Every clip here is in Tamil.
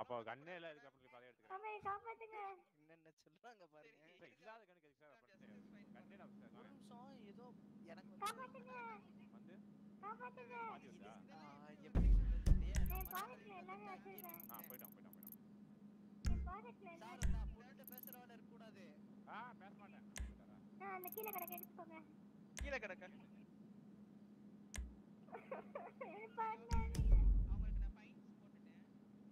அப்போ கண்ணே இல்ல இதுக்கு அப்புறம் பழைய எடுத்துக்கிறேன் சாமி காப்பாத்துங்க என்னென்ன சொல்றாங்க பாருங்க சார், இல்லாத கண்ணுக்கு எதுக்கு சார் அப்படின்னு கண்ணே நான் சார் ஒரு நிமிஷம் ஏதோ எனக்கு வந்து காப்பாத்துங்க வந்து காப்பாத்துங்க மாட்டி வந்தா ஆ, எப்படி சொல்றது தெரியலையே. என் பாக்கெட்ல எல்லாமே வச்சிருக்கேன் ஆ போயிட்டான் போயிட்டான் போயிட்டான் என் பாக்கெட்ல எல்லாம் சார் நான் பொண்ணுகிட்ட பேசுறவள இருக்க கூடாது ஆ பேச மாட்டேன் போயிட்டாரா? நான் அந்த கீழே கிடக்க எடுத்துக்கோங்க கீழே கிடக்க பாருங்க அவங்களுக்கு நான் ஃபைன்ஸ் போட்டுட்டேன்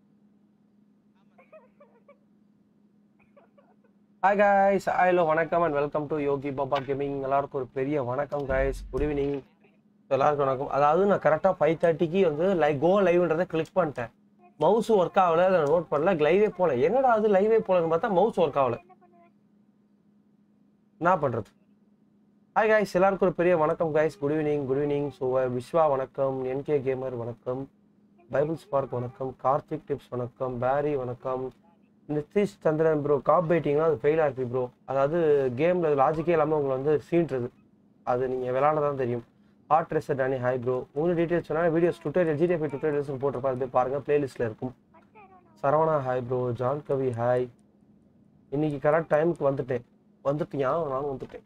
ஹாய் காய்ஸ் ஹலோ வணக்கம் and welcome to Yogi Baba gaming எல்லாருக்கும் ஒரு பெரிய வணக்கம் காய்ஸ் குட் ஈவினிங் எல்லாருக்கும் வணக்கம் அதாவது நான் கரெக்டாக ஃபைவ் தேர்ட்டிக்கு வந்து லைக் கோ லைவ்ன்றதை கிளிக் பண்ணிட்டேன் மவுஸ் ஒர்க் ஆகல அதை நோட் பண்ணல லைவே போல என்னடா அது லைவே போலன்னு பார்த்தா மவுஸ் ஒர்க் ஆகல என்ன பண்ணுவேன் என்ன பண்ணுறது ஹாய் காய்ஸ் எல்லாருக்கும் ஒரு பெரிய வணக்கம் guys good evening good evening so Vishwa வணக்கம் என்கே கேமர் வணக்கம் பைபிள் ஸ்பார்க் வணக்கம் கார்த்திக் டிப்ஸ் வணக்கம் பேரி வணக்கம் நிதிஷ் சந்திரன் ப்ரோ காப் பைட்டிங்லாம் அது ஃபெயில் ஆயிருக்கு ப்ரோ அதாவது கேமில் லாஜிக்கே இல்லாமல் உங்களை வந்து சீன்றது அது நீங்கள் விளாட தான் தெரியும் hard racer Danny hi bro உங்களுக்கு டீட்டெயில்ஸ் சொன்னால் வீடியோஸ் டுட்டோரியல் ஜிடிஎஃப் டுட்டோரியல்ஸ் போட்டிருப்பா அது போய் பாருங்கள் பிளேலிஸ்ட்டில் இருக்கும் பத்தாயிரம் நான் Saravana hi bro John Kavi hi இன்னைக்கு கரெக்ட் டைமுக்கு வந்துட்டேன் வந்துட்டியா நானும் வந்துட்டேன்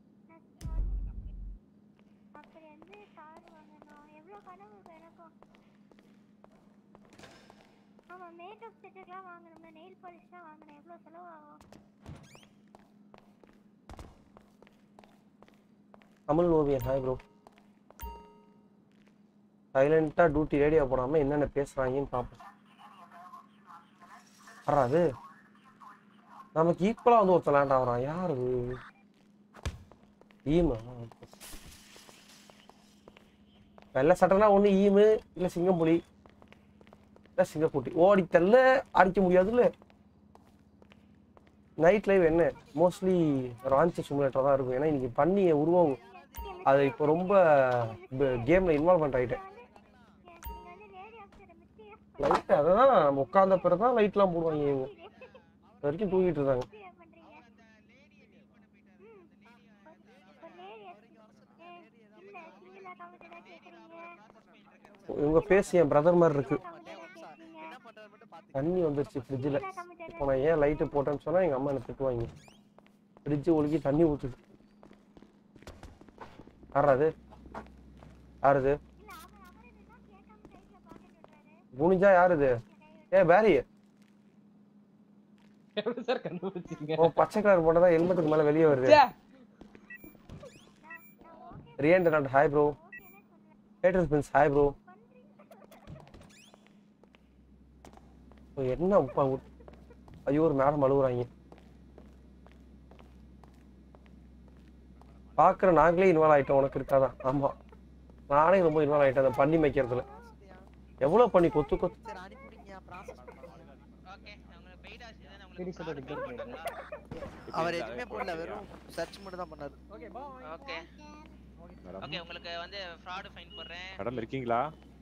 அப்படி வந்து கார் வாங்கணும் எவ்வளோ கனவு இருக்கும் எனக்கும் ஆமா மேக்கப் செட்டுக்கெல்லாம் வாங்கணும்னா நெயில் பாலிஷ்லாம் வாங்கணும் எவ்வளோ செலவு ஆகும் தமிழ் ஓவியன் ஹாய் ப்ரோ சைலண்ட்டாக டியூட்டி ரேடியோ போடாமல் என்னென்ன பேசுகிறாங்கன்னு பார்ப்போம் வராது நமக்கு ஈக்குவலாக வந்து ஒருத்தர் லேண்ட் ஆகிறான் யாரு ஈமா வெள்ளை சட்டைனா ஒன்று ஈமு இல்லை சிங்கம்புலி இல்லை சிங்கக்குட்டி ஓடி தள்ள அடிக்க முடியாதுல்ல நைட் லைவ் என்ன மோஸ்ட்லி ராஞ்சி சிமுலேட்டர் தான் இருக்கும் ஏன்னா இன்னைக்கு பண்ணி உருவம் அது இப்போ ரொம்ப கேமில் இன்வால்வ்மெண்ட் ஆகிட்டேன் நீங்க வந்து லேடி ஆஃபீஸரை மிஸ்டி லைட் அதான் நம்ம உட்காந்த பிறகு தான் லைட்லாம் போடுவாங்க இவங்க இது வரைக்கும் தூங்கிட்டு இருந்தாங்க எப்படி பண்றீங்க ம் ஒரு லேடி இல்ல சிங்கிள் அக்கௌண்ட் தான் கேக்குறீங்க இவங்க ஃபேஸ் என் பிரதர் மாதிரி இருக்கு அக்கௌண்ட் தான் கேக்குறீங்க என்ன பண்றாரு மட்டும் பாத்து தண்ணி வந்துருச்சு ஃப்ரிட்ஜில் சிங்கிள் அக்கௌண்ட் இப்போ நான் ஏன் லைட்டு போட்டேன்னு சொன்னால் எங்கள் அம்மா எனக்கு திட்டுவாங்க ஃப்ரிட்ஜு ஒழுகி தண்ணி ஊற்றுது யாராது யாருது இல்ல அவன் அவரே தான் கேட்காம கையில பாக்கெட் விடுறாரு குனிஞ்சா யாருது ஏ பேரி எப்படி சார் கண்டுபிடிச்சீங்க ஓ பச்சை கலர் போட்டதா ஹெல்மெட்டுக்கு மேலே வெளியே வருது ச்சே. Ryan not hi bro hater spins hi bro என்ன உப்பா உ- ஐயோ ஒரு மேடம் அழுகுறாங்க பார்க்குற நாங்களே இன்வால்வ் ஆகிட்டோம் உனக்கு இருக்காதான் ஆமாம் நானே ரொம்ப இன்வால்வ் ஆகிட்டேன் அந்த பண்ணி வைக்கிறதுல எவ்வளோ பண்ணி கொத்து கொத்து சரி அனுப்பிடுங்க ப்ராசஸ் ஓகே அவங்க பெய்ட் ஆச்சு தானே சரி, உங்களுக்கு சரி, refund சரி. பண்ணலாம். அவர் எதுவுமே போடல வெறும் சர்ச் மட்டும் தான் பண்ணாரு ஓகே பாய் ஓகே ஓகே உங்களுக்கு வந்து ஃப்ராட் ஃபைன் போடுறேன் மேடம் இருக்கீங்களா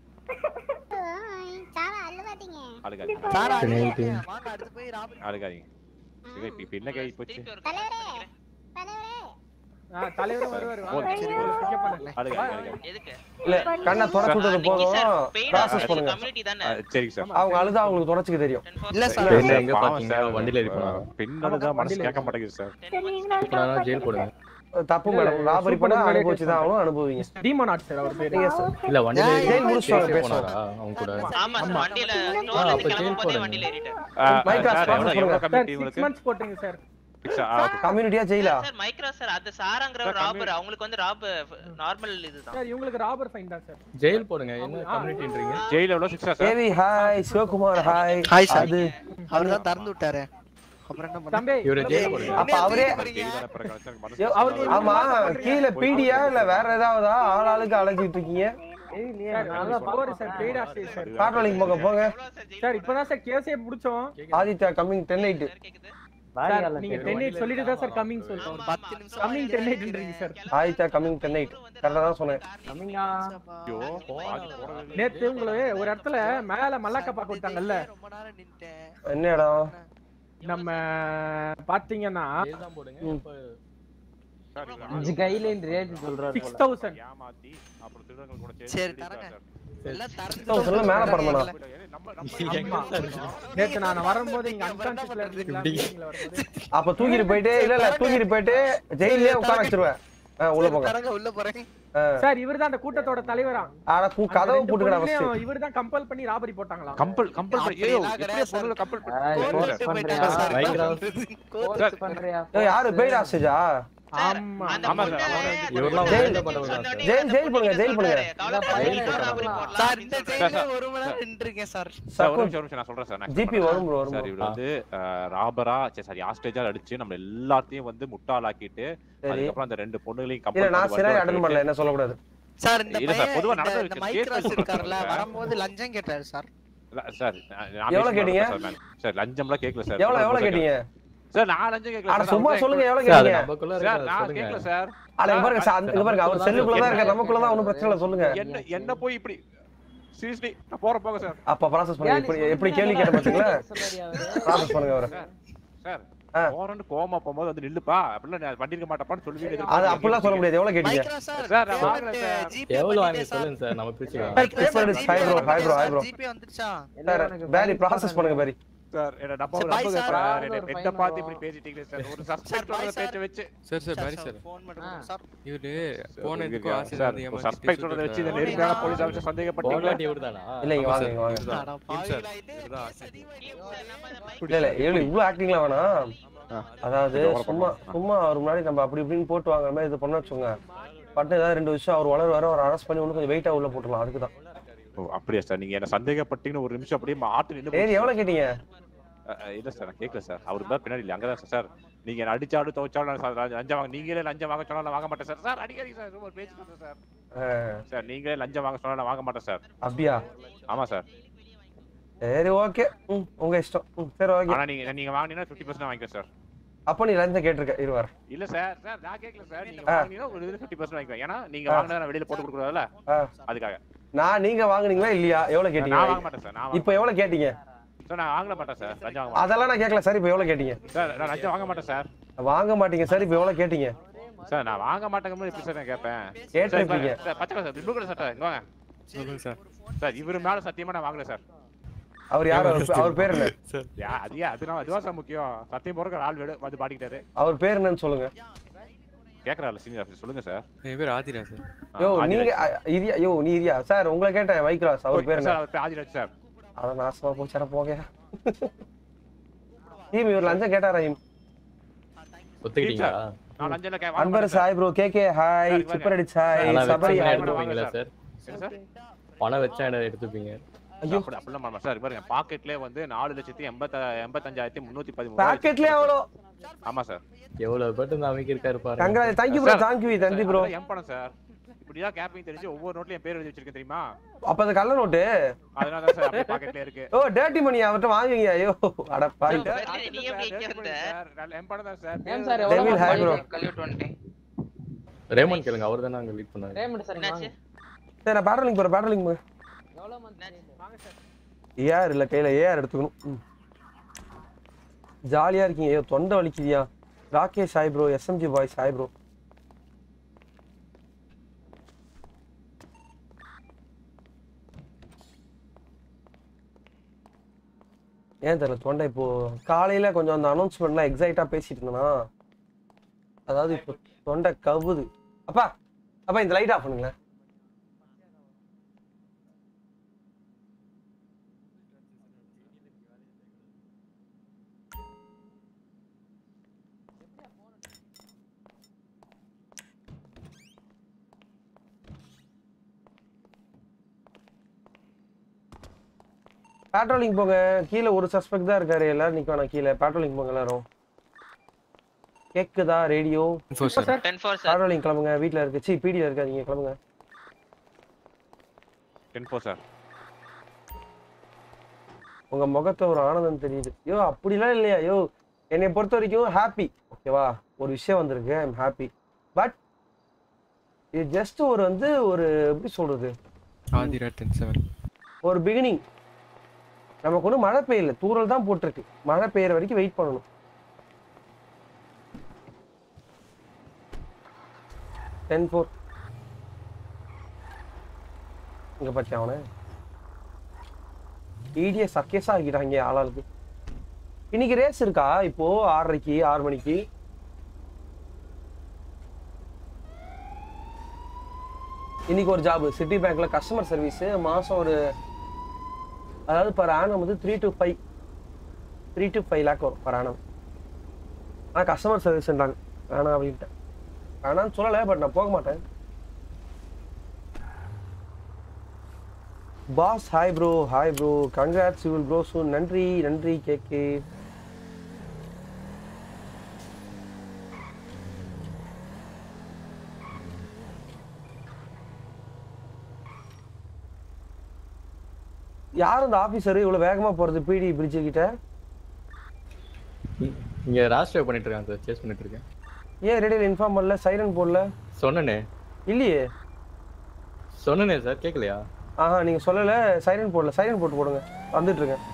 சாரா அழுவாதீங்க அழுகாதீங்க சாரா சரி, அடிங்க. okay. வாங்க அடுத்து போய் ராபரி அழுகாதீங்க இது இப்ப இப்ப என்ன கை போச்சு திருப்பி ஒரு call பண்ணிக்கிறேன். தலைவரே ஆ தலைவர் வருவார் ஓ, வாங்க சரி, பிக்கப் பண்ணல அழுகாதீங்க அழுகாதீங்க எதுக்கு இல்லை கண்ணை தொடச்சு விட்டது போதும் ப்ராசஸ் பண்ணுங்க கம்யூனிட்டி தானே ஆ, சரிங்க சார் அவங்க அழுதா அவங்களுக்கு தொடச்சிக்க தெரியும் 10 இல்ல சார் இல்ல, பெண்ணை எங்க பாவம் பாத்தீங்க? சார், வண்டியில ஏறி போனாரா? பெண்ணோட தான் மனசு வண்டியில கேட்க மாட்டேங்குது சார் சரி நீங்களும் இப்ப நான் ஜெயில் போடுங்க தப்பு இல்ல, மேடம் ராபரி super பண்ணா முன்னாடியே அனுபவிச்சு தான் ஆகணும் அனுபவிங்க டீமன் ஆட் சார் அவர் பேரு நீங்க sir. இல்ல வண்டியில ஏன் ஏறி ஜெயில் முடிச்சுட்டு வாங்க, பேச பேசுவோம். போனாரா அவங்க கூட ஆமா சார் ஆமா. வண்டியில ஆ, ஸ்டோர்ல இருந்து அப்ப கிளம்பும் jail போதே போடுங்க. வண்டியில ஏறிட்டார் ஆ, மைக் சார், ஆஃப் எவ்வளவு பண்ணுங்க. எவ்வளவு சார் கம்யூனிட்டி சிக்ஸ் உங்களுக்கு மந்த்ஸ் போட்டுருங்க சார் Six ஆ, okay. கம்யூனிட்டியா ஜெயிலா சார் மைக்ரோ சார் அது சாராங்கிற சார், ராபர் கம்மி- அவங்களுக்கு வந்து ராப் நார்மல் இதுதான் சார் இவங்களுக்கு ராபர் ஃபைன் தான் சார் ஜெயில் போடுங்க என்ன ஆ. கம்யூனிட்டின்றீங்க ஜெயில் எவ்வளவு சிக்ஸா sir Devi hi Sivakumar hi hi sir அது அவர் தான் திறந்து விட்டாரு அப்புறம் என்ன பண்ண தம்பி இவரை ஜெயில் போடுங்க அப்ப அவரே ஜெயில் தானே பிறகு கிடைச்சா எனக்கு மனசு ஐயோ, அவருக்கு கஷ்டமா ஆமா இருக்கு. கீழே பீடியா இல்ல வேற ஏதாவதா ஆள் ஆளுக்கு அழைச்சிட்டு இருக்கீங்க சார் அதான் power sir paid ad sir காட்டுவலிக்கு போங்க போங்க எவ்வளவு சார் ஜெயில் சார் இப்பதான் சார் கேஸே பிடிச்சோம் Aditya coming ten eight sir கேக்குது சார் நீங்க டென் எயிட் சொல்லிட்டு தான் சார் கம்மிங் ஆமா, சொல்லிட்டோம் ஆமா, பத்து ஆமா. நிமிஷம் கம்மிங் டென் எயிட்ன்றீங்க sir Aditya coming ten eight கரெக்டா தான் சொன்னேன் கம்மிங்கா ஐயோ, பாதி போடவே இல்லை. நேத்து உங்களை ஒரு இடத்துல மேல மல்லாக்க பார்க்க விட்டாங்கல்ல ரொம்ப நேரம் நின்னுட்டேன் என்ன இடம் நம்ம பாத்தீங்கன்னா ஜெயில் தான் போடுங்க ம். இப்ப சார், இவரு அஞ்சு கையில ரேட் சொல்றாரு சிக்ஸ் போல தௌசண்ட் ஏமாத்தி அப்புறம் திருடர்கள் கூட சேர்ந்து சரி, திருடிட்டார் தரங்க. சார். எல்லாம் திறந்து தௌசண்ட்ல மேல படமாடா ஏய், நம்ம- நம்ம- நேத்து நான் வரும்போது இங்க அன்கான்சியஸ்ல இருந்தீங்களா மீட்டிங்ல வரும்போது அப்ப தூக்கிட்டு போயிட்டு இல்ல இல்ல தூக்கிட்டு போயிட்டு ஜெயிலே உட்கார வச்சிருவேன் ஆ, உள்ள போங்க தரங்க உள்ள போறேன் சார் இவர்தான் அந்த கூட்டத்தோட தலைவரா ஆனா கூ- கதவு போட்டுக்கடா ஃபர்ஸ்ட் இவர்தான் கம்பல் பண்ணி ராபரி போட்டாங்களாம் கம்பல் கம்பல் பண்ணி- ஐயோ, அப்படிலாம் எப்படியா கிடையாது பொண்ணுல கம்பல் பண்ணி- ஆ, சார், கோர்ட்டு சார், பண்றியா? சார், பயங்கர கோர்ட்டு சார், பண்றியா ஏய், யாரு பெய்ட் ஆஸ்டேஜா ஆமா அந்த ஆமா சார், பொண்ணு அவனை வந்து இவரெல்லாம் சொன்ன வந்து உடனே பண்ணுவாங்க சொன்ன சார். உடனே ஜெயில், அந்த ஜெயில் பொண்ணு பண்ணுங்க, ஜெயில் சொல்றாரு, பண்ணுங்க. கவலைப்படாதீங்க, ஜெயில் நான் பண்ணுங்க. ராபரி போடலாம் சார் அப்படின்னு இந்த சொல்றாரு. ஜெயில ஒரு மணி நேரம் நின்றுருக்கேன் சார் சார், ஒரு சக்கு நிமிஷம், ஒரு நிமிஷம், நான் சொல்றேன் சார், நான் ஜிபி explain வரும் bro, வரும் சார் bro. இவர் வந்து அஹ், ராபரா சரி சாரி ஆஸ்டேஜா அடிச்சு நம்ம எல்லாத்தையும் வந்து முட்டாளாக்கிட்டு சரி அதுக்கப்புறம் அந்த ரெண்டு பொண்ணுகளையும் இல்ல கம்பல் நான் சிறை அட்டன் பண்ணல என்ன சொல்லக்கூடாது சார் இந்த இல்ல சார், பையன் பொதுவா இந்த- நடந்த இந்த case மைக்ராஸ் சொல்றேன் இருக்காருல்ல சார். வரும்போது லஞ்சம் கேட்டாரு சார் சார் நான் எவ்வளவு பேசுறது கேட்டீங்க? சார், நான்- சார் லஞ்சம்லாம் கேட்கல சார் எவ்வளவு எவ்வளவு கேட்டீங்க சார் நான் லஞ்சம் கேட்கல அட சார், சும்மா அவர் சொல்லுங்க எவ்வளவு சார், அது கேட்டீங்க நமக்குள்ள சார் இருக்கிறது நான் சொல்லுங்க. கேட்கல சார் அட இங்க பாருங்க சார், இங்க பாருங்க அவர் செல்லுக்குள்ள தான் இருக்காரு நமக்குள்ள தான் ஒண்ணும் பிரச்சனை இல்ல சொல்லுங்க என்ன என்ன போய் இப்படி சீரியஸ்லி நான் போற போங்க சார் அப்ப ப்ராசஸ் பண்ணுங்க இப்படி எப்படி கேள்வி கேட்ட பாத்தீங்களா ப்ராசஸ் பண்ணுங்க அவரை சார் ஆ. போறேன்னு கோமா போகும்போது வந்து நில்லுப்பா அப்படிலாம் நான் வண்டி இருக்க மாட்டேப்பான்னு சொல்லுவீங்க அது அப்படிலாம் சொல்ல முடியாது எவ்வளவு கேட்டீங்க மைக்ராஸ் சார் சார், நான் payment வாங்கல சார். GPay எவ்வளவு வாங்கி பண்ணிட்டேன் சார். சொல்லுங்க சார் நம்ம பிரிச்சுக்கலாம் sir, preferred is five bro, five bro, five bro. GPay வந்துருச்சா சார் பேரி ப்ராசஸ் பண்ணுங்க பேரி சார் என்ன நம்ப சார், நம்புங்க bye, sir. சார் என்ன ஒரு என்ன fine பார்த்து வரும். இப்படி பேசிட்டீங்க சார் ஒரு சார், சஸ்பெக்ட் bye, sir. பேச்ச வச்சு sir sir Paari sir phone பண்ணுங்க ஆ. சார் இவரு சார், போன இங்க இதுக்கும் இருக்காங்க. ஆசை சார் வந்து ஒரு ஏமாத்தி சஸ்பெக்ட் பேசிட்டு வச்சு இந்த இருக்காரு. நெருங்கான போலீஸ் ஆஃபீஸர் சந்தேகப்பட்டீங்களா போகலாட்டி இவர்தானா இல்ல இங்க ஆமா வாங்க சார், இங்க வாங்க இவர்தான். அட டீம் சார், பாவிகளா, இது இவர்தான் case அதிகமா டீம் இருக்கு. சார், நம்ம இந்த bike இல்ல இல்ல இவ்வளவு இவ்வளவு ஆக்டிங்லாம் வேணாம் ஆ. அதாவது இது ஓரம் சும்மா பண்ணுங்க. சும்மா அவர் முன்னாடி நம்ம அப்படி இப்படின்னு போட்டு வாங்குற மாதிரி இது பண்ண வச்சுங்க பட்டு ஏதாவது ரெண்டு விஷயம் அவர் வளர வர அவர் அரெஸ்ட் பண்ணி இன்னும் கொஞ்சம் வெயிட்டா உள்ள போட்டுலாம் அதுக்கு தான் ஓ அப்படியா சார் நீங்க என்ன சந்தேகப்பட்டீங்கன்னு ஒரு நிமிஷம் அப்படியே ஆட்டு நின்னு சரி எவ்வளவு கேட்டீங்க அஹ், அஹ், இல்ல சார் நான் கேட்கல சார் அவரு தான் பின்னாடி இல்ல அங்கதான் சார் சார் நீங்க என்ன அடிச்சாலும் துவைச்சாலும் நான் சார் லஞ்சம் வாங்க நீங்களே லஞ்சம் வாங்க சொன்னா நான் வாங்க மாட்டேன் சார் சார் அடிக்காதீங்க சார் சும்மா ஒரு பேச்சு கொடுங்க சார் சார் நீங்களே லஞ்சம் வாங்க சொன்னா நான் வாங்க மாட்டேன் சார் அப்படியா ஆமா சார் சரி ஓகே ம் உங்க இஷ்டம் ம் சரி ஓகே ஆனா நீங்க நீங்க வாங்கினீங்கன்னா ஃபிஃப்டி பர்சன்ட் வாங்கிக்கோ சார் அப்போ நீ லஞ்சம் கேட்டிருக்க இருவார் இல்ல சார் சார் நான் கேட்கல சார் நீங்க ஆ. வாங்கினீங்கன்னா ஒரு இதுல ஃபிஃப்டி பர்சன்ட் வாங்கிக்கோ ஏன்னா நீங்க ஆ. வாங்கினா நான் வெளியில போட்டு கொடுக்குறதுல ஆ. அதுக்காக நான் நீங்க வாங்குனீங்களா இல்லையா எவ்வளவு நான் கேட்டீங்க வாங்க மாட்டேன் சார் நான் இப்போ எவ்வளவு கேட்டீங்க சார் நான் வாங்க மாட்டேன் சார் லஞ்சம் வாங்க மாட்டேன் அதெல்லாம் நான் கேட்கல சார் இப்போ எவ்வளவு கேட்டீங்க சார் நான் லஞ்சம் வாங்க மாட்டேன் சார் வாங்க மாட்டீங்க சார் இப்போ எவ்வளவு கேட்டீங்க சார் நான் வாங்க மாட்டேங்க எப்படி சார் நான் கேட்பேன் சார், கேட்டிருப்பீங்க சார் பச்சை கலர் சார் ப்ளூ கலர் சட்டை இங்க வாங்க சொல்லுங்க சார் சார் இவரு மேல சத்தியமா நான் வாங்கல சார் அவர் யார் அவர் அவர் பேர் என்ன சார் யா அது ஏன் அது நான் அதுவா சார் முக்கியம் சத்தியம் போறக்க ஆள் வேடு வந்து பாடிக்கிட்டாரு அவர் பேர் என்னன்னு சொல்லுங்க கேக்குறாரு சீனியர் ஆஃபீஸர் சொல்லுங்க சார் என் பேர் ஆதிரா சார் யோ ஆ, நீங்க ஆதிராஜ். அ, இரியா யோ நீ இரியா சார் உங்களை கேட்டேன் மைக்ராஸ் அவர் பேர் என்ன சார் அவர் பேர் ஆதிராஜ் சார் அதான் நாசமா போச்சார போக டீம் இவர் லஞ்சம் கேட்டாரா இம் ஒத்துக்கிட்டீங்களா நான் லஞ்சம் எல்லாம் கே- வாங்க அன்பர் மாட்டேன் sir. Sai bro KK hi sir, இங்க சூப்பர் அடிச் ஹாய் ஆனா சபரி வச்சா ஹாய் என்ன bro. எடுத்துப்பீங்களா சார் என்ன சார் பணம் வச்சா என்ன எடுத்துப்பீங்க ஐயோ அப்படி அப்படிலாம் பண்ண சார் பாருங்க பாக்கெட்லயே வந்து நாலு லட்சத்தி எண்பத்த எண்பத்தஞ்சாயிரத்தி முன்னூத்தி பதிமூணு பாக்கெட்லயே அவ்வளோ ஆமா சார் எவ்வளவு பேட்டு இந்த அமைக்க இருக்காரு பாருங்க கங்கரா thank you bro sir, thank you thank you bro M பணம் சார் இப்படிதான் கேப்பிங் தெரிஞ்சு ஒவ்வொரு நோட்லயும் என் பேர் எழுதி வச்சிருக்கேன் தெரியுமா அப்ப அது கள்ள நோட்டு அதனால தான் சார் அப்படியே பாக்கெட்ல இருக்கு ஓ டேர்ட்டி மணி அவர்ட்ட வாங்குவீங்க ஐயோ அட பாய் சார், நீ எப்படி இங்க இருந்த? எம் பணம் தான் சார் ஏன் சார் Devil hi bro. கல்விட்டு வந்துட்டேன் ரேமன் கேளுங்க அவர் தானே அங்க லீட் பண்ணாரு என்னாச்சு சரி நான் பேட்ரோலிங் போறேன் பேட்ரோலிங் போறேன் ஏஆர் இல்ல கையில ஏஆர் எடுத்துக்கணும் ம். ஜாலியா இருக்கீங்க ஐயோ தொண்டை வலிக்குதியா Rakesh hi bro SMG boys hi bro ஏன் தெரியல தொண்டை இப்போ காலையில கொஞ்சம் அந்த அனௌன்ஸ்மெண்ட்லாம் எக்ஸைட்டா பேசிட்டு இருந்தேனா அதாவது இப்போ தொண்டை கவுது அப்பா அப்பா இந்த லைட் ஆஃப் பண்ணுங்களேன் பேட்ரோலிங் போங்க கீழே ஒரு சஸ்பெக்ட் தான் இருக்காரு எல்லாரும் நிக்கணும் கீழே பேட்ரோலிங் போங்க எல்லாரும் கேக்குதா radio four sir ten four sir patrolling கிளம்புங்க வீட்ல இருக்கு சி பிடில இருக்காதீங்க கிளம்புங்க டென் ஃபோர் சார் உங்க முகத்துல ஒரு ஆனந்தம் தெரியுது யோ அப்படிலாம் இல்லையா யோ என்னை பொறுத்த வரைக்கும் ஹாப்பி ஓகேவா ஒரு விஷயம் வந்திருக்கு ஐம் ஹாப்பி பட் இது ஜஸ்ட் ஒரு வந்து ஒரு எப்படி சொல்றது ஆதிரா டென் செவன் ஒரு பிகினிங் நமக்கு ஒன்றும் மழை பெய்யல தூறல் தான் போட்டிருக்கு மழை பெய்யற வரைக்கும் வெயிட் பண்ணணும் டென் ஃபோர் இங்க பார்த்தியா அவனை இடிய சக்கேஸா ஆக்கிட்டாங்க ஆளாளுக்கு இன்னைக்கு ரேஸ் இருக்கா இப்போ ஆறரைக்கு ஆறு மணிக்கு இன்னைக்கு ஒரு ஜாப் சிட்டி பேங்க்ல கஸ்டமர் சர்வீஸ் மாசம் ஒரு அதாவது பர் ஆனம் வந்து three to five three to five lakh வரும் பர் ஆனம் ஆனால் கஸ்டமர் சர்வீஸ்ன்றாங்க வேணாம் அப்படின்ட்டு வேணாம்னு சொல்லலை பட் நான் போக மாட்டேன் boss hi bro hi bro congrats you will bro soon நன்றி நன்றி கேக்கு யார் அந்த ஆபீசர் இவ்வளவு வேகமா போறது பிடி பிரிட்ஜ் கிட்ட இங்க ராஷ்டிரா பண்ணிட்டு இருக்கான் சார் சேஸ் பண்ணிட்டு இருக்கேன் ஏன் ரேடியோல இன்ஃபார்ம் பண்ணல சைரன் போடல சொன்னனே இல்லையே சொன்னனே சார் கேட்கலையா ஆஹா நீங்க சொல்லல சைரன் போடல சைரன் போட்டு போடுங்க வந்துட்டு இருக்கேன்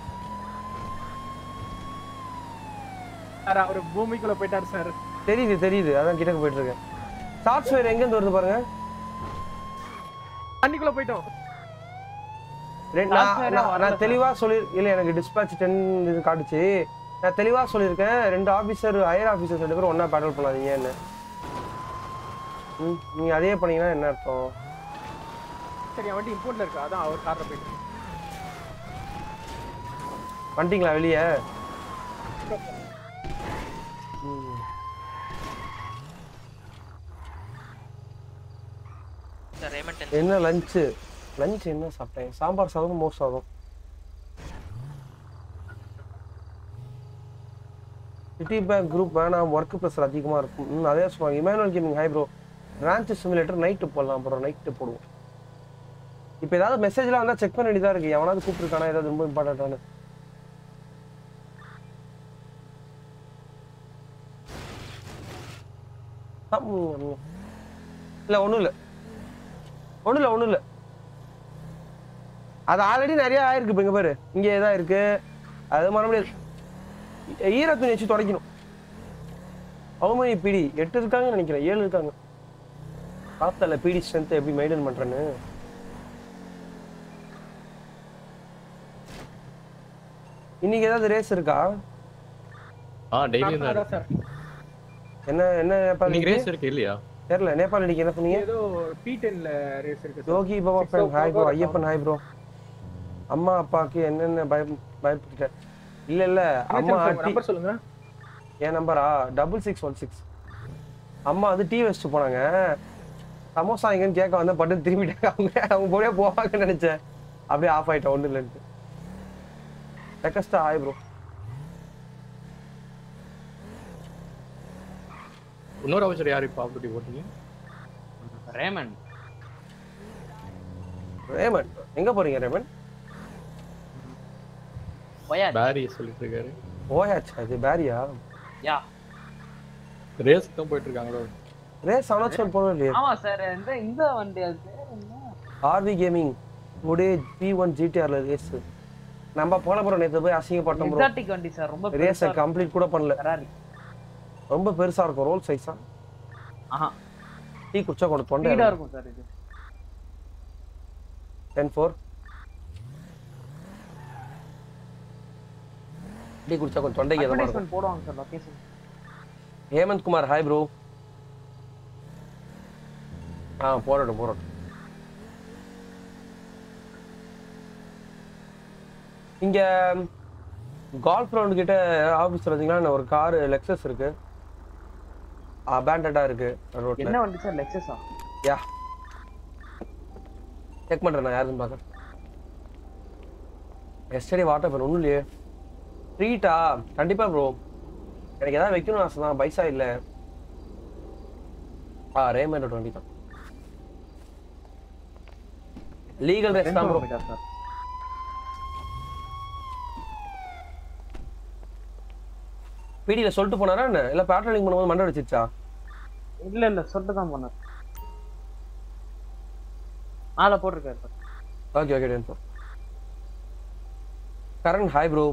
சார் அவர் பூமிக்குள்ள போயிட்டாரு சார் தெரியுது தெரியுது அதான் கிட்டக்க போயிட்டு இருக்கேன் சாஃப்ட்வேர் எங்க இருந்து வருது பாருங்க தண்ணிக்குள்ள போயிட்டோம் ரெண்டு- நான் நான்- நான் தெளிவா சொல்லி இல்ல எனக்கு டிஸ்பேச் டென் இது காட்டுச்சு நான் தெளிவா சொல்லியிருக்கேன் ரெண்டு ஆபீசர் ஹையர் ஆபீசர்ஸ் ரெண்டு பேரும் ஒண்ணா பேட்டல் பண்ணாதீங்கன்னு ம், நீங்க அதே பண்ணீங்கன்னா என்ன அர்த்தம் சரி அவன் இம்போர்ட்ல இருக்கா அதான் அவர் கார்ல போயிட்டு வந்துட்டீங்களா வெளியே ம். சார் ரேமன் டென் என்ன லஞ்சு லஞ்ச் என்ன சாப்பிட்டேன் சாம்பார் சாதம் மோர் சாதம் சிட்டி பேங்க் குரூப் வேணாம் ஒர்க் ப்ரெஷர் அதிகமாக இருக்கும் ம் அதே சொல்லுவாங்க Emmanuel gaming hi bro branch simulator night போடலாம் ப்ரோ நைட்டு போடுவோம் இப்போ ஏதாவது மெசேஜ்லாம் வந்தால் செக் பண்ண வேண்டியதாக இருக்கு எவனாவது கூப்பிட்டுருக்கானா ஏதாவது ரொம்ப இம்பார்ட்டண்ட்டானு இல்லை ஒன்றும் இல்லை ஒன்றும் இல்லை ஒன்றும் இல்லை அது ஆல்ரெடி நிறைய ஆயிருக்கு இப்போ இங்கே பாரு இங்கே தான் இருக்கு அது மற முடியாது ஈ- ஈர துணி வச்சு துடைக்கணும் அவமணி பிடி எட்டு இருக்காங்கன்னு நினைக்கிறேன் ஏழு இருக்காங்க பார்த்தல பிடி ஸ்ட்ரென்த் எப்படி மெயின்டைன் பண்றேன்னு இன்னைக்கு ஏதாவது ரேஸ் இருக்கா ஆ டெய்லியும் தான் அதான் சார் என்ன என்ன நேபாள் இன்னைக்கு இன்னைக்கு? ரேஸ் இருக்கு இல்லையா தெரியல நேபாள் இன்னைக்கு என்ன சொன்னீங்க ஏதோ பி டென்ல ரேஸ் இருக்கு sir Yogi Baba Six friend oh hi bro four Ayyappan hi bro அம்மா அப்பாவுக்கு என்னென்ன பயம் பயப்பட்டுட்டேன் இல்ல இல்ல அம்மா டி- நம்பர் சொல்லுங்க என் நம்பரா டபுள் சிக்ஸ் ஒன் சிக்ஸ் அம்மா வந்து டீ வச்சுட்டு போனாங்க சமோசா எங்கன்னு கேட்க வந்தேன் பட்டு திரும்பிட்டாங்க அவங்க அவங்க போய் போவாங்கன்னு நினைச்சேன் அப்படியே ஆஃப் ஆயிட்டேன் ஒன்றும் இல்லைன்ட்டு ரெக்கஸ்டா ஹாய் ப்ரோ இன்னொரு அவசரம் யார் இப்போ ஆப்பர்ட்டி போட்டீங்க ரேமன் ரேமன் எங்க போறீங்க ரேமன் ஒயா பேரி சொல்லிட்டு இருக்காரு ஓயாச்சா இது பேரியா யா ரேஸ் தான் போயிட்டு இருக்காங்களோ ரேஸ் அனௌன்ஸ்மெண்ட் போகவே இல்லையே ஆமா சார் இந்த இந்த வண்டி அது பேர் என்ன RV gaming today B one ஜிடிஆர்ல ரேஸ் நம்ம போன ப்ரோ நேற்று போய் அசிங்கப்பட்டோம் ப்ரோ எக்ஸாட்டிக் வண்டி சார் ரொம்ப ரேஸை கம்ப்ளீட் கூட பண்ணல ஃபெராரி ரொம்ப பெருசா இருக்கும் ரோல் சைஸா ஆஹா டீ குடிச்சா கூட தொண்டை ஸ்பீடா இருக்கும் சார் இது டென் ஃபோர் டீ குடிச்சா கொஞ்சம் தொண்டைக்கு எதமா இருக்கும் அட்வர்டைஸ்மென்ட் போடுவாங்க sir location Hemanth Kumar hi bro ஆ போடட்டும் போடட்டும் இங்க கால்ஃப் ரவுண்ட் கிட்ட ஆஃபீஸ் வந்தீங்கன்னா ஒரு கார் லெக்ஸஸ் இருக்கு அபேண்டடா இருக்கு ரோட்ல என்ன வண்டி சார் லெக்ஸஸா யா செக் பண்றேன் நான் யாருன்னு பார்க்க எஸ்டடி வாட்டர் பேர் ஒன்றும் இல்லையே ட்ரீட்டா கண்டிப்பா ப்ரோ எனக்கு ஏதாவது வைக்கணும் ஆசை தான் பைசா இல்ல ஆ ரேமண்ட் டுவெண்ட்டி தான் லீகல் ரேஸ் தான் ப்ரோ சார் பிடியில் சொல்லிட்டு போனாரா என்ன இல்லை பேட்ரோலிங் பண்ணும்போது மண்டை அடிச்சிருச்சா இல்ல இல்ல சொல்லிட்டு தான் பண்ணார் ஆளை போட்டிருக்காரு sir okay okay ten bro Karan hi bro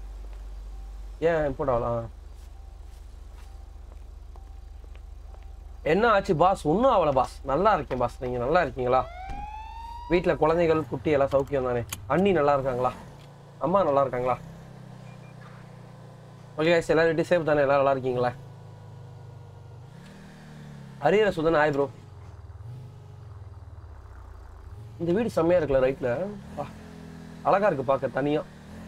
ஏன் இம்போர்ட் ஆகலாம் என்ன ஆச்சு பாஸ் ஒன்றும் ஆகல பாஸ் நல்லா இருக்கேன் பாஸ் நீங்கள் நல்லா இருக்கீங்களா வீட்டில் குழந்தைகள் குட்டி எல்லாம் சௌக்கியம் தானே அண்ணி நல்லா இருக்காங்களா அம்மா நல்லா இருக்காங்களா ஓகே guys எல்லாரும் வீட்டு சேஃப் தானே எல்லாரும் நல்லா இருக்கீங்களா ஹரியர சுதன் ஆய் ப்ரோ இந்த வீடு செம்மையா இருக்குல்ல ரைட்ல அழகா இருக்கு பார்க்க தனியா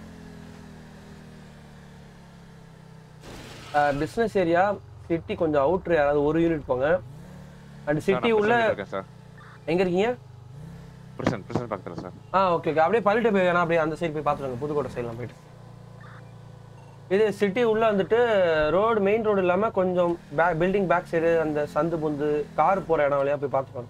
பிஸ்னஸ் ஏரியா சிட்டி கொஞ்சம் அவுட்ரு யாராவது ஒரு யூனிட் போங்க அண்ட் சிட்டி உள்ள இருக்கேன் சார் எங்க இருக்கீங்க பிரசன் பிரசன் பக்கத்துல சார் ஆ ஓகே ஓகே அப்படியே பள்ளிட்டு போய் வேணா அப்படியே அந்த சைடு போய் பார்த்துருங்க புதுக்கோட்டை சைட்லாம் போயிட்டு இது சிட்டி உள்ள வந்துட்டு ரோடு மெயின் ரோடு இல்லாம கொஞ்சம் பேக் பில்டிங் பேக் சைடு அந்த சந்து புந்து கார் போற இடம் வழியா போய் பார்த்துக்கோங்க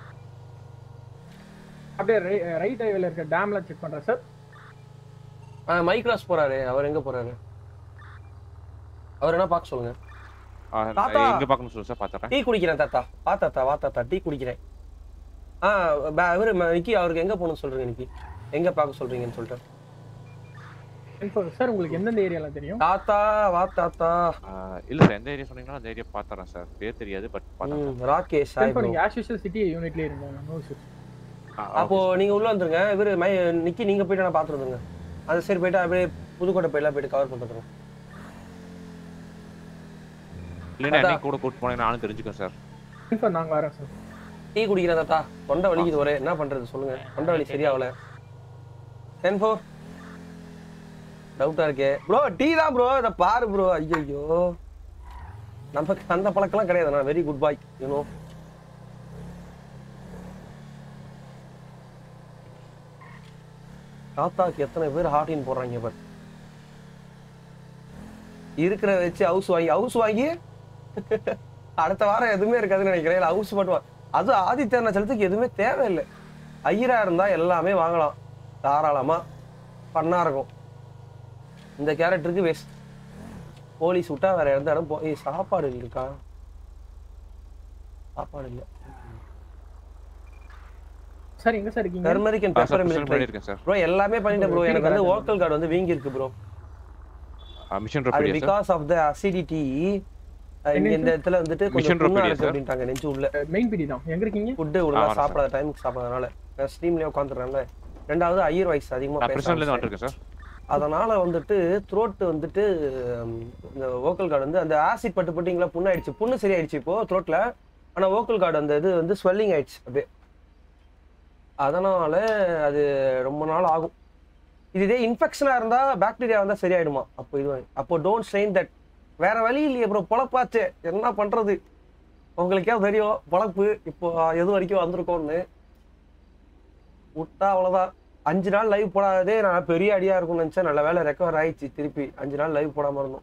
அப்படியே ரைட் ஹைவேல இருக்க டேம்ல செக் பண்றேன் சார் ஆ மைக்ராஸ் போறாரு அவர் எங்க போறாரு அவர் என்ன பார்க்க சொல்லுங்க ஆ, தாத்தா. எங்க பார்க்கணும் சொல்லுங்க சார் பார்த்துறேன் டீ குடிக்கிறேன் தாத்தா வா தாத்தா வா தாத்தா டீ குடிக்கிறேன் ஆ ப- இவரு ம- நிக்கி அவருக்கு எங்க போகணும்னு சொல்றீங்க நிக்கி எங்க பார்க்க சொல்றீங்கன்னு சொல்லிட்டு சார் உங்களுக்கு எந்தெந்த ஏரியால தெரியும் தாத்தா வா தாத்தா ஆ, இல்ல சார் எந்த ஏரியா சொன்னீங்கன்னா அந்த ஏரியா பார்த்துறேன் சார் பேர் தெரியாது பட் பார்த்தேன் ம், ராகேஷ் ஹாய் இப்போ bro. நீங்க ஆஸ் யூஷுவல் சிட்டி யூனிட்லயே இருங்க நோ இஷ்யூஸ் அப்போ நீங்க உள்ள வந்துருங்க இவரு மை நிக்கி நீங்க போயிட்டு நான் பார்த்துட்டு வந்துருங்க அந்த சைடு போயிட்டு அப்படியே புதுக்கோட்டை போயிடலாம் போயிட்டு கவர் பண்ணிட்டு இல்லைன்னா தாத்தா. என்னைக்கு கூட கூட்டு போனீங்கன்னா நானும் தெரிஞ்சுக்கேன் சார் இப்போ நாங்க வரோம் சார் டீ குடிக்கிறேன் தாத்தா தொண்டை வலிக்குது ஒரே என்ன பண்றது சொல்லுங்க தொண்டை வலி சரியாகல டென் ஃபோர் டவுட்டா இருக்கே ப்ரோ டீ தான் ப்ரோ இதை பாரு ப்ரோ ஐயோ நமக்கு அந்த பழக்கம்லாம் கிடையாது நான் வெரி குட் பாய் யூனோ தாத்தாக்கு எத்தனை பேர் ஹார்டின் போடுறாங்க பாரு இருக்கிற வச்சு ஹவுஸ் வாங்கி ஹவுஸ் வாங்கி அடுத்த வாரம் எதுவுமே இருக்காதுன்னு நினைக்கிறேன் இல்லை ஹவுஸ் மட்டும் வா- அது ஆதித்ய அருணாச்சலத்துக்கு எதுவுமே தேவையில்லை ஐயரா இருந்தா எல்லாமே வாங்கலாம் தாராளமா பண்ணா இருக்கும் இந்த கேரக்டருக்கு வேஸ்ட் போலீஸ் விட்டா வேற எந்த இடம் போ ஏய் சாப்பாடு இருக்கா சாப்பாடு இல்லை சார் எங்க சார் இருக்கீங்க டர்மரிக் அண்ட் ஆ, பெப்பர் சார், present மில்க் பண்ணியிருக்கேன் சார் ப்ரோ எல்லாமே பண்ணிட்டேன் ப்ரோ எனக்கு வந்து வோக்கல் கார்டு வந்து வீங்கி இருக்கு ப்ரோ மிஷன் அது road sir because of the acidity இங்க இந்த இடத்துல வந்துட்டு Mission கொஞ்சம் புண்ணா Road இருக்கு sir. அப்படின்ட்டாங்க நெஞ்சு உள்ள மெயின் பிடி தான் எங்க இருக்கீங்க ஃபுட்டு ஒழுங்கா வரேன் sir. சாப்பிடாத டைமுக்கு சாப்பிடாதனால ஸ்ட்ரீம்லயே உட்காந்துடுறாங்க ரெண்டாவது ஐயர் வாய்ஸ் அதிகமா நான் பேச பிரசன்ல இருந்து ஆரம்பிச்சிட்டேன். வந்துருக்கேன் சார் அதனால வந்துட்டு த்ரோட் வந்துட்டு ஹம், இந்த வோக்கல் கார்டு வந்து அந்த ஆசிட் பட்டு பட்டிங்களா புண்ணாயிடுச்சு புண்ணு சரியாயிடுச்சு இப்போ த்ரோட்ல ஆனா வோக்கல் கார்டு அந்த இது வந்து ஸ்வெல்லிங் ஆயிடுச்சு அப்படியே அதனால அது ரொம்ப நாள் ஆகும் இது இதே இன்ஃபெக்ஷனா இருந்தா பாக்டீரியா வந்தா சரியாயிடுமா அப்போ இது அப்போ டோன்ட் ஸ்ட்ரெயின் தட் வேற வழி இல்லையே அப்புறம் பொழப்பாச்சே என்ன பண்றது உங்களுக்கே தெரியும் பொழப்பு இப்போ எது வரைக்கும் வந்திருக்கோம்னு விட்டா அவ்வளவுதான் அஞ்சு நாள் லைவ் போடாததே நான் பெரிய அடியா இருக்கும்னு நினைச்சேன் நல்ல வேலை ரெக்கவர் ஆயிடுச்சு திருப்பி அஞ்சு நாள் லைவ் போடாம இருந்தோம்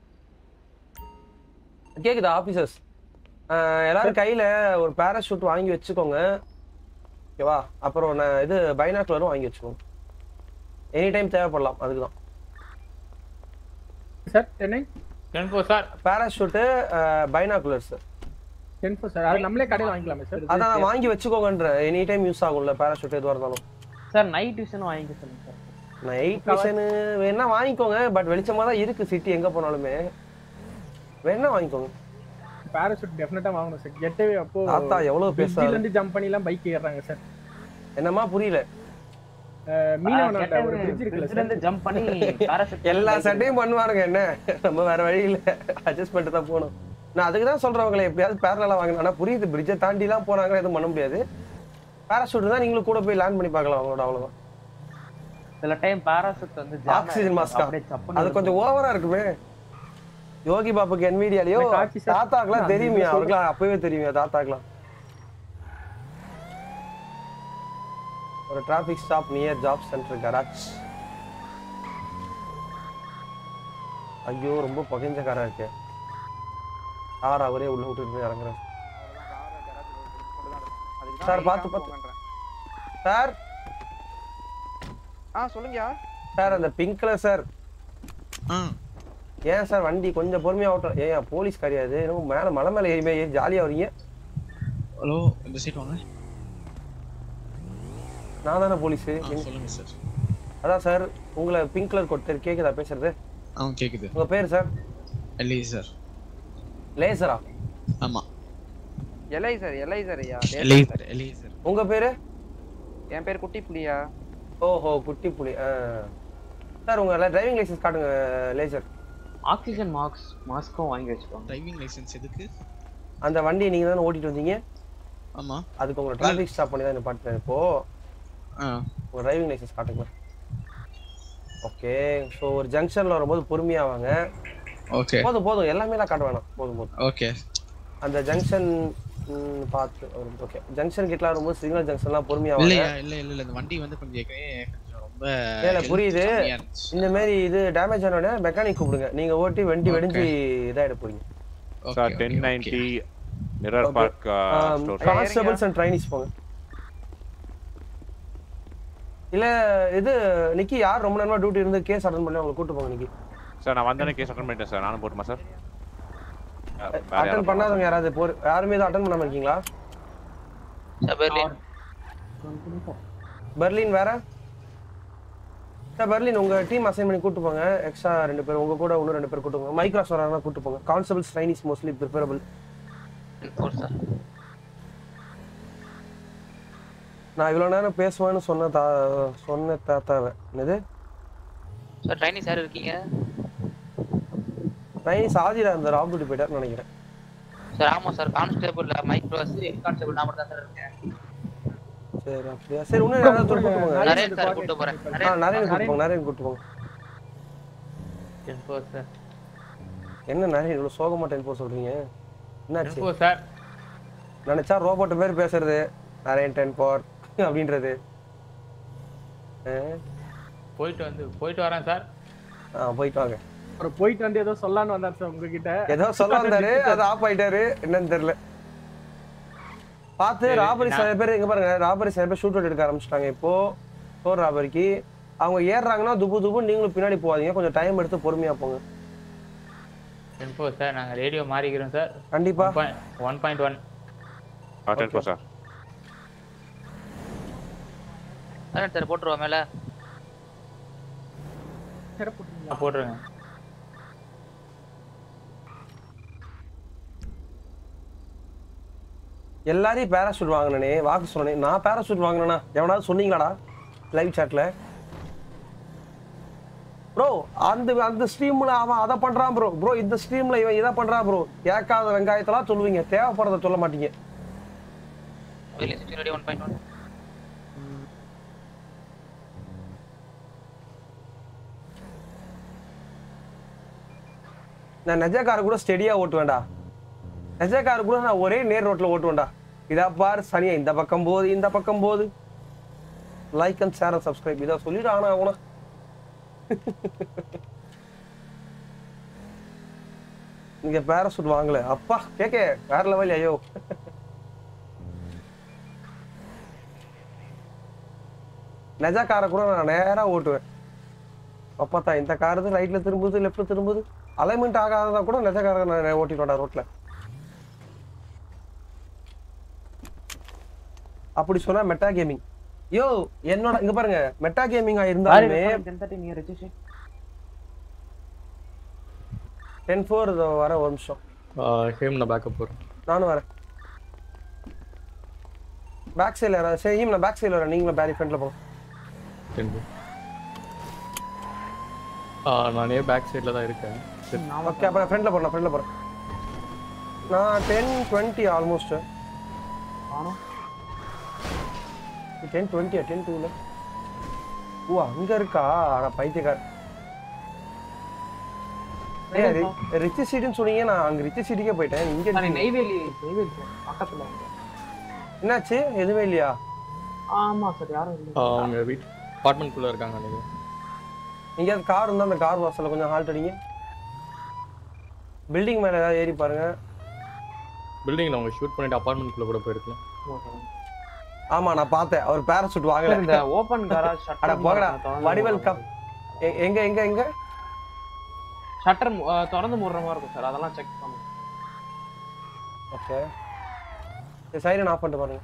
கேக்குதா ஆபீசர்ஸ் எல்லாரும் கையில ஒரு பேராஷூட் வாங்கி வச்சுக்கோங்க ஓகேவா அப்புறம் நான் இது பைனாக்குலரும் வாங்கி வச்சுக்கோங்க எனி டைம் தேவைப்படலாம் அதுக்கு தான் sir Chennai ten four sir parachute binoculars ten four sir அது நம்மளே கடையில் வாங்கிக்கலாமே சார் அதான் நான் வாங்கி வச்சுக்கோங்கன்ற எனி டைம் யூஸ் ஆகும்ல பேராஷூட் எதுவாக இருந்தாலும் சார் நைட் விஷன் வாங்கிக்க சொல்லுங்க சார் நைட் விஷனு வேணா வாங்கிக்கோங்க பட் வெளிச்சமா தான் இருக்கு சிட்டி எங்க போனாலுமே வேணா வாங்கிக்கோங்க பேராசூட் டெஃபினட்டா வாங்கணும் சார் கெட்டவே அப்போ தாத்தா எவ்வளவு பிரிட்ஜில பேசுறாரு இருந்து ஜம்ப் பண்ணி எல்லாம் பைக் ஏறுறாங்க சார் என்னமா புரியல மீனவனோட ஒரு பிரிட்ஜ் இருக்குல்ல Bridge ல இருந்து சார் ஜம்ப் பண்ணி parachute எல்லா பண்ணி சட்டையும் பண்ணுவானுங்க என்ன நம்ம வேற வழி இல்ல அட்ஜஸ்ட் பண்ணிட்டு தான் போகணும் நான் அதுக்கு தான் சொல்றவங்களை எப்படியாவது பேரலா வாங்கணும் ஆனா புரியுது பிரிட்ஜை தாண்டி எல்லாம் போனாங்க எதுவும் பண்ண முடியாது பேராஷூட் தான் நீங்களும் கூட போய் லேண்ட் பண்ணி பார்க்கலாம் அவங்களோட அவ்வளவுதான் சில டைம் பாராசூட் வந்து jam ஆக்சிஜன் ஆயிடும். மாஸ்கா அப்படியே சப்புன்னு அது கொஞ்சம் ஓவரா இருக்குமே யோகி பாப்புக்கு என்விடியாலயோ எனக்கு ஆட்சி சார். தாத்தாக்கெல்லாம் நான் தெரியுமே சொல்றேன். அவருக்குலாம் அப்பவே தெரியுமே தாத்தாக்கெல்லாம் ஒரு traffic stop near job centre garage ஐயோ ரொம்ப பகைஞ்ச காரா இருக்கே கார் அவரே உள்ள விட்டுட்டு போய் இறங்குறேன் சார் பார்த்து பார்த்து சார் ஆ சொல்லுங்கயா சார் அந்த பிங்க் கலர் சார் ஏன் சார் வண்டி கொஞ்சம் பொறுமையா ஓட்டும் ஏன் போலீஸ் கிடையாது என்னமோ மேல மலை மேல ஏறி ஏறி ஜாலியா வரீங்க ஹலோ இந்த சைட் வாங்க நான் தானே போலீஸ் சொல்லுங்க சார் அதான் சார் உங்களை பிங்க் கலர் கொட்டு கேக்குதா பேசுறது ஆ கேக்குது உங்க பேர் சார் இல்லை சார் லேசரா ஆமா எலைசர் எலைசர் ஐயா எலைசர் எலைசர் உங்க பேரு என் பேர் குட்டி புலியா ஓஹோ குட்டி புலி ஆ. சார் உங்க டிரைவிங் லைசென்ஸ் காட்டுங்க லேசர் ஆக்சிஜன் மாஸ்க் மாஸ்க்கும் வாங்கி வச்சுக்கோங்க டிரைவிங் லைசென்ஸ் எதுக்கு அந்த வண்டியை நீங்க தானே ஓட்டிட்டு வந்தீங்க ஆமா அதுக்கு உங்களை டிராஃபிக் ஸ்டாப் பண்ணி தான் நிப்பாட்டினேன் இப்போ ஆ உங்க டிரைவிங் லைசென்ஸ் காட்டுங்க ஓகே ஸோ ஒரு ஜங்ஷன்ல வரும்போது பொறுமையா வாங்க ஓகே போதும் போதும் எல்லாமே தான் காட்ட வேணாம் போதும் போதும் ஓகே அந்த ஜங்ஷன் பார்த்து ஓகே ஜங்ஷன் கிட்டலாம் வரும்போது சிக்னல் ஜங்ஷன்லாம் பொறுமையா வாங்க இல்லையா இல்ல இல்ல இல்ல இந்த வண்டி வந்து கொஞ்சம் ஏற்கனவே கொஞ்சம் ரொம்ப இல்ல health புரியுது கம்மியா இருந்துச்சு. இந்த மாதிரி இது டேமேஜ் ஆன மெக்கானிக் கூப்பிடுங்க நீங்க ஓட்டி வண்டி வெடிஞ்சு இதாயிட போறீங்க sir ten ninety mirror park constables and trainees போங்க இல்ல இது நிக்கி யார் ரொம்ப நேரமா டியூட்டி இருந்து கேஸ் அட்டன் பண்ணி அவங்களை கூட்டு போங்க நிக்கி சார் நான் வந்தேனே கேஸ் அட்டன் பண்ணிட்டேன் சார் நானும் போட்டுமா சார் அட்டன் பண்ணாதவங்க யாராவது போர் யாருமே இதை அட்டன் பண்ணாம இருக்கீங்களா பெர்லின் பெர்லின் வேற சார் பெர்லின் உங்க டீம் அசைன் பண்ணி கூட்டு போங்க எக்ஸ்ட்ரா ரெண்டு பேர் உங்க கூட இன்னும் ரெண்டு பேர் கூட்டு போங்க மைக்ராஸ் வராங்கன்னா கூட்டு போங்க கான்ஸ்டபிள்ஸ் ட்ரைனிஸ் மோஸ்ட்லி ப்ரிஃபரபிள் நான் இவ்வளவு நேரம் பேசுவேன்னு சொன்ன தா சொன்ன தாத்தாவை என்னது சார் ட்ரைனிங் சார் இருக்கீங்க ட்ரைனிஸ் ஆதிரா அந்த ராப் டியூட்டி போயிட்டாருன்னு நினைக்கிறேன் சார் ஆமா சார் கான்ஸ்டேபிள் மைக்ரோஸ் கான்ஸ்டேபிள் நான் மட்டும் தான் சார் இருக்கேன் சரி அப்படியா சரி இன்னும் யாராவது கூட்டு போங்க நரேன் சார் கூட்டு போறேன் ஆ நரேன் கூட்டு போங்க நரேன் கூட்டு போங்க சார் என்ன நரேன் இவ்வளவு சோகமா டென்போ சொல்றீங்க என்னாச்சு Tempo, sir. நினைச்சா ரோபோட் பேர் பேசுறது நரேன் டென் போர் அப்படின்றது ஆ, போயிட்டு வந்து போயிட்டு வரேன் சார் ஆ போயிட்டு வாங்க அப்புறம் போயிட்டு வந்து ஏதோ சொல்லலான்னு வந்தார் சார் உங்ககிட்ட ஏதோ சொல்ல வந்தாரு அது ஆஃப் ஆயிட்டாரு என்னன்னு தெரியல பார்த்து சரி, ராபரி நான்- சில பேர் இங்க பாருங்க ராபரி சில பேர் ஷூட் அவுட் எடுக்க ஆரம்பிச்சிட்டாங்க இப்போ ஸ்டோர் ராபரிக்கு அவங்க ஏறுறாங்கன்னா துபு துபு நீங்களும் பின்னாடி போகாதீங்க கொஞ்சம் டைம் எடுத்து பொறுமையா போங்க டென்போ சார் நாங்க ரேடியோ மாறிக்கிறோம் சார் கண்டிப்பா one point one ten four sir Naren sir போட்டுருவா மேல போட்டுருங்க எல்லாரையும் பேராஷூட் வாங்கினே வாக்கு சொன்னேன் நான் பேராஷூட் வாங்கினேனா எவனாவது சொன்னீங்களாடா லைவ் சாட்ல ப்ரோ அந்த அந்த ஸ்ட்ரீம்ல அவன் அதை பண்றான் ப்ரோ ப்ரோ இந்த ஸ்ட்ரீம்ல இவன் இதை பண்றான் ப்ரோ கேட்காத வெங்காயத்தெல்லாம் சொல்லுவீங்க தேவைப்படுறத சொல்ல மாட்டீங்க வெளியே செக்யூரிட்டி ஒன் பாயிண்ட் ஒன் நான் நெஜ கார் கூட ஸ்டெடியா ஓட்டுவேன்டா நெஜ கார் கூட நான் ஒரே நேர் ரோட்ல ஓட்டுவேன்டா இதா பார் சனியா இந்த பக்கம் போகுது இந்த பக்கம் போகுது like and share and subscribe இதா சொல்லிடு ஆனா ஆகணும் நீங்க பேராசூட் வாங்கல அப்பா கேக்கே வேற லெவல் ஐயோ நெஜ காரை கூட நான் நேரா ஓட்டுவேன் அப்பா இந்த கார் ரைட்ல திரும்புது லெஃப்ட்ல திரும்புது அலைன்மெண்ட் ஆகாததா கூட நெஜ காரை நான் ஓட்டிட்டு ரோட்ல அப்படி சொன்னா மெட்டா கேமிங் யோ என்னோட இங்க பாருங்க மெட்டா கேமிங்கா இருந்தாலுமே டென் ஃபோர் வர ஒரு நிமிஷம் ஹேம் நான் பேக்கப் போகிறேன் நானும் வரேன் பேக் சைடில் யாராவது சரி நான் பேக் சைடில் வரேன் நீங்களும் பேரி ஃப்ரண்ட்ல போங்க டென் நானே பேக் சைடில் தான் இருக்கேன் சரி. ஓகே அப்போ ஃப்ரண்ட்ல போறேன் ஃப்ரண்ட்ல போறேன் நான் டென் டுவெண்ட்டி ஆல்மோஸ்ட் டென் டுவெண்ட்டியா டென் டூல ஓ அங்க இருக்கா அட பைத்தியக்கார் ரிச் சீட்டுன்னு சொன்னீங்க நான் அங்க ரிச் சீட்டுக்கே போயிட்டேன் இங்க இருக்கீங்க. நெய்வேலி நெய்வேலி சார் பக்கத்துல வந்து என்னாச்சு எதுவுமே இல்லையா ஆமா சார் யாரும் இல்லை ஆ, அவங்க வீட் அப்பார்ட்மெண்ட்குள்ளே இருக்காங்க நினைக்கிறேன் எங்கேயாவது கார் இருந்தா அந்த கார் வாசல்ல கொஞ்சம் ஹால்ட் அடிங்க பில்டிங் மேல ஏதாவது ஏறி பாருங்க பில்டிங்கில் அவங்க ஷூட் பண்ணிட்டு அப்பார்ட்மெண்ட்குள்ளே கூட போயிருக்கலாம் ஆமா நான் பார்த்தேன் அவர் பேராசூட் வாங்கல இந்த ஓபன் கராஜ் அட போங்கடா வடிவல் கப் எ- எங்க எங்க எங்க ஷட்டர் திறந்து மூடுற மாதிரி இருக்கும் சார் அதெல்லாம் செக் பண்ணுங்க ஓகே சைரன் ஆஃப் பண்ணிட்டு பாருங்க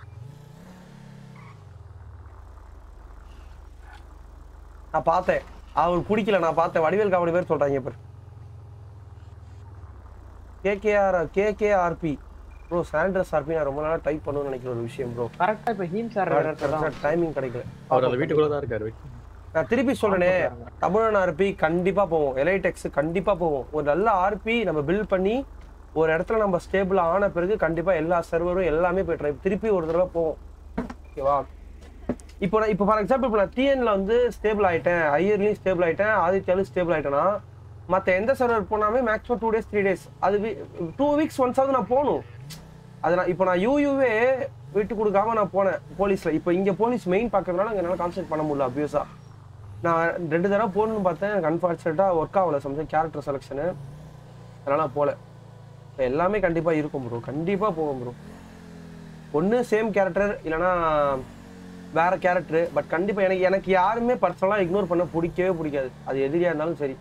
நான் பார்த்தேன் அவர் பிடிக்கல நான் பார்த்தேன் வடிவேல் காமெடி பேர் சொல்றாங்க இப்ப KKR KK RP bro Sanders RP நான் ரொம்ப நாளா டைப் பண்ணணும்னு நினைக்கிற ஒரு விஷயம் ப்ரோ கரெக்டா இப்ப ஹீம் சார் டைமிங் கிடைக்கல அவர் அந்த வீட்டுக்குள்ள தான் இருக்காரு wait. நான் திருப்பி சொல்றேனே தமிழன் ஆர்பி கண்டிப்பா போவோம் எலைடெக்ஸ் கண்டிப்பா போவோம் ஒரு நல்ல ஆர்பி நம்ம பில்ட் பண்ணி ஒரு இடத்துல நம்ம ஸ்டேபிள் ஆன பிறகு கண்டிப்பா எல்லா சர்வரும் எல்லாமே போய் ட்ரை திருப்பி ஒரு தடவை போவோம் ஓகேவா இப்போ நான் இப்போ ஃபார் எக்ஸாம்பிள் இப்போ நான் டிஎன்ல வந்து ஸ்டேபிள் ஆயிட்டேன் ஐயர்லையும் ஸ்டேபிள் ஆயிட்டேன் ஆதித்யாலும் ஸ்டேபிள் ஆயிட்டேனா மற்ற எந்த சர்வர் போனாலுமே maximum two days three days அது டூ வீக்ஸ் ஒன்ஸாவது நான் போகணும் அது நான் இப்போ நான் யூயூவே விட்டு கொடுக்காம நான் போனேன் போலீஸ்ல இப்போ இங்க போலீஸ் மெயின் பார்க்கறதுனால அங்க என்னால கான்சென்ட் பண்ண முடியல அபியூஸா நான் ரெண்டு தடவை போகணும்னு பார்த்தேன் எனக்கு அன்ஃபார்ச்சுனேட்டாக ஒர்க் ஆகல சம்திங் கேரக்டர் செலெக்ஷனு அதனால நான் போகல இப்போ எல்லாமே கண்டிப்பா இருக்கும் ப்ரோ கண்டிப்பா போகும் ப்ரோ ஒன்று சேம் கேரக்டர் இல்லைன்னா வேற கேரக்டர் பட் கண்டிப்பா எனக்கு எனக்கு யாருமே பர்சனலாக இக்னோர் பண்ண பிடிக்கவே பிடிக்காது அது எதிரியா இருந்தாலும் சரி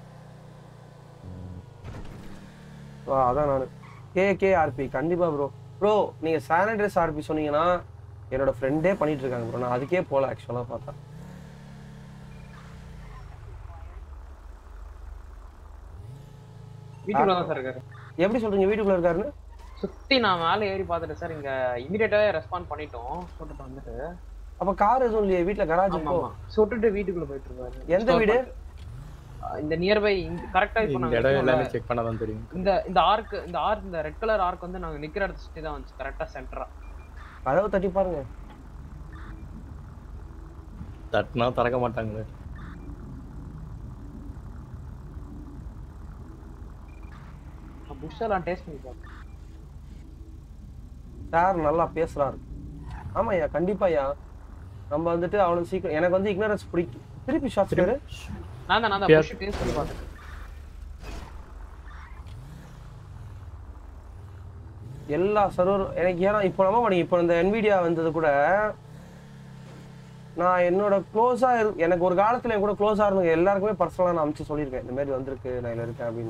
ஆ, அதான் நான் கே கே ஆர்பி கண்டிப்பா ப்ரோ ப்ரோ நீங்க சானிடைஸ் ஆர்பி சொன்னீங்கன்னா என்னோட ஃப்ரெண்டே பண்ணிட்டு இருக்காங்க ப்ரோ நான் அதுக்கே போகல ஆக்சுவலாக பார்த்தா வீட்டுக்குள்ள தான் சார் இருக்காரு எப்படி சொல்றீங்க வீட்டுக்குள்ள இருக்காருன்னு சுத்தி நான் மேல ஏறி பார்த்துட்டேன் சார் இங்க இமிடியேட்டாவே ரெஸ்பாண்ட் பண்ணிட்டோம் சுட்டுட்டு வந்துட்டு அப்ப கார் எதுவும் இல்லையே வீட்ல கராஜ் ஆமா ஆமா சுட்டுட்டு வீட்டுக்குள்ள போயிட்டு இருக்காரு எந்த வீடு அஹ் இந்த நியர்பை கரெக்டா இப்போ இந்த நாங்க இடம் எல்லாமே இருக்கோம்ல, செக் பண்ணாதான் தெரியும் இந்த இந்த ஆர்க் இந்த ஆர்க் இந்த ரெட் கலர் ஆர்க் வந்து நாங்க நிக்கிற இடத்த சுத்தி தான் வந்துச்சு கரெக்டா சென்டரா கதவை தட்டி பாருங்க தட்டினா திறக்க மாட்டாங்களே புஷ் எல்லாம் டேஸ்ட் பண்ணி பார்த்தேன் சார் நல்லா பேசுறாரு ஆமாய்யா கண்டிப்பாய்யா நம்ம வந்துட்டு அவ்வளவு சீக்கிரம் எனக்கு வந்து இக்னரன்ஸ் பிடிக்கும் திருப்பி ஷார்ட்ஸ் பேரு நான் தான் நான் தான் Yes. புஷ் டேஸ்ட் பண்ணி பார்த்தேன் எல்லா சர்வர் எனக்கு ஏன்னா இப்போ நம்ம பண்ணி இப்போ இந்த NVIDIA வந்தது கூட நான் என்னோட க்ளோஸா எனக்கு ஒரு காலத்துல என் கூட க்ளோஸா இருந்தவங்க எல்லாருக்குமே பர்சனலா நான் அனுப்பிச்சு சொல்லியிருக்கேன் இந்த மாதிரி வந்திருக்கு நான் இதுல இருக்கேன் அப்படின்னு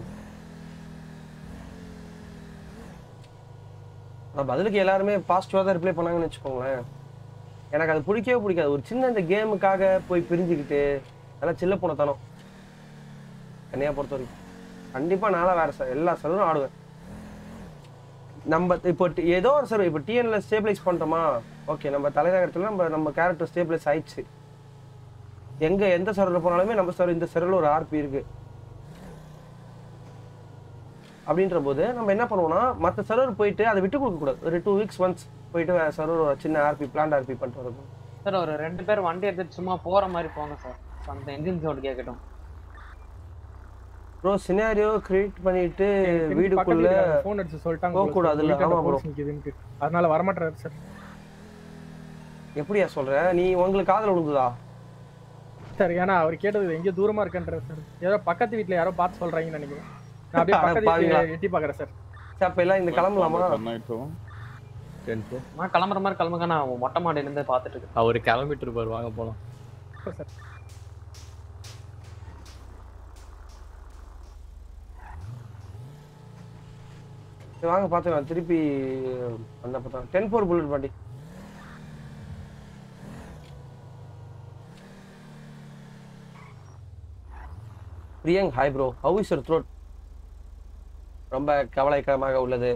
நான் பதிலுக்கு எல்லாருமே பாசிட்டிவா தான் ரிப்ளை பண்ணாங்கன்னு வச்சுக்கோங்களேன் எனக்கு அது பிடிக்கவே பிடிக்காது ஒரு சின்ன இந்த கேமுக்காக போய் பிரிஞ்சுக்கிட்டு அதெல்லாம் சில்ல போனத்தனம் என்னையா பொறுத்த வரைக்கும் கண்டிப்பா நானும் வேற சார் எல்லா சர்வரும் ஆடுவேன் நம்ம இப்போ டி- ஏதோ ஒரு சர்வர் இப்போ டிஎன்ல ஸ்டேபிளைஸ் பண்ணிட்டோமா ஓகே நம்ம தலைநகரத்தில் நம்ம நம்ம கேரக்டர் ஸ்டேபிளைஸ் ஆயிடுச்சு எங்க எந்த சர்வரில் போனாலுமே நம்ம சர்வர் இந்த சர்வரில் ஒரு ஆர்பி இருக்கு அப்படின்ற போது நம்ம என்ன பண்ணுவோம்னா மற்ற சர்வர் போயிட்டு அதை விட்டு கொடுக்க கூடாது ஒரு டூ வீக்ஸ் ஒன்ஸ் போயிட்டு வேற சர்வர் ஒரு சின்ன ஆர்பி பிளான் ஆர்பி பண்ணிட்டு வரணும் சார் ஒரு ரெண்டு பேர் வண்டி எடுத்துட்டு சும்மா போற மாதிரி போங்க சார் அந்த என்ஜின் சவுண்ட் கேட்கட்டும் ப்ரோ சினாரியோ கிரியேட் பண்ணிட்டு வீடுக்குள்ள ஃபோன் அடிச்சு சொல்லிட்டாங்க போக கூடாதுல்ல ஆமா ப்ரோ நிக்குதுன்ட்டு அதனால வரமாட்டாரு சார் எப்படியா சொல்ற நீ உங்களுக்கு காதுல விழுந்துதா சார் ஏன்னா அவர் கேட்டது எங்கேயோ தூரமா இருக்கன்றாரு சார் ஏதோ பக்கத்து வீட்ல யாரோ பார்த்து சொல்றாங்கன்னு நினைக்கிறேன் நான் அப்படியே அட பக்கத்து பாவிங்களா. வீட்டுல எட்டி பாக்குறேன் சார் சரி, அப்ப எல்லாம் இந்த கிளம்பலாமா நான் கிளம்புற மாதிரி கிளம்புங்க நான் மொட்டை மாடியில இருந்து பாத்துட்டு இருக்கேன் அவர் கிளம்பிட்டு இருப்பாரு வாங்க போலாம் சார் சரி, வாங்க பாத்துக்கலாம் திருப்பி அந்த பக்கம் டென் ஃபோர் புல்லட் பாண்டி பிரியங் hi bro how is your throat ரொம்ப கவலைக்கிடமாக உள்ளது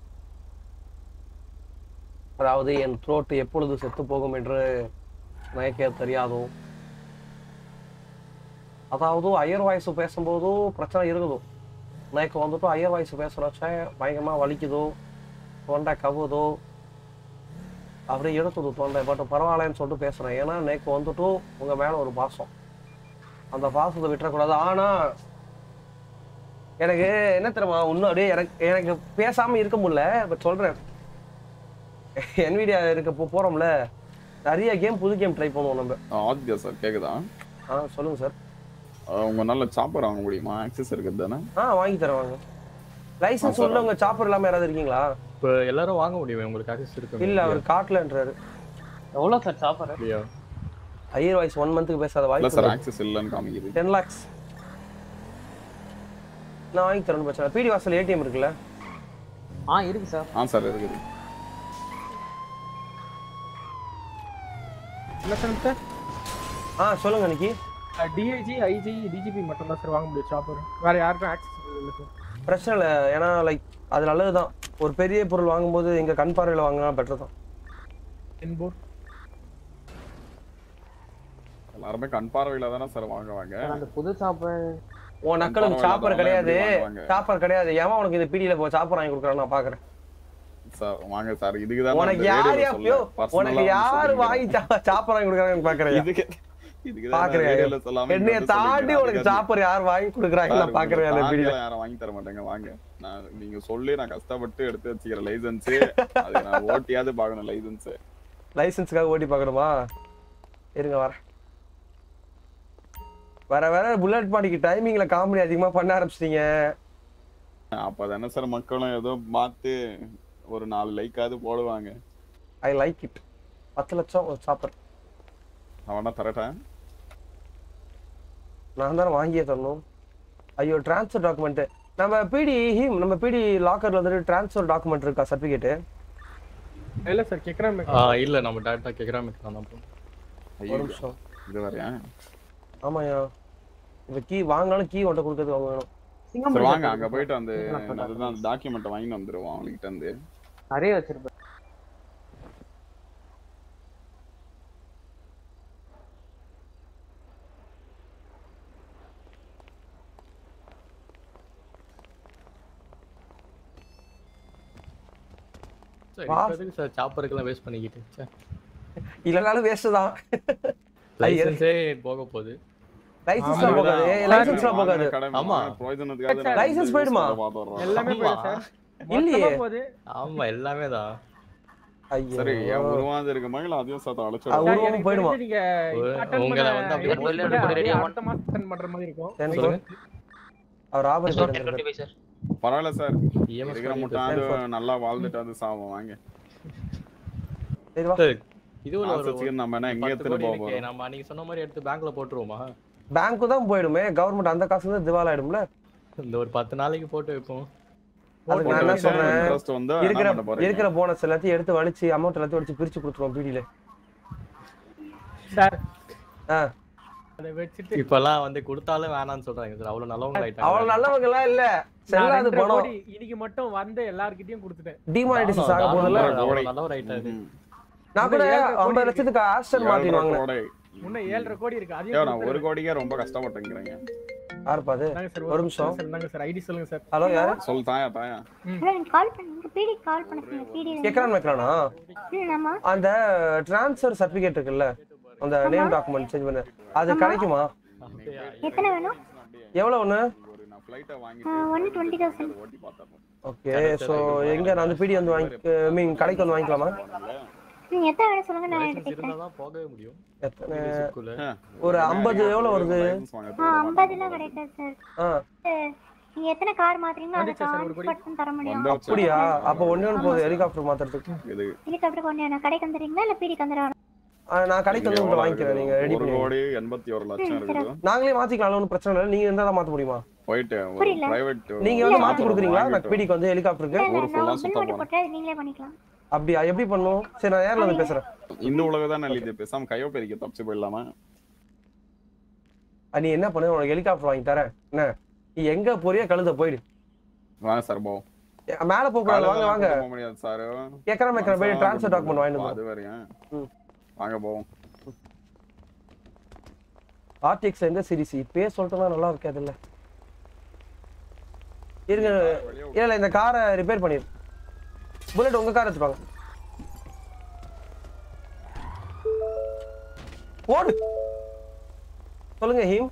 அதாவது என் த்ரோட் எப்பொழுது செத்து போகும் என்று எனக்கே தெரியாதோ அதாவது ஐயர் வாய்ஸ் பேசும்போது பிரச்சனை இருக்குதோ எனக்கு வந்துட்டு ஐயர் வாய்ஸ் பேசுறச்ச பயங்கரமா வலிக்குதோ தொண்டை கவுதோ அப்படியே எடுத்துது தொண்டை பட் பரவாயில்லன்னு சொல்லிட்டு பேசுறேன் ஏன்னா எனக்கு வந்துட்டு உங்க மேல ஒரு பாசம் அந்த பாசத்தை விட்டுறக்கூடாது ஆனா எனக்கு என்ன தெரியுமா இன்னும் அப்படியே எனக்கு எனக்கு பேசாம இருக்க முடியல பட் சொல்றேன் என்விடியா இருக்க போ போறோம்ல நிறைய கேம் புது கேம் ட்ரை பண்ணுவோம் நம்ம ஆதித்யா சார் கேக்குதா ஆ சொல்லுங்க சார் அஹ் உங்க நல்ல சாப்பர் வாங்க முடியுமா ஆக்சஸ் இருக்குது தானே ஆ வாங்கி தரேன் வாங்க லைசன்ஸ் உள்ளவங்க சாப்பர் இல்லாம யாராவது இருக்கீங்களா இப்போ எல்லாரும் வாங்க முடியும் உங்களுக்கு ஆக்சஸ் இருக்கு இல்ல அவர் காட்டலன்றாரு எவ்வளவு சார் சாப்பாடு இல்லையா ஐயர் வாய்ஸ் ஒன் மந்த்துக்கு பேசாத இல்ல வாய்ப்பு சார் ஆக்சஸ் இல்லைன்னு காமிக்குது டென் லேக்ஸ் நான் வாங்கி தரேன் பிரச்சனை பிடி வாசல் ஏடிஎம் இருக்குல்ல ஆ இருக்கு சார் ஆ சார் இருக்குது என்ன சார் ஆ சொல்லுங்க அன்னைக்கு டிஐஜி ஐஜி டிஜிபி மட்டும் தான் சார் வாங்க முடியும் சாப்பர் வேற யாருக்கும் ஆக்சஸ் இல்லை சார் பிரச்சனை இல்லை ஏன்னா லைக் அது நல்லதுதான் ஒரு பெரிய பொருள் வாங்கும்போது எங்க கண் பார்வையில வாங்கினா பெட்டர் தான் என்போர் எல்லாருமே கண் பார்வையில தானே சார் வாங்குவாங்க அந்த புது சாப்பாடு உன் நக்கலுக்கு பரவாயில்ல, சாப்பர் அதெல்லாம் கிடையாது எப்படி வாங்குவாங்க? சாப்பர் கிடையாது ஏமா உனக்கு இந்த பீடியில போ சாப்பர் வாங்கி கொடுக்குறான்னு நான் பாக்குறேன் சார் வாங்க சார் இதுக்கு தான் உனக்கு யார் யாப்பையோ உனக்கு யாரு வாங்கி சா- சாப்பர் வாங்கி கொடுக்குறாங்கன்னு பாக்குறேன் இதுக்கு இதுக்கு பாக்குறேன் என்னைய தாண்டி உனக்கு சாப்பர் யார் வாங்கி கொடுக்குறாங்க நான் பாக்குறேன் அந்த பீடியில யாரும் வாங்கி தர மாட்டாங்க வாங்க நான் நீங்க சொல்லி நான் கஷ்டப்பட்டு எடுத்து வச்சுக்கிற லைசன்ஸ் அது நான் ஓட்டியாவது பார்க்கணும் லைசன்ஸ் லைசன்ஸ்க்காக ஓட்டி பார்க்கணுமா இருங்க வரேன் வர வர புல்லட் பாடிக்கு டைமிங்ல காமெடி அதிகமா பண்ண ஆரம்பிச்சிட்டீங்க அப்பதானே சார் மக்களும் ஏதோ பார்த்து ஒரு நாலு லைக்காவது போடுவாங்க ஐ லைக் இட் பத்து லட்சம் ஒரு சாப்பர் அவனா தரட்டேன் நான் தானே வாங்கியே தரணும் ஐயோ ட்ரான்ஸ்ஃபர் டாக்குமெண்ட் நம்ம பிடி ஹீம் நம்ம பிடி லாக்கர்ல வந்துட்டு ட்ரான்ஸ்ஃபர் டாக்குமெண்ட் இருக்கா சர்டிஃபிகேட் இல்ல சார் கேக்குறேன் ஆ இல்ல நம்ம டேரக்டா கேக்குறாம தான் போறோம் ஒரு நிமிஷம் இது வரையா ஆமாயா இப்ப கீ வாங்கினாலும் கீ உன்ட்ட கொடுக்கறது அவங்க வேணும் சரி வாங்க அங்க போயிட்டு அந்த அதுதான் அந்த டாக்குமெண்ட் வாங்கி வந்துருவோம் அவங்ககிட்ட இருந்து நிறைய வச்சிருப்பேன் சார் வா. இப்ப எதுக்கு சார் சாப்பருக்கெல்லாம் வேஸ்ட் பண்ணிக்கிட்டு ச்சே. இல்லனாலும் வேஸ்ட் தான் லைசன்ஸே போக போகுது லைசன்ஸ்லாம் போகாது லைசன்ஸ்லாம் போகாது ஆமா லைசன்ஸ் போயிடுமா எல்லாமே போயிடும் சார் இல்லையே மொத்தமா போகுது ஆமா எல்லாமே தான் சரி ஐயோ என் உருவாந்து இருக்குமா இல்ல அதையும் சேர்த்து அது அழைச்சிடுவோம் உருவம் எனக்கு போயிடுமா? தெரிஞ்சு நீங்க உ- இப்ப attend உங்களை பண்ண- வந்து அப்படியே attend வெளில பண்ண எடுத்து அப்படியே ready அடுத்த மாசம் attend பண்ற மாதிரி இருக்கும் Ten சொல்லுங்க. அவர் ஆபர் டுவெண்ட்டி ஃபைவ் சார் பரவாயில்ல சார் EMS இருக்கிற பண்ணிட்டு முட்டாந்து நல்லா வாழ்ந்துட்டு வந்து சாவோம் வாங்க சரி வா சார் இது ஒரு ஒரு- ஆசைக்கு நம்ம என்ன எங்க பத்து எடுத்துட்டு கோடி போக இருக்கு. போறோம் நம்ம அன்னைக்கு சொன்ன மாதிரி எடுத்து பேங்க்ல போட்டுருவோமா பேங்க்கு தான் போயிடுமே கவர்மெண்ட் அந்த காசு தான் திவால் ஆயிடும்ல இந்த ஒரு பத்து நாளைக்கு போட்டு வைப்போம் அதுக்கு நான் என்ன போட்டு சொல்றேன் interest வந்தா என்ன இருக்கிற பண்ண போறீங்க? இருக்கிற போனஸ் எல்லாத்தையும் எடுத்து வலிச்சு அமௌண்ட் எல்லாத்தையும் வலிச்சு பிரிச்சு கொடுத்துருவோம் பிடியில சார் ஆ அதை வச்சுட்டு இப்பெல்லாம் வந்து கொடுத்தாலும் வேணாம்னு சொல்றாங்க சார் அவ்வளவு நல்லவங்க ஆயிட்டாங்க அவ்வளவு நல்லவங்க எல்லாம் இல்ல நான் செல்லாது ரெண்டரை பணம் கோடி இன்னைக்கு மட்டும் வந்து எல்லார்கிட்டயும் கொடுத்துட்டேன் டிமானிட்டேஷன் ஆக போதில்ல அவ்வளவு நல்லவர் ஆயிட்டாரு ம். நான் கூட இன்னும் ஏழரை கோடி ஐம்பது இருக்கு. லட்சத்துக்கு ஆஸ்டன் மார்டின் ஏழரை வாங்கினேன் கோடி. முன்ன ஏழரை கோடி இருக்கு ஏன் அதையும் நான் ஒரு கோடிக்கே ரொம்ப கஷ்டப்பட்டேங்கிறேங்க யாருப்பா அது கொடுத்துருங்க சார் ஒரு நிமிஷம். சார் இந்தாங்க சார் ஐடி சொல்லுங்க சார் ஹலோ யாரு சொல் தாயா தாயா கால் பண்ணுங்க பிடி கால் பண்ண சொன்னீங்க பிடி கேக்குறான் வைக்கிறானா ம் ஆமா அந்த டிரான்ஸ்ஃபர் சர்டிபிகேட் இருக்குல்ல அந்த நேம் டாக்குமெண்ட் சேஞ்ச் பண்ண அது கிடைக்குமா எத்தனை வேணும் எவ்வளவு ஒண்ணு ஒரு நான் ஃப்ளைட்டை வாங்கிட்டு ஒன் டுவெண்ட்டி தௌசண்ட் ஓட்டி பார்த்தேன் ஓகே சோ எங்க நான் அந்த பிடி வந்து வாங்கி மீன் கடைக்கு வந்து வாங்கிக்கலாமா நீங்க எத்தனை வேணும் சொல்லுங்க நான் லைசன்ஸ் எடுத்துக்கிறேன் இருந்தா தான் போகவே முடியும் எத்தனை பேசிக்குள்ள ஒரு ஐம்பது எவ்வளவு வருது லைசன்ஸ் வாங்க ஆ ஐம்பதுலாம் கிடைக்காது சார் ஆ நீங்க எத்தனை கார் மாத்துறீங்களோ அதை வந்துச்சா சார் ஒரு கோடி? கான்ஸ் தர முடியும் வந்தாச்சு. அப்படியா அப்ப ஒண்ணு ஒண்ணு போகுது ஹெலிகாப்டர் மாத்துறதுக்கு இது ஹெலிகாப்டர் கொண்டு நான் கடைக்கு வந்துடுறீங்களா இல்ல பிடிக்கு வந்துடுறா ஆ, நான் கடைக்கு வந்து உங்களை வாங்கிக்கிறேன் நீங்க ரெடி ஒரு பண்ணி கோடி எண்பத்தி ஒரு லட்சம் இருக்குது நாங்களே மாத்திக்கலாம் ஒன்றும் பிரச்சனை இல்லை நீங்க இருந்தா தான் மாத்த முடியுமா போயிட்டு ஒரு புரியல. பிரைவேட் நீங்க வந்து மாத்தி கொடுக்குறீங்களா நான் பிடிக்கு வந்து ஹெலிகாப்டருக்கு இல்ல ஊரு நான் full-ஆ பில் சுத்த மட்டும் போறேன். போட்டு அது நீங்களே பண்ணிக்கலாம் அப்படியா எப்படி பண்ணும் சரி நான் நேர்ல வந்து பேசுறேன் இந்த உலகம் தான் நல்லது பேசாம கையோ பெருக்க தப்பிச்சு போயிடலாமா அஹ் நீ என்ன பண்ணு உனக்கு ஹெலிகாப்டர் வாங்கி தரேன் என்ன நீ எங்க போறியோ கழுத போயிடு வாங்க சார் போவோம் எ- மேல போக கூடாது வாங்க வாங்க போக முடியாது சார் கேக்குறேன் மேய்க்கிறேன் போய் டிரான்ஸ்ஃபர் டாக்குமெண்ட் வாங்கிட்டு வந்து அது வரையும் ம். வாங்க போவோம் ஆர்டிஎக்ஸ் எந்த சீரிஸ் இப்பயே சொல்லிட்டோம்னா நல்லா இருக்காது இல்ல இருங்க இல்ல இல்ல இந்த காரை ரிப்பேர் பண்ணிரு புல்லட் உங்க கார் எடுத்துப்பாங்க ஓடு சொல்லுங்க ஹீம்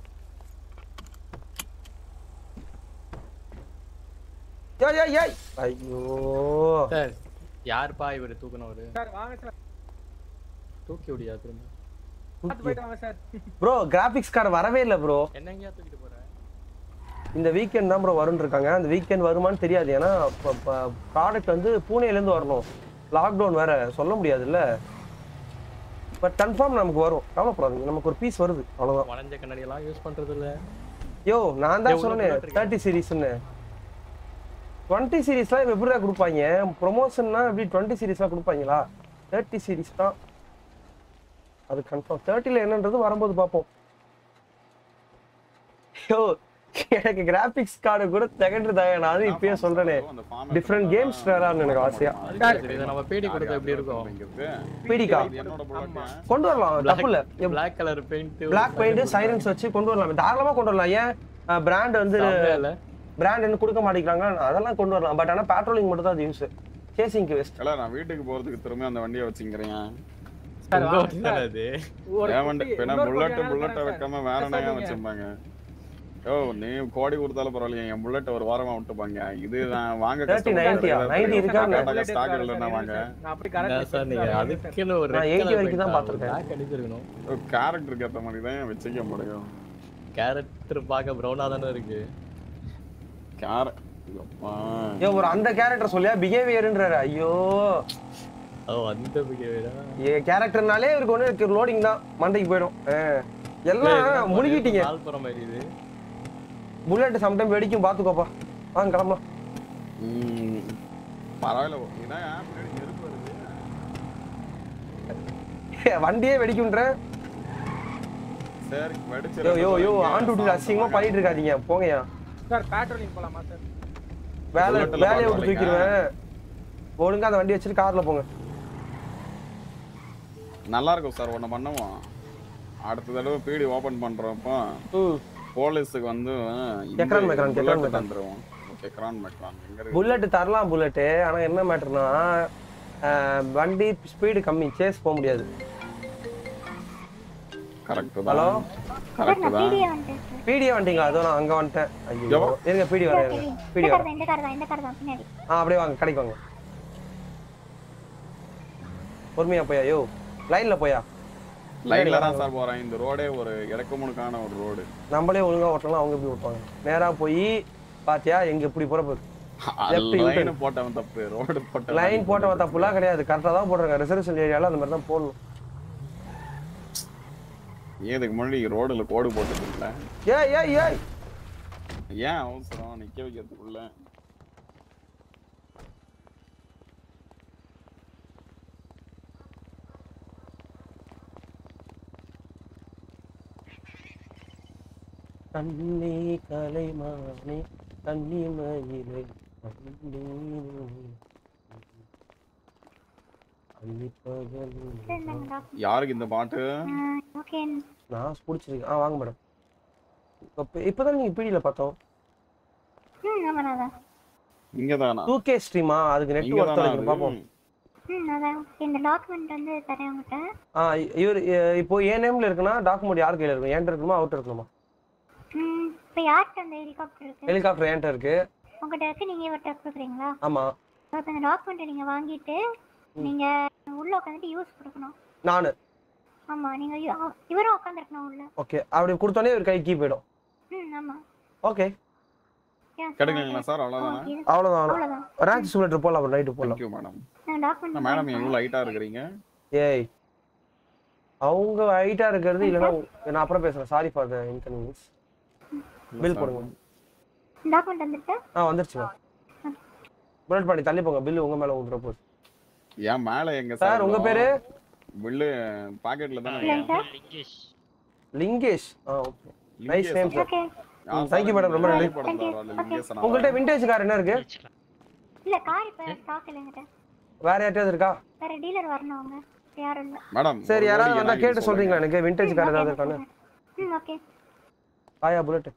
ஏய் ஏய் ஏய் ஐயோ சார் யாருப்பா இவரு தூக்குனவரு சார் வாங்க சார் தூக்கி விடியா திரும்ப பார்த்து போயிட்டு வாங்க சார் ப்ரோ கிராபிக்ஸ் கார்டு வரவே இல்லை ப்ரோ என்னங்கயா தூக்கிட்டு போற இந்த வீக்கெண்ட் தான் ப்ரோ வரும்னு இருக்காங்க அந்த வீக்கெண்ட் வருமான்னு தெரியாது ஏன்னா ப்ராடக்ட் வந்து பூனேலேருந்து வரணும் லாக்டவுன் வேற சொல்ல முடியாதுல்ல பட் கன்ஃபார்ம் நமக்கு வரும் கவலைப்படாதீங்க நமக்கு ஒரு பீஸ் வருது அவ்வளோதான் வளைஞ்ச கண்ணாடி எல்லாம் யூஸ் பண்றது இல்ல யோ நான் ஏய், தான் உள்ள சொன்னேன் bullet இருக்கா? தேர்ட்டி சீரீஸ்னு டுவெண்ட்டி சீரீஸ்லாம் இப்போ எப்படி கொடுப்பாங்க ப்ரொமோஷன்னா எப்படி டுவெண்ட்டி சீரீஸ்லாம் கொடுப்பாங்களா தேர்ட்டி சீரீஸ் தான் அது கன்ஃபார்ம் தேர்ட்டியில் என்னன்றது வரும்போது பார்ப்போம் யோ எனக்கு கிராபிக்ஸ் கார்டு கூட செகண்ட் தான் நான் அது இப்பயே சொல்றேனே டிஃப்ரெண்ட் கேம்ஸ் விளையாடணும் எனக்கு ஆசையா இதை நம்ம பேடி கொடுத்தா எப்படி இருக்கும் பிடிக்கா கொண்டு வரலாம் தப்பு இல்ல black colour paint black paint silencer வச்சு கொண்டு வரலாம் தாராளமா கொண்டு வரலாம் ஏன் பிராண்ட் வந்து செம்மையா இல்ல? பிராண்ட் என்ன கொடுக்க மாட்டேங்கிறாங்க அதெல்லாம் கொண்டு வரலாம் பட் ஆனா பெட்ரோலிங் மட்டும் தான் அது யூஸ் சேசிங்க்கு வெஸ்ட் இல்ல நான் வீட்டுக்கு போறதுக்கு திரும்ப அந்த வண்டியை வச்சுக்கிறேன் சார், உங்க வா- வண்டி தானே அது ஒரு ஏன் வண்டி குட்டி- பின்ன இன்னொரு புல்லட் குட்டி புல்லட்டை வேணாலும் வைக்காம வேற சார். என்ன பேசாதீங்க. வச்சிருப்பாங்க ஓ நீ கோடி கொடுத்தாலும் பரவாயில்லையா என் புல்லட் ஒரு வாரமா விட்டுப்பாங்க இது நான் வாங்க 30, 90 ஆ? 90 இருக்கா என்ன? ஸ்டாக் இல்லைன்னா வாங்க நான் அப்படி என்ன correct சார் நீங்க பண்ணி அதுக்குன்னு ஒரு நான் 80 வரைக்கும் தான் பார்த்திருக்கேன். பிளாக் அடிச்சிருக்கணும் கேரக்டருக்கு ஏத்த மாதிரி தான் வச்சுக்க முடியும் கேரக்டர் பார்க்க ப்ரௌனா தானே இருக்கு கேர ஐயோ ஒரு அந்த கேரக்டர் சொல்லியா பிஹேவியர்ன்றாரு ஐயோ ஓ அந்த பிஹேவியரா ஏ கேரக்டர்னாலே இவருக்கு ஒண்ணு லோடிங் தான் மண்டைக்கு போயிடும் ஆ. எல்லாம் முழுகிட்டீங்க கால் போற மாதிரி இது புல்லட் சம்டைம் வெடிக்கும் பாத்துக்கோப்பா வாங்க கிளம்பலாம் ம், பரவாயில்ல இதான் பின்னாடி நெருப்பு வருது வண்டியே வெடிக்கும்ன்ற சரி வெடிச்சு யோ யோ யோ ஆண்டு விட்டு அசிங்கமா பண்ணிட்டு இருக்காதீங்க போங்கயா சார் பேட்ரோலிங் போலாமா சார் வேலை Bullet ல வேலையை விட்டு பரவாயில்லைங்க. தூக்கிடுவேன் ஒழுங்கா அந்த வண்டி வச்சுட்டு கார்ல போங்க நல்லா இருக்கும் சார் ஒண்ணு பண்ணுவோம் அடுத்த தடவை பீடி ஓபன் பண்றப்போ போலீஸுக்கு வந்து எக்ரான் மெக்ரான், எக்ரான் மெக்ரான். தந்துருவோம் எக்ரான் மெக்ரான் எங்க இருக்கு புல்லட் தரலாம் புல்லட் ஆனா என்ன மேட்டர்னா வண்டி ஸ்பீடு கம்மி சேஸ் போக முடியாது கரெக்ட் ஹலோ தான் கரெக்ட் தான் பிடிஏ வந்துட்டீங்களா அதோ நான் அங்க வந்துட்டேன் ஐயோ எவ்வளோ? இருங்க பிடி வர இருங்க பிடி இந்த வர கார் தான் இந்த கார் தான் இந்த கார் தான் பின்னாடி ஆ அப்படியே வாங்க கடைக்கு வாங்க பொறுமையா போயா யோ லைன்ல போயா லைன்ல தான் சார் போறேன் இந்த ரோடே ஒரு இடக்குமுனுக்கான ஒரு ரோடு நம்மளே ஒழுங்கா ஓட்டலாம் அவங்க எப்படி ஓட்டுவாங்க நேரா போய் பாத்தியா எங்க இப்படி போற போகுது Left U-turn. லைன் போட்டவன் தப்பு ரோடு போட்டவன் லைன் போட்டவன் தப்புலாம் கிடையாது கரெக்டா தான் போடுறாங்க ரிசர்வேஷன் ஏரியால அந்த மாதிரி தான் போடணும் ஏதுக்கு முன்னாடி ரோடுல கோடு போட்டுருக்கல ஏய் ஏய் ஏய் ஏன் அவசரம் நிக்க வைக்கிறதுக்குள்ள கண்ணே கலைமானே கண்ணி மயிலை யாருக்கு இந்த பாட்டு ஓகே நான் பிடிச்சிருக்கேன் ஆ வாங்க மேடம் இப்போ இப்போதான் நீங்க பிடியில பார்த்தோம் ம் ஆமா நான் இங்க தானா டூ கே ஸ்ட்ரீமா அதுக்கு நெட் இங்க ஒர்க் தானா வைக்கணும் பார்ப்போம் ம் அதான் இந்த டாக்குமெண்ட் வந்து தரேன் உங்கள்கிட்ட ஆ இவர் இப்போ என் நேம்ல இருக்குன்னா டாக்குமெண்ட் யார் கையில இருக்கும் என்கிட்ட இருக்கணுமா அவுட் இருக்கணுமா ம் இப்போ யார்கிட்ட அந்த ஹெலிகாப்டர் இருக்கு ஹெலிகாப்டர் என்கிட்ட இருக்கு உங்கள்கிட்ட இருக்கு நீங்க இவர்கிட்ட கொடுக்குறீங்களா ஆமா இப்போ இந்த டாக்குமெண்ட்டை நீங்க வாங்கிட்டு நீங்க உள்ள உட்காந்துட்டு யூஸ் கொடுக்கணும் நானு ஆமா நீங்க யு- அவ- இவரும் உட்காந்துருக்கணும் உள்ள ஓகே அப்படி கொடுத்தோன்னே இவர் கை கீ போயிடும் ம் ஆமா ஓகே Yeah, sir. கிடைக்குங்களா சார் அவ்வளவுதானே Okay. அவ்வளோதான் அவ்வளவுதான் ரேங்க் சிமுலேட்டர் போடலாம் அப்புறம் நைட்டு போடலாம் தேங்க்யூ மேடம் நான் டாக்குமெண்ட் மேடம் எவ்வளவு லைட்டா இருக்கிறீங்க ஏய் அவங்க ஹைட்டா இருக்கிறது இல்லைன்னா நான் அப்புறம் பேசுறேன் sorry for the inconvenience bill போடுங்க டாக்குமெண்ட் வந்துட்டு ஆ வந்துருச்சுங்க புல்லட் பாண்டி தள்ளி போங்க பில் உங்க மேல ஊத்துற போகுது ஏன் மேல எங்க சார் உங்க பேரு பில்லு பாக்கெட்ல தானே இல்லைங்க லிங்கேஷ் ஆ okay nice name sir okay thank you madam ரொம்ப நன்றி உங்கள்கிட்ட விண்டேஜ் கார் என்ன இருக்கு இல்ல கார் இப்ப ஸ்டாக் இல்லைங்கிட்ட வேற யார்ட்டையாவது இருக்கா வேற டீலர் வரணும் அவங்க இப்ப யாரும் இல்ல மேடம் சரி யாராவது வந்தா கேட்டு சொல்றீங்களா எனக்கு விண்டேஜ் கார் ஏதாவது இருக்கான்னு ம் ஓகே ஆயா புல்லட்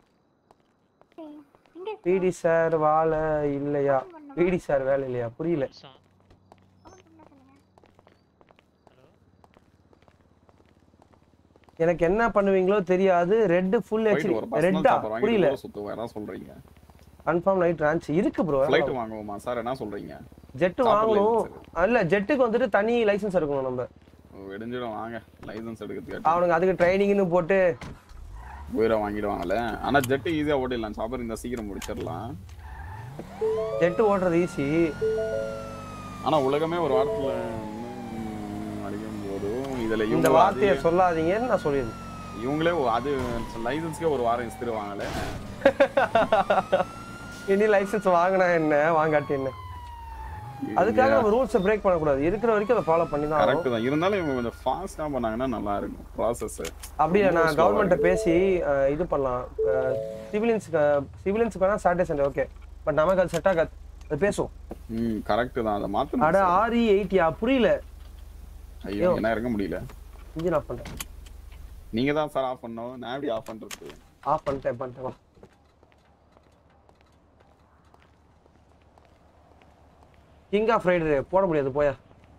பிடி சார் வாழை இல்லையா பிடி சார் வேலை இல்லையா புரியல எனக்கு என்ன பண்ணுவீங்களோ தெரியாது ரெட் ஃபுல் போயிட்டு ஹெச்டி ஒரு பஸ் ரெட்டா வாங்கி புரியல ஊரை சுத்துவோம் என்ன சொல்றீங்க கன்ஃபார்ம் நைட் ரான்ச் இருக்கு ப்ரோ ஃப்ளைட் வாங்குவோமா சார் என்ன சொல்றீங்க ஜெட் Chopper வாங்கணும் இல்ல ஜெட்டுக்கு வந்துட்டு தனி லைசென்ஸ் எடுக்கணும் நம்ம வெடிஞ்சிடும் வாங்க லைசன்ஸ் எடுக்கிறதுக்கு அவனுக்கு அதுக்கு ட்ரைனிங்னு போட்டு உயிரை வாங்கிடுவாங்கல்ல ஆனா ஜெட் ஈஸியா ஓட்டிடலாம் சாப்பர் இந்த சீக்கிரம் முடிச்சிடலாம் ஜெட் ஓட்டுறது ஈஸி ஆனா உலகமே ஒரு வாரத்துல ம், அடிக்கும் போதும் இதுல இந்த இவங்க வார்த்தையை அது- சொல்லாதீங்கன்னு நான் சொல்லியிருந்தேன் இவங்களே ஒ- அது லைசன்ஸ்க்கே ஒரு வாரம் இஸ்திருவாங்கல்ல இனி லைசென்ஸ் வாங்கினா என்ன வாங்காட்டி என்ன அதுக்காக நம்ம ரூல்ஸை பிரேக் பண்ணக்கூடாது இருக்கிற வரைக்கும் அதை ஃபாலோ பண்ணி தான் கரெக்ட் தான் இருந்தாலும் இவங்க கொஞ்சம் ஃபாஸ்டா பண்ணாங்கன்னா நல்லா இருக்கும் ப்ராசஸ் அப்படி இல்ல, நான் கவர்மெண்ட்டை பேசி அஹ், இது பண்ணலாம் சிவிலியன்ஸுக்கு சிவிலியன்ஸுக்கு வேணா சாட்டர்டே சண்டே ஓகே பட் நமக்கு அது செட் ஆகாது அது பேசுவோம் ம் கரெக்ட் தான் அதை மாத்தணும் அட ஆரி எயிட்டியா புரியல ஐயோ என்ன இறங்க முடியல இன்ஜின் ஆஃப் பண்ணிட்டேன் நீங்க தான் சார் ஆஃப் பண்ணோம் நான் எப்படி ஆஃப் பண்றது ஆஃப் பண்ணிட்டேன் பண்ணிட்டேன் வா கிங் ஆஃப் ரைடர் போட முடியாது போயா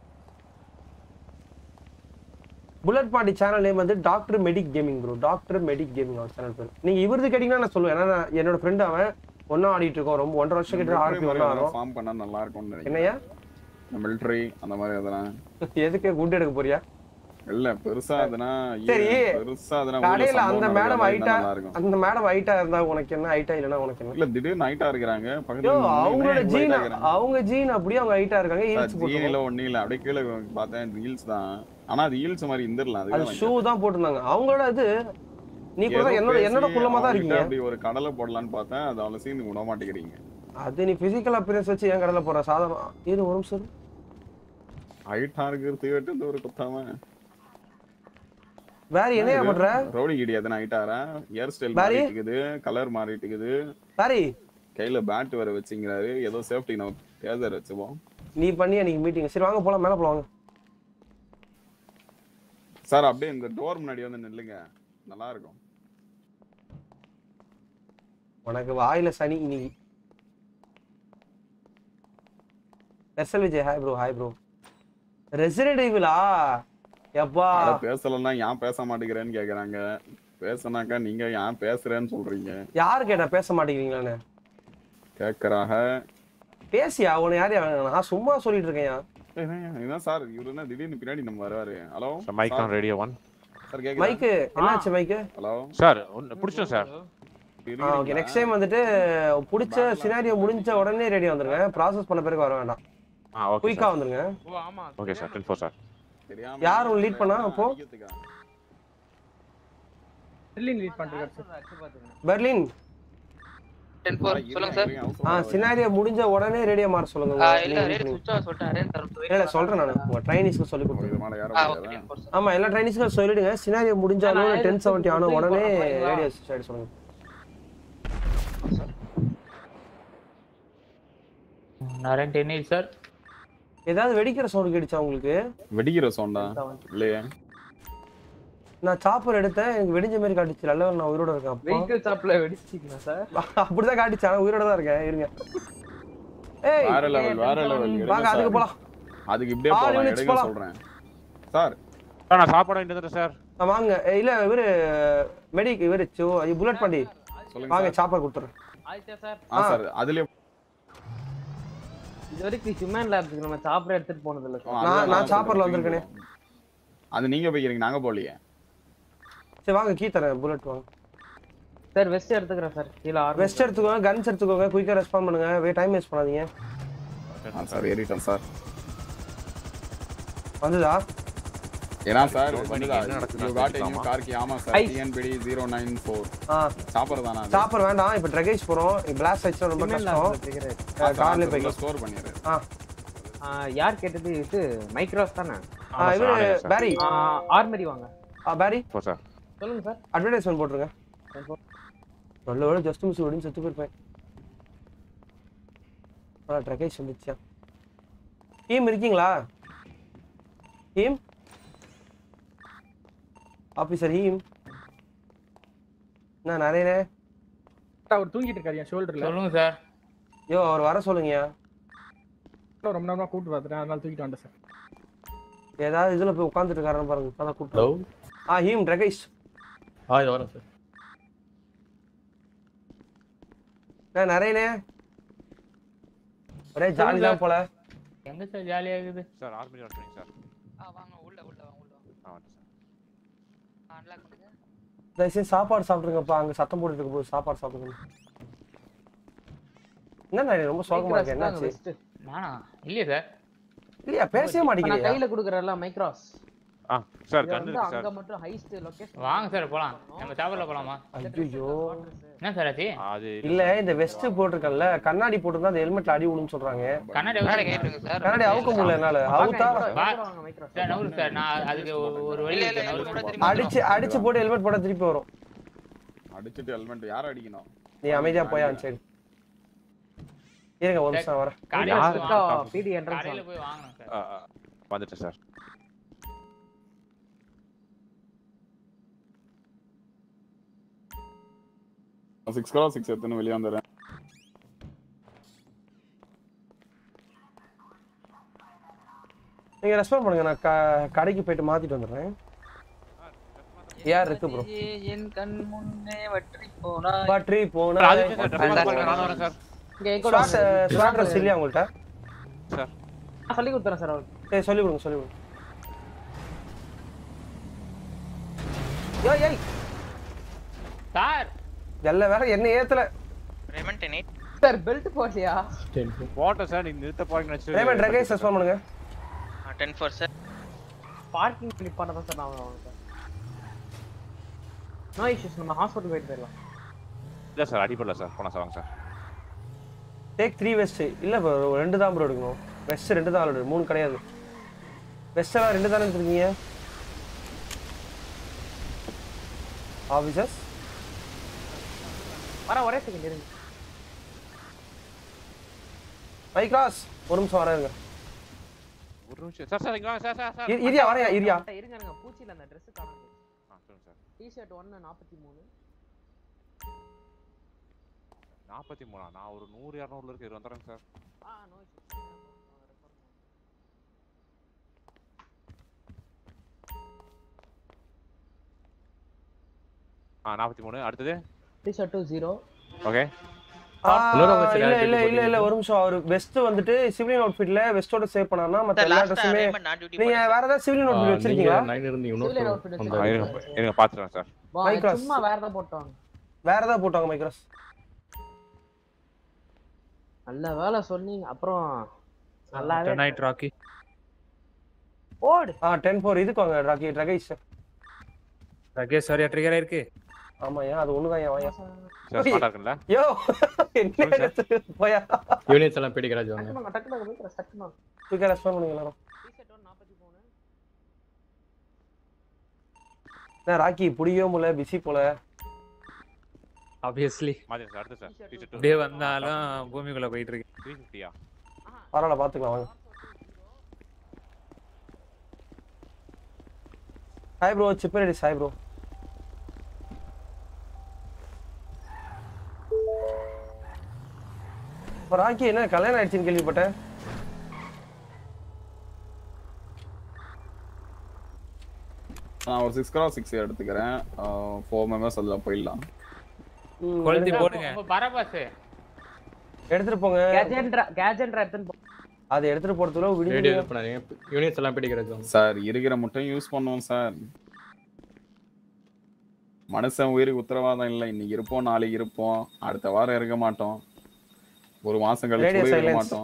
புல்லட் பாட்டி சேனல் நேம் வந்து doctor medic gaming bro doctor medic gaming அவர் சேனல் பேர் நீங்க இவரது கேட்டீங்கன்னா நான் சொல்லுவேன் ஏன்னா நான் என்னோட ஃப்ரெண்ட் அவன் ஒண்ணா ஆடிட்டு இருக்கோம் ரொம்ப ஒன்றரை வருஷம் கிட்ட ஆர்பி ஒண்ணா ஆடும் ஃபார்ம் பண்ணா நல்லா இருக்கும்னு நினைக்கிறேன் என்னையா மிலிட்டரி அந்த மாதிரி அதெல்லாம் எதுக்கு குண்டு எடுக்க போறியா இல்ல பெருசா அதுனா சரி பெருசா அதுனா கடையில அந்த மேடம் ஹைட்டா நல்லா இருக்கும் அந்த மேடம் ஹைட்டா இருந்தா உனக்கு என்ன ஹைட்டா இல்லைன்னா உனக்கு என்ன இல்ல திடீர்னு ஹைட்டா இருக்கிறாங்க யோ பக்கத்துல அவங்களோட ஜீன் அவங்க ஜீன் அப்படியே அவங்க ஹைட்டா இருக்காங்க ஹீல்ஸ் ஜீனில போட்டுருக்காங்க ஒண்ணு இல்ல அப்படியே கீழே பார்த்தேன் ஹீல்ஸ் தான் ஆனா அது ஹீல்ஸ் மாதிரி இருந்துடலாம் அது அதுக்கு ஷூ தான் போட்டிருந்தாங்க அவங்களோட இது நீ கூட தான் என்னோட என்னோட குள்ளமா தான் இருக்கீங்க அப்படி ஒரு கடலை போடலான்னு பார்த்தேன் அது அவ்வளவு சீன் விட மாட்டேங்கிறீங்க அது நீ பிசிக்கல் அப்பியரன்ஸ் வச்சு ஏன் கடல போற சாதாரண இது ஒரு நிமிஷம் இரு. ஹைட்டா இருக்கிறது வெட்டு ஒரு குத்தாம வேற என்னையா பண்ற ரவுடி கிடையாது ஹைட்டாரா ஹேர் ஸ்டைல் பாரி? மாறிட்டு இருக்குது கலர் மாறிட்டு இருக்குது சாரி கையில பேட் வேற வச்சுங்கிறாரு ஏதோ சேஃப்டி நம்ம டேசர் வச்சுப்போம் நீ பண்ணி அன்னைக்கு மீட்டிங் சரி வாங்க போலாம் மேல போலாம் வாங்க சார் அப்படியே இந்த டோர் முன்னாடி வந்து நில்லுங்க நல்லா இருக்கும் உனக்கு வாயில சனி இன்னைக்கு SL Vijay hi bro hi bro resident ஈவிலா எப்பா அட பேசலன்னா ஏன் பேச மாட்டேங்கிறேன்னு கேக்குறாங்க பேசினாக்கா நீங்க ஏன் பேசுறேன்னு சொல்றீங்க யாரு கேட்டா பேச மாட்டேங்கிறீங்களான்னு கேக்குறாங்க பேசியா உன யார் நான் சும்மா சொல்லிட்டு இருக்கேன்யா இதான் சார் இவரு என்ன திடீர்னு பின்னாடி நம்ம வருவாரு hello mike on radio one sir கேக்குதா மைக்கு என்னாச்சு மைக்கு ஹலோ சார் பிடிச்சோம் சார் ஆ ஓகே நெக்ஸ்ட் டைம் வந்துட்டு பிடிச்ச சினாரியோ முடிஞ்ச உடனே ரெடி வந்துருங்க ப்ராசஸ் பண்ண பிறகு வர வேண்டாம் ஆ ஓகே குயிக்கா வந்துருங்க ஓ ஆமா okay sir ten four sir யார் உன் லீட் பண்ணா அப்போ ட்ரில்லிங் லீட் பண்ணிருக்காரு சார் பெர்லின் டென் ஃபோர் சொல்லுங்க சார் ஆ சினாரியோ முடிஞ்ச உடனே ரேடியோ மாற சொல்லுங்க ஆ, உங்க- இல்ல நீங்க ரேட் lead சுவிட்ச் ஆஃப் சொல்லிட்டேன் ரேட் தரும் பண்ணி- இல்ல சொல்றேன் நான் உங்க ட்ரைனிஸ்க்கு சொல்லி கொடுத்துருங்க ஆ ஓகே ஆமா எல்லா ட்ரைனிஸ்க்கும் சொல்லிடுங்க சினாரியோ முடிஞ்சாலும் நான் டென் செவன்ட்டி ஆன உடனே போறேன். ரேடியோ சைடு சொல்லுங்க நரன் டென் சார் ஏதாவது வெடிக்கிற சவுண்ட் கேட்டுச்சா உங்களுக்கு வெடிக்கிற சவுண்டா இல்லையே நான் சாப்பர் எடுத்தேன் எனக்கு வெடிஞ்ச மாதிரி காட்டுச்சு நல்ல வேளை நான் உயிரோட இருக்கேன் அப்போ வெஹிக்கிள் ஷாப்ல வெடிச்சிட்டீங்களா சார் அப்படிதான் காட்டுச்சு ஆனா உயிரோட தான் இருக்கேன் இருங்க ஏய் வேற லெவல் வேற லெவல் வாங்க அதுக்கு போலாம் அதுக்கு இப்படியே ஆறு போலாம் minutes எடுங்க போலாம். சொல்றேன் சார் சார் நான் சாப்பாடு வாங்கிட்டு வந்துட்டேன் சார் ஆ, வாங்க ஏய், இல்ல இவரு மெடிக் இவரு புல்லட் பாண்டி சொல்லுங்க வாங்க சார். சாப்பர் கொடுத்துறேன் ஆயிட்டா சார் ஆ சார் அதுலயே இது வரைக்கும் ஹியூமன் லேப்ஸ்க்கு நம்ம சாப்பிட எடுத்துட்டு போனது இல்ல ஆ, சார் அதுதான் நான் சொல்றேன். சாப்பர்ல வந்திருக்கேனே. அது நீங்க போய்க்கிறீங்க நாங்க போகலையே சரி வாங்க கீ தரேன் புல்லட் வாங்க சார் வெஸ்ட் எடுத்துக்கிறேன் சார் கீழ ஆறு வெஸ்ட் எடுத்துக்கோங்க கன்ஸ் எடுத்துக்கோங்க குயிக்கா ரெஸ்பாண்ட் பண்ணுங்க வே டைம் வேஸ்ட் பண்ணாதீங்க ஆ சார் ஏறிட்டேன் சார் வந்துதா ஏன்னா சார் Note பண்ணி என்ன நடக்குதுன்னு யூ காட் தெரிஞ்சுக்கலாமா? நியூ கார்க்கு ஆமா சார் ஐ. டிஎன்பிடி ஜீரோ நைன் ஃபோர் ஆ சாப்பர் தானா அது? சாப்பர் வேண்டாம் இப்போ ட்ரகேஜ் போறோம் பிளாஸ்ட் ஆயிடுச்சுன்னா ரொம்ப Human கஷ்டம் labs வச்சுக்கிறேன். ஆ, கார்ல சார், போய்க்கலாம் ஸ்டோர் பண்ணிடுறேன் ஆ ஆ, யார் கேட்டது இது மைக்ரோஸ் தானே ஆ இவரு பேரி ஆர்மரி வாங்க ஆ பேரி ஃபோர் சார் சொல்லுங்க சார் அட்வர்டைஸ்மெண்ட் போட்டுருங்க நல்ல வேலை ஜஸ்ட் மிஸ் விடுன்னு செத்து போயிருப்பேன் ஆ ட்ரகேஜ் வந்துச்சா டீம் இருக்கீங்களா டீம் ஆஃபீஸர் ஹீம் நான் நிறையனே அவர் தூங்கிட்டு இருக்காரு என் ஷோல்டர்ல சொல்லுங்க சார் யோ அவர் வர சொல்லுங்கயா ரொம்ப நேரமா கூப்பிட்டு பார்த்துட்டேன் அதனால தூக்கிட்டு வந்துட்டேன் சார் ஏதாவது இதுல போய் உட்காந்துட்டு இருக்காருன்னு பாருங்க அதான் ஹலோ கூப்பிட்டு ஆ ஹீம் ட்ரகேஷ் ஆ இது வரேன் சார் நான் நிறையனே ஒரே ஜாலி தான் போல எங்க சார் ஜாலியா இருக்குது சார் ஆர்மி வரட்டுங்க சார் ஆ வாங்க உள்ள உள்ள வாங்க உள்ள வாங்க ஆ வந்துட்டேன் சார் அன்லாக் பண்ணுங்க தயவுசெய்து சாப்பாடு சாப்பிடுங்கப்பா அங்க சத்தம் போட்டுட்டு இருக்க போது சாப்பாடு சாப்பிடுங்க என்ன நான் ரொம்ப சோகமா இருக்கேன் என்னாச்சு வெஸ்ட் நானா இல்லையே சார் இல்லையா பேசவே நான் மாட்டேங்கிறீங்க கையில குடுக்குறேன்ல மைக்ராஸ் ஆ சார் இது கன் வந்து இருக்கு அங்க சார் மட்டும் ஹைஸ்ட் லொகேஷன் வாங்க சார் போலாம் நம்ம சாப்பிடல போலாமா ஐயோ என்ன சார் ஆச்சு அது இல்ல இந்த வெஸ்ட் போட்டிருக்கேன்ல கண்ணாடி போட்டிருந்தா அந்த ஹெல்மெட்ல அடி விழுன்னு சொல்றாங்க கண்ணாடி முன்னாடி அவுத்து- கேட்டுருங்க சார் கண்ணாடி அவுக்க முடியல என்னால அவுத்தா சார் நவுரு சார் நான் அதுக்கு ஒரு- ஒரு வழி இருக்கு நவுரு அடிச்சு அடிச்சு போட்டு ஹெல்மெட் போட்டா திருப்பி வரும் அடிச்சிட்டு ஹெல்மெட் யார் அடிக்கணும் நீ அமைதியா போயா சரி இருங்க ஒரு நிமிஷம் வரேன் காலையில யாரு? போய் வாங்கணும். பிடி என்ட்ரன்ஸ் காலையில போய் வாங்கணும் சார் ஆ, ஆ, வந்துட்டேன் சார் சிக்ஸ் கிலோ சிக்ஸ் எடுத்துன்னு வெளியே வந்துடுறேன் நீங்க ரெஸ்பாண்ட் பண்ணுங்க நான் க- கடைக்கு போயிட்டு மாத்திட்டு வந்துடுறேன் யார் இருக்கு ப்ரோ என் கண் முன்னே வற்றி போனா பற்றி போன ராஜேஷ் சார் dress மாத்த போறேன், நானும் வரேன் சார் இங்க எங்கூட ஸ்வாட்ரஸ் இல்லையா உங்கள்கிட்ட சார் நான் சொல்லி கொடுத்துறேன் சார் அவருக்கு சரி சொல்லி கொடுங்க சொல்லி கொடுங்க ஏய் ஏய் சார் எல்ல வேற என்ன ஏத்தல ரெமன் டென் எயிட் சார் பெல்ட் போடலையா போட்டேன் சார் நீங்க நிறுத்த போறீங்கன்னு ரேமன் ரெகைஸ் ரெஸ்பாண்ட் பண்ணுங்க ten four sir parking click பண்ண தான் சார் நான் வாங்க சார் நோ இஷ்யூஸ் நம்ம ஹாஸ்பிட்டல் போயிட்டு போயிடலாம் இல்ல சார் அடிப்படல சார் போனா சார் வாங்க சார் டேக் த்ரீ வெஸ்ட் இல்ல bro ரெண்டு தான் ப்ரோ எடுக்கணும் வெஸ்ட் ரெண்டு தான் ஆல்ரெடி மூணு கிடையாது வெஸ்ட் எல்லாம் ரெண்டு தானே எடுத்துருக்கீங்க ஆஃபீஸர்ஸ் வர ஒரே செகண்ட் இருங்க மைக்ராஸ் ஒரு நிமிஷம் வரேங்க ஒரு நிமிஷம் சார் சார் இங்க வாங்க சார் சார் சார் இ- இரியா வரையா இரியா இருங்க இருங்க பூச்சியில அந்த Dress காணோம் ஆ, சொல்லுங்க சார் டிஷர்ட் ஒன்று நாற்பத்தி மூணு நாற்பத்தி மூணா நான் ஒரு நூறு இரநூறுல இருக்கு இது வந்துடுறேன் சார் ஆ நோ இஷ்யூஸ் ஆ நாற்பத்தி மூணு அடுத்தது டிஷர்ட் டூ ஜீரோ ஓகே ஆ, இன்னொரு officer இல்ல யார் இல்ல duty இல்ல இல்ல ஒரு நிமிஷம் அவர் வெஸ்ட் வந்துட்டு சிவிலியன் அவுட்ஃபிட்ல வெஸ்டோட சேவ் பண்ணாருன்னா மத்த எல்லா ட்ரெஸ்ஸுமே நான் டியூட்டி நீங்க வேற ஏதாவது சிவிலியன் அவுட்ஃபிட் வச்சிருக்கீங்களா நைன் இருந்தீங்க Civilian இன்னொரு outfit அந்த வச்சிருக்காங்க. இருங்க பாத்துறேன் சார் Micros. சும்மா வேற ஏதாவது போட்டாங்க வேற ஏதாவது போட்டாங்க மைக்ராஸ் நல்ல வேலை சொன்னீங்க அப்புறம் நல்லாவே நைட் ராக்கி ஓடு ஆ டென் ஃபோர் இதுக்கு வாங்க ராக்கி ரகேஷ் ரகேஷ் சாரியா ட்ரிகர் ஆயிருக்கு ஆமா ஏன் அது ஒண்ணுதான் ஏன் வாயா சார் ஸ்மார்ட்டா இருக்குல்ல யோ என்ன எடுத்து போயா யூனிட்ஸ் எல்லாம் பிடி கராஜ் வாங்க டக்குனு டக்குனு டக்குனு டக்குனு குயிக்கா ரெஸ்பாண்ட் பண்ணுங்க எல்லாரும் டிஷர்ட் ஒன்று நாற்பத்தி மூணு என்ன ராக்கி புடியவே முடியல பிஸி போல ஆப்வியஸ்லி மாதிரி சார் அடுத்து சார் டீச்சர் அப்படியே வந்தாலும் பூமிக்குள்ள போயிட்டு இருக்கு த்ரீ ஃபிஃப்டியா பரவாயில்ல பாத்துக்கலாம் வாங்க ஹாய் ப்ரோ சிப்பர் ரெடி ஹாய் ப்ரோ இப்போ ராக்கி என்ன கல்யாணம் ஆயிடுச்சுன்னு கேள்விப்பட்டேன் நான் ஒரு சிக்ஸ் கிராஸ் சிக்ஸ் எடுத்துக்கிறேன் ஃபோர் மெம்பர்ஸ் அதில் போயிடலாம் ம், கொளுத்தி எடுங்க. போடுங்க அப்ப பரபாஸ் எடுத்துட்டு போங்க கேஜென்ட்ரா கேஜென்ட்ரா எடுத்துன்னு போ அதை எடுத்துட்டு போறதுக்குள்ள ரேடியோ விடுங்க இது பண்ணாதீங்க யூனிட்ஸ் எல்லாம் பிடி கராஜ் வாங்க சார் இருக்கிற மட்டும் யூஸ் பண்ணுவோம் சார் மனுஷன் உயிருக்கு உத்தரவாதம் இல்லை இன்னைக்கு இருப்போம் நாளைக்கு இருப்போம் அடுத்த வாரம் இருக்க மாட்டோம் ஒரு மாசம் கழிச்சு Radio கூட இருக்க silence. மாட்டோம்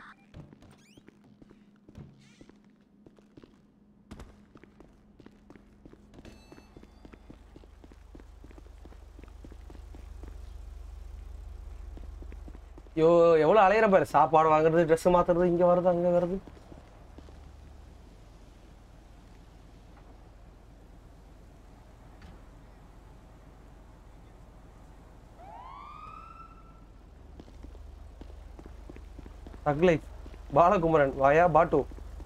ஐயோ எவ்வளவு அலையிற பாரு சாப்பாடு வாங்குறது ட்ரெஸ் மாத்துறது இங்க வருது அங்க வருது தக்லை பாலகுமரன் வாயா பாட்டு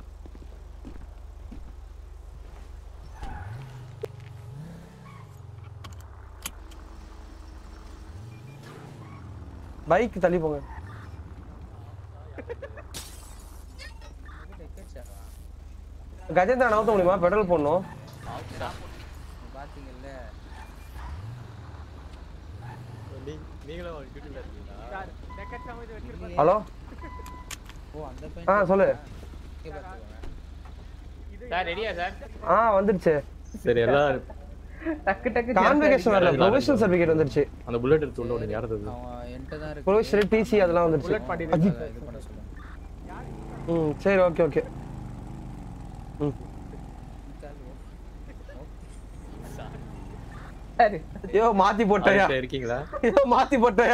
பைக் தள்ளி போங்க கஜேந்திரா நவுத்த முடியுமா பெட்ரோல் போடணும் பாத்தீங்கல்ல நீங்களும் யூடியூப்ல இருக்கீங்களா ஹலோ ஓ அந்த ஆ பையன் சொல்லு இங்க பாத்துக்கோங்க. சார் ரெடியா சார் ஆ வந்துருச்சு சரி எல்லாம் டக்கு டக்கு கான்வெகேஷன் வரல ப்ரொவிஷனல் சர்டிஃபிகேட் வந்துருச்சு அந்த புல்லட் எடுத்து உள்ள விடுங்க யார் அது அவன் என்கிட்ட தான் இருக்கு ப்ரொவிஷனல் டிசி அதெல்லாம் வந்துருச்சு அதை இது பண்ண சொல்லுங்க ம் சரி ஓகே ஓகே ம் ஐயோ மாத்தி போட்டயா ஆதித்யா இருக்கீங்களா ஐயோ மாத்தி போட்டயா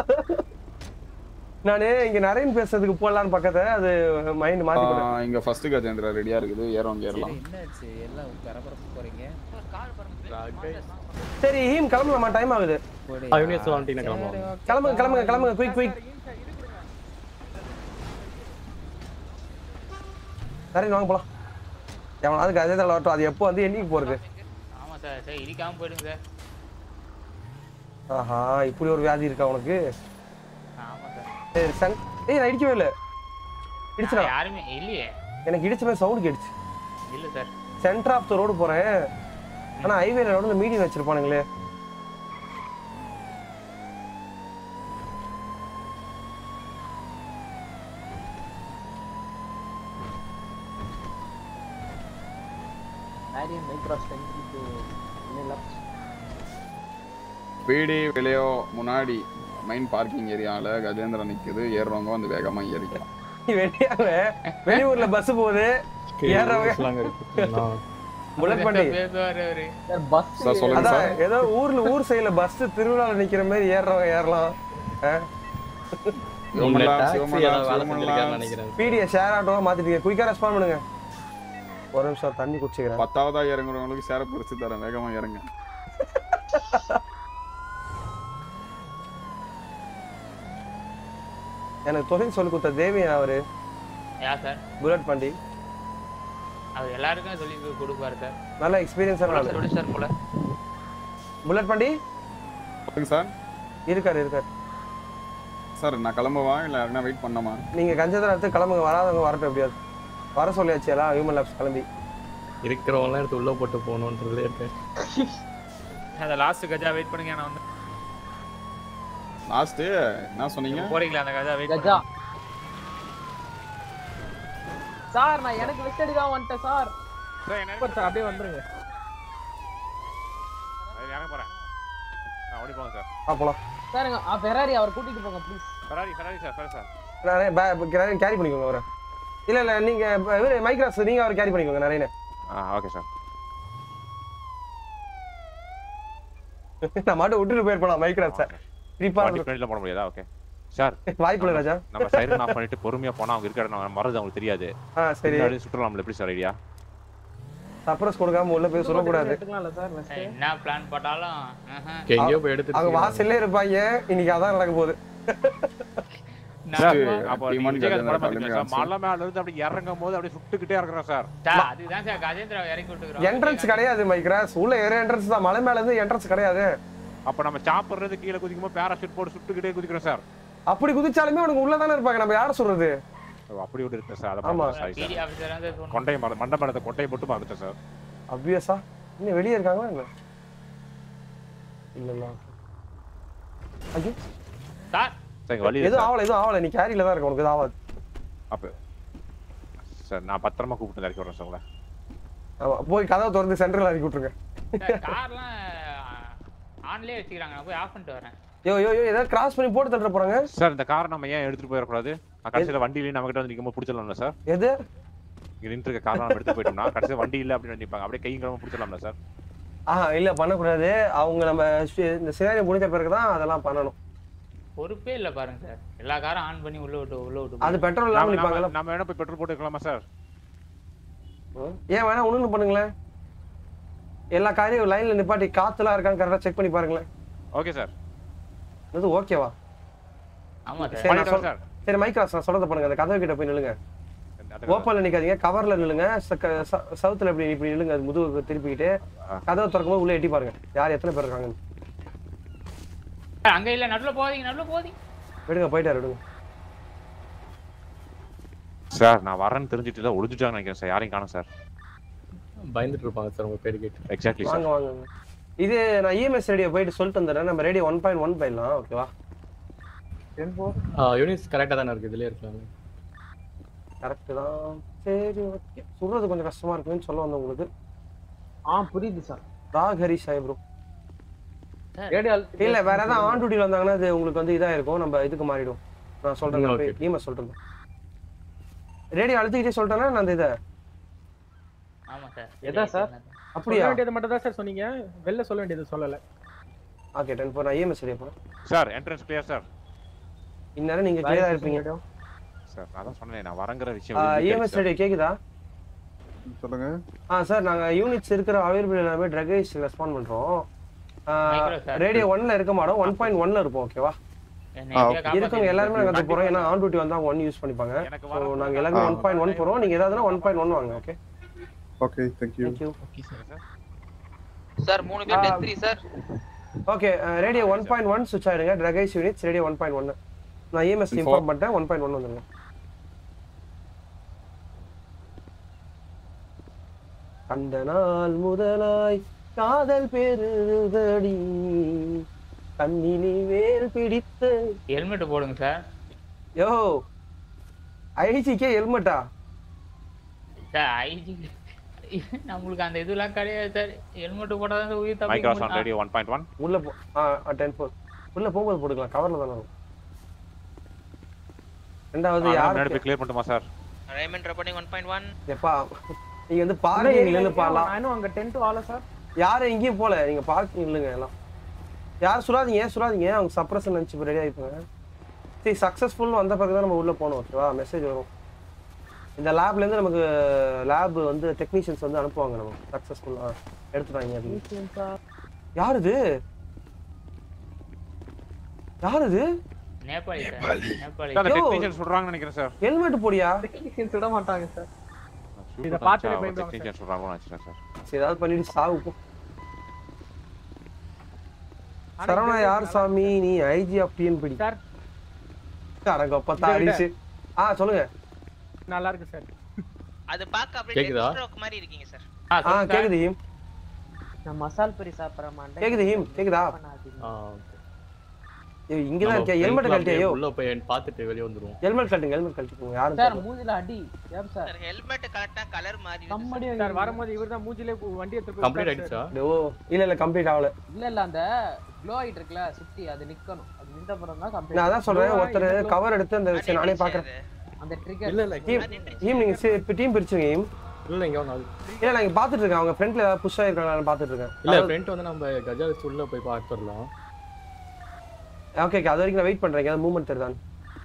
நானு இங்க நரேன் பேசுறதுக்கு போடலான்னு பக்கத்துல அது மைண்ட் மாத்தி போட்டேன் ஆ, இங்க ஃபர்ஸ்ட் கஜேந்திரா ரெடியா இருக்குது ஏறவங்க ஏறலாம் என்னாச்சு எல்லாம் பரபரப்பு போறீங்க சரி ஹீம் கிளம்பலாமா டைம் ஆகுது யூனியர்ஸ் வந்துட்டீங்கன்னா கிளம்பலாம் கிளம்புங்க கிளம்புங்க கிளம்புங்க குயிக் குயிக் நரேன் வாங்க போலாம் எவனாவது கஜேந்திரா வரட்டும் அது எப்போ வந்து என்னைக்கு போறது ஆமா சார் சார் இடிக்காம போயிடுங்க சார் ஆஹா இப்படி ஒரு வியாதி இருக்கா உனக்கு ஆமா சார் சரி சன் ஏய் நான் இடிக்கவே இல்லை இடிச்சுடா நான் யாருமே இல்லையே எனக்கு இடிச்ச மாதிரி சவுண்ட் கேடுச்சு இல்ல sir centre of the road போறேன் ஆனா ஹைவேல ரோட்ல மீடியம் வச்சிருப்பானுங்களே Marion Micros entry to Minelups. பிடி வெளியோ முன்னாடி மெயின் பார்க்கிங் ஏரியால கஜேந்திரா நிக்குது ஏறுறவங்க வந்து வேகமா ஏறிக்கலாம் வெளியாவ வெளியூர்ல பஸ் போகுது ஏறவங்க புல்லட் பண்ணி பேசுவாரு அவரு சார் சொல்லுங்க அதான் சார் ஏதோ ஊர்ல ஊர் சைடுல பஸ் திருவிழால நிக்கிற மாதிரி ஏறுறவங்க ஏறலாம் உங்களை சிவமல்லா, taxi சிவமல்லா, ஏதாவது வேலை சிவமல்லா. செஞ்சிருக்காருன்னு நினைக்கிறேன் பீடிய ஷேர் ஆட்டோவா மாத்திட்டீங்க குயிக்கா ரெஸ்பாண்ட் பண்ணுங்க ஒரு நிமிஷம் தண்ணி குடிச்சுக்கிறேன் பத்தாவதா இறங்குறவங்களுக்கு சேர பிரிச்சு தரேன் வேகமா இறங்க எனக்கு தொழில் சொல்லி கொடுத்த தேவி அவரு யா சார் புல்லட் பாண்டி அவர் எல்லாருக்கும் சொல்லி கு- கொடுப்பாரு சார் நல்ல எக்ஸ்பீரியன்ஸான போல ஆளு சார் விடு சார் போல புல்லட் பாண்டி சொல்லுங்க சார் இருக்காரு இருக்காரு சார் நான் கிளம்பவா இல்ல யாருன்னா வெயிட் பண்ணமா நீங்க கஞ்சதர எடுத்து கிளம்புங்க வராதவங்க வரட்டும் எப்படியாவது வர சொல்லியாச்சு எல்லாம் ஹியூமன் லேப்ஸ் கிளம்பி இருக்கிறவங்களாம் எடுத்து உள்ள போட்டு போகணுன்றதுல இருக்கேன் அந்த லாஸ்ட் கஜா வெயிட் பண்ணுங்க நான் வந்து லாஸ்ட் என்ன சொன்னீங்க போறீங்களா அந்த கஜா வெயிட் கஜா சார் நான் எனக்கு விக்கெட் தான் வந்துட்டேன் சார் சூப்பர் சார் அப்படியே வந்துருங்க இறங்க போறேன் ஆ ஓடி போங்க சார் ஆ போலாம் சாருங்க ஆ ஃபெராரி அவர் கூட்டிட்டு போங்க please Ferrari Ferrari sir Ferrari sir நிறைய கேரி பண்ணிக்கோங்க அவரை இல்ல இல்ல நீங்க இவரு மைக்ராஸ் நீங்க அவர் கேரி பண்ணிக்கோங்க நிறைய ஆ ஓகே சார் நான் மாட்டு விட்டுட்டு போயிருப்பேன் மைக்ராஸ் சார் குறிப்பா வண்டி பின்னாடில போட முடியாதா ஓகே சார் வாய்ப்பு இல்லை ராஜா நம்ம சைரன் ஆஃப் பண்ணிட்டு பொறுமையா போனா அவங்க இருக்கிற இடம் மறந்து அவங்களுக்கு தெரியாது ஆ சரி பின்னாடி சுற்றலாம்ல எப்படி சார் ஐடியா சர்ப்ரைஸ் கொடுக்காம உள்ள போய் சொல்லக்கூடாது எடுக்கலாம்ல சார் next? என்ன பிளான் போட்டாலும் ஆஹா. எங்கேயோ போய் எடுத்துட்டு அவங்க வாசல்லே இருப்பாங்க இன்னைக்கு அதான் நடக்க போகுது சார் Next, அப்போ Demon நீங்க விஜயகாந்த் Gajendra படம் பாத்தீங்களா சார் கிளம்பி மலை மேல இருந்து அப்படி இறங்கும் போது அப்படியே சுட்டுக்கிட்டே இருக்கிறோம் சார் சார் அதுதான் சார் கஜேந்திரா இறக்கி விட்டுக்கிறோம் என்ட்ரன்ஸ் கிடையாது மைக்ராஸ் உள்ள ஏற என்ட்ரன்ஸ் தான் மலை மேல இருந்து என்ட்ரன்ஸ் கிடையாது அப்ப நம்ம சாப்பிடுறது கீழே குதிக்கும் போது பேராஷூட் போட்டு சுட்டுக்கிட்டே குதிக்கிறோம் சார் அப்படி குதிச்சாலுமே உனக்கு உள்ள தானே இருப்பாங்க நம்ம யார சொல்றது ஓ, அப்படி ஒன்று இருக்கு சார் ஆமா. அதை சாரி பிடி சார் ஆஃபீஸர் வந்து சொன்னோம். கொண்டை மரம் மண்டை மரத்தை கொட்டையை போட்டு பார்த்துட்டேன் சார் அப்வியஸா இன்னும் வெளியே இருக்காங்களா என்ன இல்ல ஐயோ சார் சார் இங்க வழி எதுவும் இருக்கு சார். ஆவல எதுவும் ஆவல நீ கேரியில தான் இருக்க உனக்கு எதுவும் ஆகாது அப்ப சார் நான் பத்திரமா கூப்பிட்டு இறக்கி விடுறேன் சார் உங்களை ஆமா, போய் கதவை திறந்து சென்டர்ல இறக்கி விட்டுருங்க சார் கார்லாம் ஆன்லயே வச்சுக்கிறாங்க நான் போய் ஆஃப் பண்ணிட்டு வரேன் யோ யோ யோ ஏதாவது கிராஸ் பண்ணி போட்டு தள்ளுற போறாங்க சார் இந்த காரை நம்ம ஏன் எடுத்துட்டு போயிடக்கூடாது நான் கடைசியில வண்டியிலேயே நம்ம கிட்ட வந்து நிற்கும் போது பிடிச்சிடலாம்ல சார் எது இங்க நின்று இருக்க காரை நம்ம எடுத்து போயிட்டோம்னா கடைசியில் வண்டி இல்லை அப்படின்னு நினைப்பாங்க அப்படியே கையும் கிழமை பிடிச்சிடலாம்ல சார் ஆஹா இல்ல பண்ணக்கூடாது அவங்க நம்ம சி- இந்த சினாரி முடிஞ்ச பிறகு தான் அதெல்லாம் பண்ணணும் பொறுப்பே இல்ல பாருங்க சார் எல்லா காரும் ஆன் பண்ணி உள்ள விட்டு உள்ள விட்டு அது பெட்ரோல் இல்லாம நம்ம- நிப்பாங்கல்ல நம்ம- நம்ம வேணா போய் பெட்ரோல் போட்டு இருக்கலாமா சார் ஏன் வேணா ஒண்ணு பண்ணுங்களேன் எல்லா காரையும் லைன்ல நிப்பாட்டி காத்துலாம் இருக்கான்னு கரெக்டா செக் பண்ணி பாருங்களேன் ஓகே சார் இது ஓகேவா ஆமா சார் சரி நான் பண்ணிட்டோம் சொல் சார் சரி மைக்ராஸ் நான் சொல்றத பண்ணுங்க அந்த கதவு கிட்ட போய் நில்லுங்க அது- ஓப்பன்ல நிக்காதீங்க கவர்ல நில்லுங்க சவுத்துல இப்படி இப்படி நில்லுங்க அது முதுகு திருப்பிக்கிட்டு கதவை திறக்கும் போது உள்ள எட்டி பாருங்க யார் எத்தனை பேர் இருக்காங்கன்னு அங்க இல்ல நடுவுல போதீங்க நடுவுல போதீங்க விடுங்க போயிட்டாரு விடுங்க சார் நான் வரேன்னு தெரிஞ்சுட்டு தான் ஒளிஞ்சுட்டாங்கன்னு நினைக்கிறேன் சார் யாரையும் காணும் சார் பயந்துட்டு இருப்பாங்க சார் உங்க பேர் கேட்டு எக்ஸாக்ட்லி சார் வாங்க வாங்க இது நான் இஎம்எஸ் ரேடியோ போயிட்டு சொல்லிட்டு வந்துடுறேன் நம்ம ரேடியோ ஒன் பாயிண்ட் ஒன் போயிடலாம் ஓகேவா யூனிட்ஸ் கரெக்டாக தானே இருக்கு இதுலயே இருக்கலாம் கரெக்ட் தான் சரி ஓகே சொல்றது கொஞ்சம் கஷ்டமா இருக்குன்னு சொல்ல வந்தேன் உங்களுக்கு ஆ புரியுது சார் ராக் ஹரி சாஹிப் bro. ரேடியோ இல்ல வேற ஏதாவது ஆன் டியூட்டில வந்தாங்கன்னா அது உங்களுக்கு வந்து இதா இருக்கும் நம்ம இதுக்கு மாறிடும் நான் சொல்றேன் Okay. இஎம்எஸ் சொல்றேன் ரேடியோ அழுத்திக்கிட்டே சொல்லிட்டேன்னா நான் அந்த இதை ஆமா சார் எதா சார்? அப்படியா சொல்ல வேண்டியது மட்டும் தான் சார் சொன்னீங்க வெளில சொல்ல வேண்டியது சொல்லல ஓகே டென் ஃபோர் நான் இஎம்எஸ் ரெடி போகிறேன் சார் என்ட்ரன்ஸ் கிளியர் சார் இந்நேரம் நீங்கள் கிளியராக இருப்பீங்க சார் நான் தான் சொன்னேன் நான் வரங்கிற விஷயம் இஎம்எஸ் ரெடி கேக்குதா சொல்லுங்க ஆ சார் நாங்கள் யூனிட்ஸ் இருக்கிற அவைலபிள் எல்லாமே ட்ரகைஸ் ரெஸ்பாண்ட் பண்ணுறோம் Micro, sir. ரேடியோ ஒன்ல இருக்க மாட்டோம் ஒன் பாயிண்ட் ஒன்ல இருப்போம் ஓகேவா இருக்கவங்க எல்லாருமே நாங்கள் கற்று போகிறோம் ஏன்னா ஆன் டியூட்டி வந்து அவங்க ஒன் யூஸ் பண்ணிப்பாங்க ஸோ நாங்கள் எல்லாருமே ஒன் பாயிண்ட் ஒன் போகிறோம் நீங்கள் ஏதாவதுனா ஒன் பாயிண்ட் ஒன் வாங்க okay okay thank you thank you sir மூணு பேர் ten three sir okay radio one point one switch ஆயிடுங்க ட்ரகைஸ் units radio one point one நான் இஎம்எஸ் இன்ஃபார்ம் பண்ணிட்டேன் ஒன் பாயிண்ட் ஒன் வந்துருங்க அந்த நாள் முதலாய் காதல் பெருதடி கண்ணினி வேல் பிடித்து ஹெல்மெட் போடுங்க சார் யோ ஐஜிக்கே ஹெல்மெட்டா சார் ஐஜி நம்மளுக்கு அந்த இதெல்லாம் கிடையாது சார் ஹெல்மெட் போட்டால் தான் உயிர் தப்பிக்க மைக்ரோசான் முடியும். ரேடியோ ஒன் பாயிண்ட் ஒன் உள்ள போ ஆ டென் ஃபோர் உள்ள போகும்போது போட்டுக்கலாம் கவர்ல தானே இருக்கும். ரெண்டாவது முன்னாடி யாருக்கு போய் கிளியர் பண்ணுமா சார் ரைமண்ட் ரெப்பனிங் ஒன் பாயிண்ட் ஒன் எப்பா நீங்க வந்து பார்க்கிங்ல இருந்து பாடலாம் நான் இன்னும் அங்க டென்ட் ஆல சார் யாரும் எங்கேயும் போல நீங்க பார்க்கிங் இல்லைங்க எல்லாம் யாரும் சுடாதீங்க சுடாதீங்க அவங்க சப்ரஷன் நினச்சி இப்போ ரெடி ஆகிப்போங்க சரி சக்ஸஸ்ஃபுல் வந்த பிறகு தான் நம்ம உள்ளே போகணும் ஓகேவா மெசேஜ் வரும் இந்த லேப்லேருந்து நமக்கு லேப் வந்து டெக்னீஷியன்ஸ் வந்து அனுப்புவாங்க நம்ம சக்ஸஸ்ஃபுல்லாக எடுத்துட்டாங்க அப்படின்னு யார் இது யார் இது நேபாளி சார் நேபாளி அந்த யோ. டெக்னீஷியன் சொல்றாங்கன்னு நினைக்கிறேன் சார் ஹெல்மெட் போடியா சுட மாட்டாங்க சார் இத இதை பார்த்துட்டு பார்த்து பயப்படுவாங்க டெக்னீஷியன் சொல்றாங்கன்னு நினைச்சேன் சார் சரி ஏதாவது பண்ணிட்டு சாவு போ சரவணா யார் சாமி நீ ஐஜி ஆஃப் டிஎன்படி சார் அடங்கப்பா தாரிச்சு ஆ சொல்லுங்க நல்லா இருக்கு சார் அது பார்க்க அப்படியே கேக்குதா? ஸ்ட்ரோக் மாதிரி இருக்கீங்க சார் ஆ கேக்குது ஹீம் நான் மசால் பொரி சாப்பிட்றேன் கேக்குது ஹீம் கேக்குதா ஏய் இங்க தான் இருக்கே ஹெல்மெட் கழட்டியா யோ உள்ள போய் பார்த்துட்டு வெளியே வந்துருவோம் ஹெல்மெட் கழட்டுங்க ஹெல்மெட் கழட்டிக்கோங்க யாரும் சார் தெரியல. மூஞ்சில அடி ஏன் சார் சார் ஹெல்மெட் கரெக்டா கலர் மாறி கம்மடி சார் வரும்போது இவர் தான் மூஞ்சிலே பு- வண்டி எடுத்து போய் கம்ப்ளீட் உட்காரு சார். ஆயிடுச்சா ஓ இல்ல இல்ல கம்ப்ளீட் ஆகல இல்ல இல்ல அந்த க்ளோ ஆயிட்டு இருக்குல்ல சுத்தி அது நிக்கணும் அது நின்ற அப்புறம் தான் complete நான் அதான் சொல்றேன் ஒருத்தர் கவர் எடுத்து அந்த விஷயம் நானே பாக்குறேன் அந்த ட்ரிகர் இல்ல இல்ல ஹீம் ஹீம் நீங்க சி- இப்ப டீம் பிரிச்சுங்க ஹீம் இல்ல இங்க வாங்க அது இல்ல நான் இங்க பாத்துட்டு இருக்கேன் அவங்க ஃப்ரண்ட்ல ஏதாவது புஷ் ஆயிருக்காங்களான்னு பாத்துட்டு இருக்கேன் இல்ல ஃப்ரெண்ட் வந்து நம்ம கஜா வச்சு உள்ள போய் பார்த்துடலாம் ஓகே ஓகே அது வரைக்கும் நான் வெயிட் பண்றேன் ஏதாவது மூவ்மெண்ட் தெரியுதான்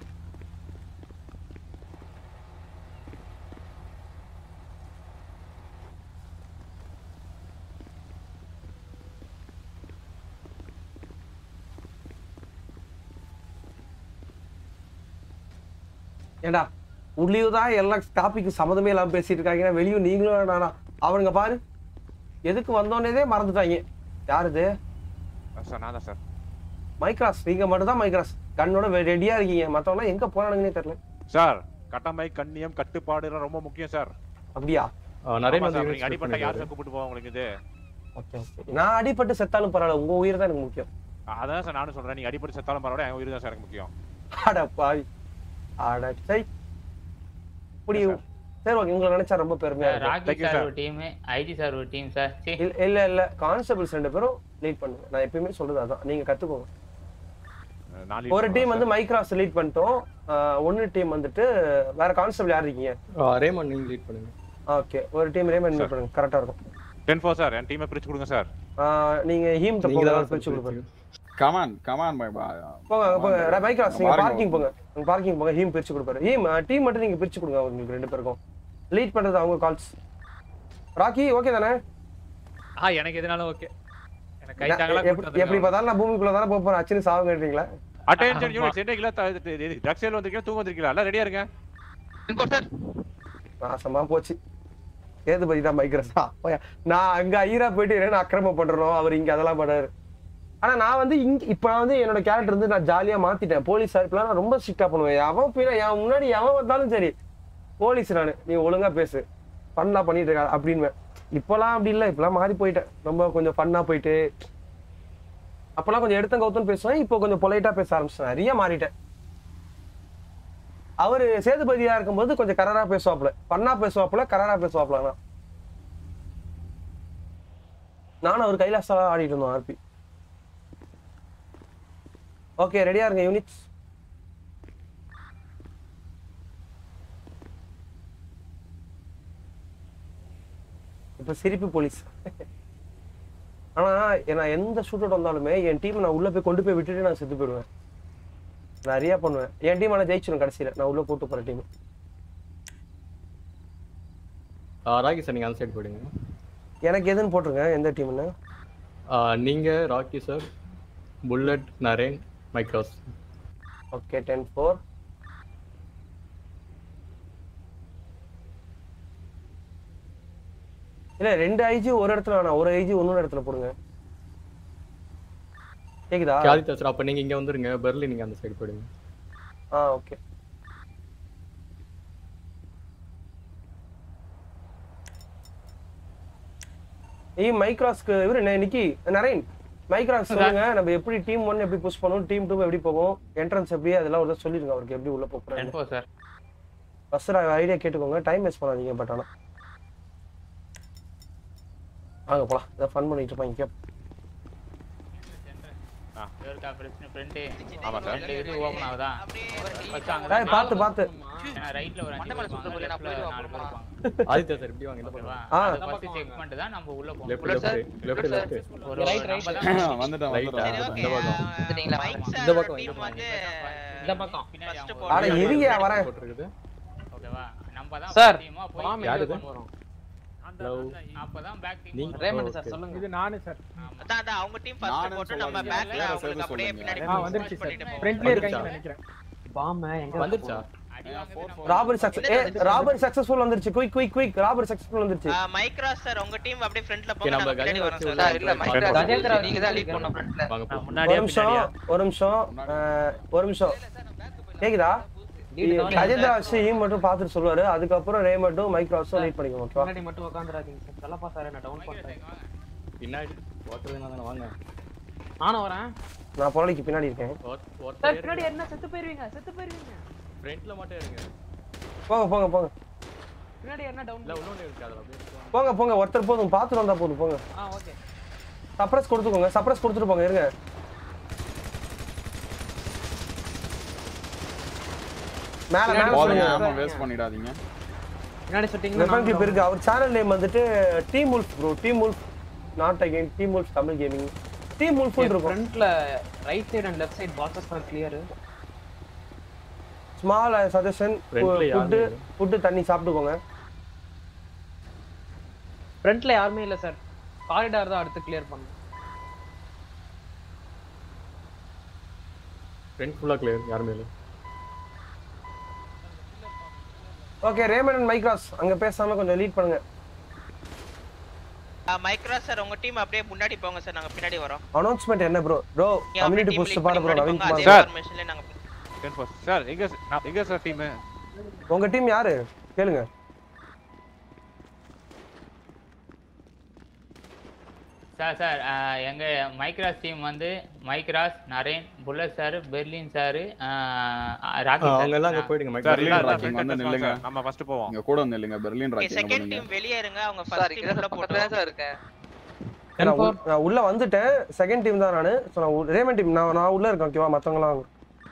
ஏண்டா உள்ளியும் தான் எல்லா டாபிக் சம்மந்தமே இல்லாம பேசிட்டு இருக்காங்க வெளியும் நீங்களும் வேணாடா அவனுங்க பாரு எதுக்கு வந்தோன்னே மறந்துட்டாங்க யார் இது சார் நான் தான் சார் மைக்ராஸ் நீங்க மட்டும் தான் மைக்ராஸ் கண்ணோட ரெடியா இருக்கீங்க மத்தவங்க எங்க போனானுங்கன்னே தெரியல சார் கடமை கண்ணியம் கட்டுப்பாடு எல்லாம் ரொம்ப முக்கியம் சார் அப்படியா நிறைய ஆமா வந்து சார், units நீங்க அடிபட்டா பண்ணிருக்காரு. யார் சார் கூப்பிட்டு போவோம் உங்களுக்கு இது ஓகே ஓகே நான் அடிபட்டு செத்தாலும் பரவாயில்ல உங்க உயிர் தான் எனக்கு முக்கியம் அதான் சார் நானும் சொல்றேன் நீங்க அடிபட்டு செத்தாலும் பரவாயில்ல என் உயிர் தான் சார் எனக்கு முக்கியம் அட பாவி அட சை இப்படி சரி ஓகே உங்களை நினைச்சா ரொம்ப பெருமையா சார், ராக்கி இருக்கு சார் ஒரு டீம் ஐஜி சார் ஒரு டீம் சார் சீ. இல்ல இல்ல இல்ல கான்ஸ்டபிள்ஸ் ரெண்டு பேரும் லீட் பண்ணுங்க நான் எப்பயுமே சொல்றது அதான் நீங்க கத்துக்கோங்க நான் ஒரு டீம் வந்து மைக்ராஸ் லீட் பண்ணிட்டோம் ஆஹ் ஒன்னு டீம் வந்துட்டு வேற கான்ஸ்டபிள் யார் இருக்கீங்க ரேமன் நீங்க லீட் பண்ணுங்க ஓகே ஒரு டீம் ரேமன் லீட் பண்ணுங்க கரெக்டா இருக்கும் டென் ஃபோர் சார் என் டீமை பிரிச்சு கொடுங்க சார் ஆஹ் நீங்க ஹீம் நீங்க போங்க தான் பிரிச்சு கொடுப்பாரு கமான் கமான் மை போங்க போங்க மைக்ராஸ் நீங்க பார்க்கிங் போங்க பார்க்கிங் போங்க ஹீம் பிரிச்சு கொடுப்பாரு ஹீம் டீம் மட்டும் நீங்க பிரிச்சு கொடுங்க உங்களுக்கு ரெண்டு பேருக்கும் லீட் பண்றது அவங்க கால்ஸ் ராக்கி ஓகே தானே ஆ எனக்கு எதுனாலும் ஓகே எனக்கு கை நான் தாங்களா எப்படி எப்படி பார்த்தாலும் நான் பூமிக்குள்ள தானே போக போறேன் அச்சுன்னு சாவு கேட்டீங்களா அட்டென்ஷன் யூனிட் சென்னைக்குள்ள ட்ரக் சேல் வந்திருக்கீங்க தூங்க வந்திருக்கீங்களா எல்லாம் ரெடியா இருங்க நாசமா போச்சு ஏதுபதி தான் மைக்ரஸா நான் அங்க ஐரா போயிட்டு என்ன அக்கிரமம் பண்றோம் அவர் இங்க அதெல்லாம் பண்ணாரு ஆனா நான் வந்து இங்க இப்ப நான் வந்து என்னோட கேரக்டர் வந்து நான் ஜாலியா மாத்திட்டேன் போலீஸ் இப்பெல்லாம் நான் ரொம்ப ஸ்ட்ரிக்டா பண்ணுவேன் அவன் பின்ன என் முன்னாடி எவன் வந்தாலும் சரி போலீஸ் நானு நீ ஒழுங்கா பேசு ஃபன்னா பண்ணிட்டு இருக்க அப்படின்னு இப்பெல்லாம் அப்படி இல்லை இப்பெல்லாம் மாறி போயிட்டேன் ரொம்ப கொஞ்சம் ஃபன்னா போயிட்டு அப்பெல்லாம் கொஞ்சம் எடுத்த கௌத்தம் பேசுவேன் இப்போ கொஞ்சம் பொலைட்டா பேச ஆரம்பிச்சேன் நிறைய மாறிட்டேன் அவரு சேதுபதியா இருக்கும்போது கொஞ்சம் கரரா பேசுவாப்புல பண்ணா பேசுவாப்புல கரரா பேசுவாப்புல ஆனா நானும் அவர் கைலாசால ஆடிட்டு இருந்தோம் ஆர்பி ஓகே ரெடியா இருங்க யூனிட்ஸ் இப்போ இப்ப சிரிப்பு போலீஸ் ஆனா நான் எந்த ஷூட் அவுட் வந்தாலுமே என் டீம் நான் உள்ள போய் கொண்டு போய் விட்டுட்டு நான் செத்து போயிடுவேன் நிறைய பண்ணுவேன் என் டீம் ஆனா ஜெயிச்சிடும் கடைசியில நான் உள்ள போட்டு போற டீம் ராகி சார் நீங்க அந்த சைடு போயிடுங்க எனக்கு எதுன்னு போட்டுருங்க எந்த டீம்னு ஆ, நீங்க Rocky sir bullet Naren Micros okay ten four இல்ல ரெண்டு ஐஜி ஒரு இடத்துல வேணாம் ஒரு ஐஜி இன்னொரு இடத்துல போடுங்க கேக்குதா ஆதித்யா சார் அப்ப நீங்க இங்க வந்துருங்க பெர்லின் நீங்க அந்த சைடு போயிடுங்க ஆ ஓகே ஏய் மைக்ராஸ்க்கு இவரு நே- நிக்கி நரேன் மைக்ராஸ் சொல்லுங்க நம்ம எப்படி டீம் ஒன் எப்படி புஷ் பண்ணுவோம் டீம் டூ எப்படி போகும் என்ட்ரன்ஸ் எப்படி அதெல்லாம் ஒரு சொல்லிருங்க அவருக்கு எப்படி உள்ள போறோம் info சார் ஃபர்ஸ்ட் ஐடியா கேட்டுக்கோங்க டைம் வேஸ்ட் பண்ணாதீங்க பட் ஆனா வாங்க போலாம் இதை ஃபன் பண்ணிட்டு இருப்பாங்க இங்க இருக்கா பிரச்சனை ஃப்ரெண்டு ஆமா சார். ரெண்டு இது ஓபன் ஆகுதா ஃபர்ஸ்ட் அங்க ஏய், பார்த்து, பார்த்து. ஏன்னா ரைட்ல ஒரு அஞ்சு பேர் இருப்பாங்க லெஃப்ட்ல நாலு பேர் இருப்பாங்க ஆதித்யா சார் இப்படி வாங்க இந்த ஓகேவா பக்கம் ஆ. அத ஃபர்ஸ்ட் செக் பண்ணிட்டு தான் நம்ம உள்ள போகணும் லெஃப்ட் லெஃப்ட் லெஃப்ட் லெஃப்ட் ஒரு Right, right. நம்ம தான் வந்துட்டேன் ரைட்டா வந்துட்டேன் இந்த பக்கம் வந்துட்டீங்களா இந்த பக்கம் இந்த டீம் வந்து இந்த பக்கம் பின்னாடி First அவங்க போடுறது. அட இருங்க வரேன் போட்டுருக்குது ஓகேவா நம்ம தான் சார் டீமா போய் பாம் யாரு எங்க இது? கொண்டு வரோம் Hello. அப்பதான் பேக் டீம் நீங்க ரேமண்ட் சார் Okay. சொல்லுங்க இது நானு சார் அதான் அதான் அவங்க டீம் ஃபர்ஸ்ட் நானும் போட்டு நம்ம சொல்லாதீங்க. பேக்ல வேற அவங்களுக்கு சேர்த்து அப்படியே சொல்லுங்க. பின்னாடி ஆ push வந்துருச்சு சார் பண்ணிட்டு போவோம். ஃப்ரண்ட்லயே வந்துருச்சா? இருக்காங்கன்னு நினைக்கிறேன் பாம் எங்க வந்துருச்சா அடி வாங்குறது ராபரி சக்சஸ் ஏ ராபரி சக்சஸ்ஃபுல் வந்துருச்சு quick quick quick robbery successful வந்துருச்சு ஆ, மைக்ராஸ் சார் உங்க டீம் அப்படியே ஃப்ரண்ட்ல Okay, போங்க நம்ம நம்ம பின்னாடி கஜேந்திரா வரோம் வச்சு சார் சார் இல்ல மைக்ரா கஜேந்திரா நீங்க தான் லீட் பண்ண ஃப்ரண்ட்ல வாங்க போ ஒரு முன்னாடியா நிமிஷம் பின்னாடியா ஒரு நிமிஷம் அஹ், ஒரு நிமிஷம் கேக்குதா Lead கவனிங்க கஜேந்திரா வச்சு ஈ மட்டும் பார்த்துட்டு சொல்லுவாரு அதுக்கப்புறம் ரே மட்டும் மைக்ராஸும் லீட் பண்ணிக்கோங்க ஓகேவா முன்னாடி மட்டும் உட்காந்துராதீங்க சார் சொல்லப்பா சார் என்ன டவுன் பண்றேன் பின்னாடி ஓட்டுறதுனா தானே வாங்க நானும் வரேன் நான் பொருளைக்கு பின்னாடி இருக்கேன் சார் பின்னாடி என்ன செத்து போயிருவீங்க செத்து போயிருவீங்க ஃப்ரண்ட்ல மட்டும் இருங்க போங்க போங்க போங்க பின்னாடி என்ன டவுன் இல்ல இன்னொன்னு இருக்கு அதுல அப்படியே வாங்க. போங்க போங்க ஒருத்தர் போதும் பார்த்துட்டு வந்தா போதும் போங்க ஆ ஓகே சப்ரஸ் கொடுத்துக்கோங்க சப்ரஸ் கொடுத்துட்டு போங்க இருங்க மேல மேல பின்னாடி போதுங்க சொல்லுங்க ஆமா வேஸ்ட் பண்ணிடாதீங்க பின்னாடி வெப்பன் சுட்டிங்கன்னா கிளிப் இருக்கு அவர் சேனல் நேம் வந்துட்டு team wolf bro team wolf not again team wolf Tamil gaming team wolf இருக்கும் ஃப்ரண்ட்ல right side and left side boxes for clear small suggestion Front ல யாருமே ஃபுட்டு இல்ல. ஃபுட்டு தண்ணி சாப்பிட்டுக்கோங்க ஃப்ரண்ட்ல யாருமே இல்ல சார் காரிடார் தான் அடுத்து கிளியர் பண்ணணும் ஃப்ரண்ட் ஃபுல்லா கிளியர் யாருமே இல்ல ஓகே ரேமன் அண்ட் மைக்ராஸ் அங்க பேசாம கொஞ்சம் லீட் பண்ணுங்க மைக்ராஸ் சார் உங்க டீம் அப்படியே முன்னாடி போங்க சார் நாங்க பின்னாடி வரோம் அனௌன்ஸ்மெண்ட் என்ன ப்ரோ ப்ரோ நீங்க அப்படியே கம்யூனிட்டி team போஸ்ட் lead பாரு ப்ரோ பண்ணி நவீன் முன்னாடி குமார் போங்க. சார். அதே formation-லயே நாங்க Ten four. சார் எங்க நான் எங்க சார் டீம் உங்க டீம் யாரு கேளுங்க சார் சார் ஆஹ், எங்க மைக்ராஸ் டீம் வந்து Micros Naren bullet sir Berlin sir Rocky அவங்க எல்லாம் அங்க சார் போயிடுங்க மைக் சார் பெர்லின் இல்ல ராக்கிங் வந்து நில்லுங்க நம்ம ஃபர்ஸ்ட் போவோம் இங்க கூட வந்து நில்லுங்க பெர்லின் ஓகே ராக்கிங் செகண்ட் பண்ணுங்க டீம் வெளியே இருங்க அவங்க சார் ஃபர்ஸ்ட் இங்க டீம் உள்ள பக்கத்துல போட்டோம் சார் இருக்கேன் நான் உள்- நான் உள்ள வந்துட்டேன் செகண்ட் டீம் தான் நானு ஸோ நான் ரேமன் டீம் நான் நான் உள்ள இருக்கேன் ஓகேவா மத்தவங்கலாம்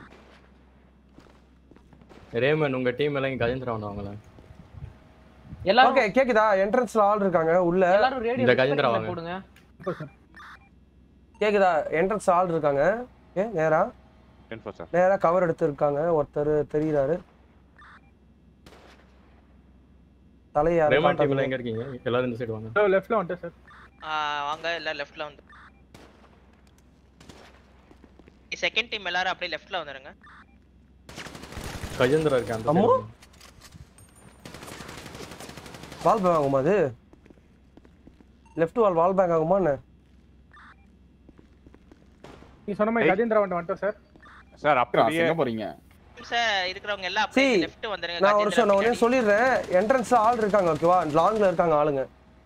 ரேமன் உங்க டீம் எல்லாம் இங்க கஜேந்திரா வந்தவங்கள எல்லாரும் ஓகே கேக்குதா என்ட்ரன்ஸ்ல ஆள் இருக்காங்க உள்ள எல்லாரும் ரேடியோ இந்த கஜேந்திரா வாங்க. போடுங்க கேக்குதா என்ட்ரன்ஸ் ஆள் இருக்காங்க ஓகே நேரா டென் ஃபோர் சார் நேரா கவர் எடுத்து இருக்காங்க ஒருத்தர் தெரியுறாரு தலையாரு ரேமன் டீம்ல காட்டாதீங்க. எங்க இருக்கீங்க எல்லாரும் இந்த சைடு வாங்க லெஃப்ட்ல வந்துட்டேன் சார் வாங்க எல்லாம் லெஃப்ட்ல வந்து செகண்ட் டீம் எல்லாரும் அப்படியே லெஃப்ட்ல வந்துருங்க கஜேந்திரா இருக்கு அந்த அம்மு? side வாங்க. வால் பேக் ஆகுமா அது லெஃப்ட் வால் வால் பேக் ஆகுமா என்ன நீ சொன்ன மாதிரி கஜேந்திரா வந்து வந்துட்டோம் சார் சார் அப்படியே எங்க போறீங்க சார் இருக்கிறவங்க எல்லாம் சி அப்படியே லெஃப்ட் வந்துருங்க நான் ஒரு நிமிஷம் நான் கஜேந்திரா உடனே சொல்லிடுறேன் என்ட்ரன்ஸ்ல ஆள் இருக்காங்க ஓகேவா லாங்ல இருக்காங்க ஆளுங்க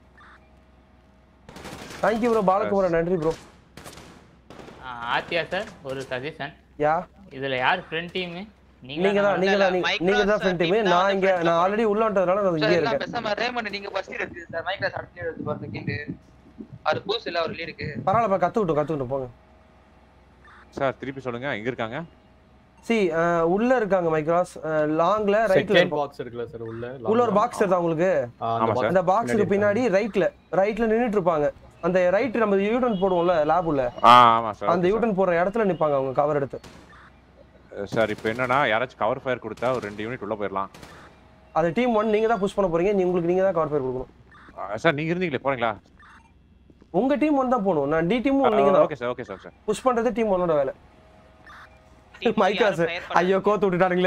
தேங்க்யூ ப்ரோ பாலகுமார் நன்றி ப்ரோ ஆத்தியா சார் ஒரு சஜஷன் யா இதுல யார் ஃப்ரண்ட் டீம் நீங்க தான் நீங்க தான் நீங்க தான் ஃப்ரெண்ட் டீம் நான் இங்க நான் ஆல்ரெடி உள்ள வந்துட்டதுனால நான் சார் இங்கே எல்லாம் இருக்கேன் பேசாம ரேமண்ட் நீங்க ஃபர்ஸ்ட் எடுத்து சார் மைக்ல அடுத்த எடுத்து பாருங்க செகண்ட் அது பூஸ் இல்ல அவர் லீடுக்கு பரவாயில்ல கத்துக்கிட்டோம் கத்துக்கிட்டோம் போங்க சார் திருப்பி சொல்லுங்க எங்க இருக்காங்க சி உள்ள இருக்காங்க மைக்ராஸ் லாங்ல ரைட்ல செகண்ட் பாக்ஸ் இருக்குல்ல சார் உள்ள உள்ள ஒரு பாக்ஸ் இருக்கா உங்களுக்கு ஆ, அந்த box அந்த பாக்ஸுக்கு பின்னாடி பின்னாடி ரைட்ல ரைட்ல நின்னுட்டு இருப்பாங்க அந்த ரைட் நம்ம யூட்டன் போடுவோம்ல லேப் உள்ள ஆ ஆமா சார் அந்த யூட்டன் போடுற இடத்துல நிப்பாங்க அவங்க கவர் எடுத்து சார் இப்போ என்னன்னா யாராச்சும் கவர் ஃபயர் கொடுத்தா ஒரு ரெண்டு யூனிட் உள்ள போயிடலாம் அது டீம் ஒன் நீங்க தான் புஷ் பண்ண போறீங்க நீ உங்களுக்கு நீங்க தான் கவர் ஃபயர் கொடுக்கணும் சார் நீங்க இருந்தீங்களே போறீங்களா உங்க டீம் ஒன் தான் போகணும் நான் டி டீமும் நீங்க தான் okay sir okay sir sir push பண்றது டீம் ஒன்னோட வேலை மைக்ராஸ் ஐயோ கோத்து விட்டுட்டானுங்களே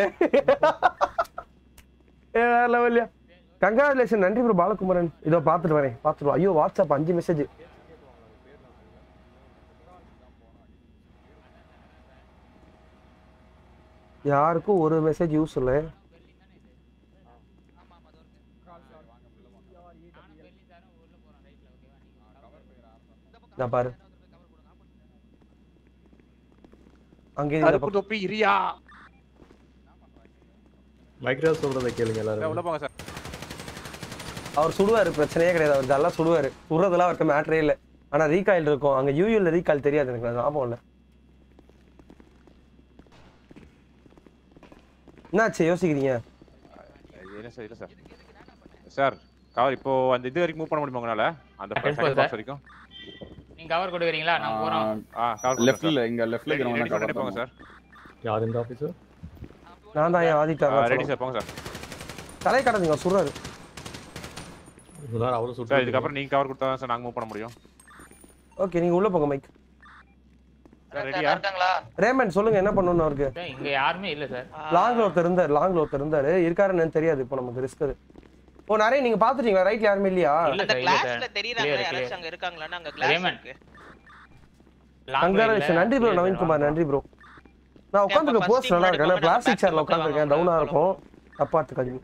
வேற லெவல்லையா கங்க்ராச்சுலேஷன் நன்றி ப்ரோ பாலகுமாரன் இதோ பார்த்துட்டு வரேன் பார்த்துட்டு வா. ஐயோ வாட்ஸ்அப் அஞ்சு மெசேஜ் யாருக்கும் ஒரு மெசேஜ் யூஸ் இல்லை நான் பாரு அங்கே இந்த கருப்பு தொப்பி இரியா மைக்ரோ சொல்றதை கேளுங்க எல்லாரும் உள்ள போங்க சார் அவர் சுடுவாரு பிரச்சனையே கிடையாது அவர் நல்லா சுடுவாரு சுடுறதுலாம் அவருக்கு மேட்டரே இல்லை ஆனா ரீகாயில் இருக்கும் அங்க யூயூல ரீகாயில் தெரியாது எனக்கு அது ஞாபகம் இல்லை என்னாச்சு யோசிக்கிறீங்க என்ன சார் இல்ல சார் சார் கவர் இப்போ அந்த இது வரைக்கும் மூவ் பண்ண முடியுமா உங்களால அந்த Help second sir. box வரைக்கும் நீங்க கவர் கொடுக்குறீங்களா நான் போறோம் ஆ கவர் லெஃப்ட்ல இங்க லெஃப்ட்ல இருக்கிறவங்க ரெடி கவர் போங்க சார் யார் இந்த ஆபீசர் நான் தான் என் ஆதிட்டா ரெடி சார் போங்க சார் தலை கடந்துங்க சுடுறாரு அவரும் சார் இதுக்கப்புறம் நீங்க கவர் கொடுத்தா தான் சார் நாங்க மூவ் பண்ண முடியும் ஓகே நீங்க உள்ள போங்க மைக் சார் ரெடியா ரேமன் சொல்லுங்க என்ன பண்ணணும் அவருக்கு சார், இங்க யாருமே இல்ல சார் லாங்ல ஒருத்தர் இருந்தாரு லாங்ல ஒருத்தர் இருந்தாரு இருக்காருன்னு தெரியாது இப்போ நமக்கு ரிஸ்க் அது ஓ நிறைய நீங்க பாத்துட்டீங்களா ரைட்ல யாருமே இல்லையா இல்ல அந்த சார், இல்ல கிளாஸ்ல சார். தெரியறாங்க Clear, யாராச்சும் clear. அங்க இருக்காங்களான்னு அங்க கிளாஸ் Raymond. இருக்கு கங்காரேஷன் நன்றி ப்ரோ நவீன்குமார் நன்றி ப்ரோ நான் உட்காந்துருக்க போஸ்ட் நல்லா இருக்கேன் நான் பிளாஸ்டிக் சேர்ல உட்காந்துருக்கேன் டவுனா இருக்கும் தப்பா எடுத்துக்காதீங்க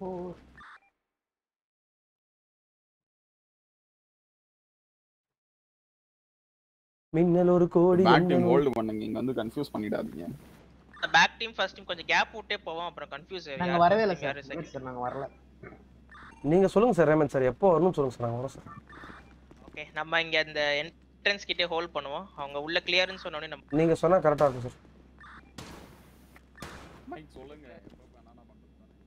மின்னல் ஒரு கோடி பேக் டீம் எண்ணம். ஹோல்ட் பண்ணுங்க இங்க வந்து கன்ஃபியூஸ் பண்ணிடாதீங்க பேக் டீம் ஃபர்ஸ்ட் டீம் கொஞ்சம் கேப் விட்டே போவோம் அப்புறம் கன்ஃபியூஸ் நாங்க வரவே இல்ல சார் வெயிட் சார் நாங்க வரல நீங்க சொல்லுங்க சார் ரேமன் சார் எப்போ வரணும் சொல்லுங்க சார் நாங்க வரோம் சார் ஓகே நம்ம இங்க அந்த என்ட்ரன்ஸ் கிட்டே ஹோல்ட் பண்ணுவோம் அவங்க உள்ள கிளியர்னு சொன்ன உடனே நம்ம நீங்க சொன்னா கரெக்டா இருக்கும் சார் மைக் சொல்லுங்க எப்ப வேணாலும் பண்றது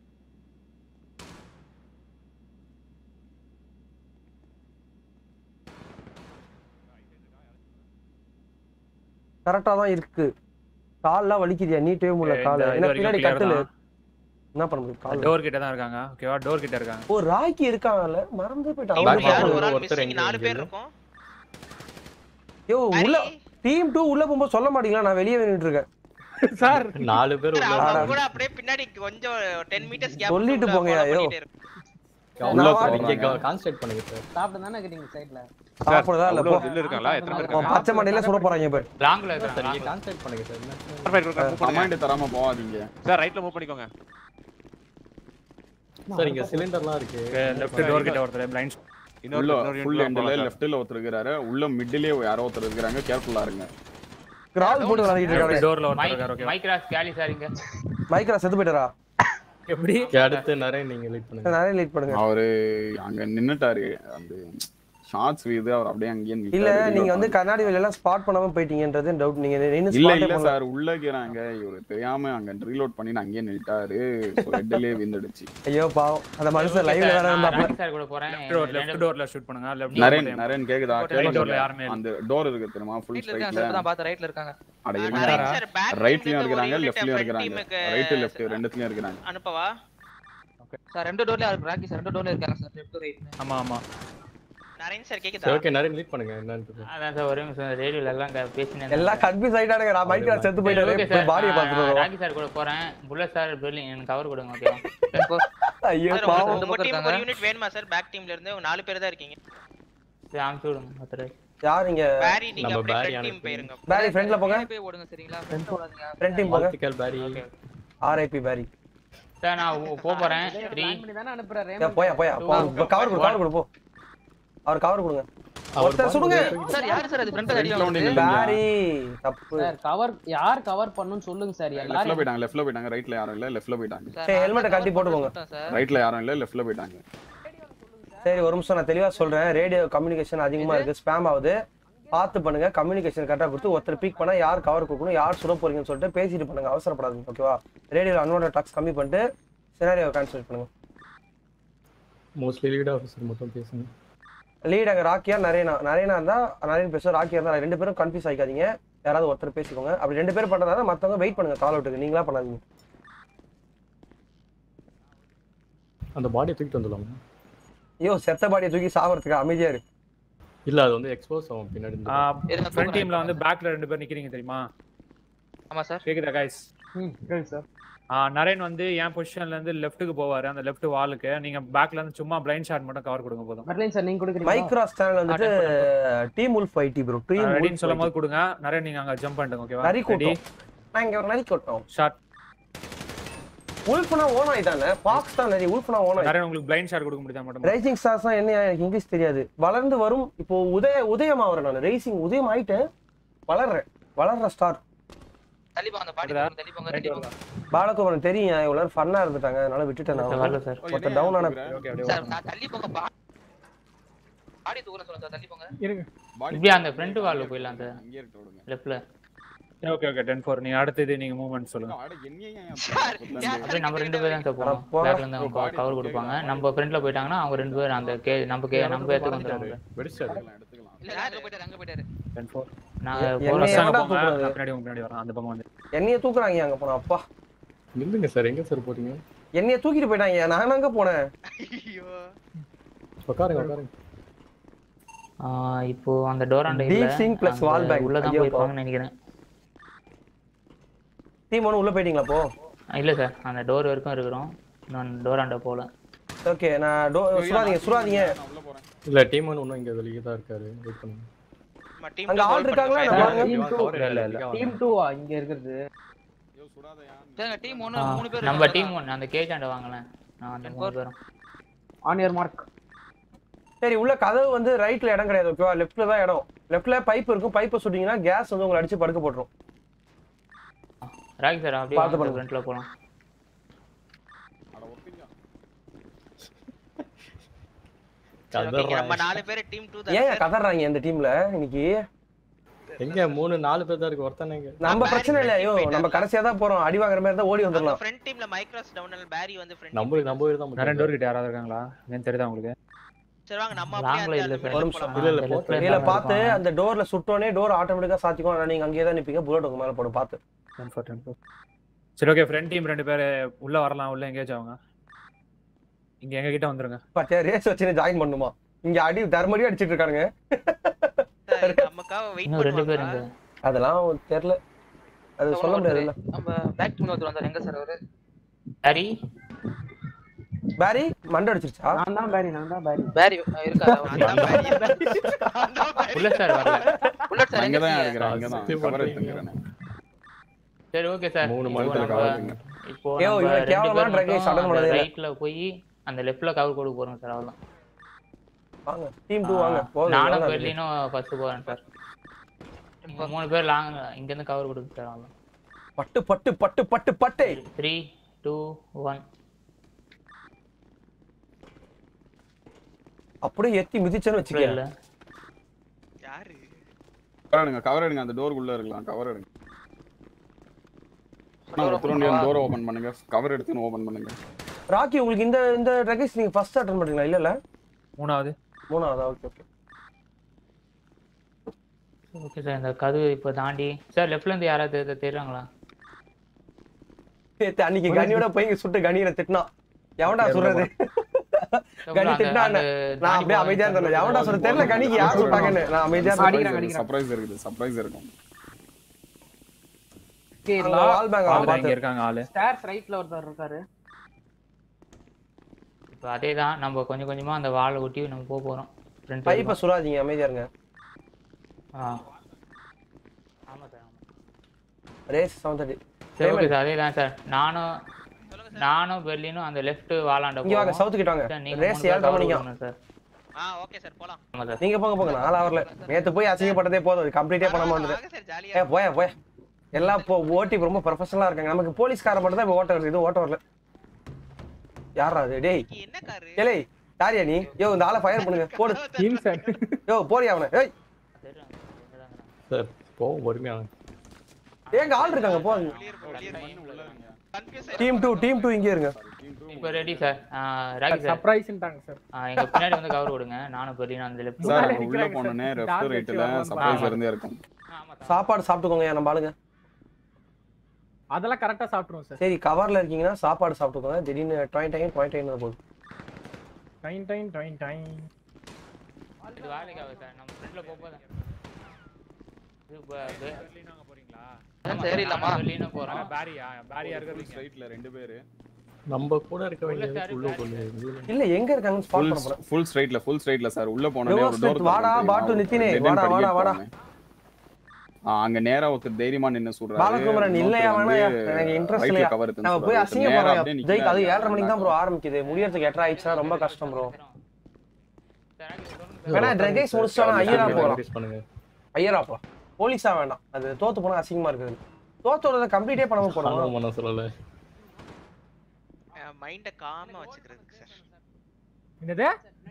கரெக்டா தான் இருக்கு கால்லாம் வலிக்குதியா நீட்டவே முடியல இந்த கால இது என்ன வரைக்கும் பின்னாடி clear கட்டலு தான். என்ன பண்ண முடியும் கால் டோர் கிட்ட தான் இருக்காங்க ஓகேவா டோர் கிட்ட இருக்காங்க ஓ ராக்கி இருக்காங்கல்ல மறந்தே போயிட்டான் Team அவரு யார் ஒரு பாப்போம். ஆள் மிஸ்ஸிங் நாலு பேர் இருக்கோம் யோ உள்ள டீம் 2 உள்ள போகும்போது சொல்ல மாட்டீங்களா நான் வெளியே நின்னுட்டு இருக்கேன் சார் நாலு பேர் உள்ள அவங்க கூட அப்படியே பின்னாடி கொஞ்சம் 10 மீட்டர்ஸ் கேப் சொல்லிட்டு போங்கயா, ஐயோ. உள்ள நான் சார் வாடி- இங்க கான்சென்ட்ரேட் பண்ணுங்க சார் சாப்பிட்டு தானே இருக்கீங்க சைடுல சாப்பிடுறதா இல்ல போ உள்ள இருக்காங்களா எத்தனை பேர் உன் பச்சை மண்டையில சுட போறாங்க இப்ப லாங்ல சார் இருக்காங்க இங்க கான்சென்ட்ரேட் பண்ணுங்க சார் என்ன இருக்காங்க கமாண்ட் தராம போகாதீங்க சார் ரைட்ல மூவ் பண்ணிக்கோங்க சார் இங்க சிலிண்டர்லாம் இருக்கு லெஃப்ட் டோர் கிட்ட ஒருத்தர் பிளைண்ட் இன்னொரு உள்ள இன்னொரு ஃபுல் unit எண்ட்ல போலாம் sir. லெஃப்ட்ல ஒருத்தர் இருக்காரு உள்ள மிடிலே யாரோ ஒருத்தர் இருக்காங்க கேர்ஃபுல்லா இருங்க கிரால் போட்டு விளையாடிட்டு இருக்காங்க டோர்ல ஒருத்தர் இருக்காரு ஓகேவா மைக்ராஸ் கேலி சார் இங்க மைக்ரா செத்து போயிட்டாரா எப்படி அடுத்து நிறைய நீங்க லீட் பண்ணுங்க நிறைய லேட் பண்ணுங்க அவரு அங்க நின்னுட்டாரு அந்த ஷார்ட்ஸ் வீது அவர் அப்படியே அங்கேயே இல்ல நிக்காரு. நீங்க வந்து கண்ணாடி வெளிய எல்லாம் ஸ்பாட் பண்ணாம போயிட்டீங்கன்றது டவுட் நீங்க நின்னு இல்ல spot இல்ல பண்ணல. சார் உள்ள இருக்கிறாங்க இவரு தெரியாம அங்க ரீலோட் பண்ணி அங்கேயே நின்னுட்டாரு ரெட்டிலே விழுந்துடுச்சு ஐயோ பாவம் அந்த மனுஷன் லைவ்ல வேற இருந்தாப்ல ராக்கி சார் கூட போறேன் டோர் லெஃப்ட் டோர்ல ஷூட் பண்ணுங்க லெஃப்ட் நரேன் நரேன் கேக்குதா ரைட் டோர்ல கேளுங்க யாருமே இல்ல அந்த டோர் இருக்கு தெரியுமா ஃபுல் வீட்ல இருக்காங்க ஸ்ட்ரைட்ல சார் இப்பதான் பார்த்த ரைட்ல இருக்காங்க அட நரேன் இருக்காங்க சார் பேக் ரைட்லயும் இருக்கிறாங்க லெஃப்ட்லயும் இருக்கிறாங்க ரைட் லெஃப்ட் ரெண்டுத்துலயும் இருக்கிறாங்க அனுப்பவா சார் ரெண்டு டோர்லயும் இருக்கு ராக்கி சார் ரெண்டு டோர்ல இருக்காங்க சார் லெஃப்ட் ரைட் ஆமா ஆமா நரேன் சார் சரி கேக்குதா ஓகே நிறைய லீட் பண்ணுங்க என்னன்னு அதான் சார் ஒரு நிமிஷம் ரேடியோல எல்லாம் பேசினேன் எல்லாம் கன்ஃபியூஸ் ஆயிட்டானுங்க நான் மைக்ரா செத்து ஓகே போயிட்டாரு சார் பாடியை பார்த்துட்டு வருவோம் ராக்கி சார் கூட போறேன் புல்லட் சார் பெர்லின் எனக்கு கவர் கொடுங்க ஓகேவா ஐயோ சார் பாவம் உங்களுக்கு உங்க டீமுக்கு ஒரு யூனிட் வேணுமா சார் பேக் டீம்ல இருந்து உங்க நாலு பேர் தான் இருக்கீங்க சரி அனுப்பிச்சு விடுங்க ஒருத்தர் யார் இங்க பாரி நீங்க நம்ம அப்படியே பாரி ஃப்ரண்ட் டீம் அனுப்பி. போயிருங்க பேரி ஃப்ரண்ட்ல போங்க போய் ஓடுங்க சரிங்களா ஃப்ரெண்ட் ஓடாதீங்க ஃப்ரண்ட் டீம் போங்க வாழ்த்துக்கள் பாரி ஆர்ஐபி பேரி சார் நான் உ- போப் போறேன் த்ரீ பிளான் பண்ணி தானே அனுப்புறாரு ஏய், போயா போயா கவர் கொடு கவர் கொடு போ அவர் கவர் கொடுங்க ஒருத்தர் சுடுங்க சார் யாரு சார் அது ஃப்ரண்ட் அடி Left ல ஒண்ணு வாங்குது? இல்லைங்க. பேரி தப்பு சார் கவர் யார் கவர் பண்ணனும்னு சொல்லுங்க சார் லெஃப்ட்ல எல்லாரும் போயிட்டாங்க லெஃப்ட்ல போயிட்டாங்க ரைட்ல யாரும் இல்ல லெஃப்ட்ல போயிட்டாங்க சார், சரி நான் ஹெல்மெட்டை cover கழட்டி பண்ண போட்டுக்கோங்க சொல்லிட்டேன் சார். ரைட்ல யாரும் இல்ல லெஃப்ட்ல போயிட்டாங்க சரி ஒரு நிமிஷம் நான் தெளிவா சொல்றேன் ரேடியோ கம்யூனிகேஷன் அதிகமா இருக்கு ஸ்பேம் ஆகுது பார்த்து பண்ணுங்க கம்யூனிகேஷன் கரெக்டாக கொடுத்து ஒருத்தர் பீக் பண்ணா யார் கவர் கொடுக்கணும் யார் சுட போறீங்கன்னு சொல்லிட்டு பேசிட்டு பண்ணுங்க அவசரப்படாதீங்க ஓகேவா ரேடியோவில் அன்வான்ட் டாக்ஸ் கம்மி பண்ணிட்டு சினாரியோ கான்சன்ட்ரேட் பண்ணுங்க மோஸ்ட்லி லீட் ஆஃபீஸர் மட்டும் பேசுங்க லீட் அங்கே ராக்கியா நரேனா நரேனா இருந்தா நரேன் பேசுவோம் ராக்கியா இருந்தா ரெண்டு பேரும் கன்ஃபியூஸ் ஆகிக்காதீங்க யாராவது ஒருத்தர் பேசிக்கோங்க அப்படி ரெண்டு பேரும் பண்ணுறதா மற்றவங்க வெயிட் பண்ணுங்க கால் அவுட்டுக்கு நீங்களா பண்ணாதீங்க அந்த பாடியை தூக்கிட்டு வந்துடலாமா ஐயோ செத்த பாடியை தூக்கி சாவறதுக்கு அமைதியா இரு இல்ல அது வந்து எக்ஸ்போஸ் ஆகும் பின்னாடி இருந்து. ஃப்ரண்ட் டீம்ல வந்து பேக்ல ரெண்டு பேர் நிக்கிறீங்க தெரியுமா ஆமா சார் கேக்குதா கைஸ் ம் கேக்குது சார் நரேன் வந்து என் பொசிஷன்ல இருந்து லெஃப்ட்டுக்கு போவாரு அந்த லெஃப்ட் வாலுக்கு நீங்க பேக்ல இருந்து சும்மா பிளைண்ட் ஷாட் மட்டும் கவர் கொடுங்க போதும் பர்லைன் சார் நீங்க கொடுக்குறீங்களா மைக்ராஸ் சேனல் வந்துட்டு team wolf ID bro team ரெடின்னு சொல்லும் போது கொடுங்க நரேன் நீங்க அங்க ஜம்ப் பண்ணிடுங்க ஓகேவா நரி கூட்டம் நான் இங்க ஒரு நரி கூட்டம் ஷாட் உல்ஃப்னா ஓனாய் தானே பாக்ஸ் தான் நரி உல்ஃப்னா ஓனாய் நரேன் உங்களுக்கு பிளைண்ட் ஷாட் கொடுக்க முடியுதா மட்டும் ரைசிங் ஸ்டார்ஸ் என்ன எனக்கு இங்கிலீஷ் தெரியாது வளர்ந்து வரும் இப்போ உதய உதயம் ஆகிறேன் நான் ரேசிங் உதயம் ஆயிட்டேன் வளர்றேன் வளர்ற ஸ்டார் தள்ளி போங்க அந்த பாடி போங்க, தள்ளி போங்க தள்ளி போங்க பாலகுமாரன் தெரியும் இவ்வளவு நேரம் ஃபன்னா இருந்துட்டாங்க அதனால விட்டுட்டேன் நான் வரல சார். ஒருத்தர் டவுன் ஆன சார் நான் தள்ளி போங்க பா பாடி தூக்குற சொல்லுங்க சார் தள்ளி போங்க இருங்க இப்படியே அந்த ஃப்ரண்ட் வால்ல போயிடலாம் சார் இங்கே இருக்க விடுங்க லெஃப்ட்ல ஓகே ஓகே டென் ஃபோர் நீங்க அடுத்தது நீங்க மூவ்மெண்ட் சொல்லுங்க அட என்னையா அப்படியே நம்ம ரெண்டு பேரும் தான் சார் போறோம் பேக்ல இருந்து அவங்க கவர் கொடுப்பாங்க நம்ம ஃப்ரண்ட்ல போயிட்டாங்கன்னா அவங்க ரெண்டு பேரும் அந்த கே நம்ம கே நம்ம இடத்துக்கு வந்துருவாங்க வெடிச்சாரு இல்ல அங்க போயிட்டாரு அங்க போயிட்டாரு டென் ஃபோர் நாங்க என்னைய போறோம் எவன்டா போங்க தூக்குறது? நான் பின்னாடி உங்க பின்னாடி வரேன் அந்த பக்கம் வந்து என்னைய தூக்குறாங்க அங்க போனா அப்பா நில்லுங்க சார் எங்க சார் போறீங்க என்னைய தூக்கிட்டு போயிட்டாங்க நான் அங்க போனேன் உட்காருங்க உட்காருங்க ஆ, இப்போ அந்த டோராண்ட இல்ல Deep sink plus wall அங்க bank. உள்ள தான் ஐயோ, போயிருப்பாங்கன்னு நினைக்கிறேன் டீம் ஒன்று உள்ள போயிட்டீங்களா அப்போ ஆ, இல்ல சார் அந்த டோர் வரைக்கும் இருக்கிறோம் இன்னும் டோராண்ட போல ஓகே நான் டோ சுடாதீங்க சுடாதீங்க இல்ல டீம் ஒன்று இன்னும் இங்க வெளியே தான் இருக்காரு வெயிட் பண்ணுங்க நம்ம டீம் அங்க ஆள் இருக்காங்களா நான் பாருங்க டீம் டூ இல்ல இல்ல இல்ல டீம் டூவா இங்க இருக்கிறது சார் டீம் ஆ, ஒன்னு மூணு பேர் நம்ம டீம் ஒன்னு அந்த கேஜ் ஆண்ட வாங்கலாம் நான் அந்த மூணு பேரும் ஆன் யுவர் மார்க் சரி உள்ள கதவு வந்து ரைட்ல இடம் கிடையாது ஓகேவா லெஃப்ட்ல தான் இடம் லெஃப்ட்ல பைப் இருக்கும் பைப்பை சுட்டீங்கன்னா கேஸ் வந்து உங்களை அடிச்சு படுக்க போட்டுரும் ராகி சார் அப்படியே பார்த்து வாங்க பண்ணுங்க. ஃப்ரண்ட்ல போலாம் சரி, okay, இங்க நம்ம கதறாங்க. நாலு பேர் டீம் 2 ஏன் தான் கதறாங்க இந்த டீம்ல இன்னைக்கு எங்க மூணு நாலு பேர் தான் இருக்கு ஒருத்தனை எங்க நம்ம பிரச்சனை இல்லை ஐயோ நம்ம கடைசியா தான் போறோம் அடி வாங்குற மாதிரி தான் ஓடி வந்துடலாம் ஃப்ரண்ட் டீம்ல மைக்ராஸ் டவுன் பேரி வந்து ஃப்ரண்ட் நம்ம நம்ம வீடு தான் நான் ரெண்டு பேர் கிட்ட யாராவது இருக்காங்களா ஏன் தெரியுதா உங்களுக்கு சரி வாங்க நம்ம லாங்ல அப்படியே இல்ல அந்த சார் ஒரு நிமிஷம். இல்ல, இல்ல, அந்த போட்டு left ல இல்ல இருந்தா பார்த்து இருப்பாங்க. அந்த டோர்ல சுட்டோனே டோர் ஆட்டோமேட்டிக்கா சாத்திக்கும் ஆனா நீங்க அங்கேயே தான் நிப்பீங்க புல்லட் உங்க மேல போடும் பார்த்து டென் ஃபோர் டென் ஃபோர் சரி ஓகே ஃப்ரண்ட் டீம் ரெண்டு பேர் உள்ள வரலாம் உள்ள எங்கேஜ் ஆகுங்க இங்க எங்க கிட்ட வந்துருங்க பாத்தியா ரேஸ் வச்சு ஜாயின் பண்ணுமா இங்க அடி தர்மடி அடிச்சிட்டு இருக்கானுங்க நமக்காக வெயிட் இன்னும் ரெண்டு பேர் பண்ணுவாங்க இங்க அதெல்லாம் தெரியல அது சொல்ல முடியாதுல்ல நம்ம பேக் டீம்ல ஒருத்தர் வந்தார் எங்க சார் அவரு ஹரி பாரி மண்டை அடிச்சிருச்சா நான் தான் பேரி நான் தான் பேரி பேரி இருக்காரா உள்ள சார் வரல புல்லட் சார் அங்க எங்க தான் இருக்கீங்க? இருக்கிறேன் அங்க தான் சுத்தி கவர் போட்டீங்க. எடுத்துக்கிறேன் சரி ஓகே சார் மூணு இப்போ மரத்துல நம்ம- cover பண்ணுங்க. இப்போ ஏய், நம்ம இவன் ரெண்டு கேவலமான பேர் drug மட்டும் sudden அந்த பண்ணதே இல்ல. ரைட்ல போய் அந்த லெஃப்ட்ல கவர் கொடுக்க போறோம் சார் அவ்வளவுதான் வாங்க டீம் டூ வாங்க போதும் நானும் வேணாம் பெர்லினும் ஃபர்ஸ்ட் போறேன் சார் நீங்க மூணு பேர் லாங் இங்க இருந்து கவர் கொடுங்க சார் அவ்வளவுதான் பட்டு பட்டு பட்டு பட்டு பட்டு த்ரீ டூ ஒன் அப்படியே எத்தி மிதிச்சேன்னு வச்சுக்க இல்ல யாரு கவர் எடுங்க கவர் எடுங்க அந்த டோருக்குள்ள இருக்கலாம் கவர் எடுங்க நான் ஒருத்தர் டோர் ஓபன் பண்ணுங்க கவர் எடுத்து ஓபன் பண்ணுங்க ராக்கி உங்களுக்கு இந்த இந்த ரெகைஸ் நீங்க ஃபர்ஸ்ட் அட்டன் பண்றீங்களா இல்ல இல்ல மூணாவது மூணாவதா ஓகே ஓகே ஓகே சார் இந்த கதவு இப்போ தாண்டி சார் லெஃப்ட்ல இருந்து யாராவது தெ- தெரியுறாங்களா அன்னைக்கு கனியோட போய் இங்க சுட்டு கனியில திட்டினா எவன்டா சொல்றது கனி அந்த- திட்டினா அந்த நான் அப்படியே அமைதியா இருந்தேன் எவன்டா சொல்ற தெரியல கனிக்கு யார் சொல்றாங்கன்னு நான் அமைதியா இருந்தேன் சர்ப்ரைஸ் இருக்குது சர்ப்ரைஸ் இருக்கும் ஓகே அங்க wall bang ஆ இங்க பார்த்து. இருக்காங்க ஆளு ஸ்டேர்ஸ் ரைட்ல ஒருத்தர் இருக்காரு இப்போ அதே தான் நம்ம கொஞ்சம் கொஞ்சமா அந்த வாழை ஒட்டி நம்ம போக போறோம் ஃப்ரண்ட் பைப்பை சுடாதீங்க அமைதியா இருங்க ஆ ஆமா சார் ஆமா ரேஸ் செவன் தேர்ட்டி சரி ஓகே சார் அதே தான் சார் நானும் நானும் பெர்லினும் அந்த லெஃப்ட் வாலாண்ட இங்க வாங்க, போவோம். south கிட்ட வாங்க. சார், நீங்க race மூணு பேர் ஏழ்ரை cover மணிக்கா? பண்ணணும் சார் ஆ ஓகே சார் போலாம் ஆமா சார் நீங்க போங்க போங்க நாலு ஹவர்ல நேத்து போய் அசிங்கப்பட்டதே போதும் கம்ப்ளீட்டே பண்ணாம வந்தது வாங்க சார் ஏ ஜாலியா போய போய எல்லாம் இப்போ ஓட்டி ரொம்ப ப்ரொஃபஷனலா இருக்காங்க நமக்கு போலீஸ்கார மட்டும் தான் இப்போ ஓட்ட வருது இது ஓட்ட வரல யாரா அது டேய் என்ன காரு ஏலே யாரியா நீ யோ இந்த ஆளை ஃபயர் பண்ணுங்க போடு டீம் சார் யோ போறியா அவனை ஏய் சார் போவோம் பொறுமையாக ஏங்க ஆள் இருக்காங்க போ டீம் டூ டீம் டூ இங்கே இருங்க இப்போ ரெடி சார் ராகி சார் சர்ப்ரைஸ்ன்ட்டாங்க சார் எங்க பின்னாடி வந்து கவர் கொடுங்க நானும் பெரிய அந்த லெஃப்ட் சார் உள்ள போனோடனே லெஃப்ட் ரைட்ல சர்ப்ரைஸ் இருந்தே இருக்கும் சாப்பாடு சாப்பிட்டுக்கோங்க நம்ம ஆளுங்க அதெல்லாம் கரெக்டா சாப்பிட்டுருவோம் சார் சரி கவர்ல இருக்கீங்கன்னா சாப்பாடு சாப்பிட்டுக்கோங்க திடீர்னு டாயின் டைன் டாயின் டைன் போகுது டைன் டைன் டைன் டைன் இது வேலைக்காக சார் நம்ம ஃப்ரெண்ட்ல போகும்போது இது ப- ப- ஆமா, சரி இல்லம்மா. நானும் வெளியில போறோம் பேரியா பேரியா இருக்கிறது ரைட்ல ரெண்டு பேரு நம்ம கூட இருக்க வேண்டியது உள்ள கொண்டு இல்ல எங்க இருக்காங்கன்னு ஸ்பாட் பண்ண போறேன் ஃபுல் ஸ்ட்ரைட்ல ஃபுல் ஸ்ட்ரைட்ல சார் உள்ள போனோடனே Reverse ஒரு டோர் straight. வாடா, பாட்டு நித்தினே. வாடா, வாடா, வாடா. அங்க நேரா ஒருத்தர் தைரியமா நின்னு சொல்றாரு பாலகுமரன் இல்லையா வேணா எனக்கு இன்ட்ரெஸ்ட் இல்லையா நம்ம போய் அசிங்கப்படுறோம் ஜெயிக் அது ஏழரை மணிக்கு தான் ப்ரோ ஆரம்பிக்குது முடியறதுக்கு எட்டரை ஆயிடுச்சுன்னா ரொம்ப கஷ்டம் ப்ரோ வேணா ட்ரெகைஸ் முடிச்சிட்டானா ஐயரா போகலாம் பண்ணுங்க ஐயரா போலாம் போலீஸா வேண்டாம் அது தோத்து போனா அசிங்கமா இருக்குது தோத்தோட கம்ப்ளீட்டே பண்ணாம பண்ண போறோம் பண்ண சொல்லல மைண்ட காம வச்சுக்கிறதுக்கு சார் என்னது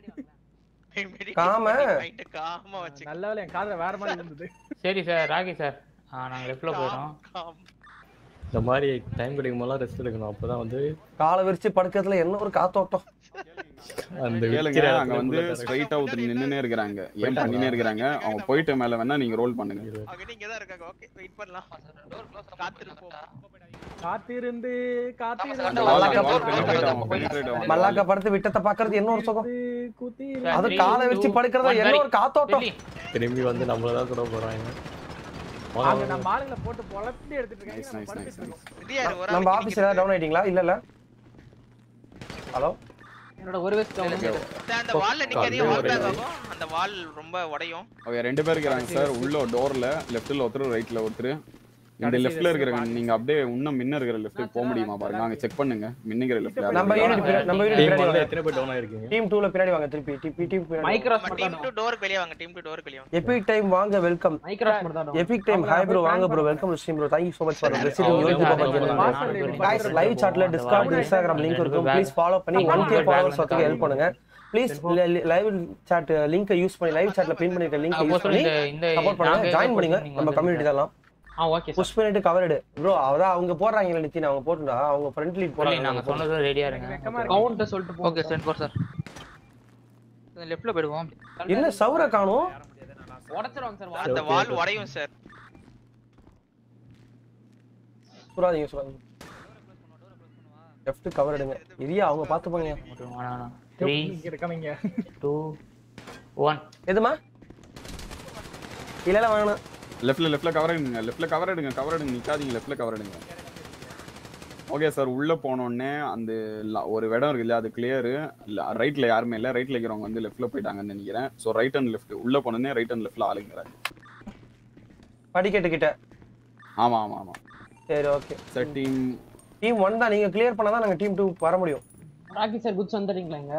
காம மைண்ட காம வச்சு நல்ல வேலை என் காதுல வேற மாதிரி இருந்தது சரி சார் ராகி சார் நாங்க லெஃப்ட்ல போயிடும் இந்த மாதிரி டைம் கிடைக்கும் போதெல்லாம் ரெஸ்ட் எடுக்கணும் அப்பதான் வந்து காலை விரிச்சு படுக்கிறதுல என்ன ஒரு காத்தோட்டம் அந்த கேளுங்க விக்கிற அங்க இடத்துல வந்து உள்ள ஸ்ட்ரைட்டா ஒருத்தர் நின்னுனே இருக்கிறாங்க ஏன் பண்ணினே இருக்கிறாங்க அவங்க போயிட்ட மேல வேணா நீங்க ரோல் பண்ணுங்க அவங்க நீங்க தான் இருக்காங்க ஓகே வெயிட் பண்ணலாம் காத்திருப்போம் காத்திருந்து அந்த காத்திருந்து wall- wall penetrate ஆகும், penetrate ஆகும். மல்லாக்க படுத்து விட்டத்தை பாக்குறது என்ன ஒரு சுகம் குத்தி அது காலை வச்சு படுக்கிறதா என்ன ஒரு காத்தோட்டம் திரும்பி வந்து நம்மள தான் கூட போறாங்க அங்க நம்ம ஆளுங்களை போட்டு பொழப்பி எடுத்துட்டு Nice, இருக்காங்க nice, நம்ம nice, படுத்துட்டு nice. இருக்கோம். இது யாரு ஒரு நம்ம ஆபீஸ் ஏதாவது டவுன் ஆயிட்டீங்களா இல்ல இல்ல ஹலோ என்னோட ஒரு வயசு சார், அந்த வால்ல நிக்காதீங்க வால் பேக் ஆகும் அந்த வால் ரொம்ப உடையும் அவங்க ரெண்டு பேர் இருக்கிறாங்க சார் உள்ள டோர்ல லெஃப்ட்ல ஒருத்தர் ரைட்ல ஒருத்தர் இந்த லெஃப்ட்ல இருக்கிறவங்க நீங்க அப்படியே இன்னும் முன்ன இருக்கிற லெஃப்ட்டுக்கு போக முடியுமா பாருங்க அங்க செக் பண்ணுங்க முன்னிக்கிற லெஃப்ட்ல நம்ம யூனிட் பின்னாடி- நம்ம யூனிட் டீம் பின்னாடி வந்து வாங்க எத்தனை பேர் டவுன் ஆயிருக்கீங்க டீம் 2ல பின்னாடி வாங்க திருப்பி டீம் டீம் பின்னாடி மைக்ராஸ் டீம் டு டோருக்கு வெளிய வாங்க டீம் டு டோருக்கு வெளிய வாங்க எபிக் டைம் வாங்க வெல்கம் மைக்ராஸ் மட்டும் தான் எபிக் டைம் ஹாய் ப்ரோ வாங்க bro welcome to stream bro thank you so much for receiving your YouTube guys live சாட்ல டிஸ்கார்ட் இன்ஸ்டாகிராம் லிங்க் இருக்கும் ப்ளீஸ் ஃபாலோ பண்ணி 1k ஃபாலோவர்ஸ் வரதுக்கு ஹெல்ப் பண்ணுங்க please live chat link use பண்ணி லைவ் சாட்ல பின் பண்ணிருக்க லிங்க் அப்போ யூஸ் பண்ணி இந்த இந்த சப்போர்ட் பண்ணுங்க நாங்க ஜாயின் பண்ணுங்க நீங்க நம்ம வந்து- கம்யூனிட்டி தான் ஆ ஓகே சார் புஷ் பண்ணிட்டு கவர்டு ப்ரோ அதான் அவங்க போடுறாங்க நித்தின் அவங்க போட்டுடா அவங்க ஃப்ரண்ட் லீட் சொல்லி நாங்க போறாங்க சொன்னது ரெடியா இருங்க கவுண்ட் சொல்லிட்டு போ ஓகே சென்ட் போர் சார் லெஃப்ட்ல போயிடுவோம் என்ன சவுர காணும் உடைச்சிருவாங்க சார் அந்த வால் உடையும் சார் சுறாதீங்க சுறாதீங்க லெஃப்ட் கவர் எடுங்க இரியா அவங்க பாத்துப்பாங்க த்ரீ இங்க இருக்கவங்க டூ ஒன் எதுமா இல்ல இல்ல வேணாம் லெஃப்ட்ல லெஃப்ட்ல கவர் எடுங்க லெஃப்ட்ல கவர் எடுங்க கவர் எடுங்க நிக்காதீங்க லெஃப்ட்ல கவர் எடுங்க ஓகே சார் உள்ள போனோடனே அந்த ல- ஒரு இடம் இருக்கு இல்லையா அது கிளியர் ரைட்ல யாருமே இல்ல ரைட்ல இருக்கிறவங்க வந்து லெஃப்ட்ல போயிட்டாங்கன்னு நினைக்கிறேன் ஸோ ரைட் அண்ட் லெஃப்ட் உள்ள போனோடனே ரைட் அண்ட் லெஃப்ட்ல ஆளுங்கிறாங்க படிக்கட்டு கிட்ட ஆமா ஆமா ஆமா சரி okay sir team team one தான் நீங்க கிளியர் பண்ணாதான் நாங்க டீம் டூ வர முடியும் ராக்கி சார் குட்ஸ் வந்துடுறீங்களா இங்க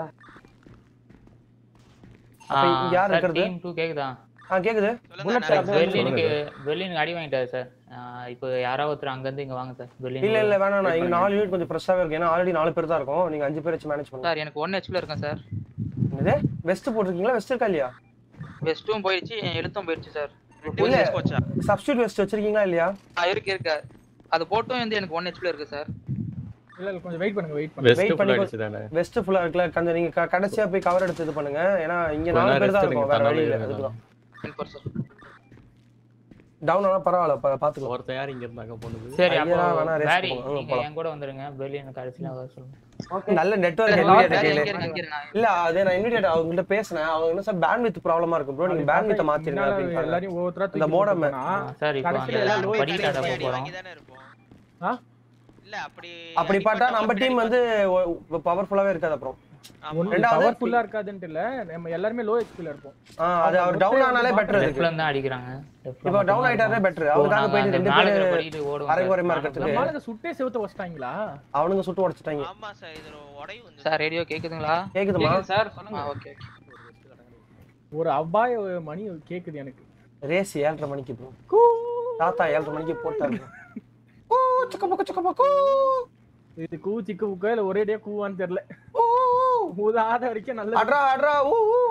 அப்ப இங்க யார் இருக்கிறது டீம் டூ கேக்குதா ஆ கேக்குது புல்லட் சார் பெர்லினுக்கு பெர்லினுக்கு அடி வாங்கிட்டாரு சார் இப்போ யாராவது ஒருத்தர் அங்க இருந்து இங்க வாங்க சார் பெர்லின் இல்ல இல்ல வேணாம் நான் இங்க நாலு யூனிட் கொஞ்சம் ஃப்ரெஷ்ஷாவே இருக்கு ஏன்னா ஆல்ரெடி நாலு பேர் தான் இருக்கும் நீங்க அஞ்சு பேர் வச்சு மேனேஜ் பண்ணுங்க சார் எனக்கு ஒன் ஹெச்பில இருக்கேன் சார் என்னது வெஸ்ட் போட்டிருக்கீங்களா வெஸ்ட் இருக்கா இல்லையா வெஸ்ட்டும் போயிடுச்சு எழுத்தும் போயிடுச்சு சார் இல்ல சப்ஸ்டியூட் வெஸ்ட் வச்சிருக்கீங்களா இல்லையா ஆ இருக்கு இருக்கு அது போட்டும் வந்து எனக்கு ஒன் ஹெச்பில இருக்கு சார் இல்ல இல்ல கொஞ்சம் வெயிட் பண்ணுங்க வெயிட் பண்ணுங்க வெஸ்ட் வெயிட் ஃபுல் பண்ணி அடிச்சு தானே வெஸ்ட் ஃபுல்லா இருக்குல்ல கொஞ்சம் நீங்க க- கடைசியா போய் கவர் எடுத்து இது பண்ணுங்க ஏன்னா இங்க கொஞ்ச நாலு நேரம் பேர் தான் rest இருக்கும் எடுங்க, வேற வழி இல்ல தன்னாலே அதுக்கு தான் டென் பர்சன்ட் டவுன் ஆனா பரவாயில்ல பா- பாத்துக்கலாம் ஒருத்தன் யார் இங்க இருந்தாங்க போனது சரி அப்போ ஐயரா வேணா rest வேரி போலாம். ம், நீங்க போலாம். என் கூட வந்துருங்க பெர்லின் கடைசியில வர சொல்லுங்க நல்ல நெட்வொர்க் வேற இன்விடேட் எங்க கேளு இருங்க, இங்க இருங்க. இல்ல அது நான் இன்விடேட் அவங்ககிட்ட பேசினேன் அவங்க என்ன சார் பேண்ட்வித் ப்ராப்ளமா இருக்கு ப்ரோ நீங்க பேண்ட்வித் மாத்திருங்க முன்னால அப்படின்னு எல்லாரையும் ஒவ்வொருத்தரா இந்த தூக்கி modem. போட்டு போனா, சார் இப்போ கடைசியில அந்த எல்லாம் low படிக்கட்டு HP அடப்ப போறோம் வாங்கி தானே இருப்போம் ஆ? இல்ல அப்படி அப்படி பார்த்தா நம்ம டீம் வந்து பவர்ஃபுல்லாவே இருக்காது அப்புறம் ஒண்ணு ரெண்டாவது பவர்ஃபுல்லா இருக்காதுன்ட்டு இல்ல நம்ம எல்லாருமே லோ ஹெச்பில இருப்போம் ஆ, அது அவர் டவுன் ஆனாலே பெட்டர் லெஃப்ட்ல இருக்கு இருந்து அடிக்கிறாங்க Leftல இப்போ டவுன் மட்டும்தான் ஆயிட்டாரே இருக்கும். பெட்டர் இப்போ அவருக்காக நாங்க போயிட்டு அந்த ரெண்டு நாலு பேரு பேர் படியில ஓடுவோம் அரை சார். குறையமா நானும் இருக்கிறதுக்கு நம்ம ஆளுங்க சுட்டே செவுத்த வச்சிட்டாங்களா அவனுங்க சுட்டு உடைச்சிட்டாங்க ஆமா சார் இது உடையும் வந்து சார் ரேடியோ கேக்குதுங்களா கேக்குதுமா சார் ஆ சொல்லுங்க ஓகே ஒரு அவ்வாய மணி கேக்குது எனக்கு ரேஸ் ஏழரை மணிக்கு ப்ரோ தாத்தா ஏழரை மணிக்கு போட்டாரு கூ, சிக்கு புக்கு, சிக்கு புக்கு. இது கூ சிக்கு புக்கோ இல்ல ஒரேடியா கூவான்னு தெரியல ஊதாத வரைக்கும் நல்லது அட்ரா அட்ரா ஊ ஊ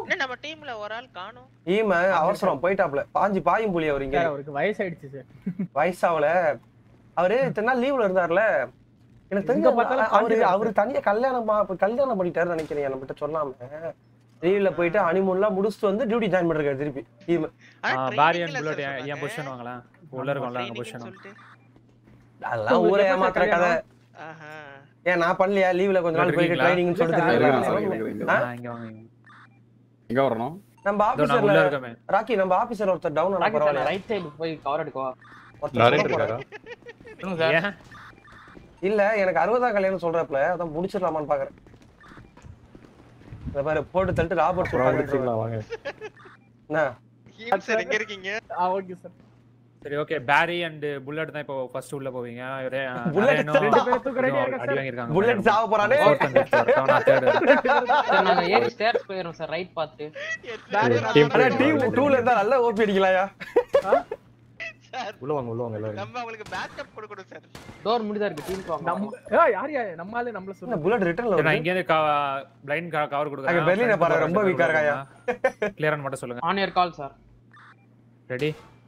என்ன நம்ம டீம்ல ஒரு ஆள் காணோம் ஈம அவசரம் போயிட்டாப்ல பாஞ்சு பாயும் புலி அவர் இங்க சார் அவருக்கு வயசாயிடுச்சு சார் வயசாவல அவரு இத்தனை நாள் லீவ்ல இருந்தார்ல எனக்கு தெரிஞ்ச எங்க பார்த்தாலும் அவரு காஞ்சிருக்காரு அவரு தனியா கல்யாணம் பா- கல்யாணம் பண்ணிட்டாரு நினைக்கிறேன் நம்மகிட்ட சொல்லாம லீவ்ல போயிட்டு ஹனிமூன்லாம் முடிச்சுட்டு வந்து டியூட்டி ஜாயின் பண்ணிருக்காரு திருப்பி ஈம பாரியன் புல்லட் என் பொசிஷன் வாங்கலாம் உள்ள இருக்கோம்ல அங்க பொசிஷன் அதெல்லாம் ஊரே ஏமாத்துற கதை ஏன் நான் பண்ணலையா லீவ்ல கொஞ்ச நாள் போயிட்டு ட்ரைனிங்னு சொல்லிட்டு இருக்கிறேன் சார், இருக்கீங்களா? இருக்கிறேன், ஆ? இங்க வாங்க இங்க. எங்க வரணும் நம்ம இதோ நான் உள்ள ஆபீசர்ல இருக்கமே. ராக்கி நம்ம ஆபீசர் ஒருத்தர் டவுன் ஆனா பரவாயில்ல ரைட் சைடு போய் கவர் எடுக்கவா நரேன் இருக்காரா ஏன் இல்ல எனக்கு அறுபதாம் கல்யாணம் சொல்றப்பல அதான் முடிச்சிடலாமான்னு பாக்குறேன் இந்த பாரு போட்டு தள்ளிட்டு ராபர்ட் அப்புறம் சொல்றாங்க முடிச்சுக்கலாம் வாங்க என்ன சார் எங்க இருக்கீங்க ஆ ஓகே சார் சரி ஓகே பேரி அண்ட் புல்லட் தான் இப்போ ஃபர்ஸ்ட் உள்ள போவீங்க ஒரே, அஹ், Bullet நரேனும் ரெண்டு பேரும் தூக்க ready-ஆ இன்னும் இருக்கா அடி சார்? வாங்கியிருக்காங்க புல்லட் சாவ போறானே Fourth and fifth வரட்டும், நான் third வரேன். சார் நாங்க ஏறி ஸ்டேர்ஸ் போயிரோம் சார் ரைட் பார்த்து டீம் ஆனா டீம் டூல இருந்தா நல்லா ஓபி அடிக்கலாயா உள்ள வாங்க உள்ள வாங்க எல்லாரும் நம்ம அவங்களுக்கு பேக்கப் கொடுக்கணும் சார் டோர் முடிதா இருக்கு டீம் வாங்க நம்ம ஏ யார் யார் நம்ம ஆளு நம்மள சொல்லுங்க புல்லட் ரிட்டர்ன்ல சரி, நான் வருது இங்க இருந்து பிளைண்ட் கவர் அங்க கொடுக்குறேன் பெர்லினை பாரு, ரொம்ப weak ஆ இருக்காயா. கிளியரன் மட்டும் சொல்லுங்க on ear call sir ready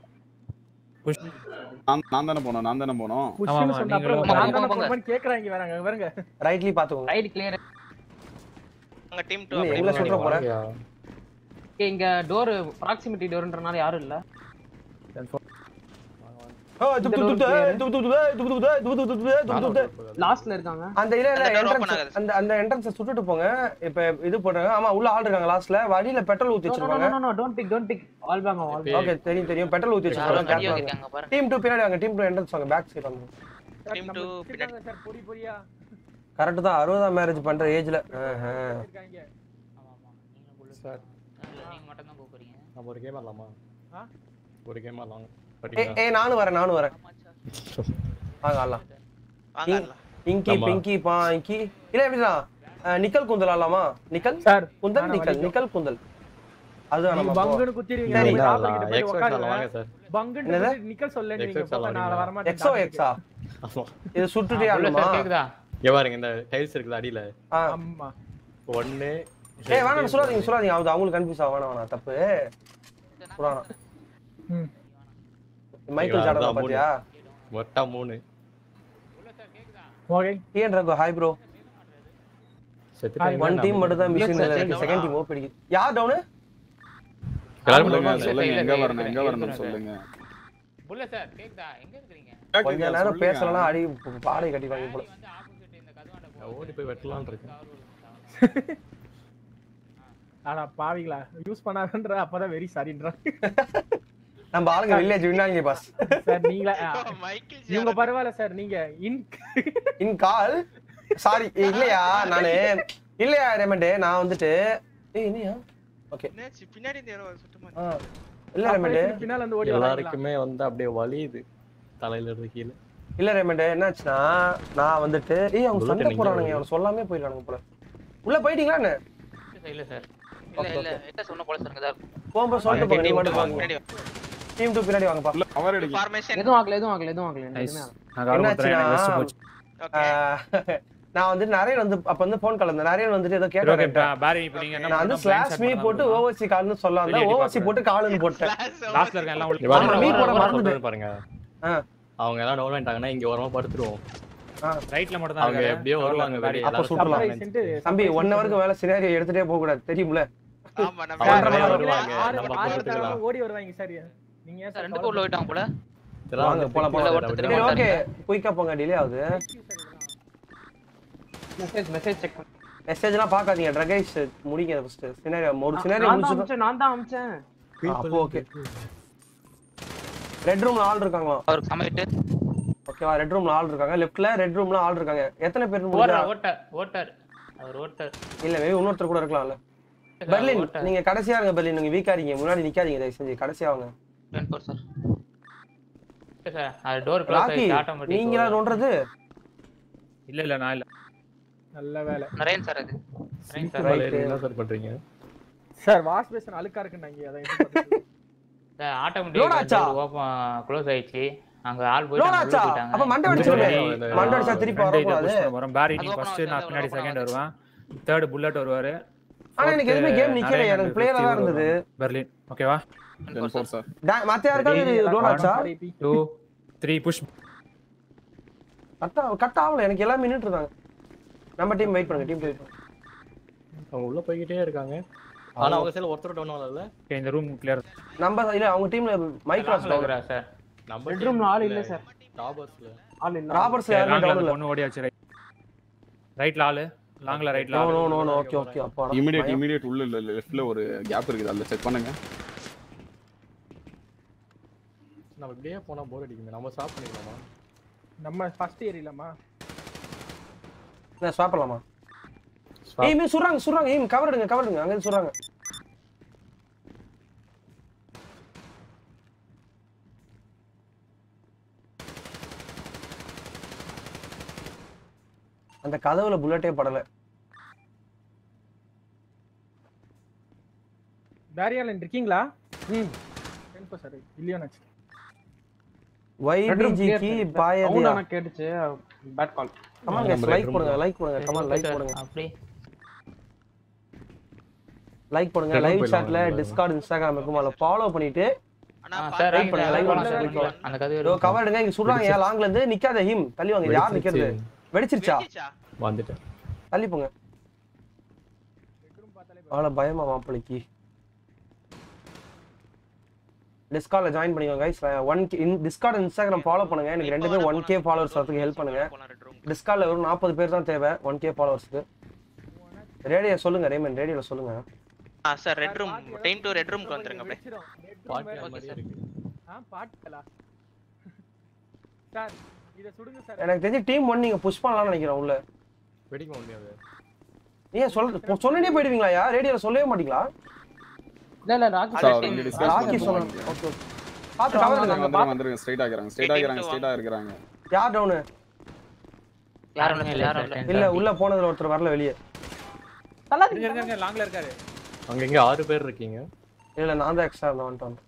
நான் நான் தானே போனோம் நான் தானே போனோம் புஷ்னு சொன்ன அப்புறம் நீங்களும் நான் தானே போங்க. போன் பண்ணி கேக்குறாங்க வராங்க பாருங்க ரைட்லி பாத்துக்கோங்க ரைட் கிளியர் உங்க டீம் இல்ல, 2 எங்களை சுற்ற போறேன் வாங்கயா. இங்க டோர் ப்ராக்சிமிட்டி டோர்ன்றனால யாரும் இல்ல ஆ, துப்பு, துப்பு, துப்பு, துப்பு, துப்பு, துப்பு, துப்பு, துப்பு, துப்பு, துப்பு, துப்பு, துப்பு, துப்பு. லாஸ்ட்ல இருக்காங்க அந்த இல்ல இல்ல அந்த door open entrance ஆகாது. அந்த அந்த என்ட்ரன்ஸ் சுட்டுட்டு போங்க இப்ப இது போடுறாங்க ஆமா உள்ள ஆள் இருக்காங்க லாஸ்ட்ல வழியில பெட்ரோல் ஊத்தி வச்சிருப்பாங்க no no don't pick don't pick all bang all okay தெரியும் தெரியும் பெட்ரோல் ஊத்தி யாரோ வச்சிருப்பாங்க கடி வாங்கிருக்காங்க பாருங்க டீம் 2 பின்னாடி வாங்க டீம் 2 என்ட்ரன்ஸ் வாங்க பேக் சைடு வாங்க Team two பின்னாடி. சார் பொடி பொடியா கரெக்ட் தான் அறுபதாம் மேரேஜ் பண்ற ஏஜ்ல இருக்காங்க ஆமா ஆமா நீங்களும் புல்லட் சார் நீங்க மட்டும் தான் போக போறீங்க நம்ம ஒரு கேம் ஆடலாமா ஆ? ஒரு கேம் ஆடலாம் ஏ வரீங்களா? ஏ நானும் வரேன் நானும் வரேன் வாங்க ஆடலாம் வாங்க இங்- ஆடலாம். இங்கி ஆமா. பிங்கி பாங்கி இல்ல எப்படிதான் அஹ், நிக்கல் குந்தல் ஆடலாமா நிக்கல் சார் குந்தல் நானா நிக்கல் வலிக்கும். நிக்கல் குந்தல் அதுதான் நீங்க நம்ம போ- பங்குன்னு குத்திடுவீங்க சரி. போய் என்ன ராபர்ட் கிட்ட ஆடலாம்? போய் Xbox உட்காருங்க ஆடலாம், வாங்க சார் பங்குன்னு என்னது? சொல்லி நிக்கல் சொல்ல நீங்க Xbox போங்க, நான் ஆடலாம் வர மாட்டேன் எக்ஸோ எக்ஸா ஆமா இது சுட்டுட்டே புல்லட் ஆடணுமா சார் கேக்குதா இங்க பாருங்க இந்த டைல்ஸ் இருக்குல்ல அடியில ஆ. ஆமா ஒன்னு ஏய் வேணாம் சொல்லாதீங்க சொல்லாதீங்க அது அவங்களுக்கு கன்ஃபியூஸ் ஆகும் வேணாம் வேணாம் தப்பு புராணம் ம். மைக்கேல் அதான் ஜார்டன் மூணு. பாத்தியா மொட்டா மூணு okay TN Raghu hi bro செத்துட்டாங்க ஒன் டீம் மட்டும் தான் மிஷின் sir, இருக்கு second செகண்ட் டீம் ஓ பிடிக்குது யார் டவுனு எல்லாரும் சொல்லுங்க பண்ணுவாங்க. சொல்லுங்க இல்ல, எங்க இல்ல, வரணும் எங்க இல்ல, வரணும் இல்ல, சொல்லுங்க புல்லட் சார் கேக்குதா எங்க இருக்கீங்க கொஞ்ச கேக்குதா? நேரம் சொல்லுங்க. பேசலாம் அடி பாடை கட்டி வாங்கி போல வந்து ஆப்போசிட் இந்த கதுவாண்ட நான் ஓடி போய் வெட்டலாம்னு இருக்கேன் ஆனா பாவிங்களா யூஸ் பண்ணாதன்ற அப்பதான் வெரி சாரின்ற நம்ம ஆளுங்க வில்லேஜ் விண்ணாங்க பாஸ் சார் நீங்களா ஆ, மைக்கேல் இவங்க ஜார்டன். பரவாயில்ல சார் நீங்க இன் இன் கால் சாரி இல்லையா நானு இல்லையா ரெமண்டே நான் வந்துட்டு ஏய் இல்லையா ஓகே என்னாச்சு பின்னாடி இருந்து யாரோ சுத்தமா ஆ இல்ல ரெமண்டே பின்னால வந்து ஓடி வராங்களா எல்லாருக்குமே வந்து அப்படியே வலியுது தலையில இருந்து கீழே இல்ல ரெமண்டே என்னாச்சுன்னா நான் வந்துட்டு ஏய் அவங்க Bullet சண்டை நீங்க போறானுங்க வருது. அவன் சொல்லாமே போயிடறானுங்க போல உள்ள போயிட்டீங்களா என்ன இல்ல சார் இல்ல இல்ல இல்ல சொன்ன போல சார் தான் போகும்போது சொல்லிட்டு போங்க நீ Team மட்டும் two வாங்க பின்னாடி டீம் டூ பின்னாடி வாங்கப்பா இல்ல கவர் அடிங்க ஃபார்மேஷன் எதுவும் ஆகல எதுவும் ஆகல எதுவும் ஆகல நைஸ் எதுவுமே ஆகல. நான் கவர் கொடுத்துறேன் எனக்கு வெஸ்ட் என்னாச்சுன்னா போச்சு ஓகே ஆஹ், நான் வந்து நிறைய வந்து அப்ப வந்து போன் கால் வந்து நிறைய வந்துட்டு ஏதோ சரி ஓகே கேட்டேன் பேரி இப்போ நீங்க என்ன நான் வந்து பண்ணணும்? ஸ்லாஷ் blind மீ set போட்டு பண்ணலாம். ஓவர்சி கால்னு சொல்ல வந்தேன் வெளியே ஓவர்சி பார்க்கறேன். போட்டு காலுன்னு போட்டேன் லாஸ்ட்ல இருக்க எல்லாம் இங்க உங்களுக்கு பாருங்க, ஆமா, மீ நான் போட ஓரமா மறந்துட்டேன். சொல்றேன் பாருங்க ஆ. அவங்க எல்லாம் டவுன் ஆயிட்டாங்கன்னா இங்க ஓரமா படுத்துருவோம் ரைட்ல மட்டும் தான் அவங்க இருக்காரு. எப்படியோ cover ல வருவாங்க இருக்க வெளியே பேரி. அப்ப எல்லாரும் சுற்றலாம். Surprise ன்ட்டு தம்பி surprise ஒன் ன்ட்டு ஹவருக்கு மேல சினாரியோ எடுத்துட்டே போக கூடாது தெரியும்ல ஆமா நம்ம அவங்க ஆறு வெளியே மணி வருவாங்க ஆறு நம்ம ஆறு பக்கத்துக்கலாம் தடவை ஓடி வருவாங்க சார் நீங்க ஏன் சார் சார் ரெண்டு பேர் உள்ள போயிட்டாங்க போல இதெல்லாம் வாங்க, வந்து போலாம், பிடிக்கல, போலாம். அப்படி சரி திரும்ப ஓகே குயிக்கா போங்க டிலே ஆகுது மெசேஜ் மெசேஜ் செக் பண்ணு மெசேஜ்லாம் பார்க்காதீங்க ட்ரகைஸ் முடிங்க ஃபர்ஸ்ட் சினாரியோ ஒரு சினாரியோ நான் தான் முடிச்சு அமிச்சேன் நான் தான் அமிச்சேன் அப்போ ஓகே ரெட் ரூம்ல ஆள் இருக்காங்களா அவருக்கு சமைட்டு ஓகேவா ரெட் ரூம்ல ஆள் இருக்காங்க லெஃப்ட்ல ரெட் ரூம்ல ஆள் இருக்காங்க எத்தனை பேர் ஓட்டர் முடிஞ்சா ஓட்டர் ஓட்டர் அவர் ஓட்டர் இல்ல மேபி இன்னொருத்தர் கூட இருக்கலாம்ல பெர்லின் நீங்க கடைசியா இருங்க பெர்லின் நீங்க வீக்கா இருக்கீங்க முன்னாடி நிக்காதீங்க தயவு செஞ்சு கடைசியா வாங்க டென் ஃபோர் சார் சார் அது டோர் க்ளோஸ் ராக்கி ஆயிடுச்சு ஆட்டோமேட்டிக் நீங்களா நோண்டுறது இல்ல இல்ல நான் இல்ல நல்ல வேலை நரேன் சார் அது நரேன் சார் மலையில என்ன சார் பண்றீங்க சார் வாஷ் பேசன் அழுக்கா இருக்குன்னாங்க அதான் என்ன பண்றது? சார் Load ஆட்டோமேட்டிக் ஆச்சா? ஓப்பன் க்ளோஸ் ஆயிடுச்சு அங்க ஆள் லோட் போயிட்டாங்க உள்ள ஆச்சா போயிட்டாங்க அப்ப மண்டை அடிச்சிருமே மண்டை அடிச்சா திருப்பி ரெண்டு இதை வரக்கூடாது push பண்ண போறோம் பேரி நீ அது open ஃபர்ஸ்ட் ஆகுது, நான் அது பின்னாடி open செகண்ட் ஆகுது. வருவேன் தேர்ட் புல்லட் வருவாரு ஆனா எனக்கு எதுவுமே கேம் நிக்கல எனக்கு பிளேயரா தான் இருந்தது பெர்லின் ஓகேவா டென் ஃபோர் சார் டா- மத்த யாருக்காவது லோன் ஆச்சா two three push cut cut ஆகல எனக்கு எல்லாமே நின்னுட்டு இருக்காங்க நம்ம டீம் வெயிட் பண்ணுங்க டீம் வெயிட் பண்ணுங்க அவங்க உள்ள போய்கிட்டே இருக்காங்க ஆனா அவங்க சைடுல ஒருத்தர் டவுன் ஆகல ஓகே இந்த ரூம் கிளியர் நம்ம இல்ல அவங்க டீம்ல மைக்ராஸ் டவுன் சார் நம்ம பெட்ரூம்ல ஆள் இல்ல சார் டாபர்ஸ்ல ஆள் இல்ல ராபர்ட்ஸ்ல யாரும் டவுன் இல்ல ஒன்னு ஓடியாச்சு ரைட் ரைட்ல ஆளு லாங்ல ரைட்ல நோ ஆளு no no no okay okay அப்பா இமிடியேட் இமிடியேட் உள்ள இல்ல லெஃப்ட்ல ஒரு கேப் இருக்குது அதுல செக் பண்ணுங்க நம்ம இப்படியே போனா போர் அடிக்குமே நம்ம ஸ்டாப் பண்ணிக்கலாமா நம்ம ஃபர்ஸ்ட் ஏறிடலாமா நான் ஸ்வாப் பண்ணலாமா ஏய் மீ சுறாங்க சுறாங்க ஏய் கவர் எடுங்க கவர் எடுங்க அங்க இருந்து சுறாங்க அந்த கதவுல புல்லட்டே படல பேரியால இருக்கீங்களா ம் கண்டிப்பா சார் இல்லையா நினைச்சு வைபிஜிக்கு பாயதியா சவுண்ட் ஆனா கேட்டுச்சு bad call come on guys like போடுங்க லைக் போடுங்க கமான் லைக் போடுங்க அப்படி லைக் போடுங்க Record லைவ் போயிடலாம், சாட்ல record டிஸ்கார்ட் இன்ஸ்டாகிராம் இருக்கும் அதில் ஃபாலோ பண்ணிட்டு சார் லைக் பண்ணுங்க லைக் பண்ணுங்க அந்த கதை இதோ கவர் எடுங்க இங்க சொல்றாங்க ஏன் லாங்ல இருந்து நிக்காத ஹிம் தள்ளி வாங்க யார் நிக்கிறது வெடிச்சிருச்சா வந்துட்டேன் தள்ளி போங்க அவ்வளோ பயமா மாப்பிளைக்கு டிஸ்கார்ட்ல ஜாயின் பண்ணிக்கோங்க guys one K Discord Instagram follow பண்ணுங்க எனக்கு ரெண்டு பேரும் ஒன் கே ஃபாலோவர்ஸ் வரதுக்கு ஹெல்ப் பண்ணுங்க டிஸ்கார்ட்ல வெறும் நாற்பது பேர் தான் தேவை ஒன் கே ஃபாலோவர்ஸ்க்கு ரேடியோ சொல்லுங்க ரேமன் ரேடியோல சொல்லுங்க ஆ sir red room time to red ரூம்க்கு வந்துருங்க அப்படியே பாட்டு மாதிரியே இருக்கு ஆ பாட்டுலா சார் இத சுடுங்க சார் எனக்கு தெரிஞ்சு டீம் ஒன் நீங்க புஷ் பண்ணலாம்னு நினைக்கிறேன் உள்ள வெடிக்க முடியாது நீங்க சொல் சொன்னே போயிடுவீங்களா யா ரேடியோல சொல்லவே மாட்டீங்களா இல்ல இல்ல ராக்கி சார் அவங்க டிஸ்கஸ் ராக்கி சொல்லணும் ஓகே பாத்து கவர் எடுங்க வந்துருங்க வந்துருங்க ஸ்ட்ரைட் ஆகுறாங்க ஸ்ட்ரைட் ஆகுறாங்க ஸ்ட்ரைட் ஆகுறாங்க யார் டவுனு யாரும் இல்ல யாரும் இல்ல இல்ல உள்ள போனதுல ஒருத்தர் வரல வெளியே இருங்க இருங்க, இருங்க லாங்ல இருக்காரு அங்க இங்க ஆறு பேர் இருக்கீங்க இல்ல நான் தான் எக்ஸ்ட்ரா இருந்தேன் வந்துட்டேன்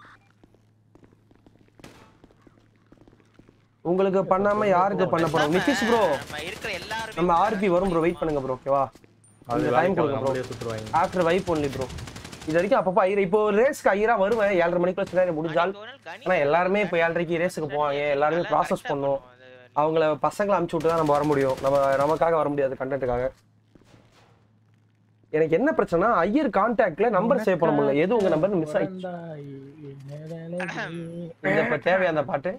உங்களுக்கு பண்ணாம யாருக்கு பண்ண போறோம் நிதிஷ் ப்ரோ நம்ம இருக்கிற எல்லாரும் நம்ம ஆர்பி வரும் ப்ரோ வெயிட் பண்ணுங்க ப்ரோ ஓகேவா அது கொஞ்சம் டைம் வேலைக்கு கொடுங்க அவங்க ப்ரோ அப்படியே சுத்துருவாங்க ஆஃப்டர் வைப் ஒன்லி ப்ரோ இது வரைக்கும் அப்பப்போ ஐயர் இப்போ ஒரு ரேஸ்க்கு ஐயரா வருவேன் ஏழரை மணிக்குள்ள சின்ன முடிஞ்சால் ஆனா எல்லாருமே இப்போ ஏழரைக்கு ரேஸுக்கு போவாங்க எல்லாருமே ப்ராசஸ் பண்ணும் அவங்கள பசங்களை அமுச்சு விட்டு தான் நம்ம வர முடியும் நம்ம நமக்காக வர முடியாது கண்டென்ட்டுக்காக எனக்கு என்ன பிரச்சனை ஐயர் கான்டாக்ட்ல நம்பர் சேவ் பண்ண முடியல எது உங்க நம்பர் மிஸ் ஆயிடுச்சு இந்த இப்ப தேவையா அந்த பாட்டு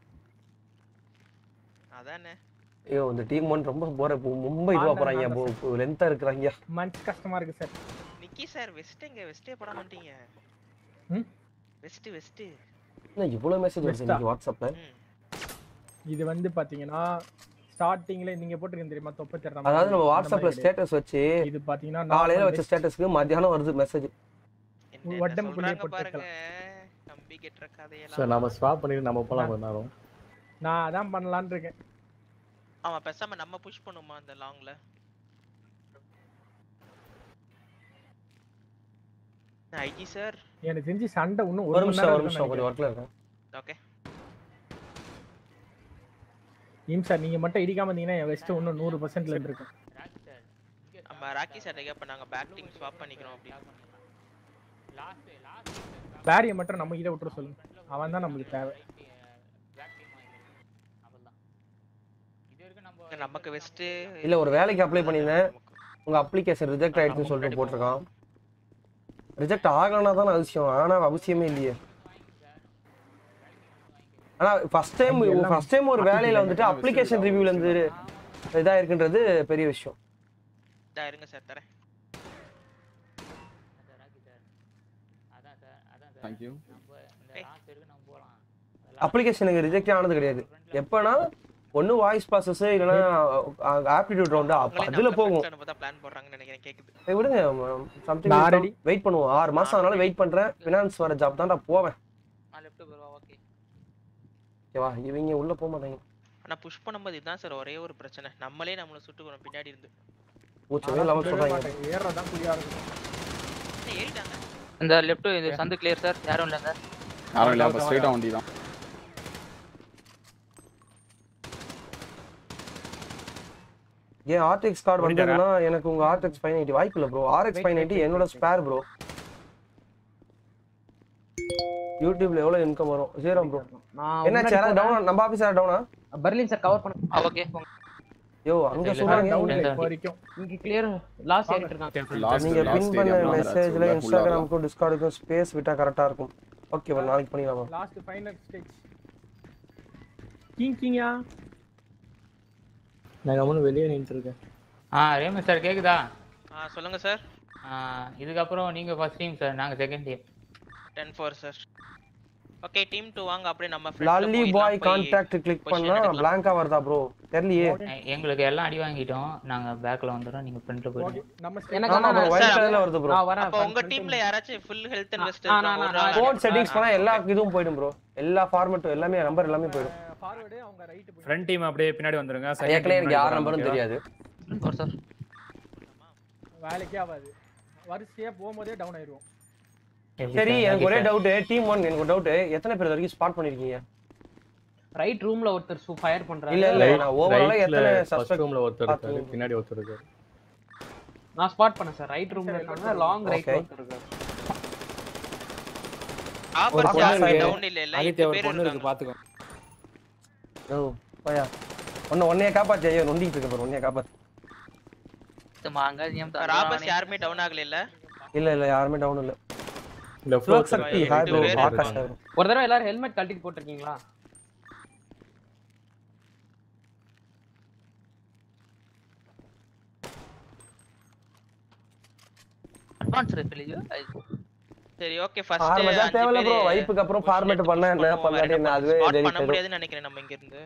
அதானே ஐயோ இந்த டீம் ஒன் ரொம்ப போற ரொம்ப இதுவா போறாங்க லென்த்தா இருக்கிறாங்க மனசு கஷ்டமா இருக்கு சார் நிக்கி சார் வெஸ்ட் எங்க வெஸ்டே போட மாட்டீங்க ம்? வெஸ்ட் வெஸ்ட் என்ன இவ்வளவு மெசேஜ் வருது இன்னைக்கு வாட்ஸ்அப்ல இது வந்து பாத்தீங்கன்னா ஸ்டார்டிங்ல நீங்க போட்டிருக்கீங்க தெரியுமா தொப்பை தெரியற மாதிரி அதாவது நம்ம அந்த வாட்ஸ்அப்ல மாதிரி ஸ்டேட்டஸ் வச்சு இது பாத்தீங்கன்னா காலையில normal வச்ச ஸ்டேட்டஸ்க்கு மத்தியானம் வருது மெசேஜ் உடம்புக்குள்ளே சொல்றாங்க பாருங்க போட்டுக்கலாம் கம்பி கெட்டுற கதையெல்லாம் சார் நம்ம ஸ்வாப் பண்ணிட்டு நம்ம போலாம் கொஞ்ச நேரம் நான் அதான் பண்ணலாம்னு இருக்கேன் ஆமா பேசாம நம்ம புஷ் பண்ணுமா அந்த லாங்ல ஐஜி சார் எனக்கு தெரிஞ்சு சண்டை இன்னும் ஒரு ஒரு மணி நிமிஷம் நேரம் ஒரு நிமிஷம் கொஞ்சம் ஒர்க்ல இருக்கேன் ஓகே இம் சார் நீங்க மட்டும் இடிக்காம இருந்தீங்கன்னா என் வெஸ்ட் இன்னும் நூறு பர்சன்ட்ல இருந்திருக்கும் நம்ம ராக்கி சார் கேப்ப நாங்க பேக் டீம் ஸ்வாப் பண்ணிக்கிறோம் அப்படி பேரியை மட்டும் நம்ம கிட்ட விட்டுற சொல்லுங்க அவன் தான் நமக்கு தேவை நமக்கு வெஸ்ட் இல்ல ஒரு வேலைக்கு அப்ளை பண்ணியிருந்தேன் உங்க அப்ளிகேஷன் ரிஜெக்ட் ஆயிடுச்சுன்னு சொல்லிட்டு போட்டிருக்கான் ரிஜெக்ட் ஆகலனா தான் அவசியம் ஆனா அவசியமே இல்லையே ஆனா ஃபர்ஸ்ட் டைம் ஃபர்ஸ்ட் டைம் ஒரு வேலையில வந்துட்டு அப்ளிகேஷன் ரிவ்யூல இருந்து இதா இருக்குன்றது பெரிய விஷயம் இதா இருங்க சார் தரேன் தேங்க்யூ அப்ளிகேஷனுக்கு ரிஜெக்ட் ஆனது கிடையாது எப்பனா ஒண்ணு வாய்ஸ் ப்ராசஸ் இல்லைன்னா ஆப்டிடியூட் ரவுண்டு அதுல போகும் பிளான் போடுறாங்கன்னு நினைக்கிறேன் கேக்குது ஏய், விடுங்க நான் சம்திங் ready. வெயிட் பண்ணுவோம் ஆறு மாசம் ஆனாலும் வெயிட் பண்றேன் ஃபினான்ஸ் வர ஜாப் தான் நான் போவேன் லெஃப்ட் ப்ரோ ஓகே ஓகேவா இவங்க உள்ள போக மாட்டாங்க ஆனா புஷ் பண்ணும்போது இதுதான் சார் ஒரே ஒரு பிரச்சனை நம்மளே நம்மள சுட்டுக்கிறோம் பின்னாடி இருந்து மூச்சவே இல்லாம சொல்றாங்க ஏறதான் புரியா இருக்கும் என்ன ஏறிட்டாங்க இந்த லெஃப்ட் இது சந்து கிளியர் சார் யாரும் இல்லைங்க யாரும் இல்ல அப்ப ஸ்ட்ரைட்டா வண்டி தான் ஏன் ஆர்டிஎக்ஸ் கார்டு முடிஞ்சாரா? வந்ததுன்னா எனக்கு உங்க ஆர்டிஎக்ஸ் ஃபைவ் நைன்டி வாய்ப்பு இல்லை ப்ரோ ஆர்எக்ஸ் ஃபைவ் நைன்டி என்னோட ஸ்பேர் ப்ரோ யூடியூப்ல எவ்வளவு இன்கம் வரும் ஜீரோ ப்ரோ நான் என்ன முன்னாடி யாராவது போனேன். டவுன் நம்ம ஆபீஸ் யாரா டவுனா பர்லின் சார் கவர் பண்ண ஓகே யோ அங்க இல்ல, சொல்றாங்க down இங்க- இல்ல இப்போ வரைக்கும் இங்க கிளியர் லாஸ்ட் ஏறிட்டு இருக்காங்க Last- நீங்க last பின் area பண்ண தான் மெசேஜ்ல உள்ள- உள்ள இன்ஸ்டாகிராமுக்கும் டிஸ்கார்டுக்கும் ஸ்பேஸ் விட்டா கரெக்டா இருக்கும் ஓகே ப்ரோ நாளைக்கு பண்ணிடலாம் லாஸ்ட் ஃபைனல் ஸ்டேஜ் கிங் கிங்கா நான் கம்முன்னு வெளியே நின்றுட்டு இருக்கேன் ஆ ரேமன் சார் கேக்குதா ஆ சொல்லுங்க சார் ஆ, இதுக்கப்புறம் நீங்க ஃபர்ஸ்ட் டீம் சார் நாங்க second team ten four sir okay team two வாங்க அப்படியே நம்ம front ல லாலி போயிடலாம். பாய் போய் கான்டாக்ட் கிளிக் position பண்ணா எடுக்கலாம். பிளாங்கா வருதா ப்ரோ தெரியலையே எங்களுக்கு எல்லாம் அடி வாங்கிட்டோம் நாங்க பேக்ல வந்துடுறோம் நீங்க ஃப்ரண்ட்ல போயிடுங்க நம்ம எனக்கு ஆமா ஆனா bro, நான் white சார், colourல வருது bro. நான் வரேன் அப்போ உங்க front டீம்ல யாராச்சும் ஃபுல் ஹெல்த் அண்ட் வெஸ்ட் ஆ, நான், நான், நான் கோட் செட்டிங்ஸ் பண்ணா எல்லா இதுவும் போயிடும் ப்ரோ எல்லா ஃபார்மட்டும் எல்லாமே நம்பர் எல்லாமே போயிடும் ஃபார்வர்டு அவங்க ரைட் போய் ஃப்ரண்ட் டீம் அப்படியே பின்னாடி வந்துருங்க ஏற்கனவே எனக்கு யார் நம்பரும் தெரியாது சார் வேலைக்கே ஆகாது வரிசையா போகும்போதே டவுன் ஆயிருவோம் சரி எனக்கு ஒரே டவுட் டீம் ஒன் எனக்கு ஒரு டவுட் எத்தனை பேர் இது வரைக்கும் ஸ்பாட் பண்ணிருக்கீங்க ரைட் ரூம்ல ஒருத்தர் ஃபயர் பண்றாரு இல்ல இல்ல நான் ஓவராலா ரைட்ல எத்தனை ஃபர்ஸ்ட் சஸ்பெக்ட் ரூம்ல ஒருத்தர் இருக்காரு பின்னாடி ஒருத்தர் இருக்காரு நான் ஸ்பாட் பண்ணேன் சார் ரைட் ரூம்ல இருக்காங்க லாங் ரைட் Okay. ஒருத்தர் இருக்காரு ஒரு ஆப்பர் பொண்ணு யாருமே இருக்கு. டவுன் இல்ல இல்ல ஆதித்யா எட்டு ஒரு பேர் பொண்ணு இருக்கு இருக்காங்க பாத்துக்கோ ஓ போயா ஒன்னு ஒன்னைய காப்பாத்தி ஐயோ நொண்டிட்டு இருக்க பாரு ஒன்னைய காப்பாத்து மாங்க நியம் ராபர்ஸ் யாருமே டவுன் ஆகல இல்ல இல்ல இல்ல யாருமே டவுன் இல்ல லெஃப்ட் ஸ்லோக் சக்தி ஹாய் ப்ரோ பேர் ஆகாஷ் இருக்காங்க. bro. ஒரு தடவை எல்லாரும் ஹெல்மெட் கழட்டிட்டு போட்டிருக்கீங்களா அட்வான்ஸ் இருக்கு சரி ஓகே ஃபர்ஸ்ட் Format தான் தேவையில்ல bro. வைப்புக்கு அப்புறம் format பண்ணா என்ன, பண்ணாட்டி என்ன, அதுவே ஸ்பாட் delete பண்ண ஆயிடும். முடியாதுன்னு நினைக்கிறேன் நம்ம இங்க இருந்து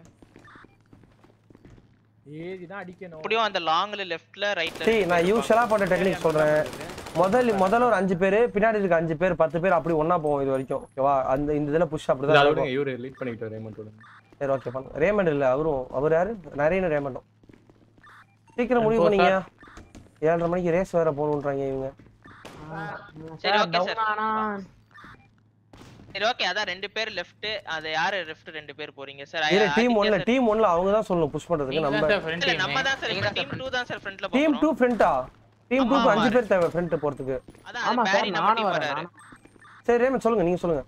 ஏதி தான் அடிக்கணும் எப்படியும் அந்த லாங்ல லெஃப்ட்ல ரைட்ல சரி நான் யூஸ்வலா பண்ண டெக்னிக் சொல்றேன் முதல்ல முதல்ல ஒரு அஞ்சு பேர் பின்னாடி இருக்க அஞ்சு பேர் பத்து பேர் அப்படி ஒண்ணா போவோம் இது வரைக்கும் ஓகேவா அந்த இந்த இதுல புஷ் இல்ல அப்படிதான் அதோட இருக்கும். இவரு லீட் பண்ணிக்கிட்டு ரேமண்ட் விடுங்க சரி ஓகே பண்ணுங்க ரேமண்ட் இல்ல அவரும் அவர் யாரு நிறைய ரேமண்டும் சீக்கிரம் முடிவு Info பண்ணீங்க ஏழரை மணிக்கு ரேஸ் வேற போகணுன்றாங்க இவங்க சரி ஓகே down சார் ஆனா சரி ஓகே அதான் ரெண்டு பேர் லெஃப்ட் அது யாரு லெஃப்ட் ரெண்டு பேர் போறீங்க சார் இல்ல டீம் ஒன்ல டீம் ஒன்ல அவங்க தான் சொல்லணும் புஷ் பண்றதுக்கு நீங்க நம்ம தான் சார் ஃப்ரண்ட் இல்ல டீம் நம்ம தான் சார் இப்ப டீம் 2 தான் சார் ஃப்ரண்ட்ல டீம் போறோம் டூ ஃப்ரண்டா டீம் ஆமா, டூக்கு ஆமா. அஞ்சு பேர் தேவை ஃப்ரண்ட் போறதுக்கு அதான் ஆமா அது சார் பேரி நம்ம நானும் டீம் வரேன் வராரு நானும். சரி ரேமண்ட் சொல்லுங்க நீங்க சொல்லுங்க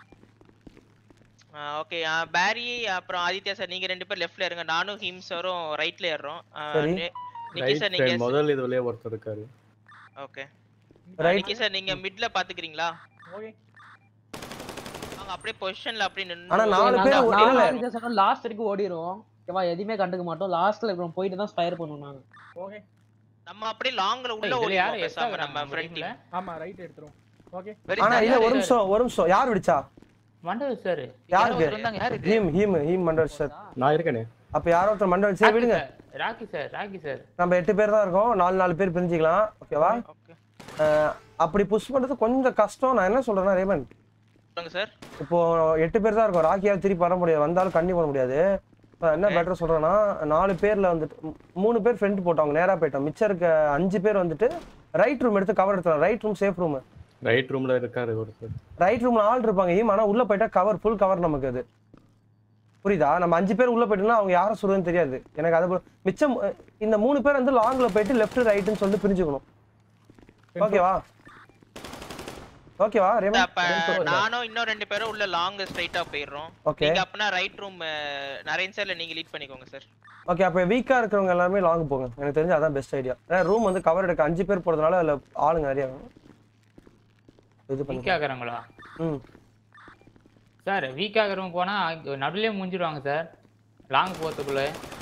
ஓகே பேரி அப்புறம் ஆதித்யா சார் நீங்க ரெண்டு பேர் லெஃப்ட்ல இருங்க நானும் ஹிம் சாரும் ரைட்ல ஏறோம் ஆ, சரி. நி- நிக்கி ரைட் சார் நீங்க சைடு முதல் இதுலயே ஒருத்தர் இருக்காரு ஓகே Right. நிக்கி சார் நீங்க மிட்ல பாத்துக்கிறீங்களா ஓகே அவங்க அப்படியே பொசிஷன்ல அப்படியே ஆனா நின்னு நாலு பேர் நாங்க- இல்ல நானும் இல்ல ஆதித்யா சாரும் லாஸ்ட் வரைக்கும் ஓடிடுவோம் ஓகேவா எதுவுமே கண்டுக்க மாட்டோம் லாஸ்ட்ல இருக்கிறோம் போயிட்டு தான் ஸ்பயர் பண்ணுவோம் நாங்க ஓகே நம்ம அப்படியே லாங்ல உள்ள இதுல ஓடி யாரு பேசாம நம்ம நம்ம ஃப்ரண்ட் டீம்ல டீம் ஆமா ரைட் எடுத்துரும் ஓகே ஆனா இல்ல ஒரு நிமிஷம் ஒரு நிமிஷம் யார் விடுச்சா மண்டல் சார் யாருக்கு இருந்தாங்க யாரு இது ஹீம் ஹீம் ஹீம் மண்டல் சார் நான் இருக்கேனே அப்ப யாரோ ஒருத்தர் மண்டல் சரி விடுங்க ராக்கி சார் ராக்கி சார் நம்ம எட்டு பேர் தான் இருக்கோம் நாலு நாலு பேர் பிரிஞ்சுக்கலாம் ஓகேவா ஓகே அஹ், அப்படி புஷ் பண்றது கொஞ்சம் கஷ்டம் நான் என்ன சொல்றேன்னா ரேமன் சொல்லுங்க சார் இப்போ எட்டு பேர் தான் இருக்கோம் ராக்கியாவது திருப்பி வர முடியாது வந்தாலும் கண்டி பண்ண முடியாது இப்ப என்ன பெட்டர் சொல்றேன்னா நாலு பேர்ல வந்துட்டு மூ- மூணு பேர் ஃப்ரண்ட் போட்டவங்க நேரா போயிட்டோம் மிச்சம் இருக்க அஞ்சு பேர் வந்துட்டு ரைட் ரூம் எடுத்து கவர் எடுத்துலாம் right room safe room right ரூம்ல இருக்காரு ஒருத்தர் ரைட் ரூம்ல ஆள் இருப்பாங்க ஈம் ஆனா உள்ள போயிட்டா கவர் ஃபுல் கவர் நமக்கு அது புரியுதா நம்ம அஞ்சு பேர் உள்ள போயிட்டோம்னா அவங்க யாரை சொல்றதுன்னு தெரியாது எனக்கு அது போல- மிச்சம் அஹ், இந்த மூணு பேர் வந்து லாங்ல போயிட்டு லெஃப்ட் ரைட்னு சொல்லிட்டு பிரிஞ்சுக்கணும் ஓகேவா ஓகேவா ரேமன் அப்ப நானும் இன்னும் ரெண்டு பேரும் உள்ள லாங் ஸ்ட்ரைட்டா போயிடுறோம் ஓகே நீங்க அப்பனா ரைட் ரூம் நரேன் சார்ல நீங்க லீட் பண்ணிக்கோங்க சார் ஓகே அப்போ வீக்காக இருக்கிறவங்க எல்லாருமே லாங் போங்க எனக்கு தெரிஞ்சு அதான் பெஸ்ட் ஐடியா ஏன்னா ரூம் வந்து கவர் எடுக்க அஞ்சு பேர் போகிறதுனால அதில் ஆளுங்க நிறைய வேணும் இது வீக் பண்ணி ஆகுறாங்களா ம் சார் வீக் ஆகுறவங்க போனா நடுவுலயே முடிஞ்சிருவாங்க சார் லாங் போறதுக்குள்ள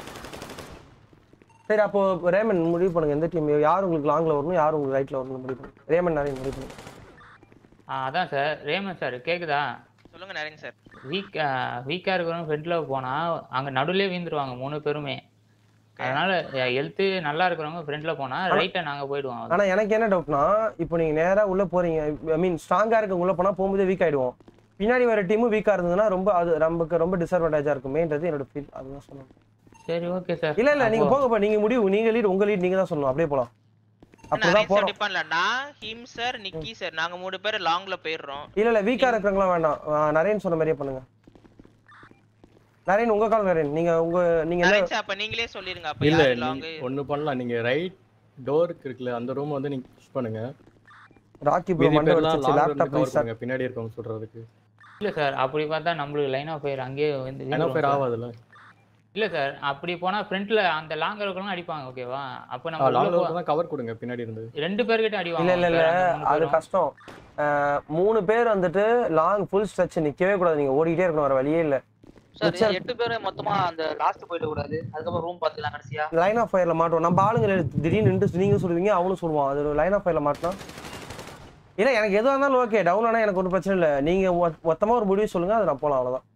சரி அப்போ ரேமன் முடிவு பண்ணுங்க எந்த டீம் யார் உங்களுக்கு லாங்கில் வரணும் யார் உங்களுக்கு ரைட்டில் வரணும் முடிவு பண்ணுங்க ரேமன் நிறைய முடிவு பண்ணுங்க ஆ, அதான் சார் ரேமன் சார் கேக்குதா சொல்லுங்க நரேன் சார் வீக் வீக்கா இருக்கிறவங்க ஃப்ரண்ட்ல போனா அங்க நடுவுலயே வீந்துருவாங்க மூணு பேருமே அதனால ஹெல்த் நல்லா இருக்கிறவங்க ஃப்ரண்ட்ல போனா ரைட்டா நாங்க போயிடுவோம் ஆனால் எனக்கு என்ன டவுட்னா இப்போ நீங்கள் நேராக உள்ளே போகிறீங்க ஐ மீன் ஸ்ட்ராங்காக இருக்கவங்க உள்ள போனால் போகும்போது வீக் ஆகிடுவோம் பின்னாடி வர டீமும் வீக்காக இருந்ததுன்னா ரொம்ப அது நமக்கு ரொம்ப டிஸ்அட்வான்டேஜாக இருக்குமேன்றது என்னோட ஃபீல் அதுதான் சொல்லணும் சரி ஓகே சார் இல்லை இல்லை நீங்கள் போங்கப்பா நீங்கள் முடிவு நீங்கள் லீட் உங்கள் லீட் நீங்கள் தான் சொல்லணும் அப்படியே போகலாம் அப்படிதான் நரேன் சார் போகிறோம் டிபெண்ட்ல நான் ஹிம் சார் நிக்கி சார் நாங்க மூணு பேர் லாங்ல போயிடுறோம் இல்ல இல்ல வீக்கா இருக்கிறவங்களாம் வேண்டாம் ஆ, நரேன் சொன்ன மாதிரியே பண்ணுங்க நரேன் உங்க கால் நரேன் நீங்க உங்க நீங்க என்ன நரேன் சார் அப்ப நீங்களே சொல்லிருங்க அப்ப இல்ல யாரு லாங் நீங்க ஒண்ணு பண்ணலாம் நீங்க ரைட் டோருக்கு இருக்குல்ல அந்த ரூம் வந்து நீங்க புஷ் பண்ணுங்க ராக்கி ப்ரோ மீதி மண்டை பேர்லாம் வச்சிருச்சு லாங் இருந்து லேப்டாப் கவர் ப்ளீஸ் சார் பண்ணுங்க பின்னாடி இருக்கவங்க சொல்றதுக்கு இல்ல சார் அப்படி பார்த்தா நம்மளுக்கு லைன் ஆஃப் ஃபயர் அங்கேயே வந்து லைன் ஆஃப் ஃபயர் வீழ்ந்துரும் ஆகாதுல்ல சார். இல்ல சார் அப்படி போனா ஃப்ரண்ட்ல அந்த லாங் இருக்கலாம் அடிப்பாங்க ஓகேவா அப்ப நம்ம உள்ள லாங் போ- தான் கவர் கொடுங்க பின்னாடி இருந்து ரெண்டு பேர்கிட்ட அடி இல்ல வாங்குவோம் இல்ல இல்ல சார், அந்த மூணு அது பேரும். கஷ்டம் அஹ், மூணு பேர் வந்துட்டு லாங் ஃபுல் ஸ்ட்ரெச் நிக்கவே கூடாது நீங்க ஓடிட்டே இருக்கணும் வேற வழியே இல்ல சார் எட்டு பேர் மொத்தமா அந்த லாஸ்ட் போயிட கூடாது அதுக்கப்புறம் ரூம் பாத்துக்கலாம் கடைசியா லைன் ஆஃப் ஃபயர்ல மாட்டோம் நம்ம ஆளுங்க திடீர்னு நின்று நீங்க சொல்லுவீங்க அவனும் சொல்லுவான் அது லைன் ஆஃப் ஃபயர்ல மாட்டினா இல்ல எனக்கு எதுவாக இருந்தாலும் ஓகே டவுன் ஆனா எனக்கு ஒன்றும் பிரச்சனை இல்லை நீங்க மொ- மொத்தமா ஒரு முடிவு சொல்லுங்க அது நான் போலாம் அவ்வளவுதான்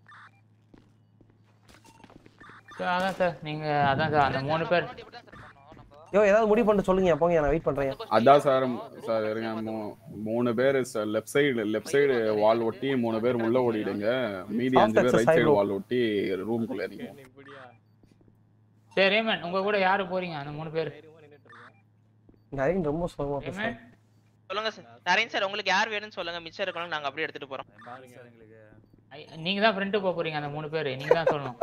சார், அதான் சார் நீங்க அதான் சார் அந்த மூணு பேர் யோ ஏதாவது முடிவு பண்ணிட்டு சொல்லுங்க போங்க நான் வெயிட் பண்றேன் அதான் சார் சார் இருங்க மூ- மூணு பேர் left side left side wall ஒட்டி மூணு பேர் உள்ள ஓடிடுங்க மீதி Soft அஞ்சு பேர் right exercise side bro. Wall ஒட்டி ரூம்குள்ள இருங்க சரி ரேமன் உங்க கூட யாரு போறீங்க அந்த மூணு பேர் நரேன் ரொம்ப சுலபமா பேசுறேன் சொல்லுங்க சார் நரேன் சார் உங்களுக்கு யார் வேணும்னு சொல்லுங்க மிச்சம் இருக்கணும் நாங்க அப்படியே எடுத்துட்டு போறோம் ஐ- நீங்க தான் ஃப்ரெண்டு போக போறீங்க அந்த மூணு பேர் நீங்க தான் சொல்லணும்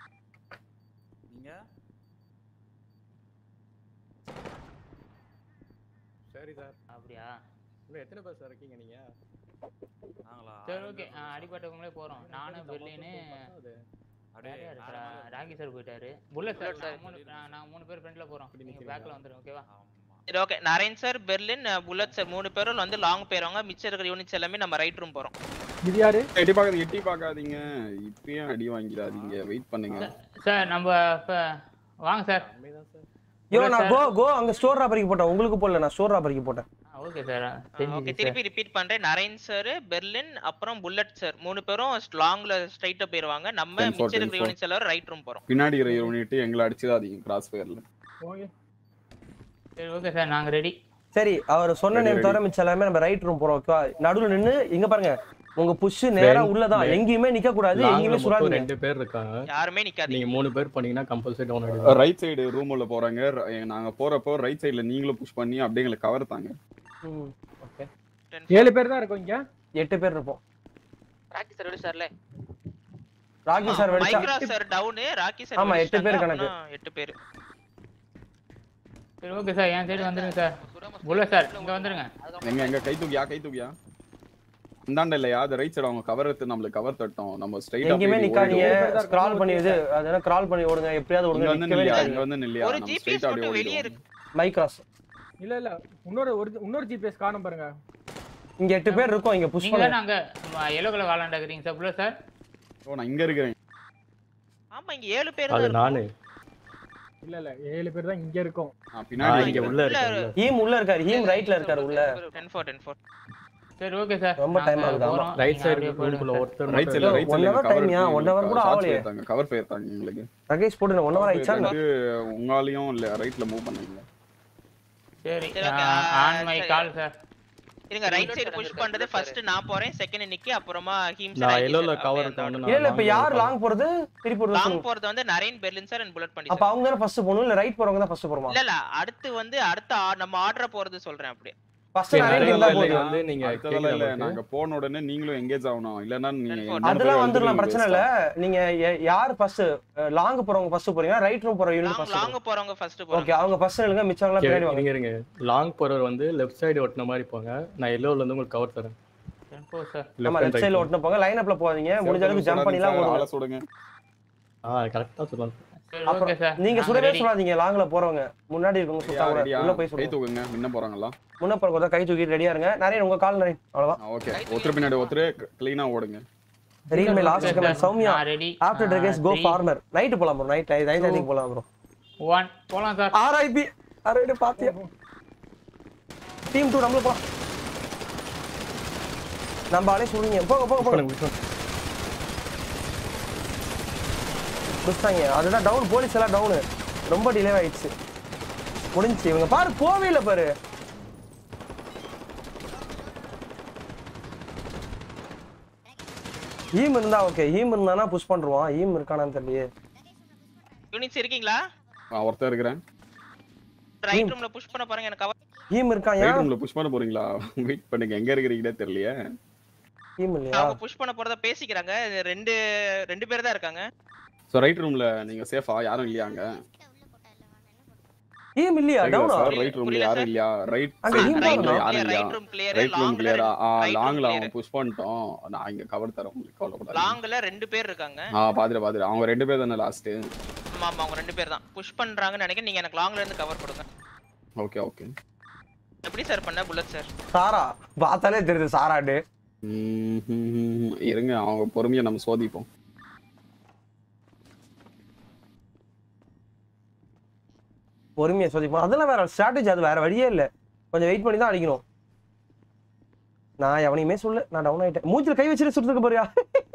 சரி சார் அப்படியா இன்னும் எத்தனை பேர் சார் இருக்கீங்க நீங்க சரி ஓகே அடிப்பட்டவங்களே போறோம் நானும் பெர்லின்னு வேற யாரு இருக்கா? ராகி சார் போயிட்டாரு புல்லட் சார் நான் மூணு நான் நான் மூணு பேர் ஃப்ரெண்ட்ல போறோம் நீங்க பேக்ல வந்துருங்க ஓகேவா சரி okay Naren sir Berlin Bullet sir மூணு பேரும் வந்து லாங் போயிருவாங்க மிச்சம் இருக்கிற யூனிட்ஸ் எல்லாமே நம்ம ரைட் ரூம் போறோம் இது யாரு எட்டி பார்க்காதீங்க எட்டி பார்க்காதீங்க இப்பயும் அடி வாங்கிடாதீங்க வெயிட் பண்ணுங்க சார் நம்ம இப்ப வாங்க சார் யோ நான் கோ கோ அங்க ஸ்டோர் ராபரிக்கு போட்டேன் உங்களுக்கு போடல நான் ஸ்டோர் ராபரிக்கு போட்டேன் ஓகே சார் ஓகே தெரிஞ்சுது திருப்பி ரிப்பீட் பண்றேன் நரேன் சார் பெர்லின் அப்புறம் புல்லட் சார் மூணு பேரும் லாங்ல ஸ்ட்ரைட்டா போயிருவாங்க நம்ம 10 for மிச்சம் இருக்கிற 10 for. யூனிட்ஸ் எல்லாரும் ரைட் ரூம் போறோம் பின்னாடி இருக்கிற யூனிட் எங்களை அடிச்சுதாதீங்க கிராஸ் ஃபயர்ல ஓகே சரி ஓகே சார் நாங்க ரெடி சரி அவர் சொன்ன Ready, நேம் ready. தவிர மிச்சம் எல்லாமே நம்ம ரைட் ரூம் போறோம் ஓகேவா நடுவுல நின்னு இங்க பாருங்க உங்க புஷ் நேரா Friend, உள்ளதான் friend. எங்கேயுமே நிக்க கூடாது லாங்ல எங்கேயுமே மொத்தம் சுடாதீங்க ரெண்டு பேர் இருக்காங்க யாருமே நிக்காதீங்க நீங்க மூணு பேர் பண்ணீங்கன்னா கம்பல்சரி டவுன் ஆயிடுங்க ரைட் சைடு ரூம் உள்ள போறாங்க ர- நாங்க போறப்போ ரைட் சைடுல நீங்களும் புஷ் பண்ணி அப்படியே எங்களை கவர் தாங்க ஓகே ஏழு பேர் தான் இருக்கோம் இங்க எட்டு பேர் இருப்போம் ராக்கி சார் வெடி சார்ல ராக்கி சார் வெடிச்சா Micra sir down Rocky sir ஆமா, எட்டு பேர் கணக்கு. எட்டு பேர் சரி ஓகே சார் என் சைடு வந்துருங்க சார் புல்லட் சார் இங்க வந்துருங்க எங்க எங்க கை தூக்கியா கை தூக்கியா இந்தாண்ட இல்லையா அது ரைட் சைடு அவங்க கவர் எடுத்து நம்மளுக்கு கவர் தட்டோம் நம்ம ஸ்ட்ரைட்டா எங்கேயுமே நிக்காதீங்க ஸ்க்ரால் பண்ணி இது அதனால கிரால் பண்ணி ஓடுங்க எப்படியாவது இங்க ஓடுங்க வந்து நிக்கவே நில்லையா நிக்காதீங்க இங்க வந்து நில்லையா ஒரு நம்ம ஜிபிஎஸ் ஸ்ட்ரைட்டா அப்படியே மட்டும் வெளியே ஓடிடுவோம் இருக்கு மைக்ராஸ் இல்ல இல்ல இன்னொரு ஒரு இன்னொரு ஜிபிஎஸ் காணும் பாருங்க இங்க எட்டு பேர் இருக்கோம் இங்க புஷ் நீங்க பண்ணுங்க தான் அங்க எல்லோ கலர் வாலாண்டா இருக்கீங்க சார் புல்லட் சார் ஓ நான் இங்க இருக்கிறேன் ஆமா இங்க ஏழு பேர் அது தான் நானு இல்ல இல்ல ஏழு பேர் தான் இங்க இருக்கோம் நான் நான் பின்னாடி இங்க இருக்கிறேன். உள்ள இருக்கேன் ஹீம் உள்ள இருக்காரு ஹீம் ரைட்ல இருக்காரு உள்ள டென் ஃபோர் டென் ஃபோர் சரி ஓகே சார் ரொம்ப time ஆகுது, ஆமா. ரைட் சைடு ரூம்குள்ள ஒருத்தர் ரைட் மட்டும் சைடுல Yo, ரைட் one சைடுல hour time யா? one hour கூட ஆகலையே. கவர் போயிருந்தாங்க எங்களுக்கு ரகேஷ் போட்டு ஒன் ஹவர் ஆயிடுச்சா வந்து உங்களாலையும் இல்ல ரைட்ல மூவ் பண்ணீங்க சரி சரி, okay, ஆன் ஆ, மை சரி. கால் சார் இருங்க ரைட் சைடு புஷ் பண்றது ஃபர்ஸ்ட் நான் போறேன் செகண்ட் நிக்கி அப்புறமா ஹீம் நான் எல்லோல கவர் இல்ல இல்ல இப்ப யார் லாங் போறது திருப்பி போறது லாங் சொல்லுங்க போறது வந்து Naren Berlin sir and Bullet பண்ணி அப்ப அவங்க தானே ஃபர்ஸ்ட் போகணும் இல்ல ரைட் போறவங்க தான் ஃபர்ஸ்ட் போறோமா இல்ல இல்ல அடுத்து வந்து அடுத்த ஆ- நம்ம ஆர்டர் போறது சொல்றேன் அப்படியே ஃபர்ஸ்ட் சரி, நரேன் நிறைய இருந்தா வேலை போதும் வந்து நீங்க அடுத்ததெல்லாம் இல்ல கேக்குற நாங்க போன உடனே நீங்களும் எங்கேஜ் ஆகணும் இல்லன்னா நீங்க Ten four. மூணு பேர் அதெல்லாம் வந்துடலாம் வந்துருவீங்க பிரச்சனை இல்ல நீங்க ய- யார் ஃபர்ஸ்ட் லாங் போறவங்க ஃபர்ஸ்ட் போறீங்க ரைட் ரூம் போற யூனிட் லாங் ஃபர்ஸ்ட் லாங் போறவங்க ஃபர்ஸ்ட் போறோம் ஓகே அவங்க ஃபர்ஸ்ட் நில்லுங்க மிச்சவங்க எல்லாம் பின்னாடி வாங்க இருங்க இருங்க லாங் போறவர் வந்து லெஃப்ட் சைடு ஒட்டின மாதிரி போங்க நான் எல்லோல இருந்து உங்களுக்கு கவர் தரேன் டென் ஃபோர் சார் ஆமா லெஃப்ட் லெஃப்ட் சைடுல ஓட்டுன போங்க லைன் அப்ல போகாதீங்க முடிஞ்ச அளவுக்கு ஜம்ப் பண்ணிலாம் ஆளை ஓடுங்க சுடுங்க ஆ கரெக்டா சொல்லலாம் சரி அப்புறம் ஓகே சார் நீங்க நாங்க சுடவே ready. சொல்லாதீங்க லாங்ல போறவங்க முன்னாடி இருக்கவங்க சுத்தா கூட ரெடியா உள்ள போய் கை சொல்லுங்க தூக்குங்க முன்ன போறாங்களா முன்ன போற கை தூக்கிட்டு ரெடியா இருங்க நிறைய உங்க கால் நிறைய அவ்வளவுதான் ஓகே ஒருத்தர் பின்னாடி ஒருத்தர் கிளீனா ஓடுங்க reel my last Okay, comment sir. Soumya நான் ready. ஆஃப்டர் ட்ரெகேஸ் கோ three, ஃபார்மர் நைட் போலாம் ப்ரோ நைட் நைட் நைட் போலாம் ப்ரோ ஒன் போலாம் சார் ஆர்ஐபி ஆர்ஐடி பாத்தியா டீம் 2 நம்மள போலாம் நம்ம ஆளே சொல்லுங்க போங்க போங்க போங்க புடிச்சாங்க அதுதான் டவுன் போலீஸ் எல்லாம் டவுன் ரொம்ப டிலே ஆயிடுச்சு முடிஞ்சுச்சு இவங்க பாரு போவே இல்லை பாரு ஈம் இருந்தா ஓகே ஈம் இருந்தானா புஷ் பண்றோம் ஈம் இருக்கானான்னு தெரியலையே யூனிட்ஸ் இருக்கீங்களா நான் ஒருத்தர் இருக்கிறேன் ரைட் ரூம்ல புஷ் பண்ண பாருங்க எனக்கு cover ஈம் இருக்கான் ரைட் ஏன் ரூம்ல புஷ் பண்ண போறீங்களா வெயிட் பண்ணுங்க எங்க இருக்கிறீங்கன்னே தெரியலையே டீம் இல்லையா அவங்க புஷ் பண்ண போறத பேசிக்கிறாங்க இது ரெண்டு ரெண்டு பேர் தான் இருக்காங்க ஸோ ரைட் ரூம்ல நீங்க சேஃபா யாரும் இல்லையா அங்க டீம் இல்லையா டவுனா ரைட் ரூம்ல யாரும் இல்லையா ரைட் அங்க team ரூம்ல தான் யாரும் இல்லையா right room clear right room கிளியரா ஆ right room லாங்ல clear. அவன் புஷ் பண்ணிட்டோம் நான் இங்க கவர் தரேன் உங்களுக்கு கவலைப்படாதீங்க லாங்ல ரெண்டு பேர் இருக்காங்க ஆ பாத்துட்டு பாத்துட்டு அவங்க ரெண்டு பேர் தானே லாஸ்ட் ஆமா ஆமா அவங்க ரெண்டு பேர் தான் புஷ் பண்றாங்கன்னு நினைக்கிறேன் நீங்க எனக்கு லாங்ல இருந்து கவர் கொடுங்க ஓகே ஓகே எப்படி சார் பண்ண புல்லட் சார் சாரா பார்த்தாலே தெரியுது சாராடு இருங்க அவங்க பொறுமையா நம்ம சோதிப்போம் பொறுமையா சோதிப்போம் அதெல்லாம் வேற ஸ்ட்ராட்டஜி அது வேற வழியே இல்ல கொஞ்சம் வெயிட் பண்ணி தான் அடிக்கணும் நான் எவனையுமே சொல்ல நான் டவுன் ஆயிட்டேன் மூஞ்சில கை வச்சுட்டு சுட்டுக்க போறியா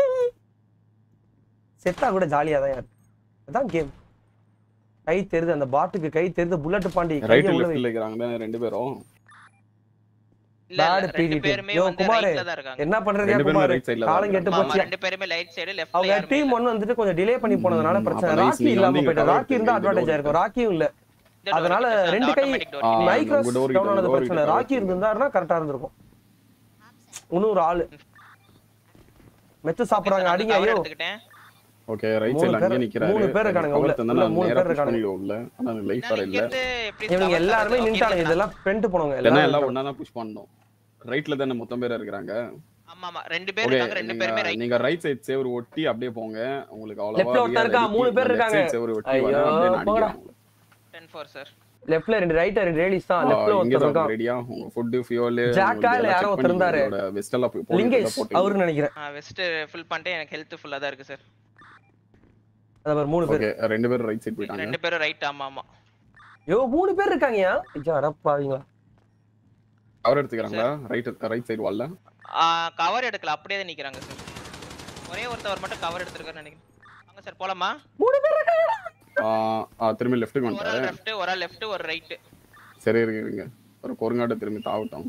செத்தா கூட ஜாலியா தான் இருக்கு அதான் கேம் கை தெரியுது அந்த பாட்டுக்கு கை தெரியுது புல்லட் பாண்டி ரைட் கையை உள்ள லெஃப்ட்ல வை. இருக்கிறாங்க தானே ரெண்டு பேரும் இல்ல Bad இல்ல ரெண்டு PDT. பேருமே யோ, வந்து குமாரு, ரைட்ல தான் இருக்காங்க என்ன பண்றதுயா ரெண்டு பேருமே குமார் right side ல தான் காலம் கெட்டு ஆமா போச்சு ரெண்டு பேருமே லைட் சைடு லெஃப்ட்ல அவங்க யாருமே டீம் இல்ல. ஒன்னு வந்துட்டு கொஞ்சம் டிலே பண்ணி போனதுனால ம், பிரச்சனை அப்ப nice. ராக்கி நீங்க இல்லாம வந்து இங்க போயிட்டு cover ராக்கி இருந்தா எடுத்துங்க, அட்வான்டேஜ் இருக்கும் ராக்கியும் இல்ல இந்த door அதனால கிட்ட, அந்த ரெண்டு கை automatic door ஆ, கிட்ட. மைக்ரோஸ் நம்ம door கிட்ட, டவுன் ஆனது door பிரச்சனை கிட்ட ராக்கி இருந்திருந்தாருன்னா கரெக்டா இருந்திருக்கும் இன்னொரு ஆளு மெத்து சாப்பிடுறாங்க நான் அடிங்க cover ஐயோ எடுத்துக்கிட்டேன் ஓகே ரைட் மூணு சைடுல பேர் அங்கேயே நிக்கிறாரு மூணு பேர் இருக்கானுங்க உள்ள கவர் உள்ள தந்தா மூணு நேரா பேர் புஷ் இருக்கானுங்க பண்ணி உள்ள ஆனா லைஃப் நான் வர இங்க இல்ல இருந்து எப்படி இவங்க cover எல்லாருமே தர்றது? Okay, நின்ட்டானுங்க நான் இதெல்லாம் ஃப்ரண்ட் போனவங்க ஏன்னா எல்லாம் எல்லாம் ஒண்ணா தான் புஷ் பண்ணணும் ரைட்ல தானே மொத்தம் பேர் இருக்கிறாங்க ஆமா ஆமா ரெண்டு பேர் ஓகே இருக்காங்க ரெண்டு பேருமே ரைட் நீங்க ரைட் சைடு சேவர் ஒட்டி அப்படியே போங்க உங்களுக்கு லெஃப்ட்ல ஒருத்தன் இருக்கா மூணு பேர் இருக்காங்க சேவர் ஒட்டி ஐயோ வர அப்படியே நான் போங்கடா அடிக்கிறேன் 10 4 சார் லெஃப்ட்ல ரெண்டு ரைட் ரெண்டு லேடிஸ் தான் லெஃப்ட்ல இங்க ஒருத்தர் தான் இருக்கான் ரெடியா உங்க ஃபுட் ஃபியூல் ஜாக்கா இல்ல யாரோ ஒருத்தர் இருந்தாரு வெஸ்ட் எல்லாம் போய் போட்டு லிங்கேஷ் போட்டு அவருன்னு நினைக்கிறேன் வெஸ்ட் ஃபில் பண்ணிட்டேன் எனக்கு ஹெல்த் ஃபுல்லா தான் இருக்கு சார் அத பாரு மூணு பேர் ஓகே ரெண்டு பேரும் ரைட் சைடு போயிட்டாங்க ரெண்டு பேரும் ரைட் ஆமா ஆமா ஐயோ மூணு பேர் இருக்காங்கயா ஐயா அரப்பாவீங்களா கவர் எடுத்துக்கறாங்களா ரைட் ரைட் சைடு வால்ல கவர் எடுக்கல அப்படியே தான் நிக்கிறாங்க சார் ஒரே ஒருத்தவர் மட்டும் கவர் எடுத்திருக்காருன்னு நினைக்கிறேன் வாங்க சார் போலாமா மூணு பேர் இருக்காங்க ஆ திரும்பி லெஃப்ட்டுக்கு ஒரு ஆள் வந்துட்டாரு லெஃப்ட் ஒரு ஆள் லெஃப்ட் ஒரு ரைட் சரி இருங்க இருங்க ஒரு கொருங்காட்ட திரும்பி தாவட்டும்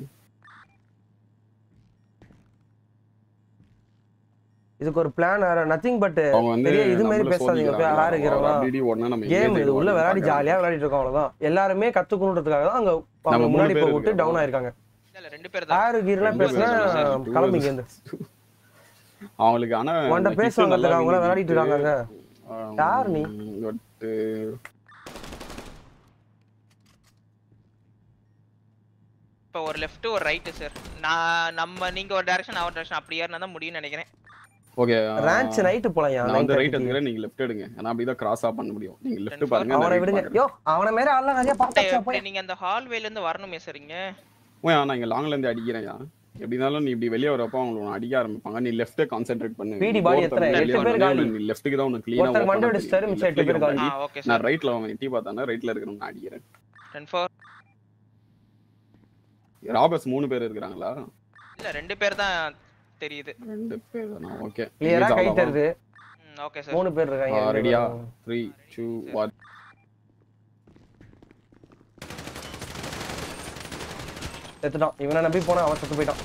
இதுக்கு ஒரு பிளான் வேற நத்திங் பட் அவங்க வந்து பெரிய இது மாதிரி நம்மள பேசாதீங்க சோதிக்கிறாங்க. வேற இருக்கிறவங்க அப்படி இப்படி ஒண்ணா நம்ம கேம் engage இது உள்ள ஆகி விளையாடி பார்க்கறாங்க. ஜாலியா விளையாடிட்டு இருக்கோம் அவ்வளவுதான் எல்லாருமே கத்துக்கணுன்றதுக்காக தான் அங்க நம்ம அவங்க மூணு முன்னாடி பேர் போய் விட்டு இருக்கோம். டவுன் ஆயிருக்காங்க இல்ல ரெண்டு பேர் தான் யாரு கீரெல்லாம் ரெண்டு பேசுனா பேர் தான். Two கிளம்பிங்க பேர். இருந்து அவங்களுக்கு ஆனா உன்கிட்ட kick பேசுவாங்க நல்லா அவங்க விழுந்துட்டு, விளையாடிட்டு இருக்காங்க ஆம், யார் நீ? but, இப்போ ஒரு லெஃப்ட் ஒரு ரைட் சார் நான் நம்ம நீங்க ஒரு டைரக்ஷன் அவர் டைரக்ஷன் அப்படி ஏறினா தான் முடியும்னு நினைக்கிறேன் okay, ஆ, ரான்ச் நைட்டு போலாம் நான் வந்து ரைட் எடுத்துக்கிறேன் நீங்க லெஃப்ட் எடுங்க ஏன்னா அப்படிதான் கிராஸா பண்ண முடியும் நீங்க லெஃப்ட் பாருங்க அவனை விடுங்க யோ அவனை மேல ஆள்லாம் நிறைய பார்த்தாச்சா எப்படி நீங்க அந்த ஹால்வேல இருந்து வரணுமே சரிங்க போய் நான் இங்க லாங்ல இருந்து அடிக்கிறேன் எப்படி இருந்தாலும் நீ இப்படி வெளிய வரப்போ அவங்க உன்னை அடிக்க ஆரம்பிப்பாங்க நீ லெஃப்ட் கான்சென்ட்ரேட் பண்ணு PD நீ body door எத்தனை? திறந்து எட்டு வெளிய பேர் வரணும், காலி. நீ லெஃப்ட்டுக்கு தான் உனக்கு clean ஆ ஒருத்தர் open மண்டை ஆ அடிச்சிட்டாரு, தெரியும். மிச்சம் எட்டு Left பேர் ல காலி. இருக்கிறவங்க ஆ, okay, நான் sir. ரைட்ல அவன் எட்டி பார்த்தானா ரைட்ல இருக்கிறவங்க நான் அடிக்கிறேன் டென் ஃபோர் ராபர்ஸ் மூணு பேர் இருக்கிறாங்களா இல்ல ரெண்டு பேர் தான் தெரியுது ரெண்டு பேர் தானா ஓகே கிளியரா கை தருது ஓகே சார் மூணு பேர் இருக்காங்க ரெண்டு ரெடியா பேரும். த்ரீ டூ ஒன் செத்துட்டான் இவனை நம்பி போனா அவன் செத்து போயிட்டான்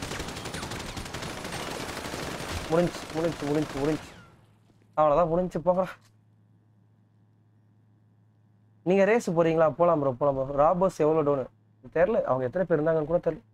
முடிஞ்சு முடிஞ்சு முடிஞ்சு முடிஞ்சு அவ்வளவுதான் முடிஞ்சு போகிறா நீங்க ரேஸ் போறீங்களா போலாம் ப்ரோ போலாம் ப்ரோ ராபர்ஸ் எவ்வளவு டவுனு தெரியல அவங்க எத்தனை பேர் இருந்தாங்கன்னு கூட தெரியல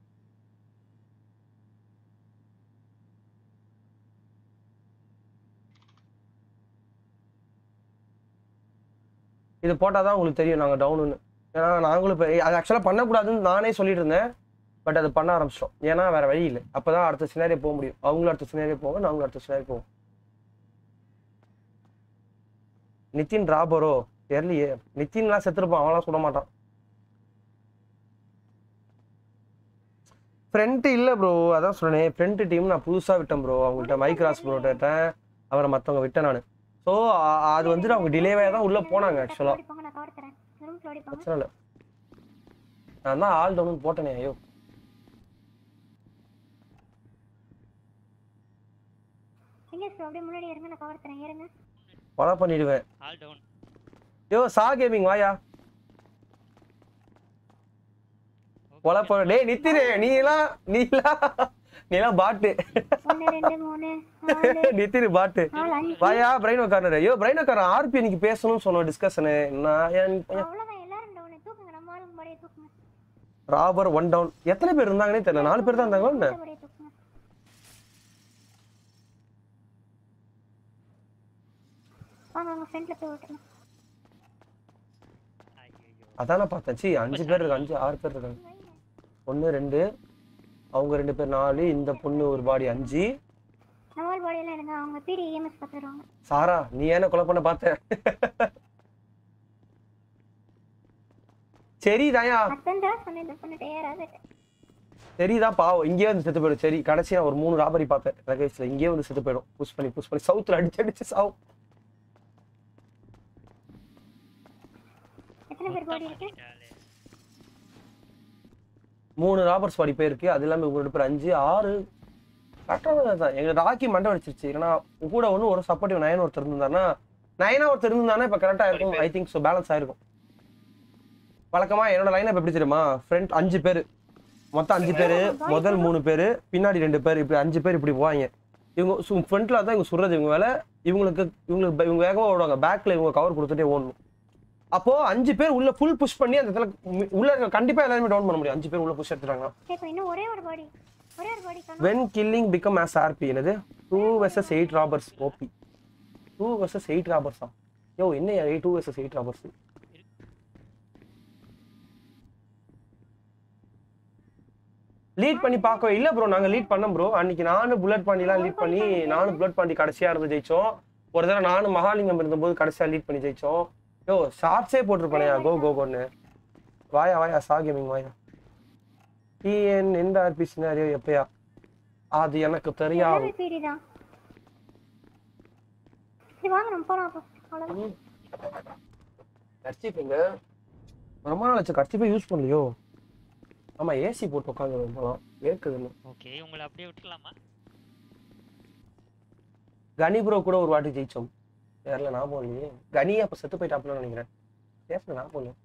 இது போட்டாதான் உங்களுக்கு தெரியும் நாங்க டவுனுன்னு ஏன்னா நாங்களும் இப்போ அது ஆக்சுவலாக பண்ணக்கூடாதுன்னு நானே சொல்லிட்டு இருந்தேன் பட் அது பண்ண ஆரம்பிச்சிட்டோம் ஏன்னா வேற வழி இல்லை அப்பதான் அடுத்த சினாரியே போக முடியும் அவங்களும் அடுத்த சினாரியே போவாங்க நாங்களும் அடுத்த சினாரி போவோம் நிதின் ராபரோ தெரியலையே நிதின்லாம் செத்துருப்பான் அவன்லாம் சுட மாட்டான் ஃப்ரண்ட் இல்ல ப்ரோ அதான் சொன்னேன் ஃப்ரண்ட் டீம் நான் புதுசா விட்டேன் ப்ரோ அவங்கள்ட்ட மைக் கிராஸ் ப்ரோ விட்டேன் அவரை மத்தவங்க விட்டேன் நான் ஸோ அது வந்துட்டு அவங்க டிலேவே தான் உள்ள போனாங்க ஆக்சுவலா ஓடி போங்க நான் கவர் தரேன் ரூம்ல ஓடி போங்க பிரச்சனை இல்லை நான் தான் ஆல் டவுன் போட்டேனே ஐயோ எங்க சார் அப்படியே முன்னாடி இருங்க நான் கவர் தரேன் ஏறுங்க கொலை பண்ணிடுவேன் ஆல் டவுன் யோ சா கேமிங் வாயா கொலை பண்ண டேய் நித்திரே நீ எல்லாம் நீ எல்லாம் நீ எல்லாம் பாட்டு ஒன்னு ரெண்டு மூணு நாலு நித்திரு பாட்டு நாலு அஞ்சு வாயா பிரைன் உட்கார்ந்து ஐயோ பிரைன் உட்கார ஆர்பி இன்னைக்கு பேசணும்னு சொன்னோம் டிஸ்கஷனு நான் ஏன் அவ்வளவுதான் எல்லாரும் டவுன் தூக்குங்க நம்ம ஆளுங்க முன்னாடியே தூக்குங்க ராபர் ஒன் டவுன் எத்தனை பேர் இருந்தாங்கன்னே தெரியல நாலு பேர் தான் இருந்தாங்களா என்ன முன்னாடியே தூக்குங்க வாங்க வாங்க ஃப்ரெண்ட்ல போய் ஓட்டலாம் அதானே பார்த்தேன் சி அஞ்சு பேர் இருக்கு அஞ்சு ஆறு பேர் இருக்காங்க ஒன்று ரெண்டு அவங்க ரெண்டு பேர் நாலு இந்த பொண்ணு ஒரு பாடி அஞ்சு நவால் பாடியெல்லாம் எடுங்க அவங்க பிடி இஎம்எஸ் பார்த்துருவாங்க சாரா நீ ஏன கொலை பண்ண பார்த்த சரி தாயா அத்தன் தான் சொன்னேன் இந்த பொண்ணு டயராக சரிதான் பாவம் இங்கேயே வந்து செத்து போயிடும் சரி கடைசியா ஒரு மூணு ராபரி பார்த்தேன் லகேஜ்ல இங்கேயே வந்து செத்து போயிடும் புஷ் பண்ணி புஷ் பண்ணி சவுத்துல அடிச்சு அடிச்சு சாவும் எத்தனை பேர் பாடி இருக்கு மூணு ராபர்ஸ் பாடி போயிருக்கு அது இல்லாம இவங்க ரெண்டு பேர் அஞ்சு ஆறு கரெக்டாக தான் எங்க ராக்கி மண்டை அடிச்சிருச்சு ஏன்னா உங்க கூட ஒன்று ஒரு சப்போர்ட்டிவ் நயன் ஒருத்தர் இருந்தாருன்னா நயனா ஒருத்தர் இருந்தானா இப்போ கரெக்டாக இருக்கும் ஐ திங்க் ஸோ பேலன்ஸ் ஆயிருக்கும் வழக்கமா என்னோட லைன் இப்போ எப்படி தெரியுமா ஃப்ரண்ட் அஞ்சு பேர் மொத்தம் அஞ்சு பேர் முதல் மூணு பேர் பின்னாடி ரெண்டு பேர் இப்படி அஞ்சு பேர் இப்படி போவாங்க இவங்க ஃப்ரண்ட்ல தான் இவங்க சுடுறது இவங்க வேலை இவங்களுக்கு இவங்களுக்கு இவங்க வேகமாக ஓடுவாங்க பேக்ல இவங்க கவர் கொடுத்துட்டே ஓடணும் அப்போ அஞ்சு பேர் உள்ள ஃபுல் புஷ் பண்ணி அந்த இடத்துல மி- உள்ள இருக்க கண்டிப்பா எல்லாருமே டவுன் பண்ண முடியும் அஞ்சு பேர் உள்ள புஷ் எடுத்துட்டாங்க இப்போ இன்னும் ஒரே ஒரு பாடி ஒரே ஒரு பாடி காணும் when killing become as RP என்னது two versus eight robbers OP two versus eight ராபர்ஸா யோ என்ன two versus eight robbers lead பண்ணி பார்க்கவே இல்ல ப்ரோ நாங்க லீட் பண்ணோம் ப்ரோ அன்னைக்கு நானும் புல்லட் பாண்டிலாம் லீட் பண்ணி நானும் புல்லட் பாண்டி கடைசியா இருந்து ஜெயிச்சோம் ஒரு தடவை நானும் மகாலிங்கம் இருந்தபோது கடைசியா லீட் பண்ணி ஜெயிச்சோம் யோ ஷார்ட்ஸே போட்டிருப்பானே கோ கோ கோன்னு வாயா வாயா சா கேமிங் வாயா டிஎன் எந்த ஆர்பி சினாரியோ எப்பயா அது எனக்கு தெரியாது எல்லாமே பிடி தான் சரி வாங்க நம்ம போலாம் அப்போ அவ்வளோதான் கர்ச்சிப்புங்க ரொம்ப நாள் ஆச்சு கர்ச்சிப்பே யூஸ் பண்ணலையோ ஆமா ஏசி போட்டு உட்காந்து போலாம் வேர்க்குதுன்னு ஓகே உங்களை அப்படியே விட்டுலாமா கனி ப்ரோ கூட ஒரு வாட்டி ஜெயிச்சோம் யாரில் நான் போகலையே கனி அப்ப செத்து போயிட்டாப்னு நினைக்கிறேன் பேசுன நான் போகல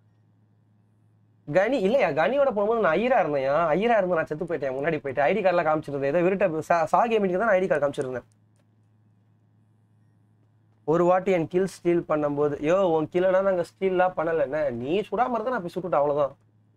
கனி இல்லையா கனியோட போகும்போது நான் ஐயரா இருந்தேன் ஐயரா இருந்து நான் செத்து போயிட்டேன் முன்னாடி போயிட்டு ஐடி கார்டெலாம் காமிச்சிருந்தேன் ஏதோ விருட்ட சா சா கேமிங்க்கு தான் ஐடி கார்டு காமிச்சிருந்தேன் ஒரு வாட்டி என் கில் ஸ்டீல் பண்ணும்போது யோ உன் கில்லனா நாங்க ஸ்டீல்லாம் பண்ணல என்ன நீ சுடாம இருந்தா நான் போய் சுட்டுட்டேன் அவ்வளவுதான்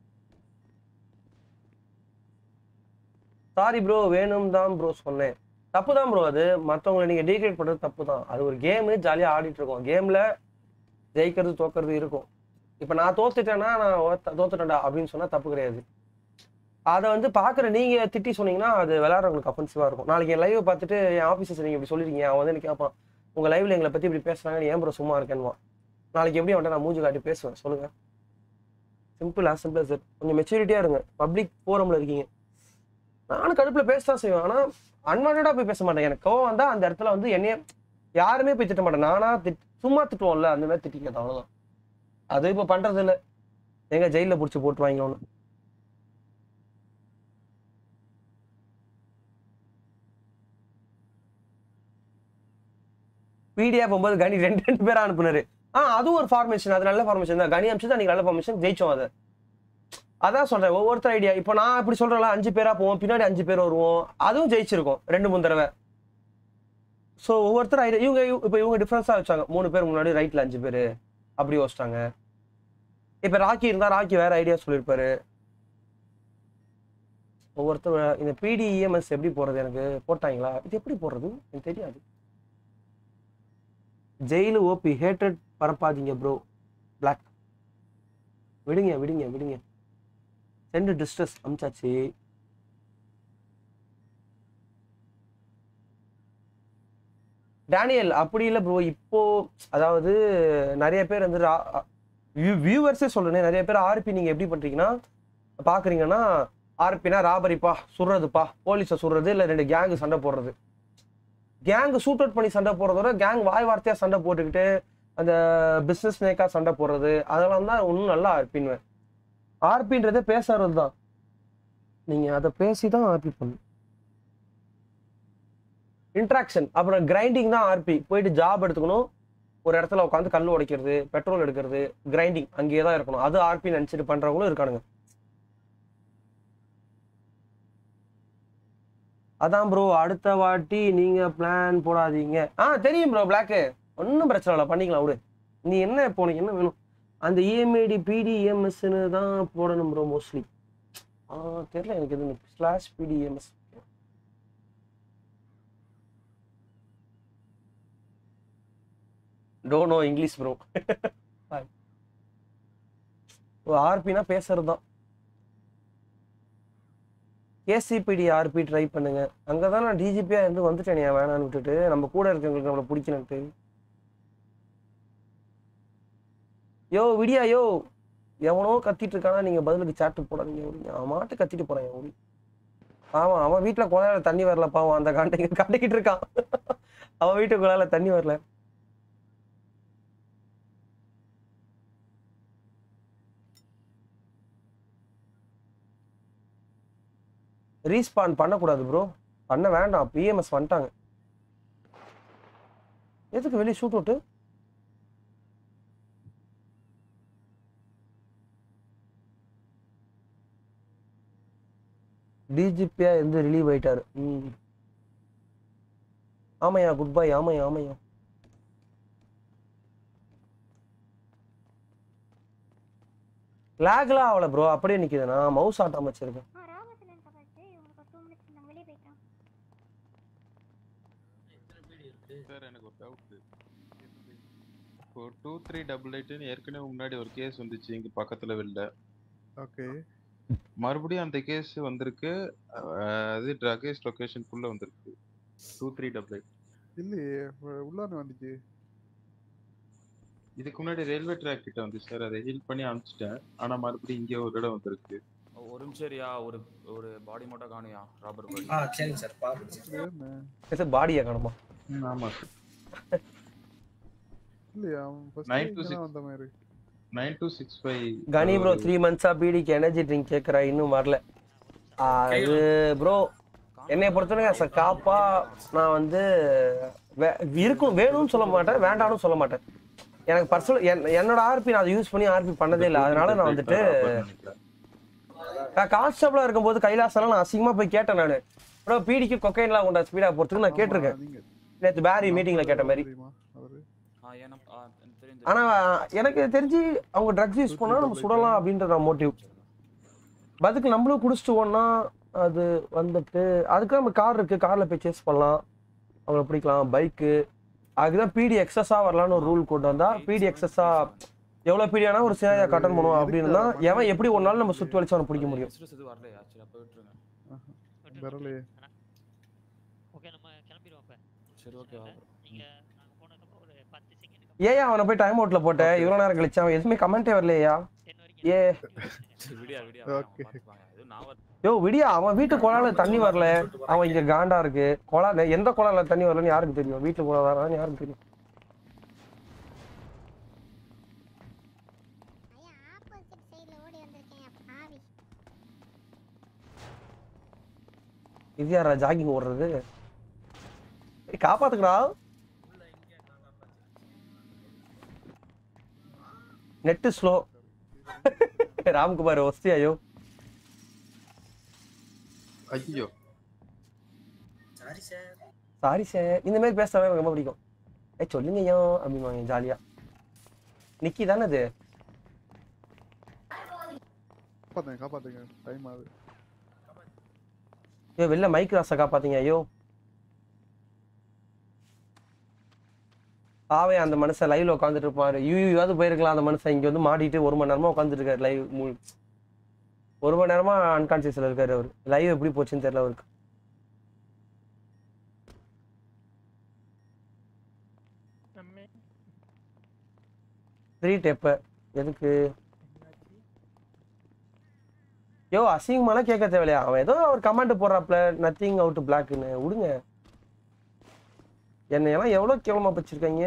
சாரி ப்ரோ வேணும் தான் ப்ரோ சொன்னேன் தப்பு தான் ப்ரோ அது மற்றவங்களை நீங்கள் டீக்ரேட் பண்ணுறது தப்பு தான் அது ஒரு கேமு ஜாலியாக ஆடிட்டு இருக்கோம் கேமில் ஜெயிக்கிறது தோக்கிறது இருக்கும் இப்போ நான் தோத்துட்டேன்னா நான் ஓத்த- தோத்துட்டேன்டா அப்படின்னு சொன்னால் தப்பு கிடையாது அதை வந்து பார்க்குற நீங்கள் திட்டி சொன்னீங்கன்னா அது விளையாடுறவங்களுக்கு அஃபென்சிவாக இருக்கும் நாளைக்கு என் லைவை பார்த்துட்டு என் ஆஃபீஸர்ஸ் நீங்கள் இப்படி சொல்லிருக்கீங்க அவன் வந்து எனக்கு கேட்பான் உங்கள் லைவில் எங்களை பற்றி இப்படி பேசுகிறாங்க ஏன் ப்ரோ சும்மா இருக்கேன்வான் நாளைக்கு எப்படி அவன்கிட்ட நான் மூஞ்சி காட்டி பேசுவேன் சொல்லுங்கள் சிம்பிள் ஆஸ் சிம்பிள் சார் கொஞ்சம் மெச்சூரிட்டியாக இருங்க பப்ளிக் ஃபோரமில் இருக்கீங்க நானும் கடுப்புல பேச தான் செய்வேன் ஆனா அன்வான்டா போய் பேச மாட்டேன் எனக்கு கோவம் வந்தா அந்த இடத்துல வந்து என்னைய யாருமே போய் திட்ட மாட்டேன் நானா திட் சும்மா திட்டுவோம்ல அந்த மாதிரி திட்டிக்கிறது அவ்வளவுதான் அது இப்ப பண்றது இல்ல எங்க ஜெயில புடிச்சு போட்டு வாங்கிக்கணும் பிடிஆ போகும்போது கனி ரெண்டு ரெண்டு பேரா அனுப்புனாரு ஆ அதுவும் ஒரு ஃபார்மேஷன் அது நல்ல ஃபார்மேஷன் தான் கனி அனுப்பிச்சு தான் நல்ல ஃபார்மேஷன் ஜெயிச்சோம் அதை அதான் சொல்றேன் ஒவ்வொருத்தர் ஐடியா இப்போ நான் இப்படி சொல்றேன்ல அஞ்சு பேரா போவோம் பின்னாடி அஞ்சு பேர் வருவோம் அதுவும் ஜெயிச்சிருக்கும் ரெண்டு மூணு தடவை ஸோ ஒவ்வொருத்தர் ஐடியா இவங்க இப்போ இவங்க டிஃப்ரென்ஸாக வச்சாங்க மூணு பேர் முன்னாடி ரைட்ல அஞ்சு பேர் அப்படி யோசிச்சாங்க இப்போ ராக்கி இருந்தா ராக்கி வேற ஐடியா சொல்லியிருப்பாரு ஒவ்வொருத்தர் இந்த பிடிஇஎம்எஸ் எப்படி போடுறது எனக்கு போட்டாங்களா இது எப்படி போடுறது எனக்கு தெரியாது ஜெயிலு ஓபி ஹேட்டட் பரப்பாதீங்க ப்ரோ பிளாக் விடுங்க விடுங்க விடுங்க சென்ட் டிஸ்ட்ரஸ் அமிச்சாச்சு டேனியல் அப்படி இல்லை ப்ரோ இப்போ அதாவது நிறைய பேர் வந்து வியூவர்ஸே சொல்றேனே நிறைய பேர் ஆர்பி நீங்க எப்படி பண்றீங்கன்னா பாக்குறீங்கன்னா ஆர்பினா ராபரிப்பா சுடுறதுப்பா போலீஸை சுடுறது இல்லை ரெண்டு கேங்கு சண்டை போடுறது கேங்கு சூட் அவுட் பண்ணி சண்டை போடுறதோட கேங் வாய் வார்த்தையா சண்டை போட்டுக்கிட்டு அந்த பிஸ்னஸ் மேக்கா சண்டை போடுறது அதெல்லாம் தான் இன்னும் நல்லா ஆர்பின்வேன் ஆர்பின்றதே பேசுறது தான் நீங்க அதை பேசி தான் ஆர்பி பண்ணணும் இன்ட்ராக்ஷன் அப்புறம் கிரைண்டிங் தான் ஆர்பி போயிட்டு ஜாப் எடுத்துக்கணும் ஒரு இடத்துல உட்காந்து கல் உடைக்கிறது பெட்ரோல் எடுக்கிறது கிரைண்டிங் அங்கேயே தான் இருக்கணும் அது ஆர்பி நினச்சிட்டு பண்றவங்களும் இருக்கானுங்க அதான் ப்ரோ அடுத்த வாட்டி நீங்க பிளான் போடாதீங்க ஆ தெரியும் ப்ரோ பிளாக்கு ஒன்றும் பிரச்சனை இல்லை பண்ணிக்கலாம் விடு நீ என்ன இப்போ உனக்கு என்ன வேணும் அந்த இஎம்ஐடி பிடி இஎம்எஸ்ன்னு தான் போடணும் ப்ரோ மோஸ்ட்லி ஆ தெரியல எனக்கு எதுவும் slash PD EMS do know English bro ஆர்பினா பேசுறது தான் கேசிபிடி ஆர்பி ட்ரை பண்ணுங்க அங்கே தான் நான் டிஜிபியாக இருந்து வந்துட்டேன் ஏன் வேணான்னு விட்டுட்டு நம்ம கூட இருக்கவங்களுக்கு நம்மளை பிடிக்கணுன்ட்டு யோ விடியா யோ எவனோ கத்திட்டு இருக்கானா நீங்கள் பதிலுக்கு சாட்டு போடாதீங்க விடுங்க. அவன் மாட்டு கத்திட்டு போகிறான் என் விடி ஆமாம் அவன் வீட்டில் குழாயில தண்ணி வரல பாவம் அந்த காண்டைக்கு காட்டிக்கிட்டு இருக்கான் அவன் வீட்டு குழாயில தண்ணி வரல ரீஸ்பான் பண்ணக்கூடாது ப்ரோ பண்ண வேண்டாம் பிஎம்எஸ் வந்துட்டாங்க எதுக்கு வெளியே ஷூட் அவுட்டு டிஜிபியா இருந்து ரிலீவ் ஆயிட்டாரு ம் ஆமையா குட் பை ஆமையா ஆமையா லேக்லாம் ஆகல ப்ரோ அப்படியே நிக்குது நான் மவுஸ் ஆட்டம் வச்சிருக்கேன் ஆ ராமச்சந்திரன் கபாச்சு இவங்களுக்கு டூ மினிட்ஸ் இருந்தாங்க வெளியே போயிட்டான் சார் எனக்கு ஒரு டவுட் இப்போ டூ த்ரீ டபுள் எயிட்னு ஏற்கனவே முன்னாடி ஒரு கேஸ் வந்துச்சு இங்க பக்கத்துல வெளில ஓகே மறுபடியும் அந்த கேஸ் வந்திருக்கு அஹ் அது ட்ரகேஷ் லொகேஷனுக்குள்ள வந்திருக்கு டூ த்ரீ டபுள் எயிட் இல்லையே உ- உள்ளான வந்துச்சு இதுக்கு முன்னாடி ரயில்வே ட்ராக் கிட்ட வந்து சார் அதை ஹீல் பண்ணி அனுப்பிச்சிட்டேன் ஆனா மறுபடியும் இங்கே ஒரு இடம் வந்திருக்கு ஒரு நிமிஷம் இருயா ஒரு ஒரு பாடி மட்டும் காணியா ராபர் பாடி ஆ சரிங்க சார் பாருங்க சார் பாடியா காணுமா ஆமா இல்லையா அவன் first நைன் இங்க டூ தான் சிக்ஸ் வந்த மாதிரி நைன் டூ சிக்ஸ் ஃபைவ் கனி ப்ரோ த்ரீ மந்த்ஸா பீடிக்கு எனர்ஜி ட்ரிங்க் கேட்குறா இன்னும் வரல அது ப்ரோ என்னை பொறுத்தவரைக்கும் as a காப்பா நான் வந்து வே- இருக்கும் வேணும்னு சொல்ல மாட்டேன் வேண்டாம்னு சொல்ல மாட்டேன் எனக்கு பர்சனல் என்னோட ஆர்பி நான் அதை யூஸ் பண்ணி ஆர்பி பண்ணதே இல்லை அதனால நான் வந்துட்டு நான் கான்ஸ்டபிளா இருக்கும்போது கைலாசெல்லாம் நான் அசிங்கமா போய் கேட்டேன் நான் ப்ரோ பீடிக்கு கொக்கைன்லாம் கொண்டா ஸ்பீடா போறதுக்கு நான் கேட்டிருக்கேன் நேற்று பேரி மீட்டிங்ல கேட்ட மாதிரி ஆ ஏன்னா ஆ, எனக்கு தெரியும் ஆனா எனக்கு தெரிஞ்சு அவங்க ட்ரக்ஸ் யூஸ் பண்ணா நம்ம சுடலாம் அப்படின்ற மோட்டிவ் அதுக்கு நம்மளும் குடிச்சிட்டு ஓடனா அது வந்துட்டு அதுக்கு நம்ம கார் இருக்கு கார்ல போய் சேஸ் பண்ணலாம் அவங்கள பிடிக்கலாம் பைக்கு அதுக்குதான் பிடி எக்ஸஸா வரலாம்னு ஒரு ரூல் கொண்டு வந்தா பிடி எக்ஸஸா எவ்வளவு பிடி ஆனா ஒரு சேவையா கட்டன் பண்ணுவோம் அப்படின்னு தான் எவன் எப்படி ஒரு நாள் நம்ம சுத்தி வலிச்சு அவனை பிடிக்க முடியும் எக்ஸ்பிரஸ் எதுவும் வரலையா சரி அப்போ விட்டுருங்க வரலையே ஓகே நம்ம கிளம்பிடுவோம் அப்ப சரி ஓகே நீங்க நாங்க போனதுக்கப்புறம் ஒரு பத்து செகண்ட் ஏன் அவனை போய் டைம் அவுட்ல போட்டேன் இவ்வளவு நேரம் கழிச்சு அவன் எதுவுமே கமெண்டே வரலையா ஏ சரி விடியா விடியா ஓகே அது நான் வர- யோ விடியா அவன் வீட்டு குழால தண்ணி வரல அவன் இங்க காண்டா இருக்கு குழால எந்த குழால தண்ணி வரலன்னு யாருக்கு தெரியும் வீட்டு குழா வரான்னு யாருக்கு தெரியும் இது யாரா ஜாகிங் ஓடுறது ஏய், காப்பாத்துக்கடா நெட்டு ஸ்லோ ராம்குமார் ஒஸ்தி ஐயோ ஐயோ சாரி சார் சாரி சார் இந்த மாதிரி பேசுறவங்க எனக்கு ரொம்ப பிடிக்கும் ஏ சொல்லுங்க ஐயோ அப்படிம்பாங்க ஜாலியா நிக்கி தானே அது காப்பாத்துங்க காப்பாத்துங்க டைம் ஆகுது ஐயோ வெளில மைக் ராசை காப்பாத்தீங்க ஐயோ பாவே அந்த மனுஷன் லைவ்ல உட்காந்துட்டு இருப்பாரு யூயாவது போயிருக்கலாம் அந்த மனுஷன் இங்க வந்து மாட்டிட்டு ஒரு மணி நேரமா உட்காந்துட்டு இருக்காரு லைவ் ஒரு மணி நேரமா அன்கான்சியஸ்ல இருக்காரு அவர் லைவ் எப்படி போச்சுன்னு தெரியல அவருக்கு த்ரீ டெப்ப எதுக்கு யோ அசிங்கமாலாம் கேட்க தேவையில்லையா அவன் ஏதோ ஒரு கமெண்ட் போடுறாப்ல நத்திங் அவுட் பிளாக்னு விடுங்க என்னையெல்லாம் எவ்வளோ கேவலமா வச்சிருக்காங்க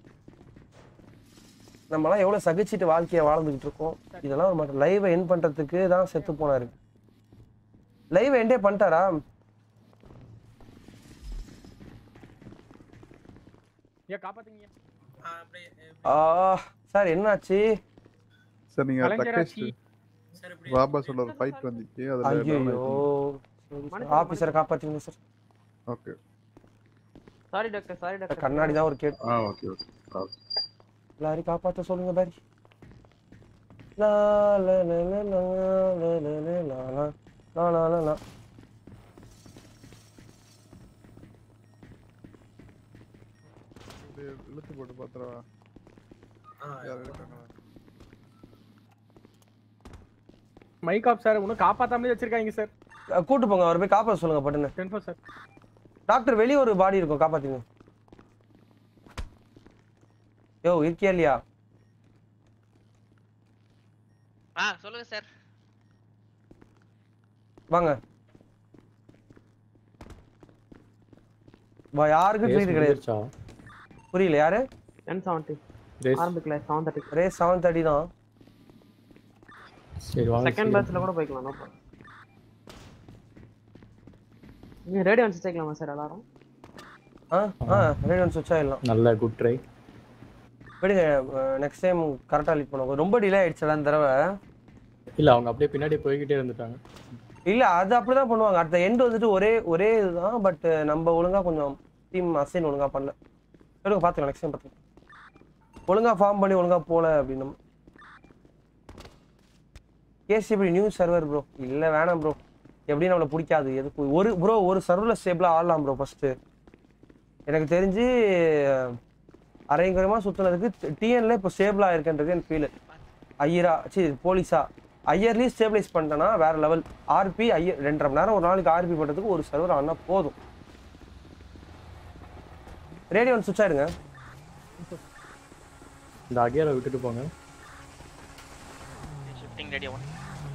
நம்மலாம் எவ்வளோ சகிச்சுட்டு வாழ்க்கையை வாழ்ந்துகிட்டு இருக்கோம் இதெல்லாம் ஒரு மாட்டோம் லைவை என் பண்றதுக்கு தான் செத்து போனாரு லைவை எண்டே பண்ணிட்டாரா ஏன் காப்பாத்தீங்க ஆ சார் என்னாச்சு சார் நீங்க கலைஞராட்சி. தக்கேஷ் ராபா சொல்ற ஃபைட் வந்துச்சு அதுல ஐயோ ஆபீசரை காப்பாத்தீங்க sir okay sorry doctor sorry doctor கண்ணாடி தான் ஒரு கேட் ஆ ஓகே ஓகே எல்லாரையும் காப்பாத்த சொல்லுங்க பாரி லா லா லா லா லா லா லா லா லா லா லா லா லா லா இழுத்து போட்டு பாத்துறவா மைக் ஆஃப் சார் இன்னும் காப்பாத்தாமலே வச்சிருக்காங்க சார் அஹ் கூட்டு போங்க அவர் போய் காப்பாற்ற சொல்லுங்க பட்டுன்னு டென் சார் டாக்டர் வெளியே ஒரு பாடி இருக்கும் காப்பாத்துங்க யோ இருக்கியா இல்லையா ஆ சொல்லுங்க சார் வாங்க வா யாருக்கும் Race ட்ரீட் கிடையாது முடிஞ்சிருச்சா? புரியல யாரு டென் செவன்ட்டி Race. ஆரம்பிக்கல seven thirty race seven thirty தான் சரி வாங்க செகண்ட் பேட்ச்ல கூட போய்க்கலாம் நோ ப்ராப்ளம் நீங்க ரேடியோ வந்து சேர்க்கலாமா சார் எல்லாரும் ஆ ஆ ரேடியோ சுவிட்ச் ஆயிடலாம் நல்ல குட் ட்ரை விடுங்க நெக்ஸ்ட் டைம் கரெக்டாக லீட் பண்ணுவோம் ரொம்ப டிலே ஆயிடுச்சுடா இந்த தடவை இல்ல அவங்க அப்படியே பின்னாடி போய்கிட்டே இருந்துட்டாங்க இல்ல அது அப்படிதான் பண்ணுவாங்க அடுத்த எண்ட் வந்துட்டு ஒரே ஒரே இதுதான் பட் நம்ம ஒழுங்கா கொஞ்சம் டீம் அசைன் ஒழுங்கா பண்ணல எடுங்க பாத்துக்கலாம் நெக்ஸ்ட் டைம் பார்த்துக்கலாம் ஒழுங்கா ஃபார்ம் பண்ணி ஒழுங்கா போல அப்படின்னு கேசிபி நியூ சர்வர் ப்ரோ இல்ல வேணாம் ப்ரோ எப்படி நம்மளை பிடிக்காது எதுக்கு ஒரு ப்ரோ ஒரு சர்வரில் ஸ்டேபிளா ஆடலாம் ப்ரோ ஃபர்ஸ்ட் எனக்கு தெரிஞ்சு அரைங்குறமா சுத்துனதுக்கு டிஎன்ல இப்போ ஸ்டேபிளா இருக்குன்றது எனக்கு ஃபீல் ஐயரா சரி போலீஸா ஐயர்லி ஸ்டேபிளைஸ் பண்ணிட்டேன்னா வேற லெவல் ஆர்பி ஐயர் ரெண்டரை மணி நேரம் ஒரு நாளைக்கு ஆர்பி பண்ணுறதுக்கு ஒரு சர்வர் ஆனால் போதும் ரேடியோ சுவிட்ச் ஆயிடுங்க இந்த அகியாரை விட்டுட்டு போங்க ஷிஃப்டிங் ரெடி ஒன்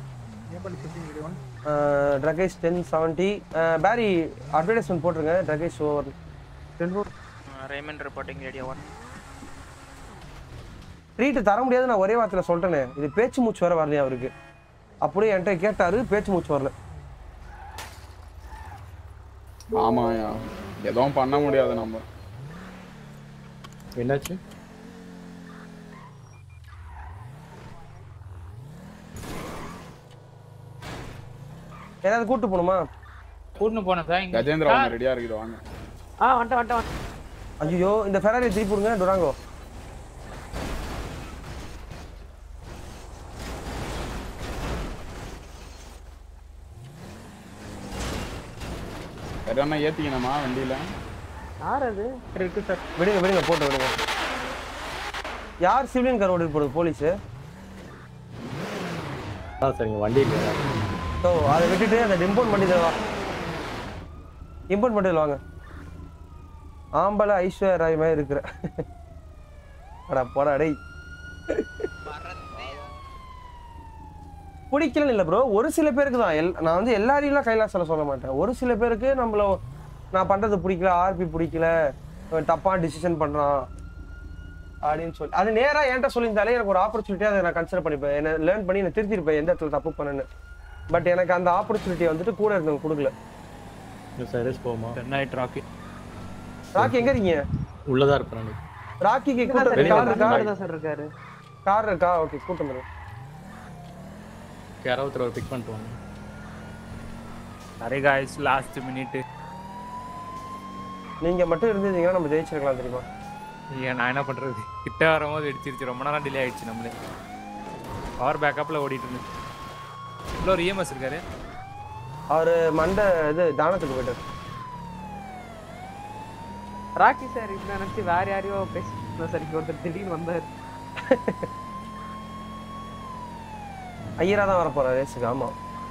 ட்ரகேஷ் டென் செவன்ட்டி பேரி அட்வர்டைஸ்மெண்ட் போட்டுருங்க ட்ரகேஷ் ஓவர் டென் ஃபோர் ரேமன் ரிப்போர்ட்டிங் ரெடி ஒன் ட்ரீட் தர முடியாது நான் ஒரே வார்த்தையில் சொல்லிட்டேனே இது பேச்சு மூச்சு வர வரலையா அவருக்கு அப்படியே என்கிட்ட கேட்டாரு பேச்சு மூச்சு வரல ஆமாயா எதுவும் பண்ண முடியாது நம்ம என்னாச்சு ஏதாவது கூட்டு போகணுமா கூட்டின்னு போனேன் சார் இங்க கஜேந்திரா அவங்க ரெடியா இருக்குது வாங்க ஆ வந்துட்டேன் வந்துட்டேன் வந்துட்டேன் ஐயோ இந்த ஃபெராரி திருப்பி விடுங்க டுராங்கோ எதனா ஏத்திக்கணுமா வண்டியில யார் அது இருக்கு சார் விடுங்க விடுங்க போட்டு விடுங்க யார் சிவிலியன் கார் ஓடிட்டு போடுது போலீஸு ஆ சரிங்க வண்டி இல்லையா ஸோ அதை விட்டுட்டு அந்த இம்போர்ட் பண்ணி வா இம்போர்ட் பண்ணிட்டு வாங்க ஆம்பளை ஐஸ்வர்யா ராய் மாதிரி இருக்கிற அடா போடா டேய் பிடிக்கலன்னு இல்லை ப்ரோ ஒரு சில பேருக்கு தான் எல் நான் வந்து எல்லாரையும் கைலாசில் சொல்ல மாட்டேன் ஒரு சில பேருக்கு நம்மள நான் பண்ணுறது பிடிக்கல ஆர்பி பிடிக்கல இவன் தப்பான டிசிஷன் பண்ணுறான் அப்படின்னு சொல்லி அது நேராக என்கிட்ட சொல்லியிருந்தாலே எனக்கு ஒரு ஆப்பர்ச்சுனிட்டியாக அதை நான் கன்சிடர் பண்ணிப்பேன் என்ன லேர்ன் பண்ணி நான் திருத்திருப்பேன் எந்த இடத்துல தப்பு பண்ணேன்னு பட் எனக்கு அந்த ஆப்பர்ச்சுனிட்டியை வந்துட்டு கூட இருந்தவங்க கொடுக்கல சார் ரேஸ் போகுமா நைட் ராக்கி ராக்கி எங்க இருக்கீங்க உள்ளதா இருப்பேன் நான் ராக்கிக்கு இல்ல கூட்டம் சார், கார் இருக்கா முன்னாடி தான் சார் இருக்காரு கார் இருக்கா ஓகே கூட்டம் வரும் யாராவது ஒருத்தர் பிக் பண்ணிட்டு வாங்க அரே காய்ஸ் லாஸ்ட் மினிட் நீங்க மட்டும் இருந்தீங்கன்னா நம்ம ஜெயிச்சிருக்கலாம் தெரியுமா ஏன் நான் என்ன பண்றது கிட்ட வரும்போது இடிச்சிருச்சு ரொம்ப நேரம் டிலே ஆயிடுச்சு நம்மளே பவர் பேக்கப்ல ஓடிட்டு இருந்துச்சு உள்ள ஒரு இஎம்எஸ் இருக்காரு அவரு மண்டை இது தானத்துக்கு போயிட்டாரு ராக்கி சார் இப்ப நினைச்சு வேற யாரையோ பேசிட்டு சார் இங்க ஒருத்தர் திடீர்னு வந்தாரு ஐயரா தான் வர போறாரு ரேஸுக்கு ஆமா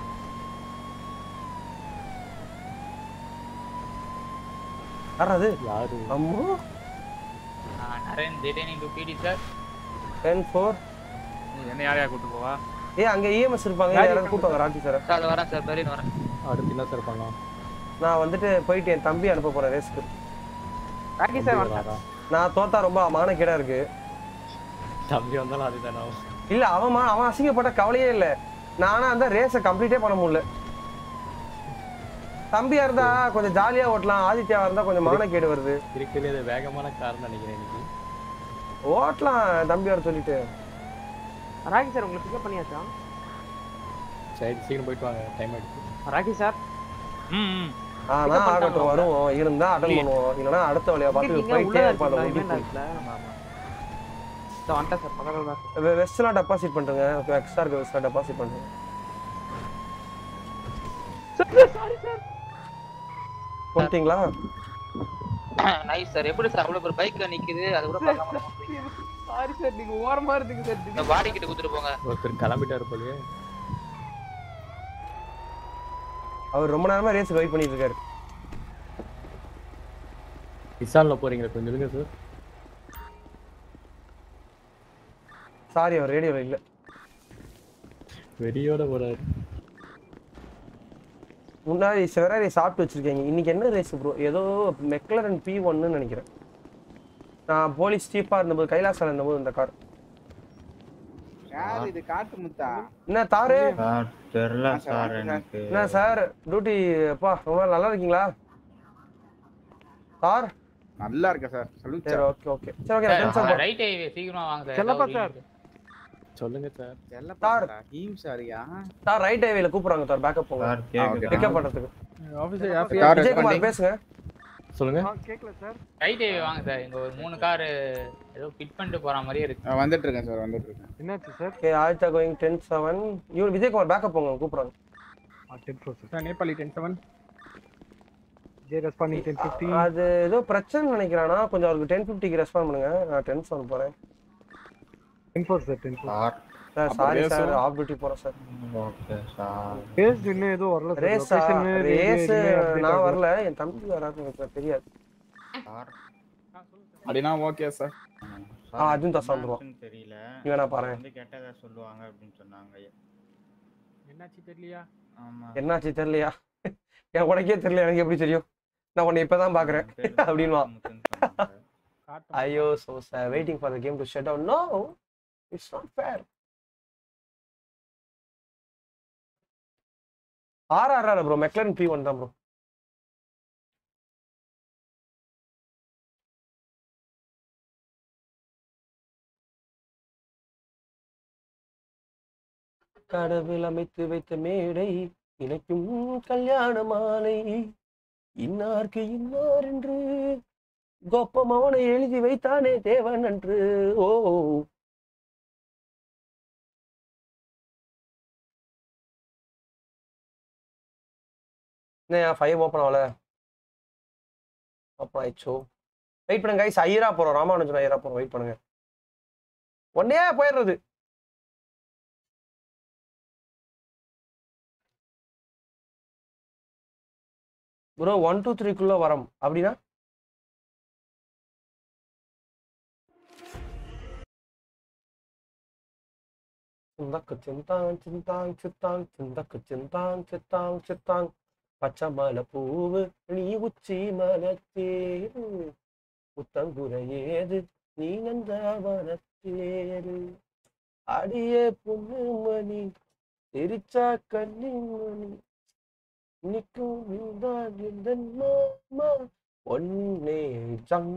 யாரா அது யாரு அம்மா Naren detaining to PD sir ten four என்ன யாரையா கூட்டு போவா ஏ அங்க இஎம்எஸ் இருப்பாங்க யாராவது கூப்பிட்டாங்க ராக்கி சார் சார் அது வரேன் சார் பெரியன் வரேன் அடுத்து என்ன சார் பண்ணலாம் நான் வந்துட்டு போயிட்டு என் தம்பி அனுப்ப போறேன் ரேஸ்க்கு ராக்கி சார் தம்பி வராரா? நான் தோத்தா ரொம்ப மானக்கேடா இருக்கு தம்பி வந்தாலும் அதுதானே ஆகும். இல்ல அவன் மா- அவன் அசிங்கப்பட்ட கவலையே இல்ல நானா அந்த ரேஸை கம்ப்ளீட்டே பண்ண முடியல தம்பியா இருந்தா கொஞ்சம் ஜாலியா ஓட்டலாம் ஆதித்யாவா இருந்தா கொஞ்சம் மானக்கேடு வருது இருக்கிறதுலே இது வேகமான கார் நினைக்கிறேன் இன்னைக்கு ஓட்டலாம் தம்பி வர சொல்லிட்டு ராக்கி சார் உங்களுக்கு பிக்கப் பண்ணியாச்சா சரி சீக்கிரம் போயிட்டு வாங்க டைம் ஆயிடுச்சு ராக்கி சார் ம் ஆனா Pick up ஆகட்டும் பண்ணிட்டாங்களா? வருவோம் இருந்தா அட்டன் பண்ணுவோம் இல்லனா அடுத்த வழியா பார்த்து இருக்கீங்க, போயிட்டே உள்ளதா இருப்பாங்க இருக்கீங்களா? வீட்டுக்கு. event ஆச்சுல? இதோ வந்துட்டேன் சார் பக்கத்துல தான் வெ- வெஸ்ட்லாம் டெபாசிட் பண்ணுங்க ஓகே எக்ஸ்ட்ரா இருக்க வெஸ்ட்லாம் டெபாசிட் பண்ணுங்க சாரி சார் கொண்டீங்களா நைஸ் சார் எப்படி சார் அவ்வளவு ஒரு பைக் நிக்குது அது கூட பார்க்காம சாரி சார் நீங்க ஓரமா இருந்தீங்க சார் இந்த பாடி கிட்ட குடுத்துட்டு போங்க ஒருத்தர் கிளம்பிட்டாரு போலயே அவர் ரொம்ப நேரமா ரேஸ்க்கு வெயிட் பண்ணிட்டு இருக்காரு இசான்ல போறீங்களா கொஞ்சம் இருங்க சார் சாரி அவர் ரேடியோல இல்ல வெறியோட போறாரு முன்னாடி செவராரி சாப்பிட்டு வச்சிருக்கீங்க இன்னைக்கு என்ன ரேஸ் ப்ரோ ஏதோ மெக்லரன் பி ஒன்னு நினைக்கிறேன் நான் போலீஸ் ஸ்டீப்பா இருந்தபோது கைலாசால இருந்தபோது இந்த கார் யார் இது காட்டு முத்தா என்ன தாரு தெரியல சார் எனக்கு என்ன சார் டியூட்டி அப்பா ரொம்ப நல்லா இருக்கீங்களா சார் நல்லா இருக்கேன் சார் சல்யூட் சரி ஓகே ஓகே சரி ஓகே நான் டென்ஷன் போறேன் ரைட் சீக்கிரமா வாங்க சார் செல்லப்பா ஏதாவது சார். சொல்லுங்க சார் சார் டீம் சாரியா சார் ரைட் ஹைவேல கூப்பிடுறாங்க சார் பேக்கப் போங்க சார், கேக்குதா? பிக்கப் பண்றதுக்கு ஆபீசர் Car விஜயகுமார் responding. பேசுங்க சொல்லுங்க கேக்கல சார் ரைட் வாங்க சார் இங்க ஒரு மூணு கார் ஏதோ ஃபிட் பண்ணிட்டு போற மாதிரியே இருக்கு ஆ, வந்துட்டு இருக்கேன் சார் வந்துட்டு இருக்கேன் என்னாச்சு சார் ஓகே ஆயிட்டா கோயிங் டென் செவன் இவன் விஜயகுமார் பேக்கப் போங்க கூப்பிடுறாங்க ten four sir Nepali ten seven J responding ten fifty அது ஏதோ பிரச்சனை நினைக்கிறானா கொஞ்சம் அவருக்கு டென் ஃபிஃப்டிக்கு ரெஸ்பாண்ட் பண்ணுங்க நான் டென் செவன் போறேன் ten four sir ten four sir அப்ப சாரி race சார் உம்? ஆஃப் டியூட்டி போறேன் சார் ஓகே சார் ரேஸ் இன்னும் எதுவும் வரல சார் ரேஸா லொகேஷன் ரேஸ் நான் வரல என் தம்பி வராது எனக்கு தெரியாது அப்படின்னா ஓகே சார் ஆ அதுவும் தான் வந்துருவான் தெரியல நீ வேணா பாரு வந்து கெட்டதா சொல்லுவாங்க அப்படின்னு சொன்னாங்க என்னாச்சு தெரியலையா ஆமா என்னாச்சு தெரியலையா எனக்கு உனக்கே தெரியல எனக்கு எப்படி தெரியும் நான் உன்னை இப்பதான் பாக்குறேன் அப்படின்வா ஐயோ so sir waiting for the game to shut down no it's not fair R R R bro McLaren P one தான் ப்ரோ கடவுள் அமைத்து வைத்த மேடை இணைக்கும் கல்யாண மாலை இன்னார்க்கு இன்னார் என்று கோப்பம் அவனை எழுதி வைத்தானே தேவன் என்று ஓ என்ன ஃபைவ் ஓப்பன் ஆகல ஓப்பன் ஆயிடுச்சோ வெயிட் பண்ணுங்க கைஸ் ஐயரா போறோம் ராமானுஜன் ஐயரா போறோம் வெயிட் பண்ணுங்க ஒன்னே போயிடுறது ப்ரோ ஒன் டூ த்ரீக்குள்ள வரோம் அப்படின்னா சிந்தக்கு சிந்தாங் சிந்தாங் சித்தாங் சிந்தக்கு சிந்தாங் சித்தாங் சித்தாங் பச்சை மலை பூவு நீ உச்சி மலத்தேரு புத்தங்குறையேது நீ நந்தவனத்தேரு அடியே பொண்ணு மணி தெரிச்சா கண்ணி மணி நிற்கும் நீதான் இந்த மாமா ஒன்னே ஜங்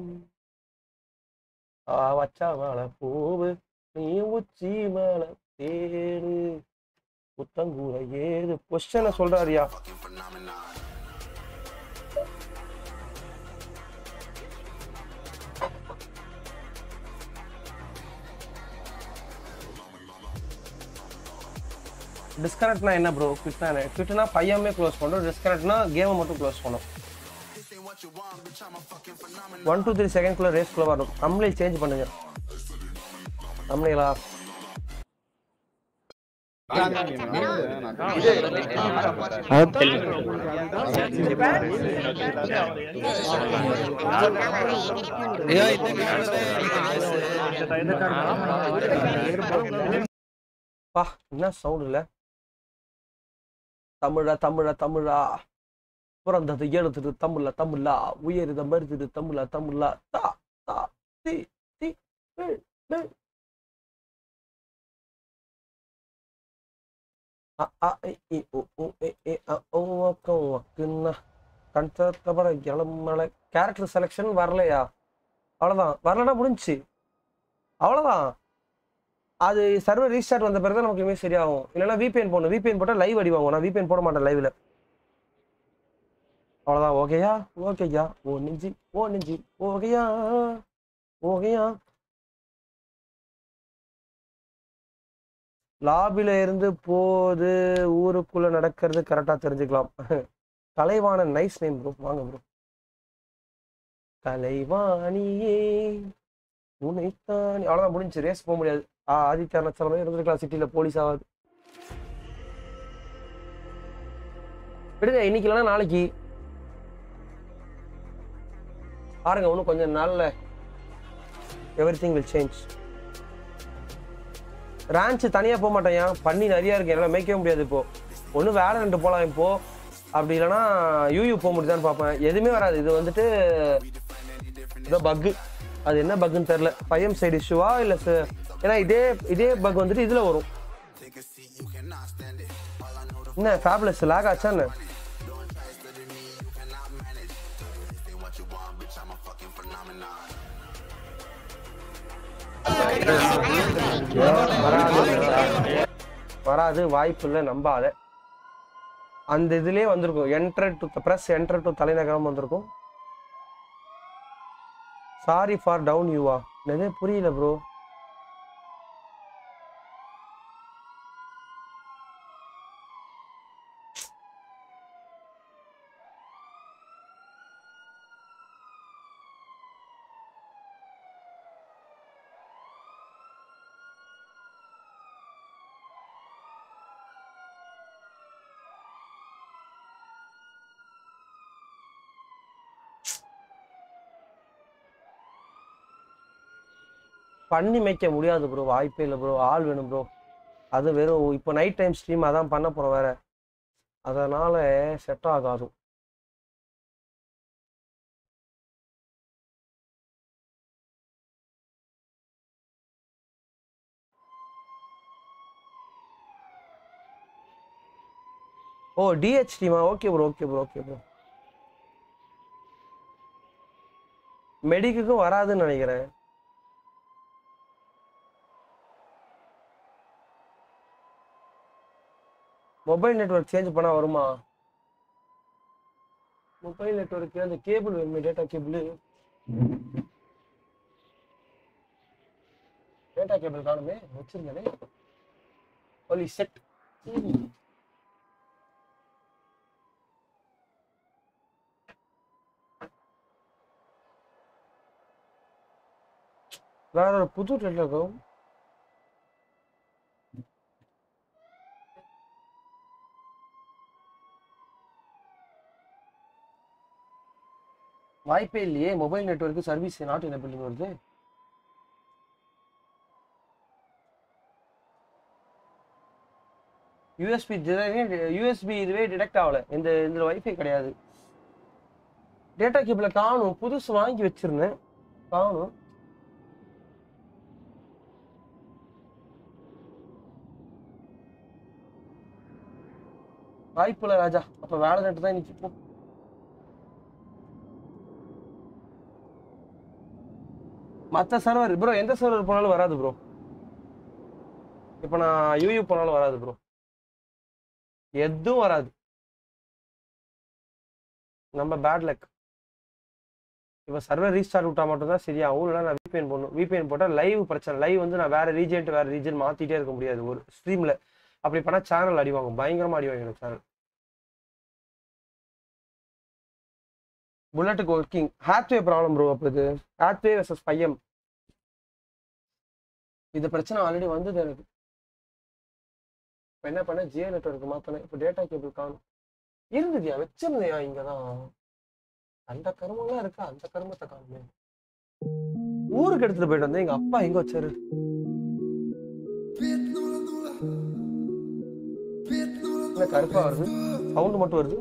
ஆ வச்ச மலை பூவு நீ உச்சி மலை தேரு புத்தங்கூர ஏது பொஷனை சொல்றாருயா டிஸ்கனெக்ட்னா என்ன ப்ரோ குவிட்னா என்ன குவிட்னா பையமே க்ளோஸ் பண்ணுறோம் டிஸ்கனெக்ட்னா கேமை மட்டும் க்ளோஸ் பண்ணும் ஒன் டூ த்ரீ செகண்ட்குள்ள ரேஸ்க்குள்ள வரும் நம்மளே சேஞ்ச் பண்ணுங்க நம்மளேங்களா பா என்ன சவுண்ட் இல்ல தமிழா தமிழா தமிழா பிறந்தது எழுதுது தமிழா தமிழா உயருத மருதுது தமிழா தமிழா தா தா தி தி தி, தி. அ ஆ இ இ உ உ எ எ அ ஓ அக்கம் அக்குன்னா கண்ட இளமலை கேரக்டர் செலெக்ஷன் வரலையா அவ்வளோதான் வரலன்னா முடிஞ்சுச்சு அவ்வளோதான் அது சர்வர் ரீஸ்டார்ட் வந்த பிறகு தான் நமக்கு இனிமேல் சரியாகும் இல்லைன்னா VPN போடணும் VPN போட்டால் லைவ் அடி வாங்கும் நான் VPN போட மாட்டேன் லைவ்ல அவ்வளோதான் ஓகேயா ஓகேயா ஓ நெஞ்சி ஓ நெஞ்சி ஓகேயா ஓகேயா லாபில இருந்து போது ஊருக்குள்ள நடக்கிறது கரெக்டா தெரிஞ்சுக்கலாம் கலைவாணன் நைஸ் நேம் ப்ரோ வாங்க ப்ரோ கலைவாணியே உன்னைத்தான் அவ்வளோதான் முடிஞ்சு ரேஸ் போக முடியாது ஆ ஆதித்யா அருணாச்சலமே இருந்திருக்கலாம் சிட்டில போலீஸ் ஆகாது விடுங்க இன்னைக்கு இல்லைன்னா நாளைக்கு பாருங்க இன்னும் கொஞ்சம் நாள்ல எவ்ரி திங் வில் சேஞ்ச் ரான்ச் தனியா போக மாட்டேன் பண்ணி நிறைய இருக்கு என்னால மேய்க்கவே முடியாது இப்போ ஒன்று வேலை ரெண்டு போகலாம் இப்போ அப்படி இல்லைன்னா யூயூ போக முடியுதான்னு பார்ப்பேன் எதுவுமே வராது இது வந்துட்டு ஏதோ பக்கு அது என்ன பக்குன்னு தெரில பையம் சைடு இஷ்யூவா இல்லை ஏன்னா இதே இதே பக் வந்துட்டு இதில் வரும் என்ன ஃபேப்லெஸ் லாக் ஆச்சா என்ன வராது வராது வாய்ப்பு இல்லை நம்பாத அந்த இதுலயே வந்திருக்கும் enter to press enter to தலைநகரம் வந்திருக்கும் சாரி ஃபார் டவுன் யூவா என்னது புரியல ப்ரோ பண்ணி மேய்க்க முடியாது ப்ரோ வாய்ப்பே இல்லை ப்ரோ ஆள் வேணும் ப்ரோ அது வெறும் இப்போ நைட் டைம் ஸ்ட்ரீம் அதான் பண்ண போகிறோம் வேற அதனால செட் ஆகாது ஓ டிஹெச் டீமா okay bro okay bro okay bro மெடிக்குக்கும் வராதுன்னு நினைக்கிறேன் மொபைல் நெட்வொர்க் சேஞ்ச் பண்ணா வருமா மொபைல் நெட்வொர்க் அந்த கேபிள் வேணுமே டேட்டா கேபிள் டேட்டா கேபிள் காணுமே வச்சிருந்தேனே ஒலி செட் வேற ஒரு புது நெட்வொர்க்கும் வாய்ப்பே இல்லையே மொபைல் நெட்வொர்க் சர்வீஸ் நாட் எனபிள்னு வருது யூஎஸ்பி யூஎஸ்பி இதுவே டிடெக்ட் ஆகல இந்த இதில் வைஃபை கிடையாது டேட்டா கேபிள காணும் புதுசு வாங்கி வச்சிருந்தேன் காணும் வாய்ப்பு இல்லை ராஜா அப்ப வேலை நட்டு தான் இன்னைக்கு போ மற்ற சர்வர் ப்ரோ எந்த சர்வர் போனாலும் வராது ப்ரோ இப்போ நான் யூயூ போனாலும் வராது ப்ரோ எதுவும் வராது நம்ம பேட் லக் இப்போ சர்வர் ரீஸ்டார்ட் விட்டா மட்டும்தான் சரியாகும் இல்லை நான் விபிஎன் போடணும் விபிஎன் போட்டால் லைவ் பிரச்சனை லைவ் வந்து நான் வேற ரீஜன் வேற ரீஜன் மாத்திட்டே இருக்க முடியாது ஒரு ஸ்ட்ரீம்ல அப்படி பண்ணா சேனல் அடி வாங்கும் பயங்கரமா அடி வாங்கிடும் சேனல் புல்லட்டுக்கு ஒர்க்கிங் ஹேத்வே ப்ராப்ளம் ப்ரோ அப்போ இது ஹேத்வே வெர்சஸ் பையம் இது பிரச்சனை ஆல்ரெடி வந்தது எனக்கு இப்போ என்ன பண்ண ஜியோ நெட்ஒர்க் மாத்தினேன் இப்போ டேட்டா கேபிள் காணும் இருந்ததுயா வச்சிருந்தேயா இங்கே தான் அந்த கருமெல்லாம் இருக்கா அந்த கருமத்தை காணுமே ஊருக்கு எடுத்துட்டு போயிட்டு வந்தேன் எங்க அப்பா எங்க வச்சாரு என்ன கருப்பா வருது சவுண்ட் மட்டும் வருது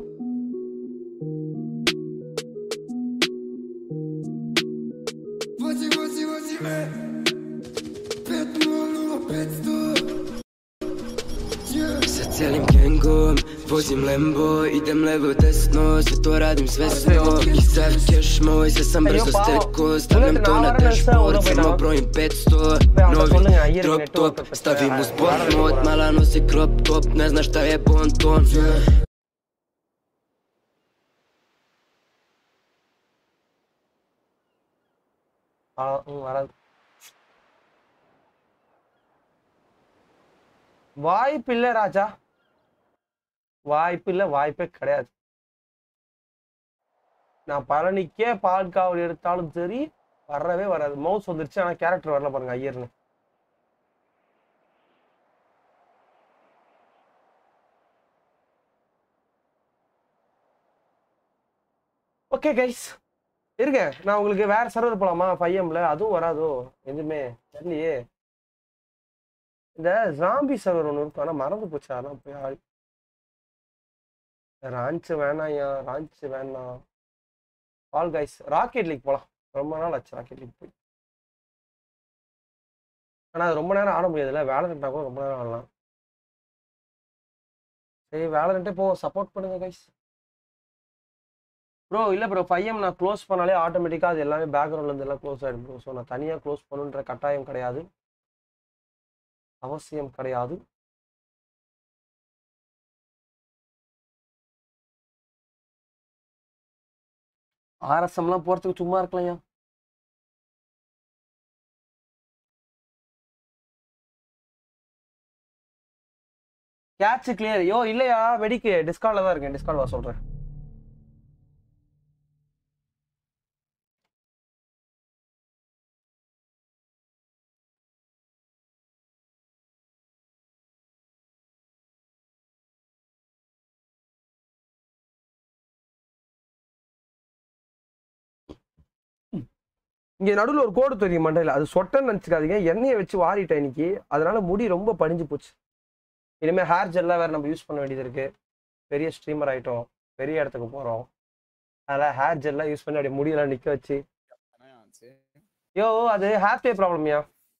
Sa cijelim gengom Vozim Lambo, idem levo desno Sve to radim svesno I sad cash moj, sve sam brzo steko Stavljam to na dashboard, samo brojim 500 Novi drop top, stavim u sport mod Mala nosi crop top, ne zna šta je bon ton ஆ ம் வராது வாய்ப்பு இல்லை ராஜா வாய்ப்பு இல்லை வாய்ப்பே கிடையாது நான் பழனிக்கே பால் காவல் எடுத்தாலும் சரி வரவே வராது மவுஸ் வந்துருச்சு ஆனா கேரக்டர் வரல பாருங்க ஐயர்னு ஓகே கைஸ் இருங்க நான் உங்களுக்கு வேற சர்வர் போலாமா ஃபைஎம்ல அதுவும் வராதோ எதுவுமே தெரியலையே இந்த ஜாம்பி சர்வர் ஒன்று இருக்கும் ஆனால் மறந்து போச்சு அதான் போய் ஆடி ராஞ்சு வேணாம்யா ராஞ்சு வேணாம் ஆல் கைஸ் ராக்கெட் லீக் போகலாம் ரொம்ப நாள் ஆச்சு ராக்கெட் லீக் போய் ஆனால் அது ரொம்ப நேரம் ஆட முடியாதுல்ல வேலரண்ட்னா கூட ரொம்ப நேரம் ஆடலாம் சரி வேலரண்ட்டே போ சப்போர்ட் பண்ணுங்க கைஸ் ப்ரோ இல்லை ப்ரோ ஃபைவ் எம் நான் க்ளோஸ் பண்ணாலே ஆட்டோமேட்டிக்காக அது எல்லாமே பேக்ரவுண்ட்லேருந்து எல்லாம் க்ளோஸ் ஆகிடும் ப்ரோ ஸோ நான் தனியாக க்ளோஸ் பண்ணுன்ற கட்டாயம் கிடையாது அவசியம் கிடையாது ஆர்எஸ்எம்லாம் போகிறதுக்கு சும்மா இருக்கலையா கேட்ச் கிளியர் யோ இல்லையா வெடிக்கு டிஸ்கார்டில் தான் இருக்கேன் டிஸ்கார்ட் வா சொல்கிறேன் இங்க நடுவில் ஒரு கோடு தெரியும் மண்டையில் அது சொட்டன்னு நினச்சிக்காதீங்க எண்ணெயை வச்சு வாரிட்டேன் இன்னைக்கு அதனால முடி ரொம்ப படிஞ்சு போச்சு இனிமேல் ஹேர் ஜெல்லாம் வேற நம்ம யூஸ் பண்ண வேண்டியது இருக்கு பெரிய ஸ்ட்ரீமர் ஆயிட்டோம் பெரிய இடத்துக்கு போகிறோம் அதனால் ஹேர் ஜெல்லாம் யூஸ் பண்ணி அப்படியே முடியெல்லாம் நிற்க வச்சு யோ அது ஹேர் பே ப்ராப்ளம்யா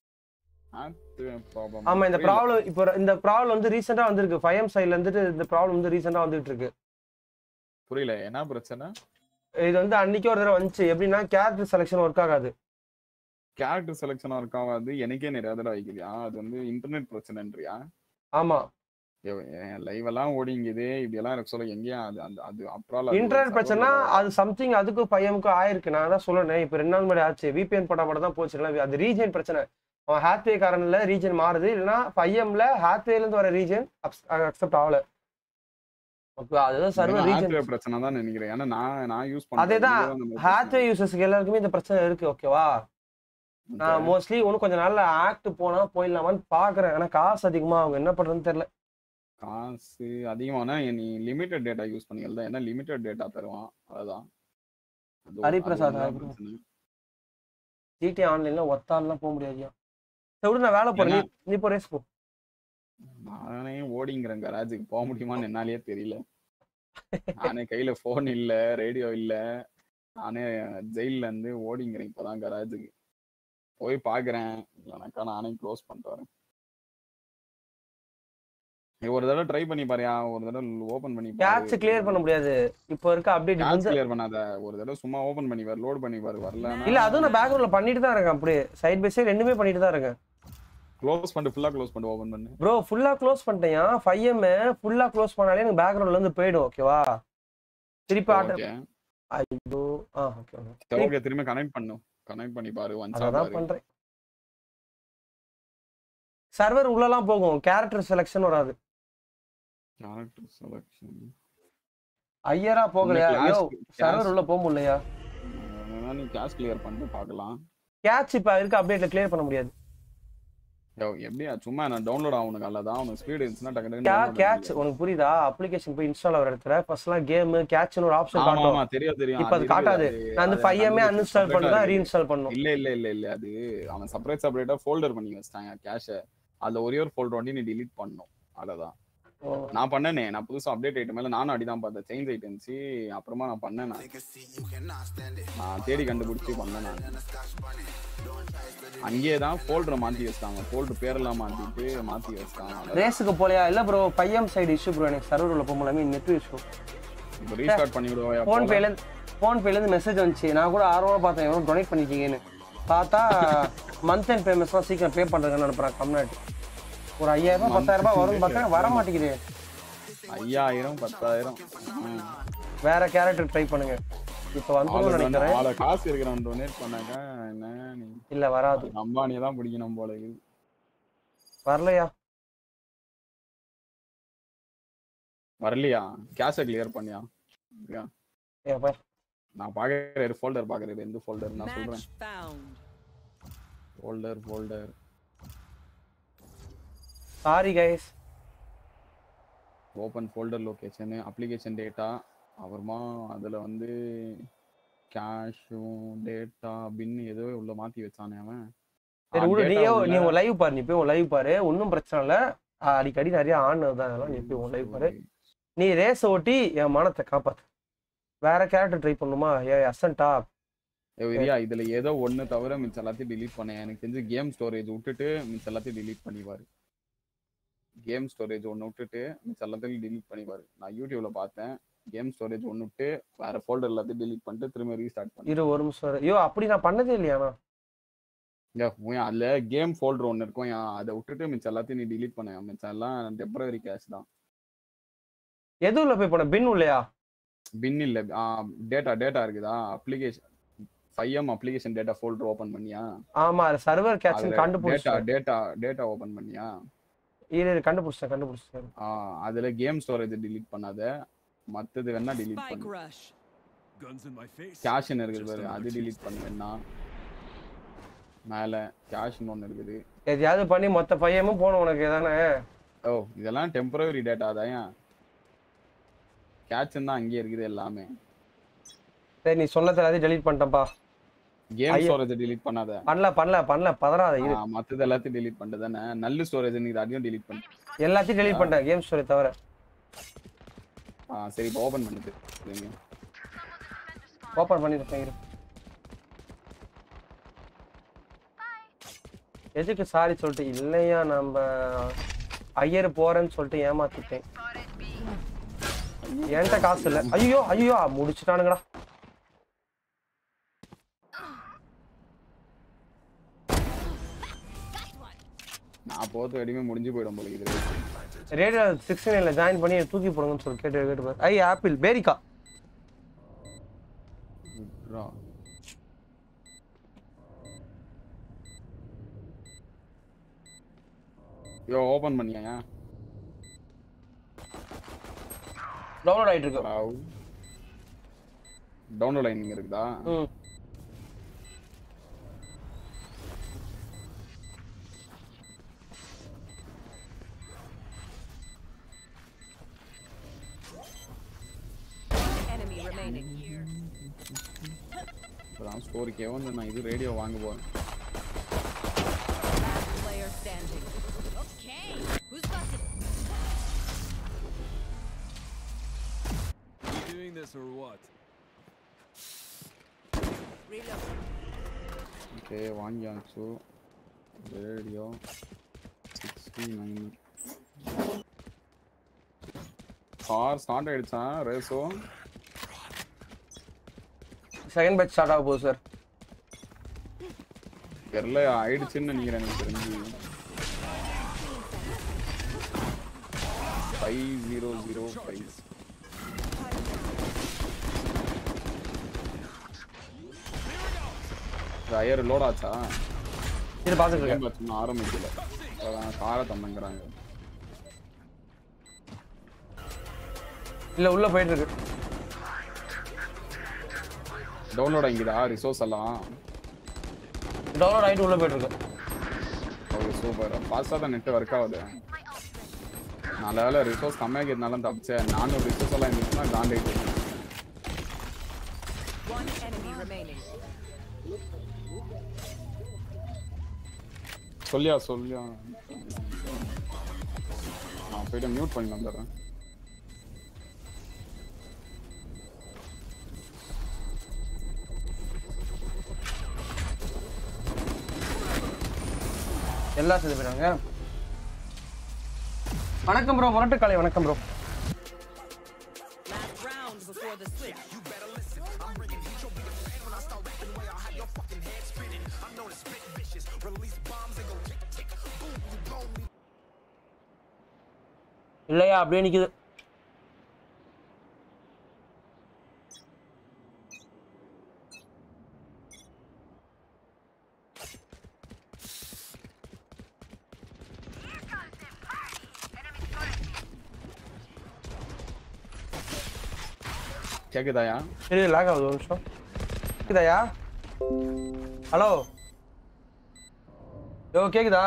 ஆமா இந்த ப்ராப்ளம் இப்போ இந்த ப்ராப்ளம் வந்து ரீசெண்டா வந்திருக்கு ஃபைவ் எம் சைட்ல இருந்துட்டு இந்த ப்ராப்ளம் வந்து ரீசெண்டா வந்துட்டு இருக்கு புரியல என்ன பிரச்சனை இது வந்து அன்னைக்கு ஒரு தடவை வந்துச்சு எப்படின்னா கேரக்டர் செலெக்ஷன் ஒர்க் ஆகாது கேரக்டர் செலெக்ஷன் ஒர்க் ஆகாது எனக்கே நிறைய தடவை வைக்கிறியா அது வந்து இன்டர்நெட் பிரச்சனைன்றியா ஆமா லைவ் எல்லாம் ஓடிங்குது இப்படி எல்லாம் எனக்கு சொல்ல எங்கேயும் அது அந்த அது அப்புறம் இன்டர்நெட் பிரச்சனை அது சம்திங் அதுக்கும் பையனுக்கும் ஆயிருக்கு நான் தான் சொல்லணும் இப்போ ரெண்டு நாள் முன்னாடி ஆச்சு விபிஎன் போட்டா மட்டும் தான் போச்சு அது ரீஜன் பிரச்சனை அவன் ஹேத்வே காரன்ல ரீஜன் மாறுது இல்லைன்னா ஃபைஎம்ல ஹேத்வேல இருந்து வர ரீஜன் அக்செப்ட் ஆகல அதுதான் சர்வர் ரீஜன் பிரச்சனை தான் நினைக்கிறேன் ஏன்னா நான் நான் யூஸ் பண்ணேன் அதேதான் ஹேத்வே யூசர்ஸ்க்கு எல்லாருக்குமே இந்த பிரச்சனை இருக்கு ஓகேவா நான் மோஸ்ட்லி ஒன்றும் கொஞ்சம் நாள்ல ஆக்ட் போனா போயிடலாமான்னு பாக்குறேன் ஆனா காசு அதிகமா அவங்க என்ன பண்றதுன்னு தெரியல காசு அதிகமானா நீ லிமிட்டட் டேட்டா யூஸ் பண்ணிக்கல ஏன்னா லிமிட்டட் டேட்டா தருவான் அதுதான் ஹரிபிரசாத் ஜிடி ஆன்லைன்ல ஒத்தாலாம் போக முடியாதுயா சரி நான் வேலை போறேன் நீ நீ போ ரேஸ் போ நானே ஓடிங்கிறேன் கராஜுக்கு போக முடியுமான்னு என்னாலேயே தெரியல நானே கையில போன் இல்ல ரேடியோ இல்ல நானே ஜெயில இருந்து ஓடிங்கிறேன் இப்பதான் கராஜுக்கு போய் பாக்குறேன் இல்லைனாக்கா நானே க்ளோஸ் பண்ணிட்டு வரேன் ஒரு தடவை ட்ரை பண்ணி பாரியா ஒரு தடவை ஓபன் பண்ணி கேட்ச் கிளியர் பண்ண முடியாது இப்போ இருக்க அப்டேட் கேட்ச் கிளியர் பண்ணாத ஒரு தடவை சும்மா ஓபன் பண்ணி பாரு லோட் பண்ணி பாரு வரல இல்ல அதுவும் நான் பேக்ரவுண்ட்ல பண்ணிட்டு தான் இருக்கேன் அப்படியே சைடு பை சைடு ரெண்டுமே பண்ணிட்டு தான் இருக்கேன் க்ளோஸ் பண்ணிட்டு ஃபுல்லா க்ளோஸ் பண்ணிட்டு ஓபன் பண்ணு ப்ரோ ஃபுல்லா க்ளோஸ் பண்ணிட்டேன் ஃபைவ் எம் ஃபுல்லா க்ளோஸ் பண்ணாலே எனக்கு பேக்ரவுண்ட்ல இருந்து போயிடும் ஓகேவா திருப்பி ஆட்ட ஐயோ ஆ ஓகே ஓகே ஓகே திரும்ப கனெக்ட் பண்ணு கனெக்ட் பண்ணி பாரு ஒன்ஸ் அதான் பண்றேன் சர்வர் உள்ளலாம் போகும் கேரக்டர் செலக்ஷன் வராது கேரக்டர் செலக்ஷன் ஐயரா போகலையா ஐயோ சர்வர் உள்ள போக முடியலையா நீ கேஷ் கிளியர் பண்ணிட்டு பார்க்கலாம் கேட்ச் இப்ப இருக்க அப்டேட்ல கிளியர் பண்ண முடியாது யோ எப்படியா சும்மா நான் டவுன்லோட் ஆகணும் அல்லதான் உனக்கு ஸ்பீடு இருந்துச்சுன்னா டக்கு கே கேட்ச் உனக்கு புரியுதா அப்ளிகேஷன் போய் இன்ஸ்டால் ஆகிற இடத்துல ஃபர்ஸ்ட்லாம் கேம் கேட்ச்னு ஒரு ஆப்ஷன் ஆமா காட்டும் தெரியும் தெரியும் இப்போ அது காட்டாது நான் அந்த ஃபைவ் எம்ஏ அன்இன்ஸ்டால் பண்ணி தான் ரீஇன்ஸ்டால் பண்ணும் இல்ல இல்ல இல்ல இல்ல அது அவன் செப்பரேட் செப்பரேட்டா ஃபோல்டர் பண்ணி வச்சிட்டாங்க கேஷை அதுல ஒரே ஒரு ஃபோல்டர் ஒண்டி நீ delete பண்ணணும் அவ்வளவுதான் நான் பண்ணனே நான் புதுசா அப்டேட் ஐட்டம் மேல நானும் அடிதான் பார்த்தேன் சேஞ்ச் ஐட்டம்ஸ் அப்புறமா நான் பண்ணேன் நான் நான் தேடி கண்டுபிடிச்சு பண்ணேன் நான் அங்கேயே தான் ஃபோல்டரை மாத்தி வச்சிட்டாங்க ஃபோல்டர் பேரெல்லாம் மாத்திட்டு மாத்தி வச்சிட்டாங்க ரேஸுக்கு போலையா இல்ல bro five M side issue bro எனக்கு சர்வர் உள்ள போக முடியல நெட் இஷ்யூ இப்போ ரீஸ்டார்ட் பண்ணி விடுவாயா ஃபோன் பேல ஃபோன் பேல இருந்து மெசேஜ் வந்துச்சு நான் கூட ஆர்வமா பார்த்தேன் எவ்வளோ டொனேட் பண்ணிருக்கீங்கன்னு பார்த்தா மந்த் அண்ட் பேமெண்ட்ஸ்லாம் சீக்கிரம் பே பண்ணுறேங்கன்னு அனுப்புறேன் கம்னாட்டி ஒரு ஐயாயிரம் ரூபாய் பத்தாயிரம் ரூபாய் வரும் பார்த்தா வர மாட்டேங்குது ஐயாயிரம் பத்தாயிரம் ம். வேற கேரக்டர் ட்ரை பண்ணுங்க இப்போ ஆளு வந்துடும் donate- நினைக்கிறேன் ஆளு காசு இருக்கிறவன் டொனேட் பண்ணாக்க என்ன நீ இல்ல வராது அம்பானியை தான் பிடிக்கணும் போல இது வரலையா வரலையா கேஷை கிளியர் பண்ணியா யா. ஏப்பா நான் பாக்குறேன் ஃபோல்டர் பாக்குறேன் எந்த ஃபோல்டர் நான் Match சொல்றேன் found. Folder folder sorry guys open folder location application data அப்புறமா அதுல வந்து கேஷும் டேட்டா பின் ஏதோ உள்ள மாத்தி வச்சானே அவன் சரி ஆ, விடு நீ data நீ உள்ள- உன் லைவ் பாரு நீ போய் உன் லைவ் பாரு ஒன்றும் பிரச்சனை இல்லை அடிக்கடி நிறைய ஆன் தான் அதெல்லாம் நீ போய் உன் லைவ் பாரு நீ ரேஸ் ஓட்டி என் மானத்தை காப்பாத்து வேற கேரக்டர் ட்ரை பண்ணுமா ஏ அசன்டா ஏய் இரியா இதுல ஏதோ ஒண்ணு தவிர மிச்ச எல்லாத்தையும் delete பண்ணேன் எனக்கு தெரிஞ்சு கேம் ஸ்டோரேஜ் விட்டுட்டு மிச்ச எல்லாத்தையும் delete பண்ணிப்பாரு கேம் ஸ்டோரேஜ் ஒன்று விட்டுட்டு மிச்ச எல்லாத்தையும் delete பண்ணிப்பாரு நான் யூடியூப்ல பார்த்தேன் கேம் ஸ்டோரேஜ் ஒன்று விட்டு வேற ஃபோல்டர் எல்லாத்தையும் delete பண்ணிட்டு திரும்ப ரீஸ்டார்ட் பண்ணேன் இரு ஒரு நிமிஷம் இரு. ஐயோ அப்படி நான் பண்ணதே இல்லையாண்ணா இங்க உன் அதுல கேம் ஃபோல்டர் ஒன்று இருக்கும் ஏன் அதை விட்டுட்டு மிச்ச எல்லாத்தையும் நீ delete பண்ண மிச்சம் எல்லாம் டெம்பரரி கேஷ் தான் எதுல போய் பண்ண பின் உள்ளையா பின் இல்ல டேட்டா டேட்டா இருக்குதா application five M application data folder open பண்ணியா ஆமா அது சர்வர் கேட்சன் டேட்டா கண்டுபிடிச்சேன் டேட்டா டேட்டா ஓபன் பண்ணியா இரு இரு, கண்டுபிடிச்சேன் கண்டுபிடிச்சேன் ஆ அதுல கேம் ஸ்டோரேஜ் delete பண்ணாத மத்தது வேணா delete Spike பண்ணு rush. கேஷ்னு இருக்குது பாரு அது delete பண்ணு வேணா மேல கேஷ்னு ஒன்று இருக்குது எதையாவது பண்ணி மொத்த பையமும் போகணும் உனக்கு தானே ஓ இதெல்லாம் டெம்பரரி டேட்டா தான் கேட்ச் தான் அங்கேயே இருக்குது எல்லாமே சரி நீ சொன்னது எல்லாத்தையும் டெலீட் பண்ணிட்டேன்ப்பா கேம் ஐயா. ஸ்டோரேஜ் delete பண்ணாத பண்ணல பண்ணல பண்ணல பதறாத இரு ஆ, மத்தது எல்லாத்தையும் delete பண்ணிட்டு தானே நல்ல ஸ்டோரேஜ் நீ அதையும் delete பண்ணு எல்லாத்தையும் டெலீட் பண்ணிட்டேன் கேம் ஸ்டோரி தவிர ஆ சரி இப்போ ஓபன் பண்ணிட்டு சரிங்க. ஓப்பன் பண்ணிருப்பேன் இரு எதுக்கு சாரி சொல்லிட்டு இல்லையா நம்ம ஐயர் போறேன்னு சொல்லிட்டு ஏமாத்திட்டேன் என்கிட்ட காசு இல்ல ஐயோ ஐயோ முடிச்சுட்டானுங்கடா நான் போறது வரையுமே முடிஞ்சு போயிடும் போல இது ரேடியோ சிக்ஸ் நைன்ல ஜாயின் பண்ணி தூக்கி போடுங்கன்னு சொல்லி கேட்டு கேட்டு பாரு ஐ ஆப்பிள் பேரிக்கா விட்றா. யோ ஓபன் பண்ணியா டவுன்லோட் ஆயிட்டு இருக்கு டவுன்லோட் ஆயிங்க இருக்குதா ம் Enemy remaining. இப்பதான் ஸ்டோரிக்கே வந்து நான் இது ரேடியோ வாங்க போறேன் Last player standing. Okay. Who's got it? You doing this or what? Reload. Okay வாங்கியாச்சு radio sixty nine car start ஆயிடுச்சா ரேஸோ செகண்ட் பேட்ச் ஸ்டார்ட் ஆக போகுது சார் தெரியல ஆயிடுச்சுன்னு நினைக்கிறேன் எனக்கு தெரிஞ்சு five zero zero five tyre load ஆச்சா இது பார்த்துட்டு இருக்கேன். Game watch இன்னும் ஆரம்பிக்கல அதான் காரை தந்தங்கிறாங்க இல்ல உள்ள போயிட்டு இருக்கு டவுன்லோட் ஆகிக்குதா ரிசோர்ஸ் எல்லாம் டவுன்லோட் ஆயிட்டு உள்ள போயிட்டு இருக்கு ஓகே சூப்பர் ஃபாஸ்ட்டாக தான் நெட் ஒர்க் ஆகுது நல்ல வேலை ரிசோர்ஸ் கம்மியாக்கிறதுனால தப்பிச்சேன் நானும் ரிசோர்ஸ் எல்லாம் இருந்துச்சுன்னா காண்டாயிட்டு One enemy remaining. சொல்லியா சொல்லியா நான் போயிட்டு மியூட் பண்ணி வந்துடுறேன் எல்லாம் சேர்ந்து போயிட்டாங்க வணக்கம் ப்ரோ முரட்டு காலை வணக்கம் bro Last round before the switch. இல்லையா அப்படியே நிக்குது கேக்குதாயா சரி லாக் ஆகுது ஒரு நிமிஷம் கேக்குதாயா ஹலோ யோ கேக்குதா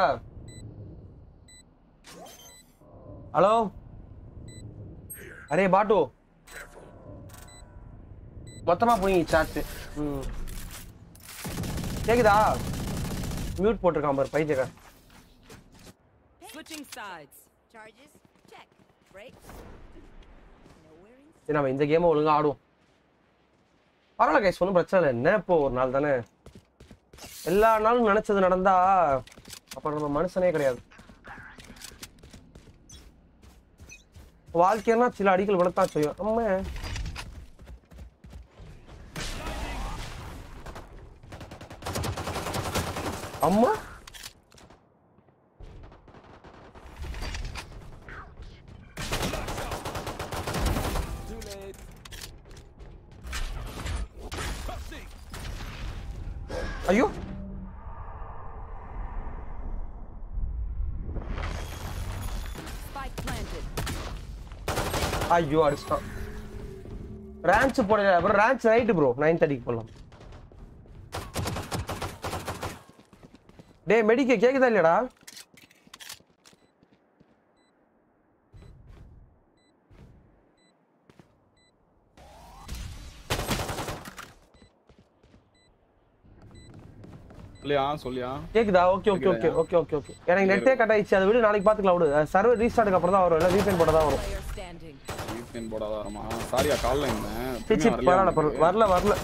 ஹலோ அரே பாட்டு மொத்தமா போய் சாட்டு ம் கேக்குதா மியூட் போட்டிருக்கான் பாரு பைத்தியக்கார Switching sides. Charges? Check. Brakes? சரி நம்ம இந்த கேமை ஒழுங்கா ஆடுவோம் பரவாயில்ல கைஸ் ஒன்றும் பிரச்சனை இல்லை என்ன இப்போ ஒரு நாள் தானே எல்லா நாளும் நினைச்சது நடந்தா அப்புறம் நம்ம மனுஷனே கிடையாது வாழ்க்கைன்னா சில அடிகள் விழத்தான் செய்யும் அம்மா அம்மா ஐயோ Spike planted. ஐயோ அடிச்சிட்டான் ரேஞ்ச் போடல அப்புறம் ரேஞ்ச் ரைட்டு ப்ரோ நைன் தேர்ட்டிக்கு போடலாம் டேய் மெடிக்க கேக்குதா இல்லையாடா இல்லையா சொல்லியா கேக்குதா ஓகே ஓகே ஓகே கேக்குதாயா? ஓகே ஓகே ஓகே எனக்கு நெட்டே கட் ஆயிடுச்சு அதை விட நாளைக்கு பாத்துக்கலாம் விடு சர்வர் ரீஸ்டார்ட்க்கு அப்புறம் தான் வரும் இல்லை வீக்கெண்ட் போட தான் வரும் Standing. வீக்கெண்ட் போடாத வரமா சாரியா காலைல இருந்தேன் சரி சரி பரவாயில்ல பரவாயில்ல வரல வரல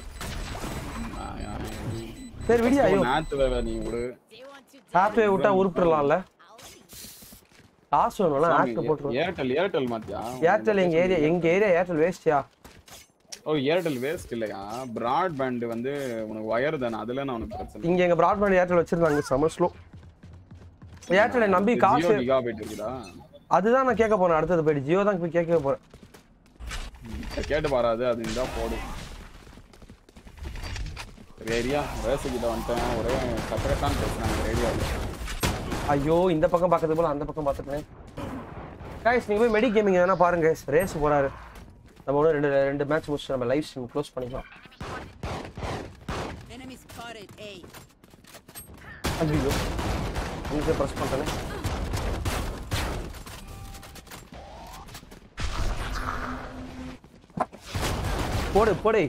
சரி விடியா ஐயோ நேத்து வேற நீ விடு ஹாப்வே விட்டா உருப்பிடலாம்ல காசு வேணும்ல ஆக்ட் போட்டுருவோம் ஏர்டெல் ஏர்டெல் மாத்தியா ஏர்டெல் எங்க ஏரியா எங்க ஏரியா ஏர்டெல் வேஸ்டியா ஓ ஏர்டெல் வேஸ்ட் இல்லையா பிராட்பேண்ட் வந்து உனக்கு வயர் தானே அதுல நான் உனக்கு பிரச்சனை இங்க எங்க பிராட்பேண்ட் ஏர்டெல் வச்சிருந்தாங்க செம ஸ்லோ ஏர்டெல் நம்பி காசு கிகாபைட் இருக்குதா அதுதான் நான் கேட்க போறேன் அடுத்தது போயிட்டு ஜியோ தான் போய் கேட்க போறேன் சரி, கேட்டு பாராது அது இருந்தா போடு ரேடியா வேசகிட்ட வந்துட்டேன் ஒரே சக்கரத்தான் பேசுறாங்க ரேடியோவில் ஐயோ இந்த பக்கம் பார்க்கறது போல அந்த பக்கம் பார்த்துட்டேன் கைஸ் நீங்க போய் மெடி கேமிங் எதனா பாருங்க ரேஸ் போறாரு நம்ம ஒன்று ரெண்டு ரெண்டு மேட்ச் முடிச்சு நம்ம லைவ் ஸ்ட்ரீம் க்ளோஸ் பண்ணிக்கலாம் Enemy spotted A. ஐயோ உங்களுக்கு ப்ரெஸ் பண்ணிட்டேனே போடு போடு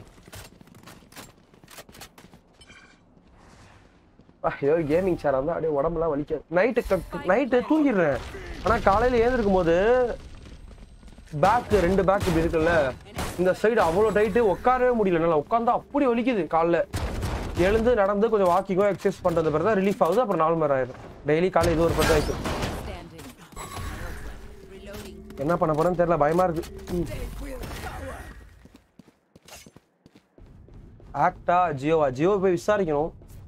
ஐயோ கேமிங் சேர் வந்து அப்படியே உடம்புலாம் வலிக்காது நைட்டு நைட்டு தூங்கிடுறேன் ஆனா காலையில எழுந்திருக்கும் போது பேக் ரெண்டு பேக் இப்படி இருக்குல்ல இந்த சைடு அவ்வளோ டைட்டு உட்காரவே முடியல நல்லா உட்காந்தா அப்படி வலிக்குது காலைல எழுந்து நடந்து கொஞ்சம் வாக்கிங்கோ எக்ஸசைஸ் பண்றது பிறகு தான் ரிலீஃப் ஆகுது அப்புறம் நாலு மணி ஆயிடும் டெய்லி காலை இது ஒரு பத்து ஆயிடுச்சு என்ன பண்ண போறேன்னு தெரியல பயமா இருக்கு ம். ஆக்டா ஜியோவா ஜியோ போய் விசாரிக்கணும்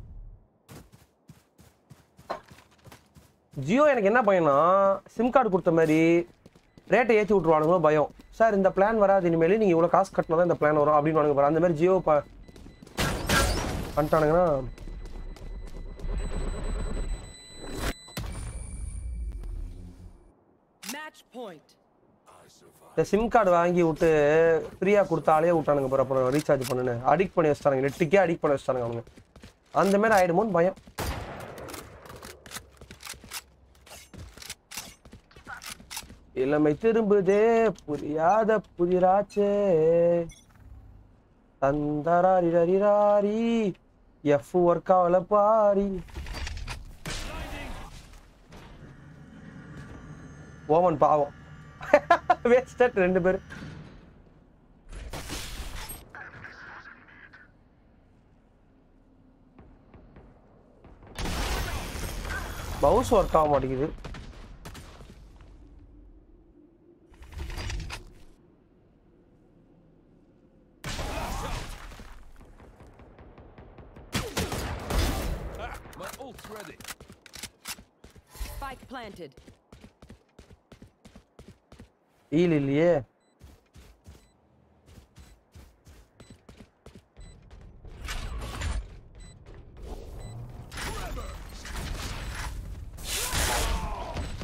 ஜியோ எனக்கு என்ன பயம்னா சிம் கார்டு கொடுத்த மாதிரி ரேட்டை ஏற்றி விட்ருவானுங்களோ பயம் சார் இந்த பிளான் வராது இனிமேல் நீங்கள் இவ்வளோ காசு கட்டினா தான் இந்த பிளான் வரும் அப்படின்னு வானுங்க பாரு அந்த மாதிரி ஜியோ ப பண்ணிட்டானுங்கன்னா Match point. இந்த சிம் கார்டு வாங்கி விட்டு ஃப்ரீயாக கொடுத்தாலே விட்டானுங்க பாரு அப்புறம் ரீசார்ஜ் பண்ணுன்னு அடிக்ட் பண்ணி வச்சிட்டானுங்க நெட்டுக்கே அடிக்ட் பண்ணி வச்சிட்டானுங்க அவனுங்க அந்த மாதிரி ஆயிடுமோன்னு பயம் இளமை திரும்புதே புரியாத புதிராச்சே தந்தராரிரரிராரி எஃப் ஒர்க் ஆகல பாரி ஓமன் பாவம் வேஸ்டட் ரெண்டு பேர் மவுஸ் ஒர்க் ஆக மாட்டேங்குது My ult's ready. Spike planted. ஈல் இல்லையே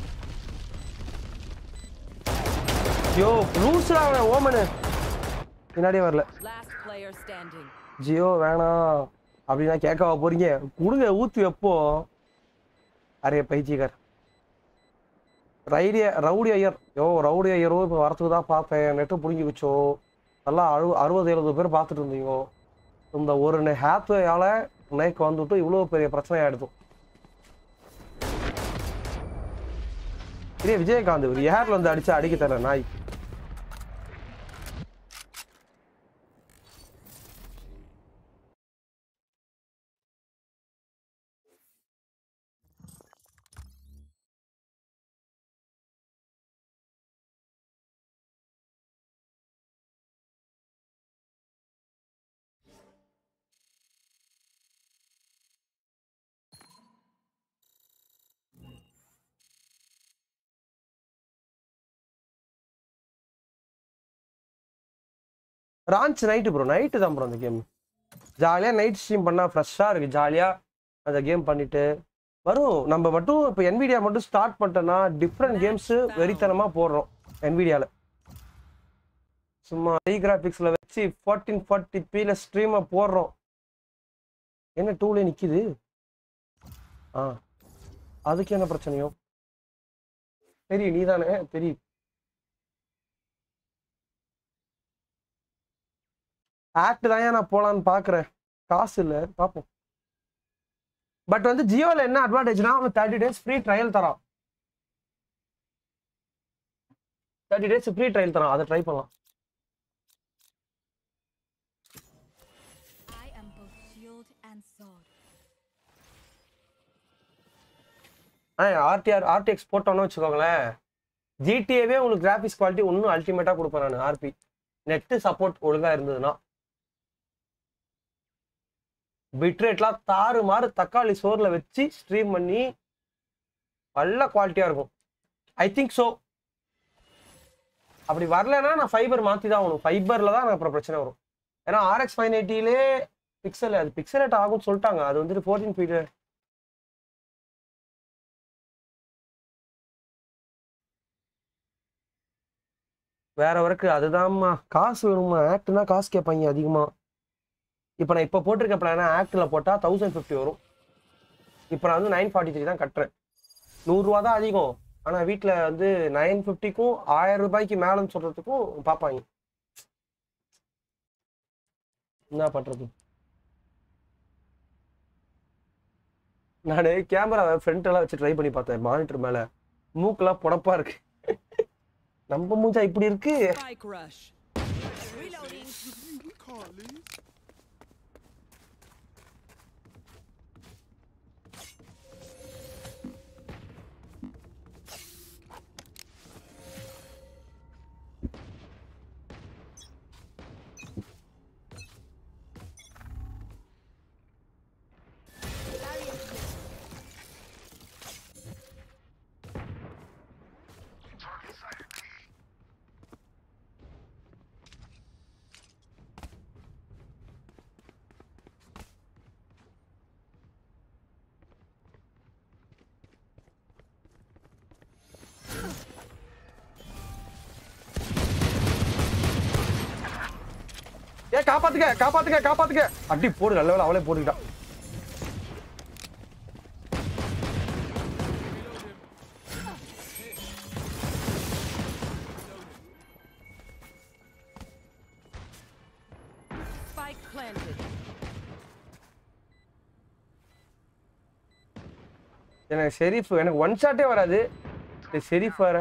யோ லூஸ்டா அவன் ஓமனு பின்னாடியே வரல Last player standing. ஜியோ வேணாம் அப்படின்னா கேட்கவா போறீங்க கொடுங்க ஊத்தி வைப்போம் அரே பைத்தியக்கார் ரைடிய ரவுடி ஐயர் யோ ரவுடி ஐயரோ இப்போ வரத்துக்கு தான் பார்த்தேன் நெட்டு பிடிங்கி வச்சோ நல்லா அழு அறுபது எழுபது பேர் பார்த்துட்டு இருந்தீங்க இந்த ஒரு ஹேத்வேயால நேக்கு வந்துட்டு இவ்வளோ பெரிய பிரச்சனை ஆயிடுது இதே விஜயகாந்த் ஒரு ஏர்ல வந்து அடிச்சு அடிக்க தரல நாய் ராஞ்ச் நைட்டு ப்ரோ நைட்டு தான் ப்ரோ அந்த கேம் ஜாலியாக நைட் ஸ்ட்ரீம் பண்ணால் ஃப்ரெஷ்ஷாக இருக்குது ஜாலியாக அந்த கேம் பண்ணிட்டு வரும் நம்ம மட்டும் இப்போ NVIDIA மட்டும் ஸ்டார்ட் பண்ணிட்டோன்னா டிஃப்ரெண்ட் கேம்ஸு வெறித்தனமாக போடுறோம் NVIDIAல சும்மா ஹை கிராஃபிக்ஸில் வச்சு ஃபார்ட்டின் ஃபார்ட்டி பியில் ஸ்ட்ரீமை போடுறோம் என்ன டூலே நிற்கிது ஆ அதுக்கு என்ன பிரச்சனையோ தெரியும் நீ தானே தெரியும் ஆக்ட் தான் நான் போலான்னு பார்க்குறேன் காசு இல்லை பார்ப்போம் பட் வந்து ஜியோவில் என்ன அட்வான்டேஜ்னா அவன் தேர்ட்டி டேஸ் ஃப்ரீ ட்ரையல் தரான் தேர்ட்டி டேஸ் ஃப்ரீ ட்ரையல் தரான் அதை ட்ரை பண்ணலாம் I am both shield and sword. ஆ ஆர்டிஆர் ஆர்டிஎக்ஸ் போட்டோன்னு வச்சுக்கோங்களேன் ஜிடிஏவே உங்களுக்கு கிராஃபிக்ஸ் குவாலிட்டி இன்னும் அல்டிமேட்டாக கொடுப்பேன் நான் ஆர்பி நெட்டு சப்போர்ட் ஒழுங்காக இருந்ததுன்னா பிட்ரேட்லாம் தாறு மாறு தக்காளி சோறில் வச்சு ஸ்ட்ரீம் பண்ணி நல்ல குவாலிட்டியாக இருக்கும் ஐ திங்க் ஸோ அப்படி வரலைன்னா நான் ஃபைபர் மாற்றி தான் ஆகணும் ஃபைபரில் தான் எனக்கு அப்புறம் பிரச்சனை வரும் ஏன்னா ஆர்எக்ஸ் ஃபைவ் எயிட்டிலே பிக்சல் அது பிக்சலேட் ஆகும்னு சொல்லிட்டாங்க அது வந்துட்டு ஃபோர்டீன் ஃபீட் வேற ஒர்க்கு அதுதான்மா காசு வேணுமா ஆக்ட்னா காசு கேட்பாங்க அதிகமாக இப்போ நான் இப்போ போட்டிருக்க பிளானா ஆக்டில் போட்டால் தௌசண்ட் ஃபிஃப்டி வரும் இப்போ நான் வந்து நைன் ஃபார்ட்டி த்ரீ தான் கட்டுறேன் நூறுரூவா தான் அதிகம் ஆனால் வீட்டில் வந்து நைன் ஃபிஃப்டிக்கும் ஆயிரம் ரூபாய்க்கு மேலேன்னு சொல்கிறதுக்கும் பார்ப்பாங்க என்ன பண்ணுறது நான் கேமரா ஃப்ரண்ட் எல்லாம் வச்சு ட்ரை பண்ணி பார்த்தேன் மானிட்டர் மேலே மூக்கெல்லாம் புடப்பா இருக்கு நம்ம மூஞ்சா இப்படி இருக்கு Spike rush. Reloading. ஏ காப்பாத்துக்க காப்பாத்துக்க காப்பாத்துக்க அடி போடு நல்ல வேளை அவளே போட்டுக்கிட்டா Spike planted. எனக்கு ஷெரீஃப் எனக்கு ஒன் ஷாட்டே வராது இந்த ஷெரீஃப் வேற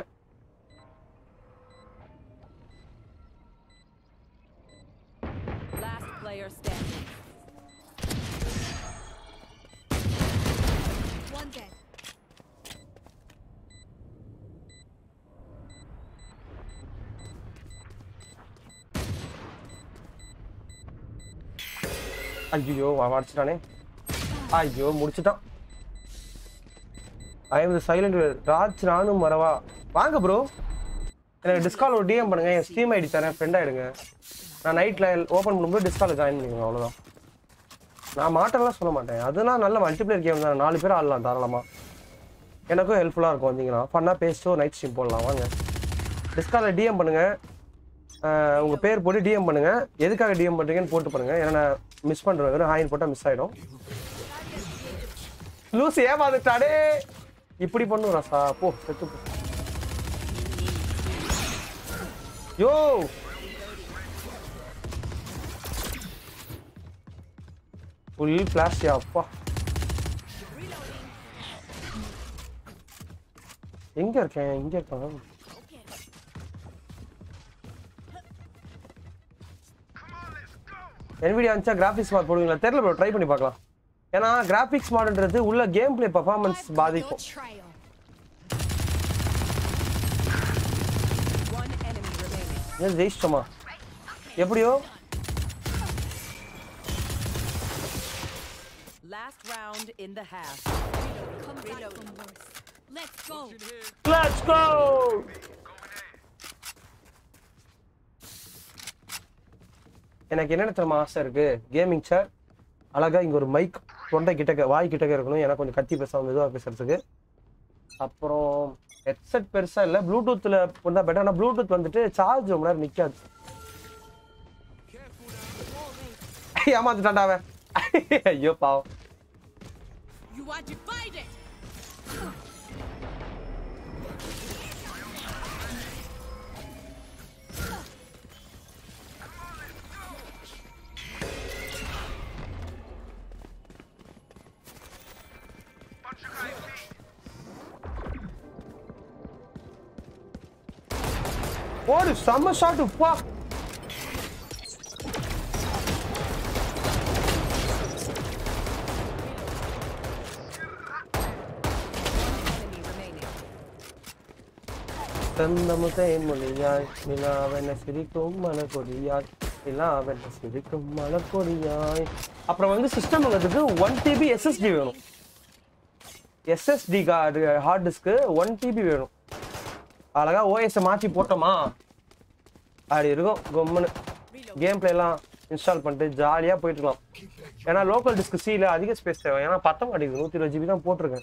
Last player standing. One dead. ஐயோ அடிச்சிட்டானே ஐயோ முடிச்சிட்டான் ஐ எம் சைலண்ட் ராஜ் நானும் வரவா வாங்க ப்ரோ எனக்கு டிஸ்கால் ஒரு டிஎம் பண்ணுங்க என் ஸ்ட்ரீம் ஐடி தரேன் ஃப்ரெண்ட் ஆயிடுங்க நான் நைட்ல ஓப்பன் பண்ணும்போது டிஸ்கால் ஜாயின் பண்ணிக்கோங்க அவ்வளோதான் நான் மாட்டெல்லாம் சொல்ல மாட்டேன் அதெல்லாம் நல்ல மல்டிப்ளேயர் கேம் தான் நாலு பேர் ஆடலாம் தாராளமாக எனக்கும் ஹெல்ப்ஃபுல்லாக இருக்கும் வந்தீங்கன்னா ஃபன்னாக பேசிட்டோ நைட் ஸ்ட்ரீம் போடலாம் வாங்க டிஸ்காலில் டிஎம் பண்ணுங்க அஹ், உங்க பேர் போட்டு டிஎம் பண்ணுங்க எதுக்காக டிஎம் பண்றீங்கன்னு போட்டு பாருங்க ஏன்னா நான் மிஸ் பண்றேன் வெறும் ஹாயின் போட்டா மிஸ் ஆயிடும் லூஸ் ஏமாந்துட்டாடே இப்படி பண்ணும் ரசா போ செத்து போ யோ ஃபுல் ஃபிளாஷ் அப்பா எங்க இருக்கேன் இங்க இருக்கேன் NVIDIA அனுப்பிச்சா கிராஃபிக்ஸ் மார்க் போடுவீங்களா தெரியல ப்ரோ ட்ரை பண்ணி பார்க்கலாம் ஏன்னா கிராஃபிக்ஸ் மாடல்ன்றது உள்ள கேம் பிளே பர்ஃபார்மன்ஸ் பாதிக்கும் One enemy remaining. ஏன் ஜெயிச்சிட்டோமா எப்படியோ Last round in the half. Reloading. Let's go. Let's go! எனக்கு என்னென்ன தெரியுமா ஆசை இருக்கு கேமிங் சேர் அழகா இங்க ஒரு மைக் தொண்டை கிட்டக்க வாய் கிட்டக்க இருக்கணும் ஏன்னா கொஞ்சம் கத்தி பேசாம மெதுவாக பேசுறதுக்கு அப்புறம் ஹெட்செட் பெருசா இல்லை ப்ளூடூத்தில் வந்தால் பெட்டர் ஆனால் ப்ளூடூத் வந்துட்டு சார்ஜ் ரொம்ப நேரம் நிற்காது ஏமாத்துட்டான்டா அவன் ஐயோ பாவம் You are divided. ஓடு செம்ம ஷாட் பா தந்தமுகை மொழியாய் நிலாவென சிரிக்கும் மலர்கொடியாய் நிலாவென சிரிக்கும் மலர்கொடியாய் அப்புறம் வந்து சிஸ்டம் வந்ததுக்கு ஒன் டிபி எஸ்எஸ்டி வேணும் SSD card hard disk one TB வேணும் அழகா ஓஎஸை மாற்றி போட்டோமா அப்படி இருக்கும் கொம்முன்னு கேம் எல்லாம் இன்ஸ்டால் பண்ணிட்டு ஜாலியாக போயிட்டு இருக்கலாம் ஏன்னா லோக்கல் டிஸ்க் சியில் அதிக ஸ்பேஸ் தேவை ஏன்னா பத்த மாட்டேங்குது நூற்றி இருபது ஜிபி தான் போட்டிருக்கேன்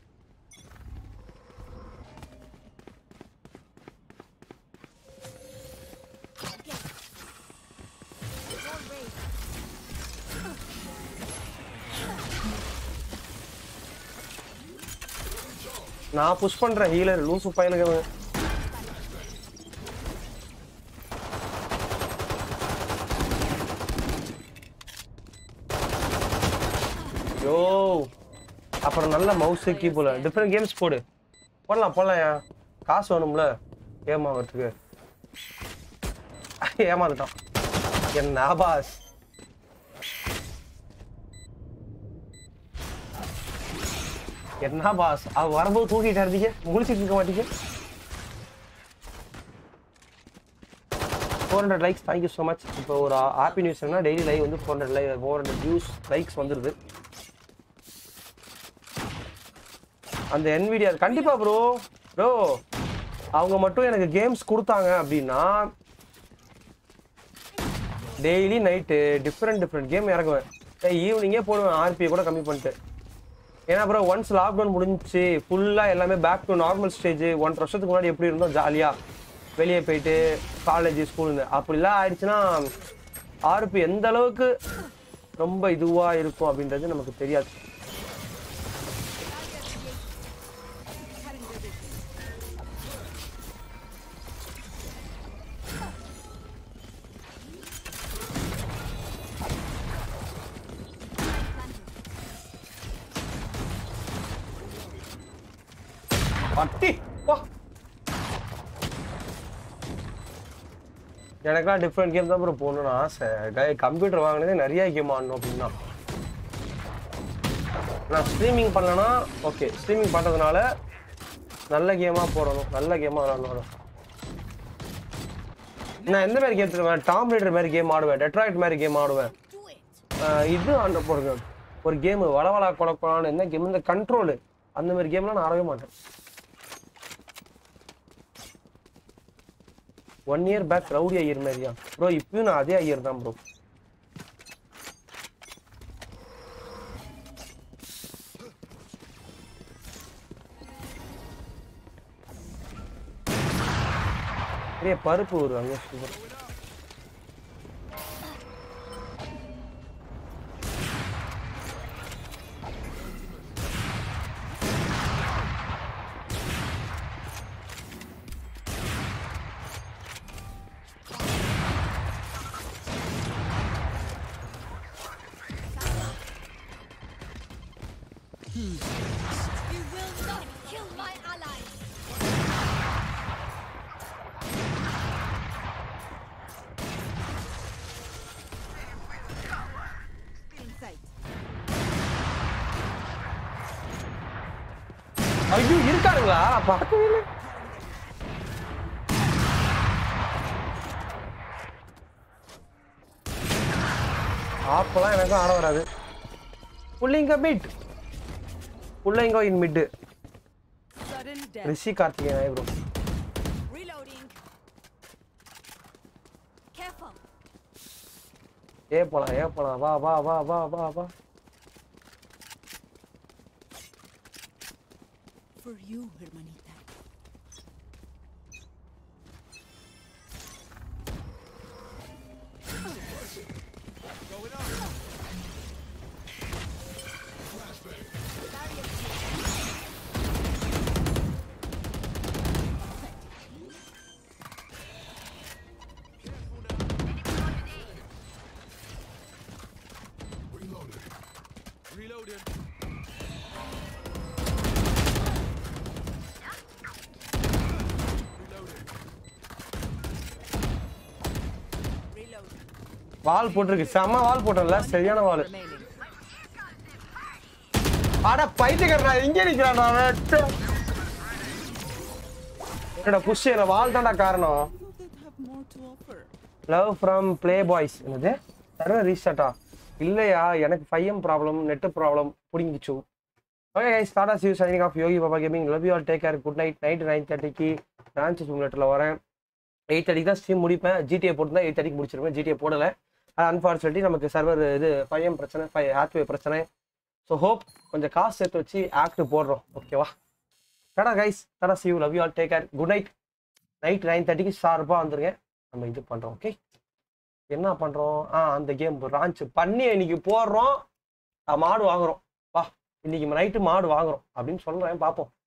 நான் புஷ் பண்றேன் ஹீலர் லூசு பயலுக்கு அவன். யோ அப்புறம் நல்ல மவுஸ் கீபோர்டு டிஃப்ரெண்ட் கேம்ஸ் போடு போடலாம் போடலாம் காசு வேணும்ல ஏமாவதுக்கு ஏமாந்துட்டான் என்ன பாஸ் என்ன பாஸ் அவ வரும்போது தூக்கிட்டு இருந்தீங்க முழிச்சிட்டு இருக்க மாட்டீங்க four hundred likes thank you so much இப்போ ஒரு ஹாப்பி நியூஸ்னா டெய்லி லைவ் வந்து four hundred live four hundred views likes வந்துருது அந்த என்விடியா கண்டிப்பா ப்ரோ ப்ரோ அவங்க மட்டும் எனக்கு கேம்ஸ் கொடுத்தாங்க அப்படின்னா daily night different different game இறங்குவேன் ஈவினிங்கே போடுவேன் ஆர்பி கூட கம்மி பண்ணிட்டு ஏன்னா அப்புறம் ஒன்ஸ் லாக்டவுன் முடிஞ்சிச்சு ஃபுல்லாக எல்லாமே பேக் டு நார்மல் ஸ்டேஜ் ஒன்றரை வருஷத்துக்கு முன்னாடி எப்படி இருந்தோம் ஜாலியாக வெளியே போயிட்டு காலேஜ் ஸ்கூல் அப்படிலாம் ஆயிடுச்சுன்னா ஆர்பி எந்த அளவுக்கு ரொம்ப இதுவாக இருக்கும் அப்படின்றது நமக்கு தெரியாது பட்டி வா எனக்குலாம் டிஃப்ரெண்ட் கேம் தான் ப்ரோ போகணும்னு ஆசை கம்ப்யூட்டர் வாங்கினதே நிறைய கேம் ஆடணும் அப்படின்னா நான் ஸ்ட்ரீமிங் பண்ணலன்னா ஓகே ஸ்ட்ரீமிங் பண்ணுறதுனால நல்ல கேமாக போடணும் நல்ல கேமாக விளாடணும் நான் எந்த மாதிரி கேம் தருவேன் டாம் ரைடர் மாதிரி கேம் ஆடுவேன் டெட்ராய்ட் மாதிரி கேம் ஆடுவேன் ஆஹ் இது ஆண்ட போடுங்க ஒரு கேம் வளவளா கொலக்கொலான்னு என்ன கேம் இந்த கண்ட்ரோலு அந்த மாதிரி கேம்லாம் நான் ஆடவே மாட்டேன் one year back rowdy Iyer மாதிரியா ப்ரோ இப்பயும் நான் அதே ஐயர் தான் ப்ரோ பெரிய பருப்பு ஒரு அங்கே சூப்பர் ஐயோ இருக்காருங்களா பார்க்கவே இல்லை ஆப்பெல்லாம் எனக்கும் ஆட வராது புள்ளிங்க மிட் புள்ளைங்க in mid Sudden death. Rishi Karthikeyan bro Reloading. Careful. ஏ போலாம் ஏ போலாம் வா வா வா வா வா வா For you, hermanita. Reloaded. வால் போட்டிருக்கு செம்ம வால் போட்டோம்ல சரியான வால் அட பைத்தியக்காரா இங்கே நிக்கிறான் அவன் ச்சே. என்னடா புஷ் என்ன வால் தான்டா காரணம் லவ் ஃப்ரம் ப்ளே பாய்ஸ் என்னது சர்வர் ரீஸ்டார்ட்டா இல்லையா எனக்கு ஃபைஎம் ப்ராப்ளம் நெட் ப்ராப்ளம் பிடிங்கிச்சு okay guys start as you signing off Yogi Baba gaming love you all take care good night night nine தேர்ட்டிக்கு பிரான்ச் சிமுலேட்டரில் வரேன் எயிட் தேர்ட்டிக்கு தான் ஸ்ட்ரீம் முடிப்பேன் ஜிடிஏ போட்டு தான் எயிட் தேர்ட்டிக்கு முடிச்சிருப்பேன் ஜிடிஏ போடலை அது அன்ஃபார்ச்சுனேட்லி நமக்கு சர்வர் இது ஃபைஎம் பிரச்சனை ஃபை ஹேத்வே பிரச்சனை ஸோ ஹோப் கொஞ்சம் காசு சேர்த்து வச்சு ஆக்ட் போடுறோம் ஓகேவா டாடா கைஸ் டாடா see you love you all take care good night night nine தேர்ட்டிக்கு ஷார்ப்பாக வந்துருங்க நம்ம இது பண்ணுறோம் ஓகே என்ன பண்ணுறோம் ஆ அந்த கேம் ராஞ்ச் பண்ணி இன்னைக்கு போடுறோம் ஆ, மாடு வாங்குறோம் வா இன்னைக்கு நைட்டு மாடு வாங்குறோம் அப்படின்னு சொல்கிறேன் பார்ப்போம்